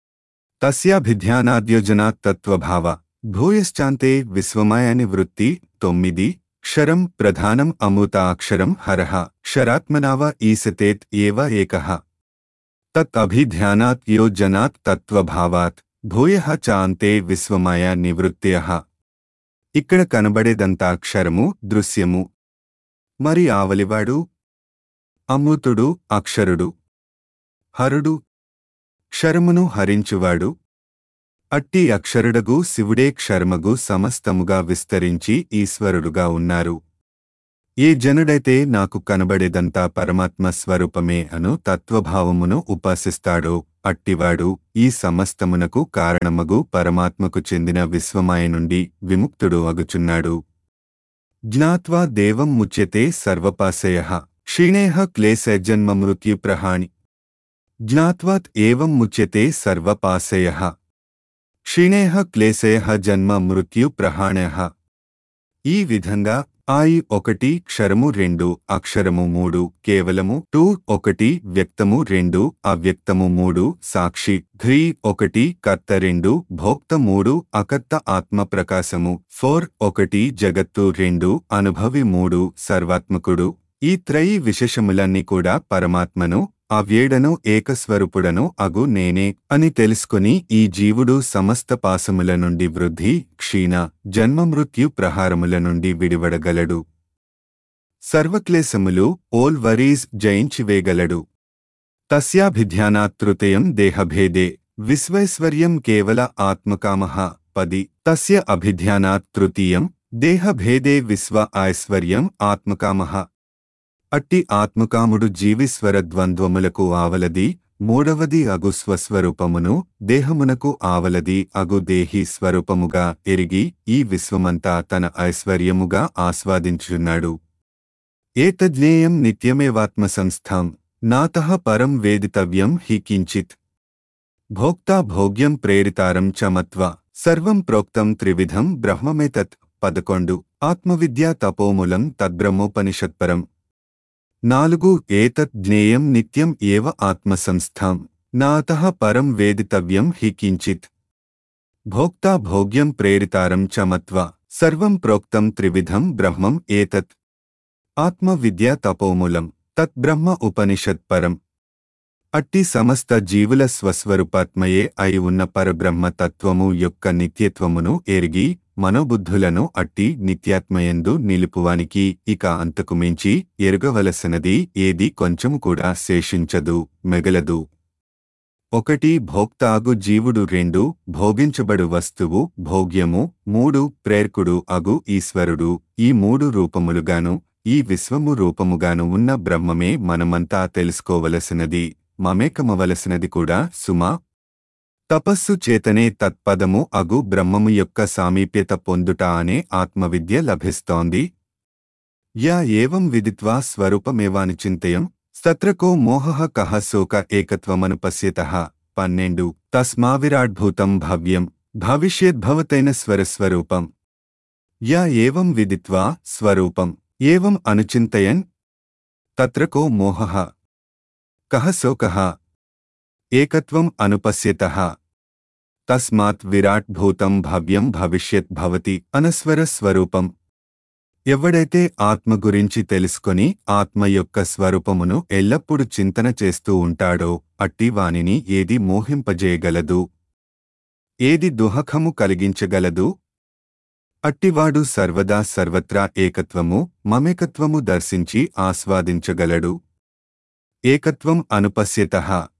తస్యాభిధ్యానాద్యోజనాత్ తత్వభావ భూయశ్చాంతే విశ్వమాయాని వృత్తి తొమ్మిది క్షరం ప్రధానం అమూత అక్షరం హరః క్షరాత్మనావ ఈసతేత్ ఏవ ఏకః తత్ అభిధ్యానాత్ యోజనాత్ తత్వభావాత్ భూయః చాంతే విశ్వమాయా నివృత్త్యః ఇక్కడ కనబడేదంతా అక్షరము దృశ్యము మరి ఆవలివాడు అమృతుడు అక్షరుడు హరుడు క్షరమును హరించువాడు అట్టి అక్షరుడగు శివుడే క్షరమగు సమస్తముగా విస్తరించి ఈశ్వరుడుగా ఉన్నారు ఏ జనుడైతే నాకు కనబడేదంతా పరమాత్మ స్వరూపమే అను తత్వభావమును ఉపాసిస్తాడో అట్టివాడు ఈ సమస్తమునకు కారణమగు పరమాత్మకు చెందిన విశ్వమాయ నుండి విముక్తుడు అగుచున్నాడు జ్ఞాత్వా దేవం ముచ్యతే సర్వపాశయ క్షీణేహ క్లేశజన్మమృత్యుప్రహాణి జ్ఞాత్వాత్ ఏవం ముచ్యతే సర్వపాశయ క్షీణేహ క్లేశయ జన్మ మృత్యు ప్రహాణయ ఈ విధంగా ఆయి ఒకటి క్షరము రెండు అక్షరము మూడు కేవలము టూ ఒకటి వ్యక్తము రెండు అవ్యక్తము మూడు సాక్షి ధ్రీ ఒకటి కర్త రెండు భోక్త మూడు అకర్త ఆత్మ ప్రకాశము ఫోర్ ఒకటి జగత్తు రెండు అనుభవి మూడు సర్వాత్మకుడు ఈ త్రయీ విశేషములన్నీ కూడా పరమాత్మను అవ్యేడను ఏకస్వరూపుడను అగు నేనే అని తెలుసుకుని ఈ జీవుడు సమస్త పాసముల నుండి వృద్ధి క్షీణ జన్మమృత్యు ప్రహారముల నుండి విడివడగలడు సర్వక్లేశములు ఓల్ వరీస్ జయించివేగలడు తస్యాభిధ్యానాత్ తృతయం దేహభేదే విశ్వైశ్వర్యం కేవల ఆత్మకామః పది తస్య అభిధ్యానాత్ తృతీయం దేహభేదే విశ్వ ఐశ్వర్యం ఆత్మకామః అట్టి ఆత్మకాముడు జీవిస్వర ద్వంద్వములకు ఆవలది మూడవది అగు స్వస్వరూపమును దేహమునకు ఆవలది అగు దేహి స్వరూపముగా ఎరిగి ఈ విశ్వమంతా తన ఐశ్వర్యముగా ఆస్వాదించున్నాడు ఏతజ్ఞేయం నిత్యమేవాత్మ సంస్థాం నాతః పరం వేదితవ్యం హి కించిత్ భోక్తా భోగ్యం ప్రేరితారం చ మత్వా సర్వం ప్రోక్తం త్రివిధం బ్రహ్మమేతత్ పదకొండు ఆత్మవిద్యా తపోములం తద్బ్రహ్మోపనిషత్పరం నాలుగు ఏతత్ జ్ఞేయం నిత్యం ఏవ ఆత్మసంస్థాం నాతః పరం వేదితవ్యం హి కించిత్ భోక్తా భోగ్యం ప్రేరితారం చ మత్వా సర్వం ప్రోక్తం త్రివిధం బ్రహ్మం ఏతత్ ఆత్మవిద్యా తపోమూలం తద్బ్రహ్మ ఉపనిషత్ పరం అట్టి సమస్త జీవుల స్వస్వరూపాత్మయే అయి ఉన్న పరబ్రహ్మ తత్వము యొక్క నిత్యత్వమును ఎరిగి మనోబుద్ధులను అట్టి నిత్యాత్మయందు నిలుపువానికి ఇక అంతకు మించి ఎరుగవలసినది ఏది కొంచెము కూడా శేషించదు మెగలదు ఒకటి భోక్తాగు జీవుడు రెండు భోగించబడు వస్తువు భోగ్యము మూడు ప్రేర్కుడు అగు ఈశ్వరుడు ఈ మూడు రూపములుగాను ఈ విశ్వము రూపముగాను ఉన్న బ్రహ్మమే మనమంతా తెలుసుకోవలసినది మమేకమవలసినది కూడా సుమా తపస్సు చేతనే తత్పదము అగు బ్రహ్మము యొక్క సామీప్యత పొందుట అనే ఆత్మవిద్య లభిస్తోంది యా ఏవం విదిత్వా స్వరూపమేవాని చింతయం సత్రకో మోహ కహ శోక ఏకత్వమను పశ్యత పన్నెండు తస్మావిరాడ్భూతం భవ్యం భవిష్యద్భవతైన స్వరస్వరూపం యా ఏవం విదిత్వా స్వరూపం ఏవం అనుచింతయన్ తత్రకో మోహ కహ శోకః ఏకత్వం అనుపశ్యతః తస్మాత్ విరాట్ భూతం భవ్యం భవిష్యత్ భవతి అనస్వర స్వరూపం ఎవడైతే ఆత్మ గురించి తెలుసుకొని ఆత్మ యొక్క స్వరూపమును ఎల్లప్పుడూ చింతన చేస్తూ ఉంటాడో అట్టి వానిని ఏది మోహింపజేయగలదు ఏది దుహకము కలిగించగలదు అట్టివాడు సర్వదా సర్వత్రా ఏకత్వము మమేకత్వము దర్శించి ఆస్వాదించగలడు ఏకత్వం అనుపశ్యత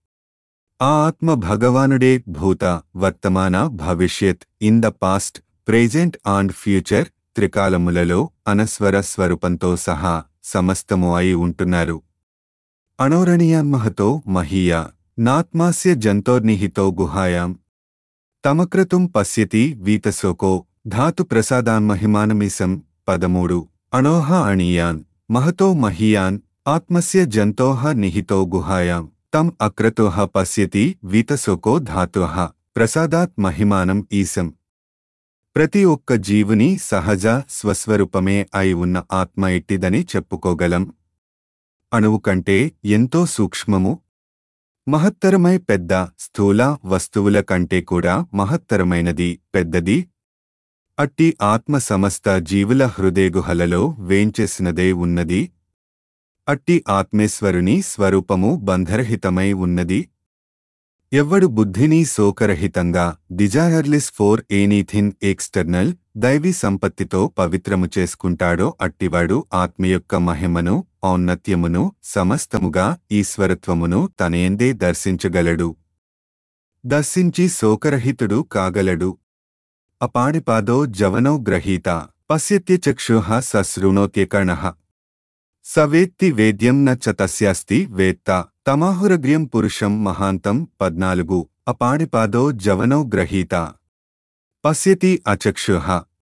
ఆ ఆత్మ భగవానుడే భూత వర్తమాన భవిష్యత్ in the past present and future త్రికాలములలో అనస్వర స్వరూపంతో సహా సమస్తము అయి ఉంటున్నారు అణోరణీయాన్మహతో మహీయ నాత్మాస్య జంతోర్నిహితో గుహాయాం తమక్రతుం పశ్యతి వీతశోకో ధాతు ప్రసాదాన్మహిమానమిసం పదమూడు అణోహ అణీయాన్ మహతో మహీయాన్ ఆత్మస్య జంతోహ నిహితో గుహాయాం తం అక్రతోహ పశ్యతి వీతశోకో ధాతుః ప్రసాదాత్ మహిమానం ఈసం ప్రతి ఒక్క జీవుని సహజ స్వస్వరూపమే అయి ఉన్న ఆత్మ ఎట్టిదని చెప్పుకోగలం అణువు కంటే ఎంతో సూక్ష్మము మహత్తరమై పెద్ద స్థూల వస్తువుల కంటే కూడా మహత్తరమైనది పెద్దది అట్టి ఆత్మ సమస్త జీవుల హృదయగుహలలో వేంచేసినదే ఉన్నది అట్టి ఆత్మేశ్వరుని స్వరూపము బంధరహితమై ఉన్నది ఎవ్వడు బుద్ధిని శోకరహితంగా డిజైర్లెస్ ఫోర్ ఎనీథిన్ ఎక్స్టర్నల్ దైవీ సంపత్తితో పవిత్రము చేసుకుంటాడో అట్టివాడు ఆత్మ యొక్క మహిమను ఔన్నత్యమును సమస్తముగా ఈశ్వరత్వమును తనేందే దర్శించగలడు దర్శించి శోకరహితుడు కాగలడు అపాణిపాదో జవనో గ్రహీత పశ్యత్యచక్షుః సశృణోత్యకర్ణః సవేత్తి వేద్యం న చ తస్యాస్తి వేత్త తమాహురగ్ర్యం పురుషం మహాంతం పద్నాలుగు అపాణిపాదో జవనో గ్రహీత పశ్యతి అచక్షుః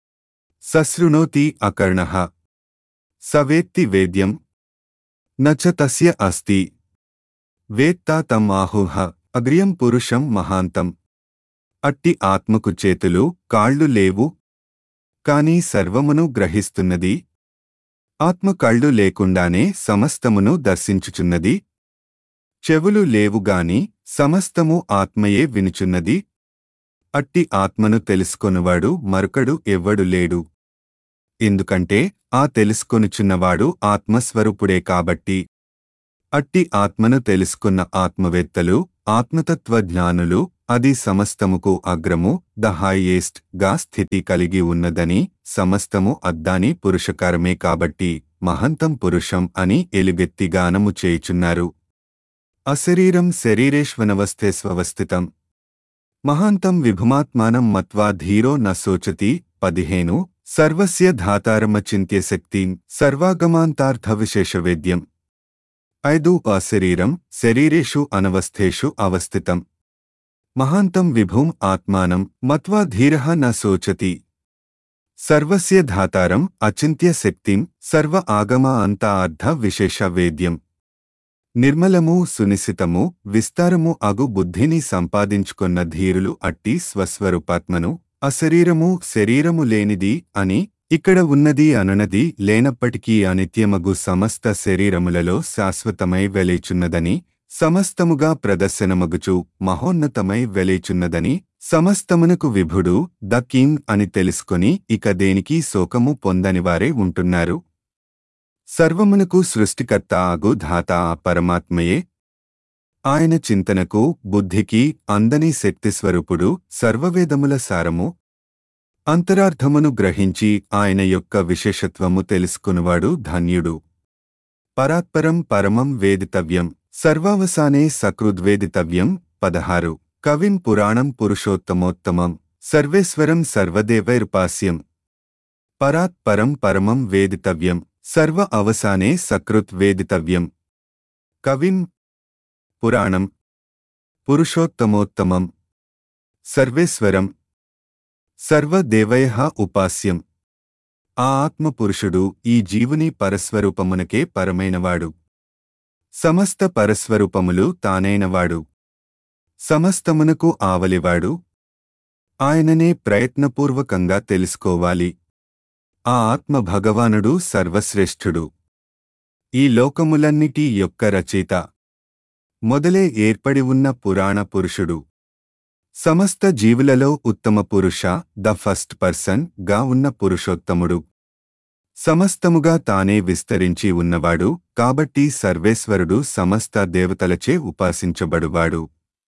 సశృణోతి అకర్ణః సవేత్తి వేద్యం న చ తస్య అస్తి వేత్తా తమ్ ఆహుః అగ్ర్యం పురుషం మహాంతం అట్టి ఆత్మకు చేతులు కాళ్ళు లేవు కాని సర్వమును గ్రహిస్తున్నది ఆత్మ కళ్ళు లేకుండానే సమస్తమును దర్శించుచున్నది చెవులు లేవుగాని సమస్తము ఆత్మయే వినుచున్నది అట్టి ఆత్మను తెలుసుకొనువాడు మరొకడు ఎవ్వడు లేడు ఎందుకంటే ఆ తెలుసుకొనుచున్నవాడు ఆత్మస్వరూపుడే కాబట్టి అట్టి ఆత్మను తెలుసుకున్న ఆత్మవేత్తలు ఆత్మతత్వజ్ఞానులు అది సమస్తముకు అగ్రము ద హైయెస్ట్ గా స్థితి కలిగి ఉన్నదని సమస్తము అద్దాని పురుషకారమే కాబట్టి మహంతం పురుషం అని ఎలుగెత్తి గానము చేయుచున్నారు అశరీరం శరీరేష్వనవస్థే స్వవస్థితం మహాంతం విభుమాత్మానం మత్వా ధీరో న శోచతి పదిహేను సర్వస్య ధాతారమచింత్య శక్తిం సర్వాగమాంతార్థ విశేషవేద్యం ఐదు అశరీరం శరీరేషు అనవస్థేషు అవస్థితం మహాంతం విభుం ఆత్మానం మత్వా ధీరః న శోచతి సర్వస్య ధాతారం అచింత్య శక్తిం సర్వ ఆగమ అంత అర్ధ విశేష వేద్యం నిర్మలము సునిశితము విస్తారము అగు బుద్ధిని సంపాదించుకొన్న ధీరులు అట్టి స్వస్వరూపాత్మను అశరీరము శరీరము లేనిది అని ఇక్కడ ఉన్నది అననది లేనప్పటికీ అనిత్యమగు సమస్త శరీరములలో శాశ్వతమై వెలేచున్నదని సమస్తముగా ప్రదర్శనమగుచు మహోన్నతమై వెలేచున్నదని సమస్తమునకు విభుడు ద కింగ్ అని తెలుసుకొని ఇక దేనికి శోకము పొందనివారే ఉంటున్నారు సర్వమునకు సృష్టికర్త ఆగు ధాత ఆ పరమాత్మయే ఆయన చింతనకు బుద్ధికి అందని శక్తిస్వరూపుడు సర్వవేదముల సారము అంతరార్థమును గ్రహించి ఆయన యొక్క విశేషత్వము తెలుసుకునివాడు ధన్యుడు పరాత్పరం పరమం వేదితవ్యం సర్వావసానే సకృద్వేదితవ్యం పదహారు కవిం పురాణం పురుషోత్తమోత్తమం సర్వేశ్వరం సర్వదేవైర్పాస్యం పరాత్ పరం పరమం వేదితవ్యం సర్వ అవసానే సకృత్ వేదితవ్యం కవిం పురాణం పురుషోత్తమోత్తమం సర్వేశ్వరం సర్వదేవయ ఉపాస్యం ఆ ఆత్మపురుషుడు ఈ జీవుని పరస్వరూపమునకే పరమైనవాడు సమస్త పరస్వరూపములు తానైనవాడు సమస్తమునకు ఆవలివాడు ఆయననే ప్రయత్నపూర్వకంగా తెలుసుకోవాలి ఆ ఆత్మ భగవానుడు సర్వశ్రేష్ఠుడు ఈ లోకములన్నిటి యొక్క రచయిత మొదలే ఏర్పడి ఉన్న పురాణ పురుషుడు సమస్త జీవులలో ఉత్తమ పురుష ద ఫస్ట్ పర్సన్ గా ఉన్న పురుషోత్తముడు సమస్తముగా తానే విస్తరించి ఉన్నవాడు కాబట్టి సర్వేశ్వరుడు సమస్త దేవతలచే ఉపాసించబడువాడు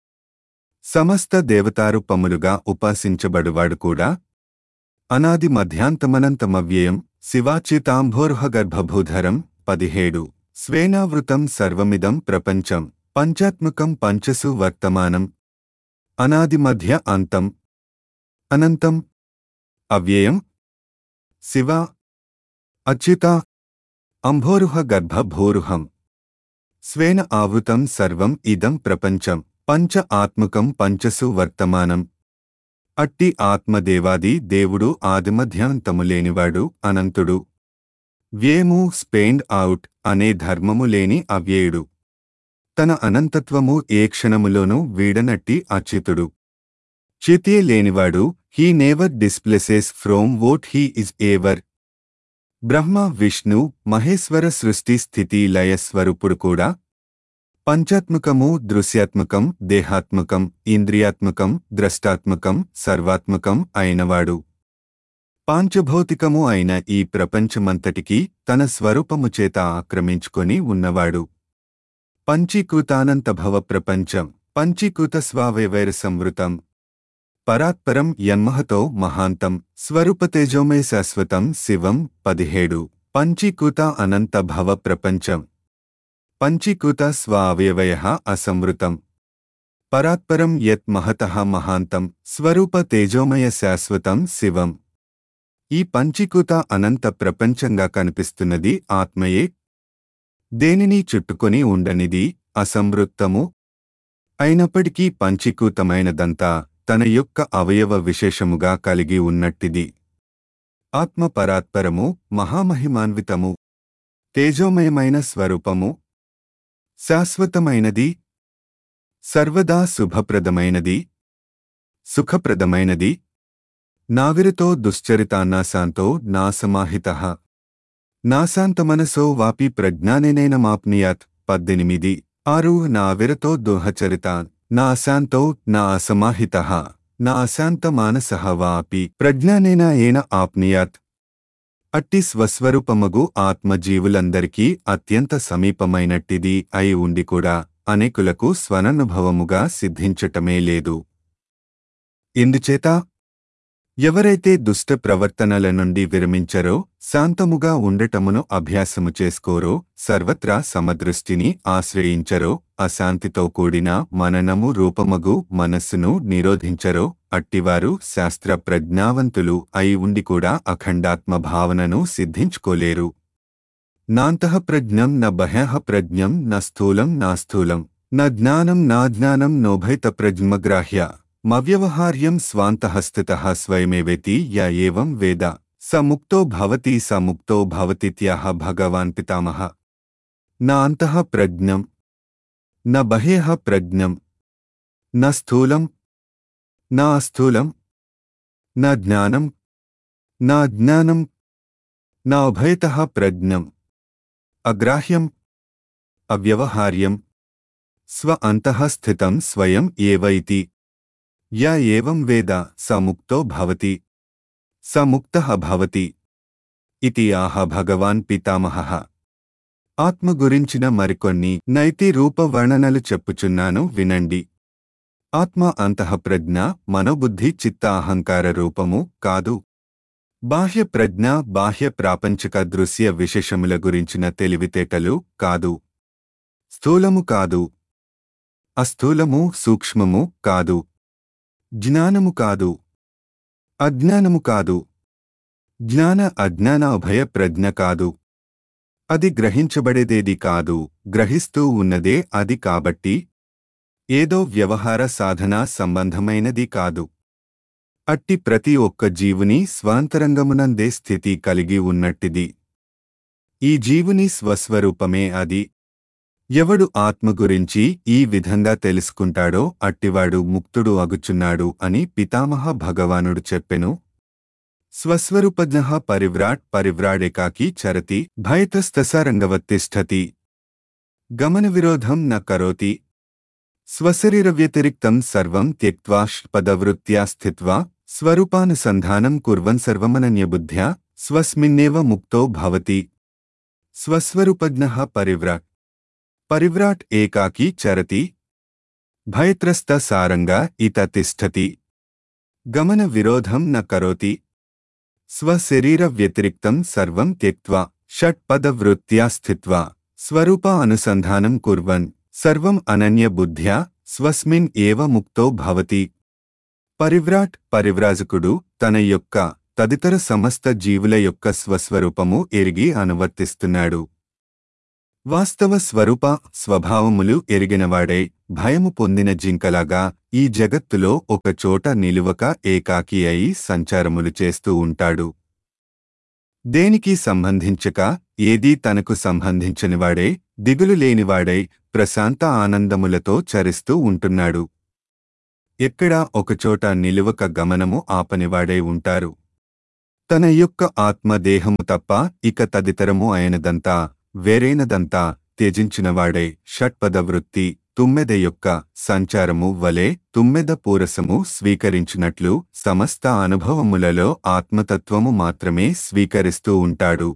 సమస్త దేవతారూపములుగా ఉపాసించబడువాడు కూడా అనాది మధ్యాంతమనంతమవ్యయం శివాచ్యుతాంభోర్హగర్భభూధరం పదిహేడు స్వేనావృతం సర్వమిదం ప్రపంచం పంచాత్మకం పంచసు వర్తమానం అనాది మధ్య అంతం అనంతం అవ్యయం శివ అచ్యుత అంభోరుహ గర్భభూరుహం స్వేన ఆవృతం సర్వం ఇదం ప్రపంచం పంచ ఆత్మకం పంచసు వర్తమానం అట్టి ఆత్మదేవాది దేవుడు ఆదిమధ్యాంతము లేనివాడు అనంతుడు వ్యయము స్పెయిన్ అవుట్ అనే ధర్మము లేని అవ్యయుడు తన అనంతత్వము ఏ క్షణములోనూ వీడనట్టి అచ్యుతుడు చితియే లేనివాడు he never displaces from what he is ever Brahma Vishnu Maheshwara సృష్టి స్థితి లయ స్వరూపుడు కూడా పంచాత్మకము దృశ్యాత్మకం దేహాత్మకం ఇంద్రియాత్మకం ద్రష్టాత్మకం సర్వాత్మకం అయినవాడు పాంచభౌతికము అయిన ఈ ప్రపంచమంతటికీ తన స్వరూపము చేత ఆక్రమించుకొని ఉన్నవాడు పంచీకృతానంతభవ ప్రపంచం పంచీకృత స్వావయవైర సంవృతం పరాత్పరం యన్మహతో మహాంతం స్వరూపతేజోమయ శాశ్వతం శివం పదిహేడు పంచీకృత అనంత భవ ప్రపంచం పంచీకృత స్వావయవయ అసంవృతం పరాత్పరం యత్ మహతః మహాంతం స్వరూప తేజోమయ శాశ్వతం శివం ఈ పంచీకృత అనంత ప్రపంచంగా కనిపిస్తున్నది ఆత్మయే దేనిని చుట్టుకొని ఉండనిది అసంవృత్తము అయినప్పటికీ పంచీకృతమైనదంతా తన యొక్క అవయవ విశేషముగా కలిగి ఉన్నట్టిది ఆత్మ పరాత్పరము మహామహిమాన్వితము తేజోమయమైన స్వరూపము శాశ్వతమైనది సర్వదా శుభప్రదమైనది సుఖప్రదమైనది నావిరతో దుశ్చరితాన్నాశాంతో నాసమాహిత నాశాంతమనసో వాపి ప్రజ్ఞానేనైనమాప్నియాత్ పద్దెనిమిది ఆరు నావిరతో దుహచరితాన్ నా అశాంతో నా అసమాహిత నా అశాంత మానస వాపి ప్రజ్ఞానేన ఏన ఆప్నియాత్ అట్టి స్వస్వరూపమగు ఆత్మజీవులందరికీ అత్యంత సమీపమైనట్టిది అయి ఉండి కూడా అనేకులకు స్వననుభవముగా సిద్ధించటమే లేదు ఇందుచేత ఎవరైతే దుష్ట ప్రవర్తనల నుండి విరమించరో శాంతముగా ఉండటమును అభ్యాసము చేసుకోరో సర్వత్రా సమదృష్టిని ఆశ్రయించరో అశాంతితో కూడిన మననము రూపమగు మనస్సును నిరోధించరో అట్టివారు శాస్త్ర ప్రజ్ఞావంతులు అయి ఉండి కూడా అఖండాత్మ భావనను సిద్ధించుకోలేరు నాంతః ప్రజ్ఞం న బహ్యః ప్రజ్ఞం న స్థూలం నా స్థూలం న జ్ఞానం నా జ్ఞానం నోభైత ప్రజ్ఞగ్రాహ్య మవ్యవహార్యం స్వాంతః స్థితః స్వయమేవేతి య ఏవం వేద స ముక్తో భవతి స ముక్తో భవతిత్యాహ భగవాన్ పితామహ న అంతః ప్రజ్ఞం న బహ్యః ప్రజ్ఞం న స్థూలం నా అస్థూలం నా జ్ఞానం నా జ్ఞానం నా ఉభయతః ప్రజ్ఞం అగ్రాహ్యం అవ్యవహార్యం స్వ అంతః స్థితం స్వయం ఏవ ఇతి య ఏవం వేద స ముక్తో భవతి స ముక్తః భవతి ఇతి ఆహ భగవాన్ పితామహః ఆత్మ గురించిన మరికొన్ని నైతి రూప వర్ణనలు చెప్పుచున్నాను వినండి ఆత్మ అంతఃప్రజ్ఞ మనోబుద్ధి చిత్త అహంకార రూపము కాదు బాహ్య ప్రజ్ఞ బాహ్య ప్రాపంచిక దృశ్య విశేషముల గురించిన తెలివితేటలు కాదు స్థూలము కాదు అస్థూలము సూక్ష్మము కాదు జ్ఞానము కాదు అజ్ఞానము కాదు జ్ఞాన అజ్ఞాన ఉభయ ప్రజ్ఞ కాదు అది గ్రహించబడేదేది కాదు గ్రహిస్తూ ఉన్నదే అది కాబట్టి ఏదో వ్యవహార సాధన సంబంధమైనది కాదు అట్టి ప్రతి ఒక్క జీవుని స్వాంతరంగమునందే స్థితి కలిగి ఉన్నట్టిది ఈ జీవుని స్వస్వరూపమే అది ఎవడు ఆత్మ గురించి ఈ విధంగా తెలుసుకుంటాడో అట్టివాడు ముక్తుడు అగుచున్నాడు అని పితామహ భగవానుడు చెప్పెను స్వస్వరూపజ్ఞ పరివ్రాట్ పరివ్రాడేకాకి చరతి భయతస్తసారంగవత్తిష్టతి గమన విరోధం న కరోతి స్వశరీరవ్యతిరిక్తం సర్వం త్యక్వా పదవృత్త్యా స్థిత్వా స్వరూపానుసంధానం కుర్వన్ సర్వమనన్యబుద్ధ్యా స్వస్మిన్నేవ ముక్తో భవతి స్వస్వరూపజ్ఞ పరివ్రాట్ పరివ్రాట్ ఏకాకి చరతి భయత్రస్త సారంగా ఇత తిష్టతి గమన విరోధం న కరోతి స్వశరీర వ్యతిరిక్తం సర్వం త్యక్వా షట్పదవృత్త్యా స్థిత్వా స్వరూప అనుసంధానం కుర్వన్ సర్వం అనన్య బుద్ధ్యా స్వస్మిన్ ఏవ ముక్తో భవతి పరివ్రాట్ పరివ్రాజకుడు తన యొక్క తదితర సమస్త జీవుల యొక్క స్వస్వరూపము ఎరిగి అనువర్తిస్తున్నాడు వాస్తవ స్వరూప స్వభావములు ఎరిగినవాడై భయము పొందిన జింకలాగా ఈ జగత్తులో ఒక చోట నిలువక ఏకాకి అయి సంచారములు చేస్తూ ఉంటాడు దేనికి సంబంధించక ఏదీ తనకు సంబంధించనివాడై దిగులు లేనివాడై ప్రశాంత ఆనందములతో చరిస్తూ ఉంటున్నాడు ఎక్కడా ఒకచోట నిలువక గమనము ఆపనివాడై ఉంటారు తన యొక్క ఆత్మ దేహము తప్ప ఇక తదితరము అయినదంతా వేరైనదంతా త్యజించినవాడై షట్పద వృత్తి తుమ్మెద యొక్క సంచారము వలె తుమ్మెద పూరసము స్వీకరించినట్లు సమస్త అనుభవములలో ఆత్మతత్వము మాత్రమే స్వీకరిస్తూ ఉంటాడు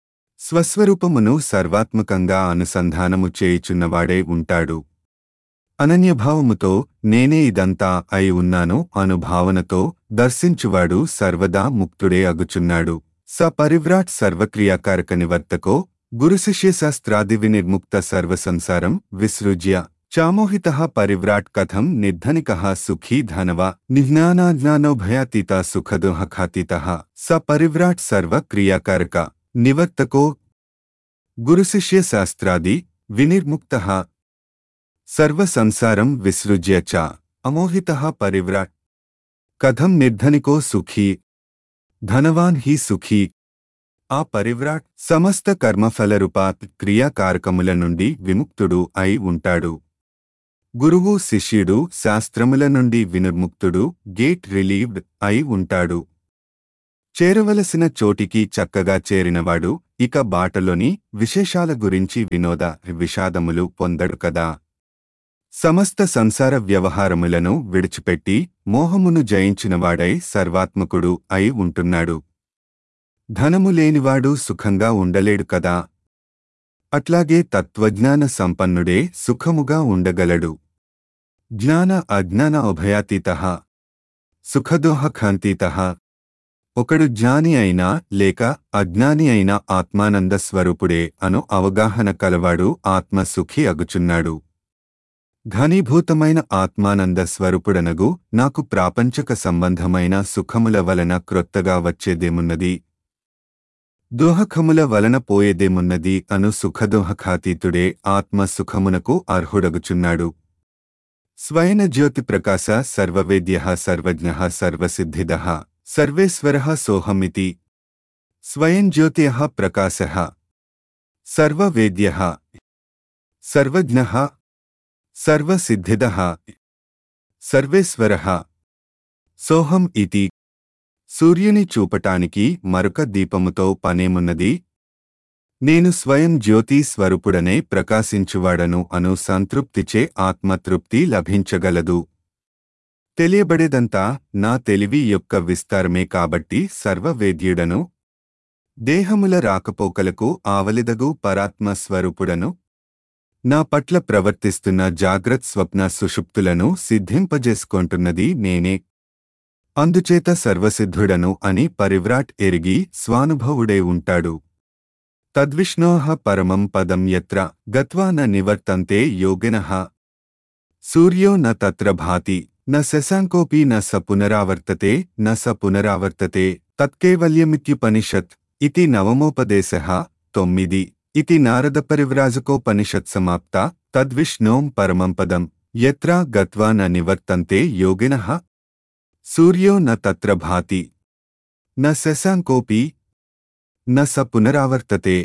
స్వస్వరూపమును సర్వాత్మకంగా అనుసంధానము చేయుచున్నవాడే ఉంటాడు అనన్యభావముతో నేనే ఇదంతా అయి ఉన్నాను అను భావనతో దర్శించువాడు సర్వదా ముక్తుడే అగుచున్నాడు స పరివ్రాట్ సర్వక్రియాకారక నివర్తకో గురుశిష్య శాస్త్రాది వినిర్ముక్త సర్వసంసారం విసృజ్య చామోహిత పరివ్రాట్ కథం నిర్ధనిక సుఖీ ధనవ నిజ్ఞానాజ్ఞానోభయాతీత సుఖదోహఖాతీత స పరివ్రాట్ సర్వక్రియాకారక నివర్తకో గురుశిష్య శాస్త్రాది వినిర్ముక్త సర్వసంసారం విసృజ్య చ అమోహిత పరివ్రాట్ కథం నిర్ధనికో సుఖీ ధనవాన్ హి సుఖీ ఆ పరివ్రాట్ సమస్త కర్మఫలరూపాత్ క్రియాకారకముల నుండి విముక్తుడు అయి ఉంటాడు గురువు శిష్యుడు శాస్త్రముల నుండి వినిర్ముక్తుడు గేట్ రిలీవ్డ్ అయి ఉంటాడు చేరవలసిన చోటికి చక్కగా చేరినవాడు ఇక బాటలోని విశేషాల గురించి వినోద విషాదములు పొందడు కదా సమస్త సంసార వ్యవహారములను విడిచిపెట్టి మోహమును జయించినవాడై సర్వాత్మకుడు అయి ఉంటున్నాడు ధనము లేనివాడు సుఖంగా ఉండలేడు కదా అట్లాగే తత్వజ్ఞాన సంపన్నుడే సుఖముగా ఉండగలడు జ్ఞాన అజ్ఞాన ఉభయాతీత సుఖదోహఖాంతీత ఒకడు జ్ఞాని అయినా లేక అజ్ఞాని అయిన ఆత్మానంద స్వరూపుడే అను అవగాహన కలవాడు ఆత్మ సుఖి అగుచున్నాడు ఘనీభూతమైన ఆత్మానంద స్వరూపుడనగు నాకు ప్రాపంచక సంబంధమైన సుఖముల వలన క్రొత్తగా వచ్చేదేమున్నది దోహకముల వలన పోయేదేమున్నది అను సుఖదోహఖాతీతుడే ఆత్మ సుఖమునకు అర్హుడగుచున్నాడు స్వయన జ్యోతి ప్రకాశ సర్వవేద్య సర్వజ్ఞ సర్వసిద్ధిద సర్వేశ్వర సోహమితి స్వయం జ్యోతియ ప్రకాశ సర్వవేద్య సర్వజ్ఞ సర్వసిద్ధిద సర్వేశ్వర సోహం ఇతి సూర్యుని చూపటానికి మరొక దీపముతో పనేమున్నది నేను స్వయం జ్యోతి స్వరూపుడనే ప్రకాశించువాడను అను సంతృప్తిచే ఆత్మతృప్తి లభించగలదు తెలియబడేదంతా నా తెలివి యొక్క విస్తారమే కాబట్టి సర్వవేద్యుడను దేహముల రాకపోకలకు ఆవలిదగు పరాత్మ స్వరూపుడను నా పట్ల ప్రవర్తిస్తున్న జాగ్రత్ స్వప్న సుషుప్తులను సిద్ధింపజేసుకొంటున్నది నేనే అందుచేత సర్వసిద్ధుడను అని పరివ్రాట్ ఎరిగి స్వానుభవుడే ఉంటాడు తద్విష్ణోః పరమం పదం యత్ర గత్వా న నివర్తంతే యోగినః సూర్యో న తత్ర భాతి న శశాంకోపి న స పునరావర్తతే న స పునరావర్తతే తత్కేవల్యమిత్యుపనిషత్ ఇతి నవమోపదేశः తొమ్మిది ఇతి నారదపరివ్రాజకోపనిషత్ సమాప్త తద్విష్ణోం పరమం పదం యత్ర గత్వా న నివర్తంతే యోగినః సూర్యో న తత్ర భాతి న శశాంకోపి న స పునరావర్తతే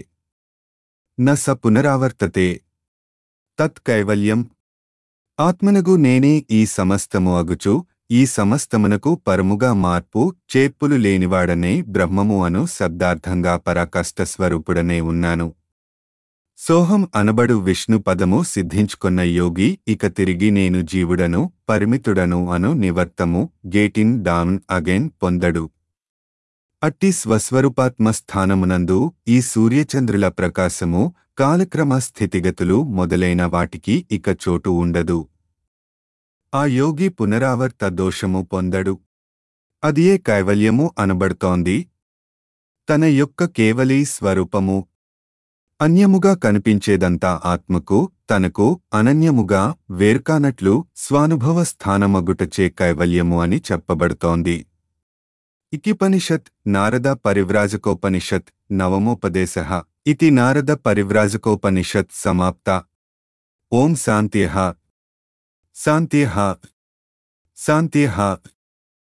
న స పునరావర్తతే తత్ కైవల్యం ఆత్మనగు నేనే ఈ సమస్తము అగుచు ఈ సమస్తమునకు పరముగా మార్పు చేర్పులు లేనివాడనే బ్రహ్మము అను శబ్దార్థంగా పరాకష్ట స్వరూపుడనే ఉన్నాను సోహం అనబడు విష్ణు పదము సిద్ధించుకొన్న యోగి ఇక తిరిగి నేను జీవుడను పరిమితుడను అను నివర్తము గేటిన్ డౌన్ అగైన్ పొందడు అట్టి స్వస్వరూపాత్మ స్థానమునందు ఈ సూర్యచంద్రుల ప్రకాశము కాలక్రమ స్థితిగతులు మొదలైన వాటికి ఇక చోటు ఉండదు ఆ యోగి పునరావర్త దోషము పొందడు అదియే కైవల్యము అనబడుతోంది తన యొక్క కేవలీ స్వరూపము అన్యముగా కనిపించేదంతా ఆత్మకు తనకు అనన్యముగా వేర్కానట్లు స్వానుభవ స్థానమగుటచే కైవల్యము అని చెప్పబడుతోంది ఇకిపనిషత్ నారద పరివ్రాజకోపనిషత్ నవమోపదేశ ఇతి నారద పరివ్రాజకోపనిషత్ సమాప్త ఓం శాంత్యః శాంత్యః శాంత్యః